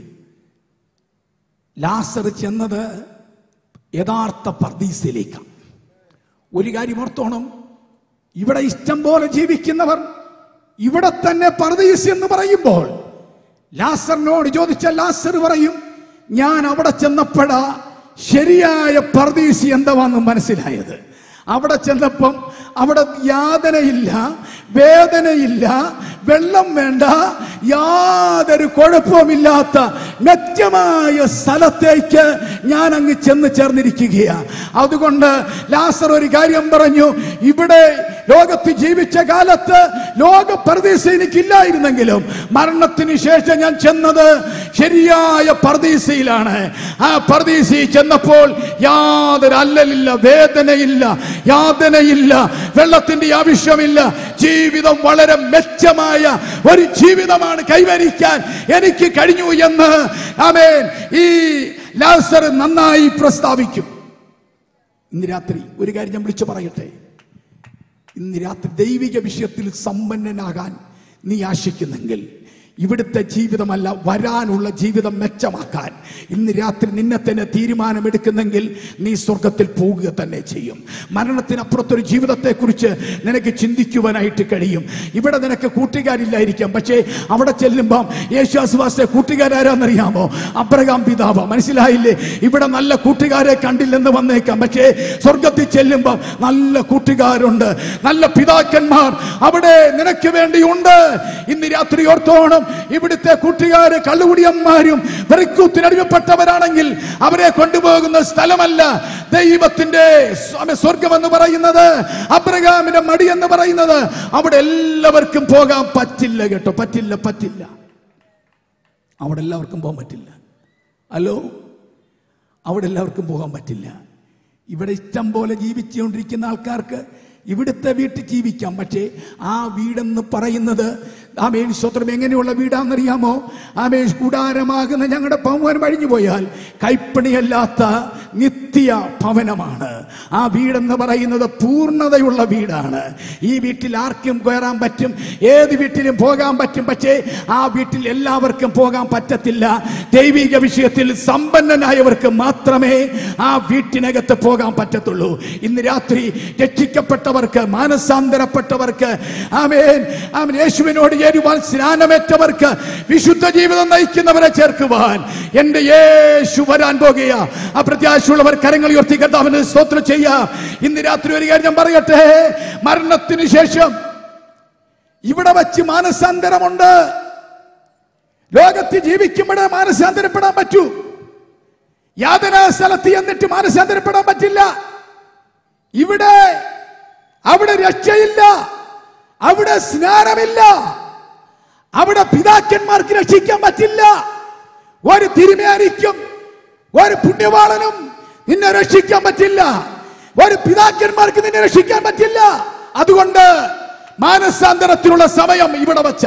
ലാസർ ചെന്നത് യഥാർത്ഥ പർദീസിലേക്കാണ് ഒരു കാര്യം ഓർത്തോണം ഇവിടെ ഇഷ്ടം പോലെ ജീവിക്കുന്നവർ ഇവിടെ തന്നെ പർദീസ് എന്ന് പറയുമ്പോൾ ലാസറിനോട് ചോദിച്ച ലാസർ പറയും ഞാൻ അവിടെ ചെന്നപ്പോഴാ ശരിയായ പർദീസി എന്താണെന്ന് മനസ്സിലായത് അവിടെ ചെന്നപ്പം അവിടെ യാതനയില്ല വേദനയില്ല വെള്ളം വേണ്ട യാതൊരു കുഴപ്പവുമില്ലാത്ത മെച്ചമായ സ്ഥലത്തേക്ക് ഞാൻ അങ്ങ് ചെന്ന് ചേർന്നിരിക്കുകയാണ് അതുകൊണ്ട് ലാസർ ഒരു കാര്യം പറഞ്ഞു ഇവിടെ ലോകത്ത് ജീവിച്ച കാലത്ത് ലോക പ്രതീക്ഷ എനിക്കില്ലായിരുന്നെങ്കിലും മരണത്തിന് ശേഷം ഞാൻ ചെന്നത് ശരിയായ പർദീസയിലാണ് ആ പർദീസയിൽ ചെന്നപ്പോൾ യാതൊരു അല്ലലില്ല വേദനയില്ല യാതനയില്ല വെള്ളത്തിന്റെ ആവശ്യമില്ല ജീവിതം വളരെ മെച്ചമായ ഒരു ജീവിതമാണ് കൈവരിക്കാൻ എനിക്ക് കഴിഞ്ഞു എന്ന് ആമേൻ ഈ ലാസർ നന്നായി പ്രസ്താവിക്കും ഇന്ന് രാത്രി ഒരു കാര്യം ഞാൻ വിളിച്ചു പറയട്ടെ ഇന്ന് രാത്രി ദൈവിക വിഷയത്തിൽ സമ്പന്നനാകാൻ നീ ആശിക്കുന്നെങ്കിൽ ഇവിടുത്തെ ജീവിതമല്ല വരാനുള്ള ജീവിതം മെച്ചമാക്കാൻ ഇന്ന് രാത്രി നിന്നെ തന്നെ തീരുമാനമെടുക്കുന്നെങ്കിൽ നീ സ്വർഗത്തിൽ പോകുക തന്നെ ചെയ്യും മരണത്തിനപ്പുറത്തൊരു ജീവിതത്തെക്കുറിച്ച് നിനക്ക് ചിന്തിക്കുവാനായിട്ട് കഴിയും ഇവിടെ നിനക്ക് കൂട്ടുകാരില്ലായിരിക്കാം പക്ഷേ അവിടെ ചെല്ലുമ്പം യേശുവാസുവാസത്തെ കൂട്ടുകാരാരാന്നറിയാമോ അബ്രഹാം പിതാവ് മനസ്സിലായില്ലേ ഇവിടെ നല്ല കൂട്ടുകാരെ കണ്ടില്ലെന്ന് വന്നേക്കാം പക്ഷേ സ്വർഗത്തിൽ ചെല്ലുമ്പം നല്ല കൂട്ടുകാരുണ്ട് നല്ല പിതാക്കന്മാർ അവിടെ നിനക്ക് വേണ്ടിയുണ്ട് ഇന്ന് രാത്രി ഓർത്തോണം ഇവിടുത്തെ കൂട്ടുകാര് കള്ളുകുടിയന്മാരും വെറിക്കൂത്തിനടിമപ്പെട്ടവരാണെങ്കിൽ അവരെ കൊണ്ടുപോകുന്ന സ്ഥലമല്ല ദൈവത്തിന്റെ സ്വാമി സ്വർഗം എന്ന് പറയുന്നത് അബ്രഹാമിന്റെ മടി എന്ന് പറയുന്നത് അവിടെ എല്ലാവർക്കും പോകാൻ പറ്റില്ല കേട്ടോ പറ്റില്ല പറ്റില്ല അവിടെ എല്ലാവർക്കും പോകാൻ പറ്റില്ല ഹലോ അവിടെ എല്ലാവർക്കും പോകാൻ പറ്റില്ല ഇവിടെ ഇഷ്ടം പോലെ ജീവിച്ചുകൊണ്ടിരിക്കുന്ന ആൾക്കാർക്ക് ഇവിടുത്തെ വീട്ടിൽ ജീവിക്കാം പക്ഷേ ആ വീടെന്ന് പറയുന്നത് ആമേൻ സ്വത്രം എങ്ങനെയുള്ള വീടാണെന്നറിയാമോ ആമേൻ കൂടാരമാകുന്ന ഞങ്ങളുടെ പൗവൻ വഴിഞ്ഞു പോയാൽ കൈപ്പണിയല്ലാത്ത നിത്യ ഭവനമാണ് ആ വീടെന്ന് പറയുന്നത് പൂർണ്ണതയുള്ള വീടാണ് ഈ വീട്ടിൽ ആർക്കും കയറാൻ പറ്റും ഏത് വീട്ടിലും പോകാൻ പറ്റും പക്ഷേ ആ വീട്ടിൽ എല്ലാവർക്കും പോകാൻ പറ്റത്തില്ല ദൈവിക വിഷയത്തിൽ സമ്പന്നനായവർക്ക് മാത്രമേ ആ വീട്ടിനകത്ത് പോകാൻ പറ്റത്തുള്ളൂ ഇന്ന് രാത്രി രക്ഷിക്കപ്പെട്ടവർക്ക് മാനസാന്തരപ്പെട്ടവർക്ക് ആമേൻ ആമൻ യേശുവിനോട് ചേരുവാൻ സ്നാനമേറ്റവർക്ക് വിശുദ്ധ ജീവിതം നയിക്കുന്നവരെ ചേർക്കുവാൻ എന്റെ യേശു വരാൻ പോകുക ആ പ്രത്യാശയുള്ളവർ കരങ്ങൾ ഉയർത്തി കർത്താവിന് സ്തോത്രം ചെയ്യാം ഇന്ന് രാത്രി ഒരു കാര്യം ഞാൻ പറയട്ടെ മരണത്തിന് ശേഷം ഇവിടെ വച്ച് മാനസാന്തരമുണ്ട് ലോകത്ത് ജീവിക്കുമ്പോഴേ മാനസാന്തരപ്പെടാൻ പറ്റൂ യാതനാ സ്ഥലത്ത് എന്നിട്ട് മാനസാന്തരപ്പെടാൻ പറ്റില്ല ഇവിടെ അവിടെ രക്ഷയില്ല അവിടെ സ്നാനമില്ല അവിടെ പിതാക്കന്മാർക്ക് രക്ഷിക്കാൻ പറ്റില്ല ഒരു തിരുമേനിക്കും ഒരു പുണ്യവാളനും നിന്നെ രക്ഷിക്കാൻ പറ്റില്ല ഒരു പിതാക്കന്മാർക്ക് നിന്നെ രക്ഷിക്കാൻ പറ്റില്ല അതുകൊണ്ട് മാനസാന്തരത്തിനുള്ള സമയം ഇവിടെ വച്ച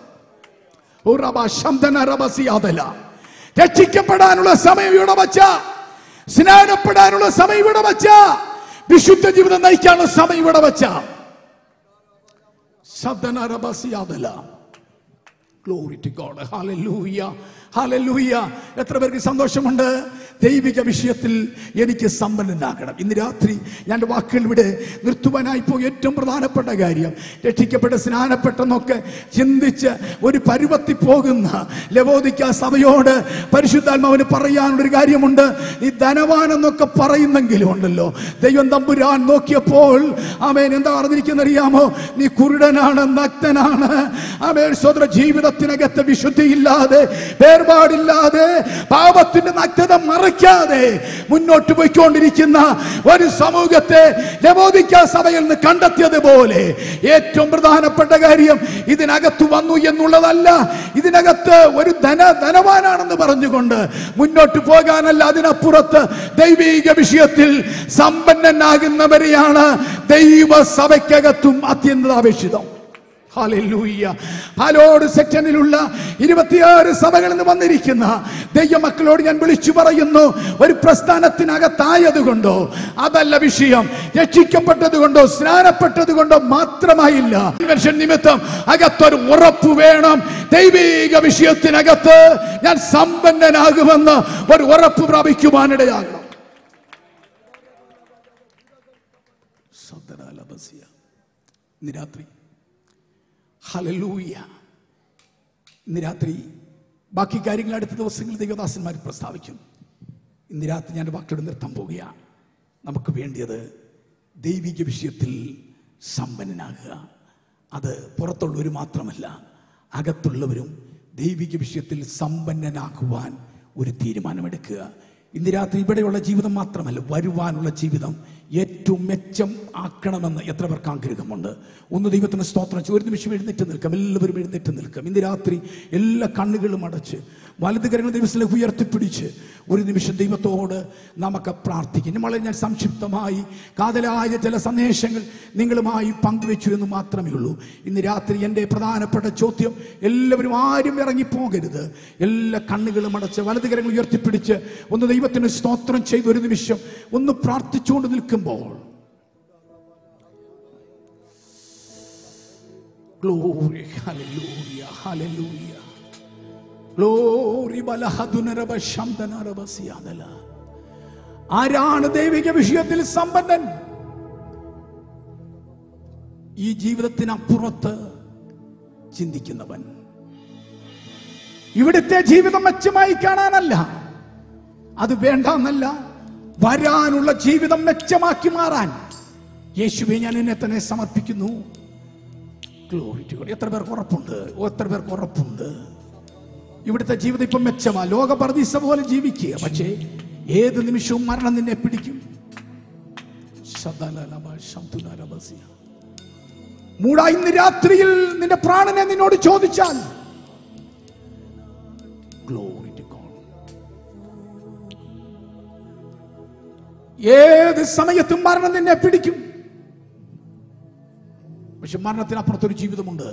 രക്ഷിക്കപ്പെടാനുള്ള സമയം ഇവിടെ വച്ച സ്നാനപ്പെടാനുള്ള സമയം ഇവിടെ വച്ച വിശുദ്ധ ജീവിതം നയിക്കാനുള്ള സമയം ഇവിടെ വച്ച ശബ്ദനരബസിയാതല glory to God hallelujah hallelujah എത്ര പേർക്ക് സന്തോഷമുണ്ട് ദൈവിക വിഷയത്തിൽ എനിക്ക് സമ്പന്നനാകണം ഇന്ന് രാത്രി ഞാൻ എൻ്റെ വാക്കുകൾ ഇവിടെ നിർത്തുവാനായി പോയി ഏറ്റവും പ്രധാനപ്പെട്ട കാര്യം രക്ഷിക്കപ്പെട്ട സ്നാനപ്പെട്ടെന്നൊക്കെ ചിന്തിച്ച് ഒരു പരുവത്തി പോകുന്ന ലവോദിക്ക സഭയോട് പരിശുദ്ധാത്മാവിന് പറയാനുള്ളൊരു കാര്യമുണ്ട് ഈ ധനവാനെന്നൊക്കെ പറയുന്നെങ്കിലും ഉണ്ടല്ലോ ദൈവം തമ്പുരാൻ നോക്കിയപ്പോൾ അവൻ എന്താ പറഞ്ഞിരിക്കുന്ന അറിയാമോ നീ കുരുടനാണ് നഗ്നനാണ് അവൻ സ്വതന്ത്ര ജീവിതത്തിനകത്ത് വിശുദ്ധിയില്ലാതെ വേർപാടില്ലാതെ പാപത്തിന്റെ നഗ്നത മറയ്ക്കാതെ മുന്നോട്ട് പോയിക്കൊണ്ടിരിക്കുന്ന ഒരു സമൂഹത്തെ ലബോദിക്ക സഭയിൽ നിന്ന് കണ്ടെത്തിയതുപോലെ ഏറ്റവും പ്രധാനപ്പെട്ട കാര്യം ഇതിനകത്ത് വന്നു എന്നുള്ളതല്ല ഇതിനകത്ത് ഒരു ധന ധനവാനാണെന്ന് പറഞ്ഞുകൊണ്ട് മുന്നോട്ട് പോകാനല്ല അതിനപ്പുറത്ത് ദൈവിക വിഷയത്തിൽ സമ്പന്നനാകുന്നവരെയാണ് ദൈവസഭയ്ക്കകത്തും അത്യന്താപേക്ഷിതം ഹല്ലേലൂയ. പാലോട് സെക്ഷനിലുള്ള ഇരുപത്തിയാറ് സഭകളിൽ നിന്ന് വന്നിരിക്കുന്ന ദൈവമക്കളോട് ഞാൻ വിളിച്ചു പറയുന്നു ഒരു പ്രസ്ഥാനത്തിനകത്തായത് കൊണ്ടോ അതല്ല വിഷയം രക്ഷിക്കപ്പെട്ടത് കൊണ്ടോ സ്നാനപ്പെട്ടത് കൊണ്ടോ മാത്രമായില്ല കൺവെൻഷൻ നിമിത്തം അകത്തൊരു ഉറപ്പ് വേണം ദൈവിക വിഷയത്തിനകത്ത് ഞാൻ സമ്പന്നനാകുമെന്ന് ഒരു ഉറപ്പ് പ്രാപിക്കുവാനിടയാകണം ഇന്ന് രാത്രി ഹലലൂയ ഇന്ന് രാത്രി ബാക്കി കാര്യങ്ങൾ അടുത്ത ദിവസങ്ങളിൽ ദൈവദാസന്മാർ പ്രസ്താവിക്കും ഇന്ന് രാത്രി ഞാൻ വാക്കോട് നിർത്താൻ പോവുകയാണ് നമുക്ക് വേണ്ടിയത് ദൈവിക വിഷയത്തിൽ സമ്പന്നനാകുക അത് പുറത്തുള്ളവർ മാത്രമല്ല അകത്തുള്ളവരും ദൈവിക വിഷയത്തിൽ സമ്പന്നനാക്കുവാൻ ഒരു തീരുമാനമെടുക്കുക ഇന്ന് രാത്രി ഇവിടെയുള്ള ജീവിതം മാത്രമല്ല വരുവാനുള്ള ജീവിതം ഏറ്റവും മെച്ചം ആക്കണമെന്ന് എത്ര പേർക്ക് ആഗ്രഹമുണ്ട് ഒന്ന് ദൈവത്തിന് സ്തോത്രം ചെയ്ത് ഒരു നിമിഷം എഴുന്നേറ്റ് നിൽക്കാം എല്ലാവരും എഴുന്നേറ്റ് നിൽക്കാം ഇന്ന് രാത്രി എല്ലാ കണ്ണുകളും അടച്ച് വലത് കരങ്ങൾ ദൈവത്തിലേക്ക് ഉയർത്തിപ്പിടിച്ച് ഒരു നിമിഷം ദൈവത്തോട് നമുക്ക് പ്രാർത്ഥിക്കും നമ്മളെ ഞാൻ സംക്ഷിപ്തമായി കാതലായ ചില സന്ദേശങ്ങൾ നിങ്ങളുമായി പങ്കുവെച്ചു എന്ന് മാത്രമേ ഉള്ളൂ ഇന്ന് രാത്രി എൻ്റെ പ്രധാനപ്പെട്ട ചോദ്യം എല്ലാവരും ആരും ഇറങ്ങിപ്പോകരുത് എല്ലാ കണ്ണുകളും അടച്ച് വലത് കരങ്ങൾ ഉയർത്തിപ്പിടിച്ച് ഒന്ന് ദൈവത്തിന് സ്തോത്രം ചെയ്ത് ഒരു നിമിഷം ഒന്ന് പ്രാർത്ഥിച്ചുകൊണ്ട് നിൽക്കുമ്പോൾ Glory, hallelujah, hallelujah. Glory, ബലഹദുനരബ ശബ്ദനരബസിയാദല. ആരാണ് ദൈവിക വിഷയത്തിൽ സമ്പന്നൻ ഈ ജീവിതത്തിനപ്പുറത്ത് ചിന്തിക്കുന്നവൻ ഇവിടുത്തെ ജീവിതം മെച്ചമായി കാണാനല്ല അത് വേണ്ടെന്നല്ല വരാനുള്ള ജീവിതം മെച്ചമാക്കി മാറാൻ യേശുവെ ഞാൻ എന്നെ തന്നെ സമർപ്പിക്കുന്നു Glory to God. എത്ര പേർക്ക് ഉറപ്പുണ്ട് എത്ര പേർക്ക് ഉറപ്പുണ്ട് ഇവിടുത്തെ ജീവിതം ഇപ്പം മെച്ചമാ ലോക പ്രതീക്ഷ പോലെ ജീവിക്കുക പക്ഷേ ഏത് നിമിഷവും മരണം നിന്നെ പിടിക്കും ശതലലമ ശബ്ദുനരബസിയ. മൂടാ ഇന്ന് രാത്രിയിൽ നിന്റെ പ്രാണനെ നിന്നോട് ചോദിച്ചാൽ Glory to God. ഏത് സമയത്തും മരണം നിന്നെ പിടിക്കും പക്ഷെ മരണത്തിനപ്പുറത്തൊരു ജീവിതമുണ്ട്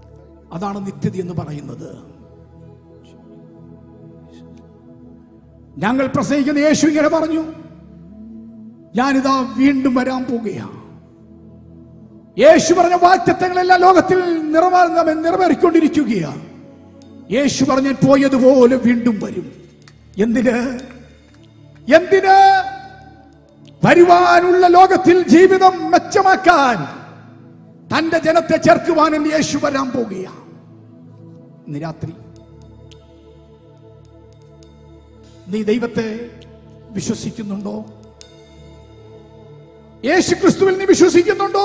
അതാണ് നിത്യത എന്ന് പറയുന്നത് ഞങ്ങൾ പ്രസംഗിക്കുന്ന യേശു ഇങ്ങനെ പറഞ്ഞു ഞാനിതാ വീണ്ടും വരാൻ പോകുകയാണ് യേശു പറഞ്ഞ വാക്യത്വങ്ങളെല്ലാം ലോകത്തിൽ നിറവാ നിറവേറിക്കൊണ്ടിരിക്കുകയാണ് യേശു പറഞ്ഞ പോയതുപോലെ വീണ്ടും വരും എന്തിന് എന്തിന് വരുവാനുള്ള ലോകത്തിൽ ജീവിതം മെച്ചമാക്കാൻ തന്റെ ജനത്തെ ചേർക്കുവാൻ എന്ന് യേശു വരാൻ പോകുകയാണ് ഇന്ന് രാത്രി നീ ദൈവത്തെ വിശ്വസിക്കുന്നുണ്ടോ യേശു ക്രിസ്തുവിൽ നീ വിശ്വസിക്കുന്നുണ്ടോ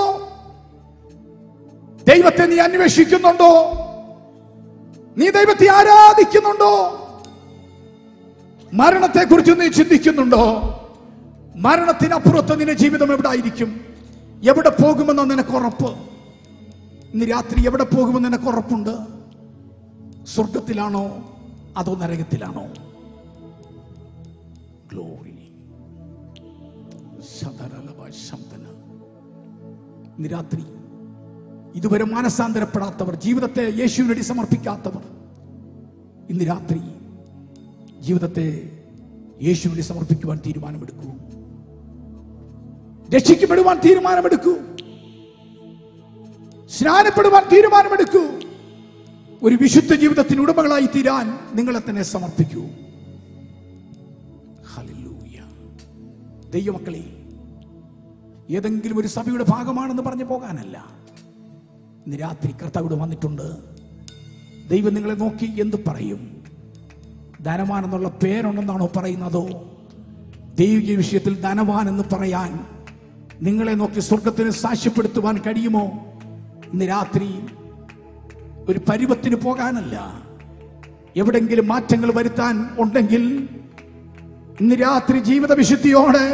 ദൈവത്തെ നീ അന്വേഷിക്കുന്നുണ്ടോ നീ ദൈവത്തെ ആരാധിക്കുന്നുണ്ടോ മരണത്തെ കുറിച്ച് നീ ചിന്തിക്കുന്നുണ്ടോ മരണത്തിനപ്പുറത്ത് നിന്റെ ജീവിതം എവിടെ ആയിരിക്കും എവിടെ പോകുമെന്ന് നിനക്ക് ഉറപ്പ് ഇന്ന് രാത്രി എവിടെ പോകുമെന്ന് നിനക്ക് ഉറപ്പുണ്ട് സ്വർഗത്തിലാണോ അതോ നരകത്തിലാണോ ഗ്ലോറി ഇന്ന് രാത്രി ഇതുവരെ മാനസാന്തരപ്പെടാത്തവർ ജീവിതത്തെ യേശുവിന് വേണ്ടി സമർപ്പിക്കാത്തവർ ഇന്ന് രാത്രി ജീവിതത്തെ യേശുവിന് വേണ്ടി സമർപ്പിക്കുവാൻ തീരുമാനമെടുക്കൂ രക്ഷിക്കപ്പെടുവാൻ തീരുമാനമെടുക്കൂ സ്നാനപ്പെടുവാൻ തീരുമാനമെടുക്കൂ ഒരു വിശുദ്ധ ജീവിതത്തിന് ഉടമകളായി തീരാൻ നിങ്ങളെ തന്നെ സമർപ്പിക്കൂ ഹല്ലേലൂയ. ദൈവമക്കളെ ഏതെങ്കിലും ഒരു സഭയുടെ ഭാഗമാണെന്ന് പറഞ്ഞു പോകാനല്ല ഇന്ന് രാത്രി കർത്താവിടെ വന്നിട്ടുണ്ട് ദൈവം നിങ്ങളെ നോക്കി എന്ത് പറയും ധനവാൻ എന്നുള്ള പേരുണ്ടെന്നാണോ പറയുന്നതോ ദൈവിക വിഷയത്തിൽ ധനവാൻ എന്ന് പറയാൻ നിങ്ങളെ നോക്കി സ്വർഗത്തിന് സാക്ഷ്യപ്പെടുത്തുവാൻ കഴിയുമോ ഇന്ന് രാത്രി ഒരു പരുവത്തിന് പോകാനല്ല എവിടെങ്കിലും മാറ്റങ്ങൾ വരുത്താൻ ഉണ്ടെങ്കിൽ ഇന്ന് രാത്രി ജീവിത വിശുദ്ധിയോടെ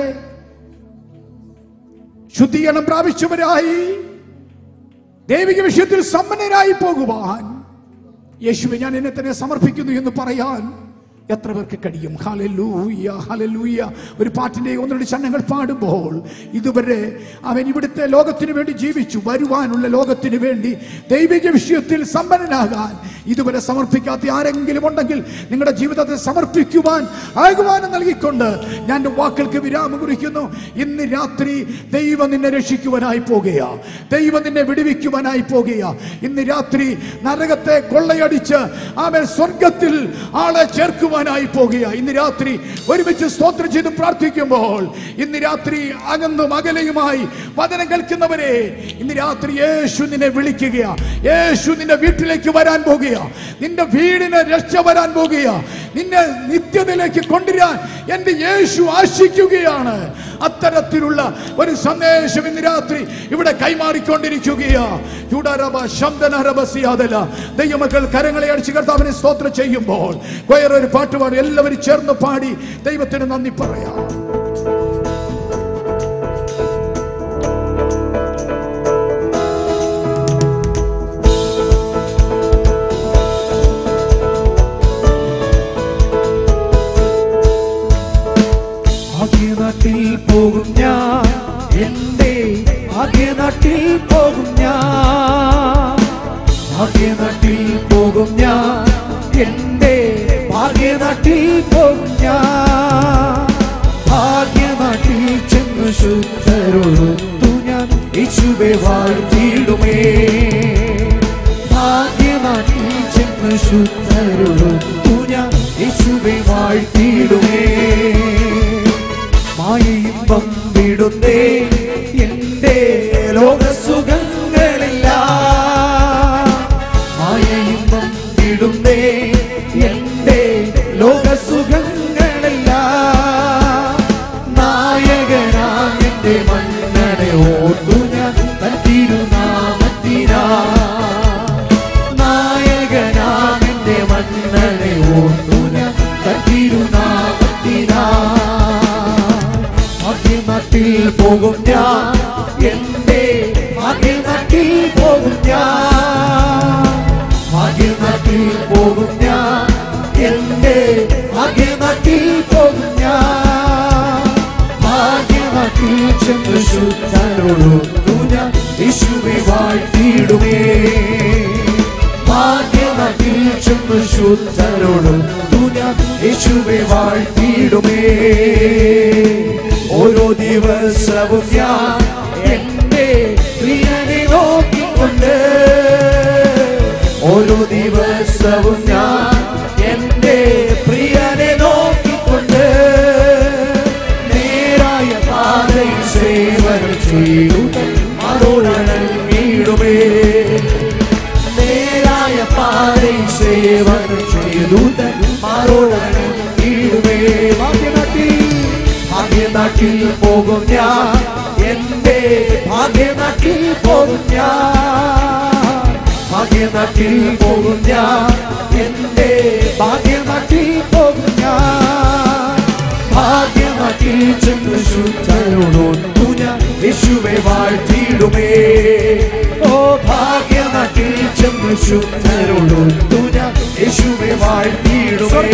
ശുദ്ധീകരണം പ്രാപിച്ചവരായി ദൈവിക വിഷയത്തിൽ സമ്പന്നരായി പോകുവാൻ യേശുവെ ഞാൻ എന്നെ തന്നെ സമർപ്പിക്കുന്നു എന്ന് പറയാൻ എത്ര പേർക്ക് കഴിയും ഹലലൂയ ഹലലൂയ ഒരു പാട്ടിന്റെ ഒന്ന് രണ്ട് ചണ്ണങ്ങൾ പാടുമ്പോൾ ഇതുവരെ അവൻ ഇവിടുത്തെ ലോകത്തിന് വേണ്ടി ജീവിച്ചു വരുവാനുള്ള ലോകത്തിന് വേണ്ടി ദൈവിക വിഷയത്തിൽ സമ്പന്നനാകാൻ ഇതുവരെ സമർപ്പിക്കാത്ത ആരെങ്കിലും ഉണ്ടെങ്കിൽ നിങ്ങളുടെ ജീവിതത്തെ സമർപ്പിക്കുവാൻ ആഹ്വാനം നൽകിക്കൊണ്ട് ഞാൻ എൻ്റെ വാക്കൾക്ക് വിരാമം കുറിക്കുന്നു ഇന്ന് രാത്രി ദൈവം നിന്നെ രക്ഷിക്കുവാനായി പോകുക ദൈവം നിന്നെ വിടുവിക്കുവാനായി പോകുക ഇന്ന് രാത്രി നരകത്തെ കൊള്ളയടിച്ച് അവൻ സ്വർഗത്തിൽ ആളെ ചേർക്കുവാനായി പോകുക ഇന്ന് രാത്രി ഒരുമിച്ച് സ്തോത്രം ചെയ്ത് പ്രാർത്ഥിക്കുമ്പോൾ ഇന്ന് രാത്രി അകന്നും അകലെയുമായി വചനം കേൾക്കുന്നവരെ ഇന്ന് രാത്രി യേശു നിന്നെ വിളിക്കുക യേശു നിന്റെ വീട്ടിലേക്ക് വരാൻ പോകുക നിന്റെ വീടിന് രക്ഷ വരാൻ പോകുക നിന്നെ നിത്യതയിലേക്ക് കൊണ്ടുവരാൻ എന്റെ യേശു ആശിക്കുകയാണ് അത്തരത്തിലുള്ള ഒരു സന്ദേശം ഇന്ന് രാത്രി ഇവിടെ കൈമാറിക്കൊണ്ടിരിക്കുകയാ ചൂടാരബ ശബ്ദനരബസിയാതല ദൈവമക്കൾ കരങ്ങളെ അടിച്ച് കർത്താവിനെ സ്തോത്രം ചെയ്യുമ്പോൾ കൊയർ ഒരു പാട്ട് പാടി എല്ലാവരും ചേർന്ന് പാടി ദൈവത്തിന് നന്ദി പറയാം ഭാഗ്യനാട്ടിൽ പോകും ഞാൻ എന്റെ ഭാഗ്യനാട്ടിൽ പോകും ഞാൻ ഭാഗ്യനാട്ടിൽ പോകും ഞാൻ എന്റെ ഭാഗ്യനാട്ടിൽ പോകും ഞാൻ ഭാഗ്യനാട്ടിൽ ചെന്ന് ശുദ്ധരൊഴുത്തു ഞാൻ യേശുവെ വാഴ്ത്തിയിടുമേ ഭാഗ്യനാട്ടിൽ ചെന്ന് ശുദ്ധരൊഴുത്തു ഞാൻ യേശുവെ വാഴ്ത്തിയിടുമേ മായയിമ്പം വിടുന്നേ എന്റെ ലോകസുഖങ്ങളില്ല മായയിമ്പം വിടുന്നേ എന്റെ ലോകസുഖങ്ങളില്ല നായകനാം എന്റെ മണ്ണനെ ഓർത്തു ഞാൻ തൻ തിരുനാമത്തിനാ നായകനാം എന്റെ മണ്ണനെ ഓർത്തു ഞാൻ തൻ തിരുനാമത്തിനാ ഭാഗ്യനാട്ടിൽ പോകും ഞാൻ എന്റെ ഭാഗ്യനാട്ടിൽ പോകും ഞാൻ ഭാഗ്യനാട്ടിൽ പോകും ഞാൻ എന്റെ ഭാഗ്യനാട്ടിൽ പോകും ഞാൻ ഭാഗ്യനാട്ടിൽ ചെന്ന് ശുദ്ധരോടൊത്തു ഞാൻ യേശുവെ വാഴ്ത്തിയിടുമേ ഭാഗ്യനാട്ടിൽ ചെന്ന് ശുദ്ധരോടൊത്തു ഞാൻ യേശുവെ വാഴ്ത്തിയിടുമേ ഓരോ ദിവസവും ഞാൻ എന്റെ പ്രിയനെ നോക്കിക്കൊണ്ട് ഓരോ ദിവസവും ഞാൻ എന്റെ പ്രിയനെ നോക്കിക്കൊണ്ട് നേരായ പാതയിൽ സേവന ചെയ്യുക അതോടനൽ വീടുമേ നേരായ പാതയിൽ സേവന ചെയ്തുക മാറോടനൽ വീടുമേ ഭാഗ്യനാട്ടിൽ ഭാഗ്യനാട്ടിൽ പോകും ഞാൻ എന്റെ ഭാഗ്യനാട്ടിൽ പോകും ഞാൻ ഭാഗ്യനാട്ടിൽ പോകും ഞാൻ എന്റെ ഭാഗ്യനാട്ടിൽ പോകും ഞാൻ ഭാഗ്യനാട്ടിൽ ചെന്ന് ശുദ്ധരോടൊത്തു ഞാൻ യേശുവെ വാഴ്ത്തിയിടുമേ ഓ ഭാഗ്യനാട്ടിൽ ചെന്ന് ശുദ്ധരോടൊത്തു ഞാൻ യേശുവെ വാഴ്ത്തിയിടുമേ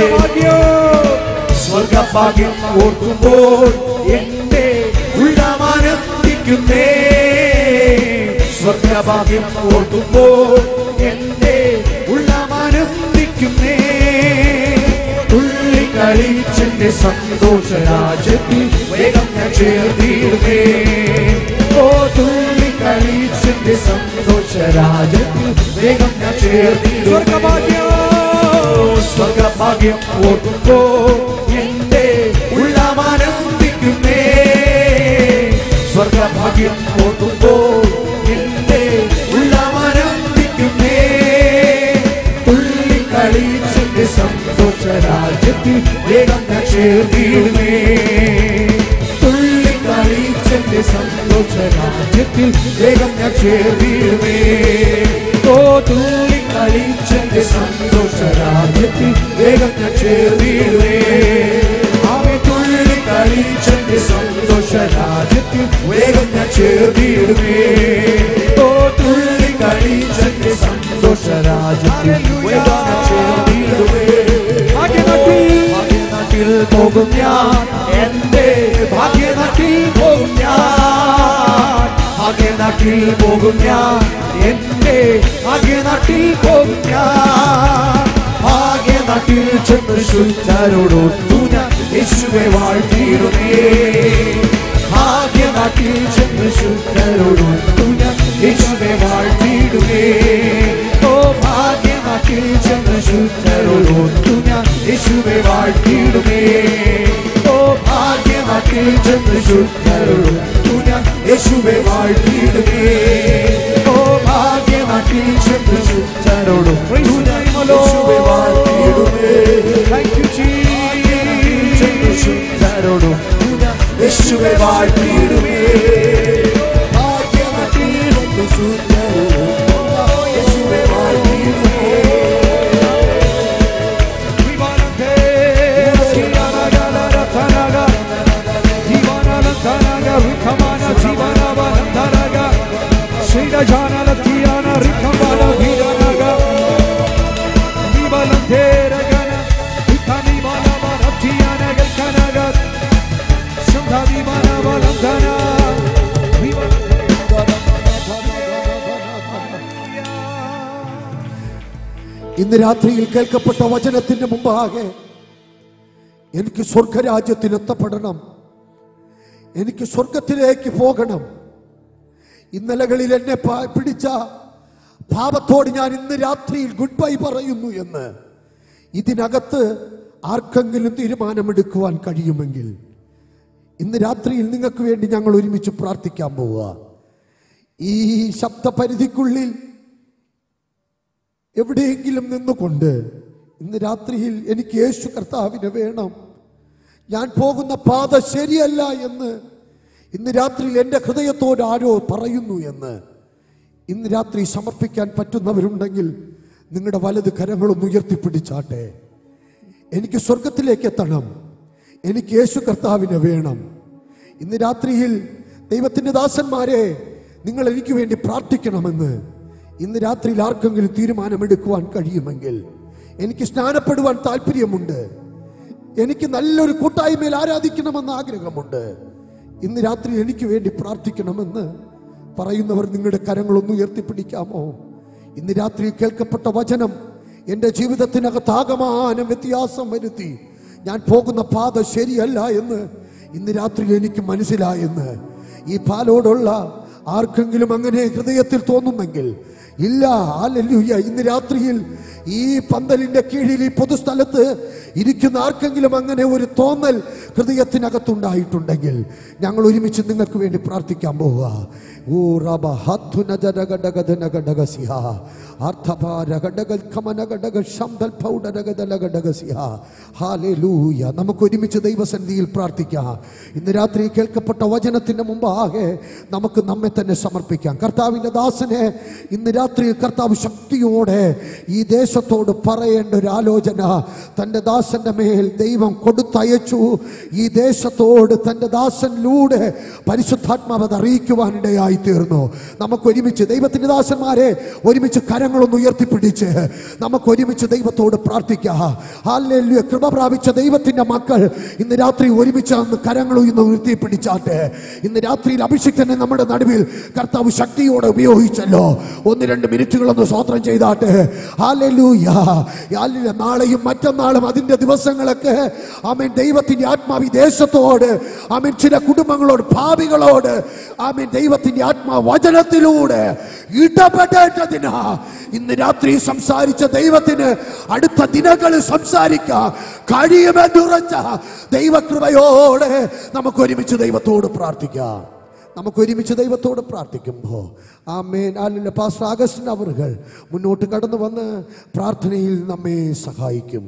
സ്വർഗഭാഗ്യം ഓർക്കുമ്പോൾ എന്റെ ഉള്ളമാനന്ദിക്കുന്നേ സ്വർഗഭാഗ്യം ഓർക്കുമ്പോൾ എന്റെ ഉള്ളമാനന്ദിക്കുന്നേ തുള്ളി കളിച്ചെന്റെ സന്തോഷ രാജ്യത്തിൽ വേഗം ഞാൻ ചേർന്നിടുമേ ഓ തുള്ളി കളിച്ചെന്റെ സന്തോഷ രാജ്യത്തിൽ വേഗം ഞാൻ ചേർന്നിടുമേ സ്വർഗഭാഗ്യം സ്വർഗഭാഗ്യം ഓർക്കുമ്പോ എന്റെ ഉള്ളമാനന്ദിക്കുന്നേ സ്വർഗഭാഗ്യം ഓർക്കുമ്പോ എന്റെ ഉള്ളമാനന്ദിക്കുന്നേ തുള്ളി കളിച്ചെന്റെ സന്തോഷ രാജ്യത്തിൽ വേഗം ഞാൻ ചേർന്നിടുമേ തുള്ളി കളിച്ചെന്റെ സന്തോഷ രാജ്യത്തിൽ വേഗം ഞാൻ ചേർന്നിടുമേ ഓ തുള്ളി കളിച്ചെന്റെ സന്തോഷ രാജ്യത്തിൽ വേഗം ഞാൻ ചേർന്നിടുമേ ആമേ തുള്ളി കളിച്ചെന്റെ സന്തോഷ രാജ്യത്തിൽ വേഗം ഞാൻ ചേർന്നിടുമേ ഓ തുള്ളി കളിച്ചെന്റെ സന്തോഷ രാജ്യത്തിൽ വേഗം ഞാൻ ചേർന്നിടുമേ ഭാഗ്യനാട്ടിൽ പോകും ഞാൻ എന്റെ ഭാഗ്യനാട്ടിൽ പോകും ഞാൻ ഭാഗ്യനാട്ടിൽ പോകും ഞാൻ എന്റെ ഭാഗ്യനാട്ടിൽ പോകും ഞാൻ ഭാഗ്യനാട്ടിൽ ചെന്ന് ശുദ്ധരോടൊത്തു ഞാൻ യേശുവെ വാഴ്ത്തിയിടുമേ ഭാഗ്യനാട്ടിൽ ചെന്ന് ശുദ്ധരോടൊത്തു ഞാൻ യേശുവെ വാഴ്ത്തിയിടുമേ ഓ ഭാഗ്യനാട്ടിൽ ചെന്ന് ശുദ്ധരോടൊത്തു ഞാൻ യേശുവെ വാഴ്ത്തിയിടുമേ ഓ ഭാഗ്യനാട്ടിൽ ചെന്ന് ശുദ്ധരോടൊത്തു ഞാൻ യേശുവെ വാഴ്ത്തിയിടുമേ ഓ ഭാഗ്യനാട്ടിൽ ചെന്ന് ശുദ്ധരോടും യേശുവെ വാഴ്ത്തിയിടുമേ ചെന്ന് ശുദ്ധരോടും യേശുവെ വാഴ്ത്തിയിടുമേ ഭാഗ്യനാട്ടിൽ ചെന്ന് ശുദ്ധരോടും യേശുവെ വാഴ്ത്തിയിടുമേ ഇന്ന് രാത്രിയിൽ കേൾക്കപ്പെട്ട വചനത്തിന്റെ മുമ്പാകെ എനിക്ക് സ്വർഗരാജ്യത്തിൽ എത്തപ്പെടണം എനിക്ക് സ്വർഗത്തിലേക്ക് പോകണം ഇന്നലകളിൽ എന്നെ പ- പിടിച്ച പാപത്തോട് ഞാൻ ഇന്ന് രാത്രിയിൽ ഗുഡ് ബൈ പറയുന്നു എന്ന് ഇതിനകത്ത് ആർക്കെങ്കിലും തീരുമാനമെടുക്കുവാൻ കഴിയുമെങ്കിൽ ഇന്ന് രാത്രിയിൽ നിങ്ങൾക്ക് വേണ്ടി ഞങ്ങൾ ഒരുമിച്ച് പ്രാർത്ഥിക്കാൻ പോവുക ഈ ശബ്ദപരിധിക്കുള്ളിൽ എവിടെയെങ്കിലും നിന്നുകൊണ്ട് ഇന്ന് രാത്രിയിൽ എനിക്ക് യേശു കർത്താവിനെ വേണം ഞാൻ പോകുന്ന പാത ശരിയല്ല എന്ന് ഇന്ന് രാത്രിയിൽ എൻ്റെ ഹൃദയത്തോട് ആരോ പറയുന്നു എന്ന് ഇന്ന് രാത്രി സമർപ്പിക്കാൻ പറ്റുന്നവരുണ്ടെങ്കിൽ നിങ്ങളുടെ വലത് കരങ്ങളൊന്ന് ഉയർത്തിപ്പിടിച്ചാട്ടെ എനിക്ക് സ്വർഗത്തിലേക്ക് എത്തണം എനിക്ക് യേശു കർത്താവിനെ വേണം ഇന്ന് രാത്രിയിൽ ദൈവത്തിൻ്റെ ദാസന്മാരെ നിങ്ങൾ എനിക്ക് വേണ്ടി പ്രാർത്ഥിക്കണമെന്ന് ഇന്ന് രാത്രിയിൽ ആർക്കെങ്കിലും തീരുമാനമെടുക്കുവാൻ കഴിയുമെങ്കിൽ എനിക്ക് സ്നാനപ്പെടുവാൻ താല്പര്യമുണ്ട് എനിക്ക് നല്ലൊരു കൂട്ടായ്മയിൽ ആരാധിക്കണമെന്ന് ആഗ്രഹമുണ്ട് ഇന്ന് രാത്രി എനിക്ക് വേണ്ടി പ്രാർത്ഥിക്കണമെന്ന് പറയുന്നവർ നിങ്ങളുടെ കരങ്ങളൊന്ന് ഉയർത്തിപ്പിടിക്കാമോ ഇന്ന് രാത്രി കേൾക്കപ്പെട്ട വചനം എൻ്റെ ജീവിതത്തിനകത്താകമാനം വ്യത്യാസം വരുത്തി ഞാൻ പോകുന്ന പാത ശരിയല്ല എന്ന് ഇന്ന് രാത്രി എനിക്ക് മനസ്സിലായെന്ന് ഈ പാലോടുള്ള ആർക്കെങ്കിലും അങ്ങനെ ഹൃദയത്തിൽ തോന്നുമെങ്കിൽ ഇല്ല ആലല്ലുയ്യ ഇന്ന് രാത്രിയിൽ ഈ പന്തലിന്റെ കീഴിൽ ഈ പൊതുസ്ഥലത്ത് ഇരിക്കുന്ന ആർക്കെങ്കിലും അങ്ങനെ ഒരു തോന്നൽ ഹൃദയത്തിനകത്തുണ്ടായിട്ടുണ്ടെങ്കിൽ ഞങ്ങൾ ഒരുമിച്ച് നിങ്ങൾക്ക് വേണ്ടി പ്രാർത്ഥിക്കാൻ പോവുക ഓ റബ ഹത്തുന ജനഗഡഗധനഗഡഗസിഹ അർത്ഥപാരഗഡഗൽഖമനഗഡഗ ശംദൽ പൗഡരഗദലഗഡഗസിഹ ഹാലേലൂയ നമുക്ക് ഒരുമിച്ച് ദൈവസന്നിധിയിൽ പ്രാർത്ഥിക്കാം ഇന്ന് രാത്രി കേൾക്കപ്പെട്ട വചനത്തിന്റെ മുമ്പാകെ നമുക്ക് നമ്മെ തന്നെ സമർപ്പിക്കാം കർത്താവിന്റെ ദാസനെ ഇന്ന് രാത്രി കർത്താവ് ശക്തിയോടെ ഈ ദേശത്തോട് പറയേണ്ട ഒരു ആലോചന തൻ്റെ ദാസന്റെ മേൽ ദൈവം കൊടുത്തയച്ചു ഈ ദേശത്തോട് തൻ്റെ ദാസനിലൂടെ പരിശുദ്ധാത്മാവ് അത് അറിയിക്കുവാനിടയായി തീർന്നു നമുക്ക് ഒരുമിച്ച് ദൈവത്തിന്റെ ദാസന്മാരെ ഒരുമിച്ച് കരങ്ങളൊന്ന് ഉയർത്തിപ്പിടിച്ച് നമുക്ക് ഒരുമിച്ച് ദൈവത്തോട് പ്രാർത്ഥിക്കാം ഹാലേലൂയ കൃപ പ്രാപിച്ച ദൈവത്തിന്റെ മക്കൾ ഇന്ന് രാത്രി ഒരുമിച്ച് അന്ന് കരങ്ങൾ ഉയർന്ന് ഉയർത്തിപ്പിടിച്ചാട്ടെ ഇന്ന് രാത്രിയിൽ അഭിഷിക്തനെ നമ്മുടെ നടുവിൽ കർത്താവ് ശക്തിയോടെ ഉപയോഗിച്ചല്ലോ ഒന്ന് രണ്ട് മിനിറ്റുകളൊന്ന് സ്വോത്രം ചെയ്താട്ടെ ഹാലലൂയ ഹാലൂയ. നാളെയും മറ്റന്നാളും അതിന്റെ ദിവസങ്ങളൊക്കെ ആമേൻ ദൈവത്തിന്റെ ആത്മാവി ദേശത്തോട് ആമേൻ ചില കുടുംബങ്ങളോട് ഭാവികളോട് ആമേൻ ദൈവത്തിന്റെ ആത്മാ വചനത്തിലൂടെ ഇടപെടേണ്ടതിനാ ഇന്ന് രാത്രി സംസാരിച്ച ദൈവത്തിന് അടുത്ത ദിനങ്ങളിൽ സംസാരിക്കാൻ കഴിയുമെന്നുറച്ച ദൈവകൃപയോടെ നമുക്ക് ഒരുമിച്ച് ദൈവത്തോട് പ്രാർത്ഥിക്കാം നമുക്ക് ഒരുമിച്ച് ദൈവത്തോട് പ്രാർത്ഥിക്കുമ്പോൾ ആമേൻ അല്ല പാസ്റ്റർ ആഗസ്റ്റിൻ അവറുകൾ മുന്നോട്ട് കടന്നു വന്ന് പ്രാർത്ഥനയിൽ നമ്മെ സഹായിക്കും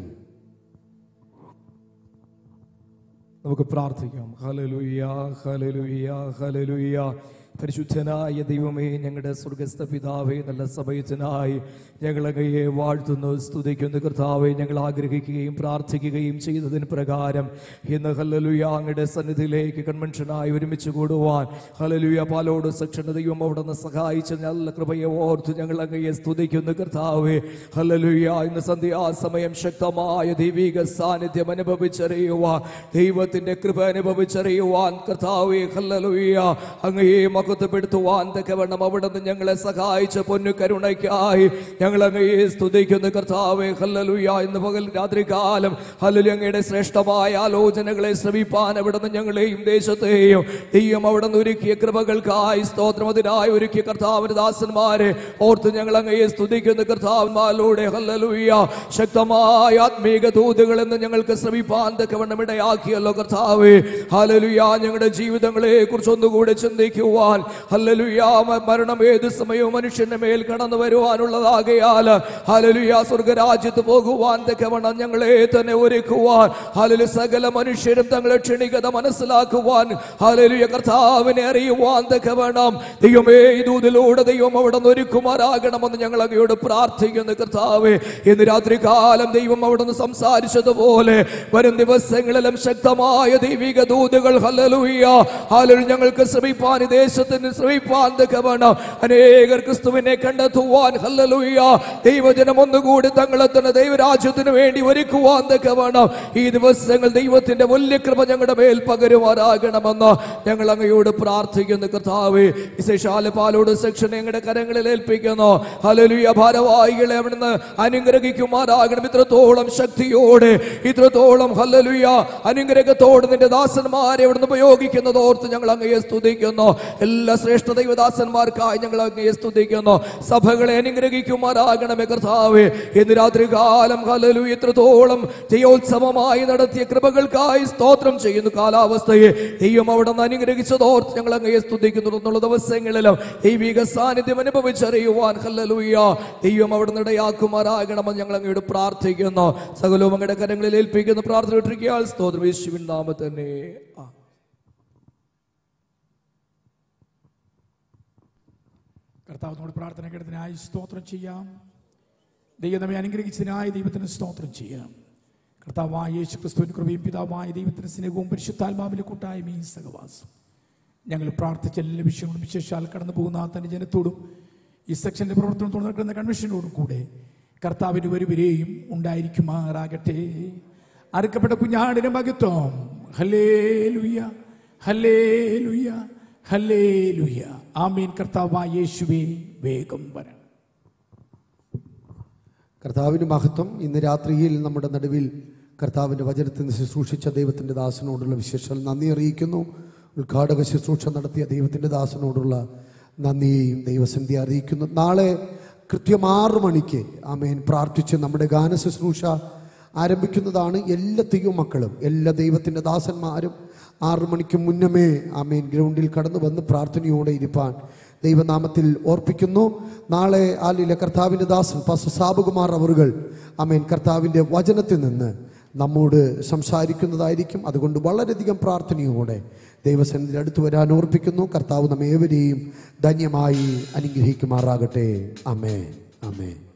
നമുക്ക് പ്രാർത്ഥിക്കാം ഹലലുയ്യ ഹലലുയ്യ ഹലലുയ്യ പരിശുദ്ധനായ ദൈവമേ ഞങ്ങളുടെ സ്വർഗസ്ഥ പിതാവേ നല്ല സമയത്തിനായി ഞങ്ങൾ അങ്ങയെ വാഴ്ത്തുന്നു സ്തുതിക്കുന്നു കർത്താവെ ഞങ്ങൾ ആഗ്രഹിക്കുകയും പ്രാർത്ഥിക്കുകയും ചെയ്തതിന് പ്രകാരം ഇന്ന് ഹലലുയ അങ്ങയുടെ സന്നിധിയിലേക്ക് കൺവെൻഷനായി ഒരുമിച്ച് കൂടുവാൻ ഹലലുയ പാലോട് സെക്ഷന് ദൈവം അവിടെ നിന്ന് സഹായിച്ച നല്ല കൃപയെ ഓർത്ത് ഞങ്ങൾ അങ്ങയെ സ്തുതിക്കുന്നു കർത്താവെ ഹലലുയ ഇന്ന് സന്ധ്യാസമയം ശക്തമായ ദൈവിക സാന്നിധ്യം അനുഭവിച്ചറിയുവാൻ ദൈവത്തിന്റെ കൃപ അനുഭവിച്ചറിയുവാൻ കർത്താവെ ഹല്ലലുയ അങ്ങയെ മഹത്വപ്പെടുത്തുവാൻ തക്കവണ്ണം അവിടെ നിന്ന് ഞങ്ങളെ സഹായിച്ച പൊന്നു കരുണയ്ക്കായി ഞങ്ങൾ അങ്ങയെ സ്തുതിക്കുന്നു കർത്താവെ ഹല്ലലുയ ഇന്ന് പകൽ രാത്രികാലം ഹല്ലലു അങ്ങയുടെ ശ്രേഷ്ഠമായ ആലോചനകളെ ശ്രമിപ്പാൻ അവിടെ നിന്ന് ഞങ്ങളെയും ദേശത്തെയും ദൈവം അവിടെ നിന്ന് ഒരുക്കിയ കൃപകൾക്കായി സ്തോത്രം അതിനായി ഒരുക്കിയ കർത്താവിന്റെ ദാസന്മാരെ ഓർത്ത് ഞങ്ങൾ അങ്ങയെ സ്തുതിക്കുന്നു കർത്താവന്മാരിലൂടെ ഹല്ലലുയ ശക്തമായ ആത്മീക ദൂതുകൾ എന്ന് ഞങ്ങൾക്ക് ശ്രമിപ്പാൻ തക്കവണ്ണം ഇടയാക്കിയല്ലോ കർത്താവേ ഹലലുയ ഞങ്ങളുടെ ജീവിതങ്ങളെ കുറിച്ച് ഒന്നുകൂടെ ചിന്തിക്കുവാൻ ഹലലുയ മരണം ഏത് സമയവും മനുഷ്യന്റെ മേൽ കടന്നു വരുവാനുള്ളതാകയാൽ ഹലലുയ സ്വർഗരാജ്യത്ത് പോകുവാൻ തക്കവണ്ണം ഞങ്ങളെ തന്നെ ഒരുക്കുവാൻ ഹലലു സകല മനുഷ്യരും തങ്ങളെ ക്ഷണികത മനസ്സിലാക്കുവാൻ ഹലലുയ കർത്താവിനെ അറിയുവാൻ തക്കവണ്ണം ദൈവമേ ഈ ദൂതിലൂടെ ദൈവം അവിടെ നിന്ന് ഒരുക്കുമാറാകണമെന്ന് ഞങ്ങൾ അങ്ങയോട് പ്രാർത്ഥിക്കുന്നു കർത്താവേ ഇന്ന് രാത്രി കാലം ദൈവം അവിടെ നിന്ന് സംസാരിച്ചതുപോലെ വരും ദിവസങ്ങളിലും ശക്തമായ ദൈവിക ദൂതുകൾ ഹലലുയ്യ ഹാലൽ ഞങ്ങൾക്ക് ശ്രമിപ്പാൻ ഈ ദേശത്തിന് ശ്രമിപ്പാൻ തക്കവണ്ണം അനേകർ ക്രിസ്തുവിനെ കണ്ടെത്തുവാൻ ഹല്ലലുയ്യ ദൈവജനം ഒന്നുകൂടി തങ്ങളെ തന്നെ ദൈവരാജ്യത്തിന് വേണ്ടി ഒരുക്കുവാൻ തക്കവണ്ണം ഈ ദിവസങ്ങൾ ദൈവത്തിന്റെ വല്യകൃപ ഞങ്ങളുടെ മേൽ പകരുമാറാകണമെന്ന് ഞങ്ങൾ അങ്ങയോട് പ്രാർത്ഥിക്കുന്നു കർത്താവേ വിശേഷാല പാലോട് സെക്ഷൻ ഞങ്ങളുടെ കരങ്ങളിൽ ഏൽപ്പിക്കുന്നു ഹലലുയ ഭാരവാഹികളെ അവിടുന്ന് അനുഗ്രഹിക്കുമാറാകണം ഇത്രത്തോളം ശക്തിയോടെ ഇത്രത്തോളം ഹല്ലലുയ അനുഗ്രഹത്തോടെ നിന്റെ ദാസന്മാരെ അവിടുന്ന് ഉപയോഗിക്കുന്നത് ഓർത്ത് ഞങ്ങൾ അങ്ങയെ സ്തുതിക്കുന്നു എല്ലാ ശ്രേഷ്ഠ ദൈവദാസന്മാർക്കായി ഞങ്ങൾ അങ്ങയെ സ്തുതിക്കുന്നു സഭകളെ അനുഗ്രഹിക്കുമാറാകണമേ കർത്താവേ ഇന്ന് രാത്രി കാലം ഹലലു ഇത്രത്തോളം ജയോത്സവമായി നടത്തിയ കൃപകൾക്കായി സ്തോത്രം ചെയ്യുന്നു കാലാവസ്ഥയെ ദൈവം അവിടെ നിന്ന് അനുഗ്രഹിച്ചത് ഓർത്ത് ഞങ്ങൾ അങ്ങയെ സ്തുതിക്കുന്നു എന്നുള്ള ദിവസങ്ങളിലും ദൈവിക സാന്നിധ്യം അനുഭവിച്ചറിയുവാൻ ഹല്ലലൂയ ദൈവം അവിടെ ഇടയാക്കുമാറാകണമെന്ന് ഞങ്ങൾ അങ്ങയോട് പ്രാർത്ഥിക്കുന്നു സകലവും അങ്ങയുടെ കരങ്ങളിൽ ഏൽപ്പിക്കുന്ന പ്രാർത്ഥന ഇട്ടിരിക്കാൻ സ്തോത്രം യേശുവിൻ നാമ തന്നെ ആ കർത്താവിനോട് പ്രാർത്ഥന കേട്ടതിനായി സ്തോത്രം ചെയ്യാം ദൈവം നമ്മെ അനുഗ്രഹിച്ചതിനായി ദൈവത്തിന് സ്തോത്രം ചെയ്യാം കർത്താവായ യേശു ക്രിസ്തുവിന് കൃപയും പിതാവായ ദൈവത്തിന് സ്നേഹവും പരിശുദ്ധാത്മാവിലെ കൂട്ടായ്മയും സഹവാസം ഞങ്ങൾ പ്രാർത്ഥിച്ച എല്ലാ വിഷയങ്ങളും വിശേഷാൽ കടന്നു പോകുന്ന തന്റെ ജനത്തോടും ഈ സെക്ഷന്റെ പ്രവർത്തനത്തോട് നടക്കുന്ന കൺവെൻഷനോടും കൂടെ കർത്താവിന് വരുവരെയും ഉണ്ടായിരിക്കുമാറാകട്ടെ അറുക്കപ്പെട്ട കുഞ്ഞാടിന്റെ മകത്വം ഹലേ ലുയ്യ ഹലേ ലുയ്യ ഹലേ ലുയ്യ ആമീൻ കർത്താവായ യേശുവേ വേഗം വരണം കർത്താവിന് മഹത്വം ഇന്ന് രാത്രിയിൽ നമ്മുടെ നടുവിൽ കർത്താവിൻ്റെ വചനത്തിൽ നിന്ന് ശുശ്രൂഷിച്ച ദൈവത്തിൻ്റെ ദാസനോടുള്ള വിശേഷം നന്ദി അറിയിക്കുന്നു ഉദ്ഘാടക ശുശ്രൂഷ നടത്തിയ ദൈവത്തിൻ്റെ ദാസനോടുള്ള നന്ദിയെയും ദൈവസന്ധി അറിയിക്കുന്നു നാളെ കൃത്യം ആറ് മണിക്ക് ആമേൻ പ്രാർത്ഥിച്ച് നമ്മുടെ ഗാന ശുശ്രൂഷ ആരംഭിക്കുന്നതാണ് എല്ലാ ദൈവമക്കളും എല്ലാ ദൈവത്തിൻ്റെ ദാസന്മാരും ആറു മണിക്ക് മുന്നമേ ആമേൻ ഗ്രൗണ്ടിൽ കടന്നു വന്ന് പ്രാർത്ഥനയോടെ ഇരിപ്പാൻ ദൈവനാമത്തിൽ ഓർപ്പിക്കുന്നു നാളെ ആലിലെ കർത്താവിൻ്റെ ദാസൻ പാസ്റ്റർ സാബുകുമാർ അവറുകൾ ആമേൻ കർത്താവിൻ്റെ വചനത്തിൽ നിന്ന് നമ്മോട് സംസാരിക്കുന്നതായിരിക്കും അതുകൊണ്ട് വളരെയധികം പ്രാർത്ഥനയോടെ ദൈവസന്നിധിയിൽ അടുത്ത് വരാൻ ഓർപ്പിക്കുന്നു കർത്താവ് നമ്മേവരെയും ധന്യമായി അനുഗ്രഹിക്കുമാറാകട്ടെ അമേ അമേ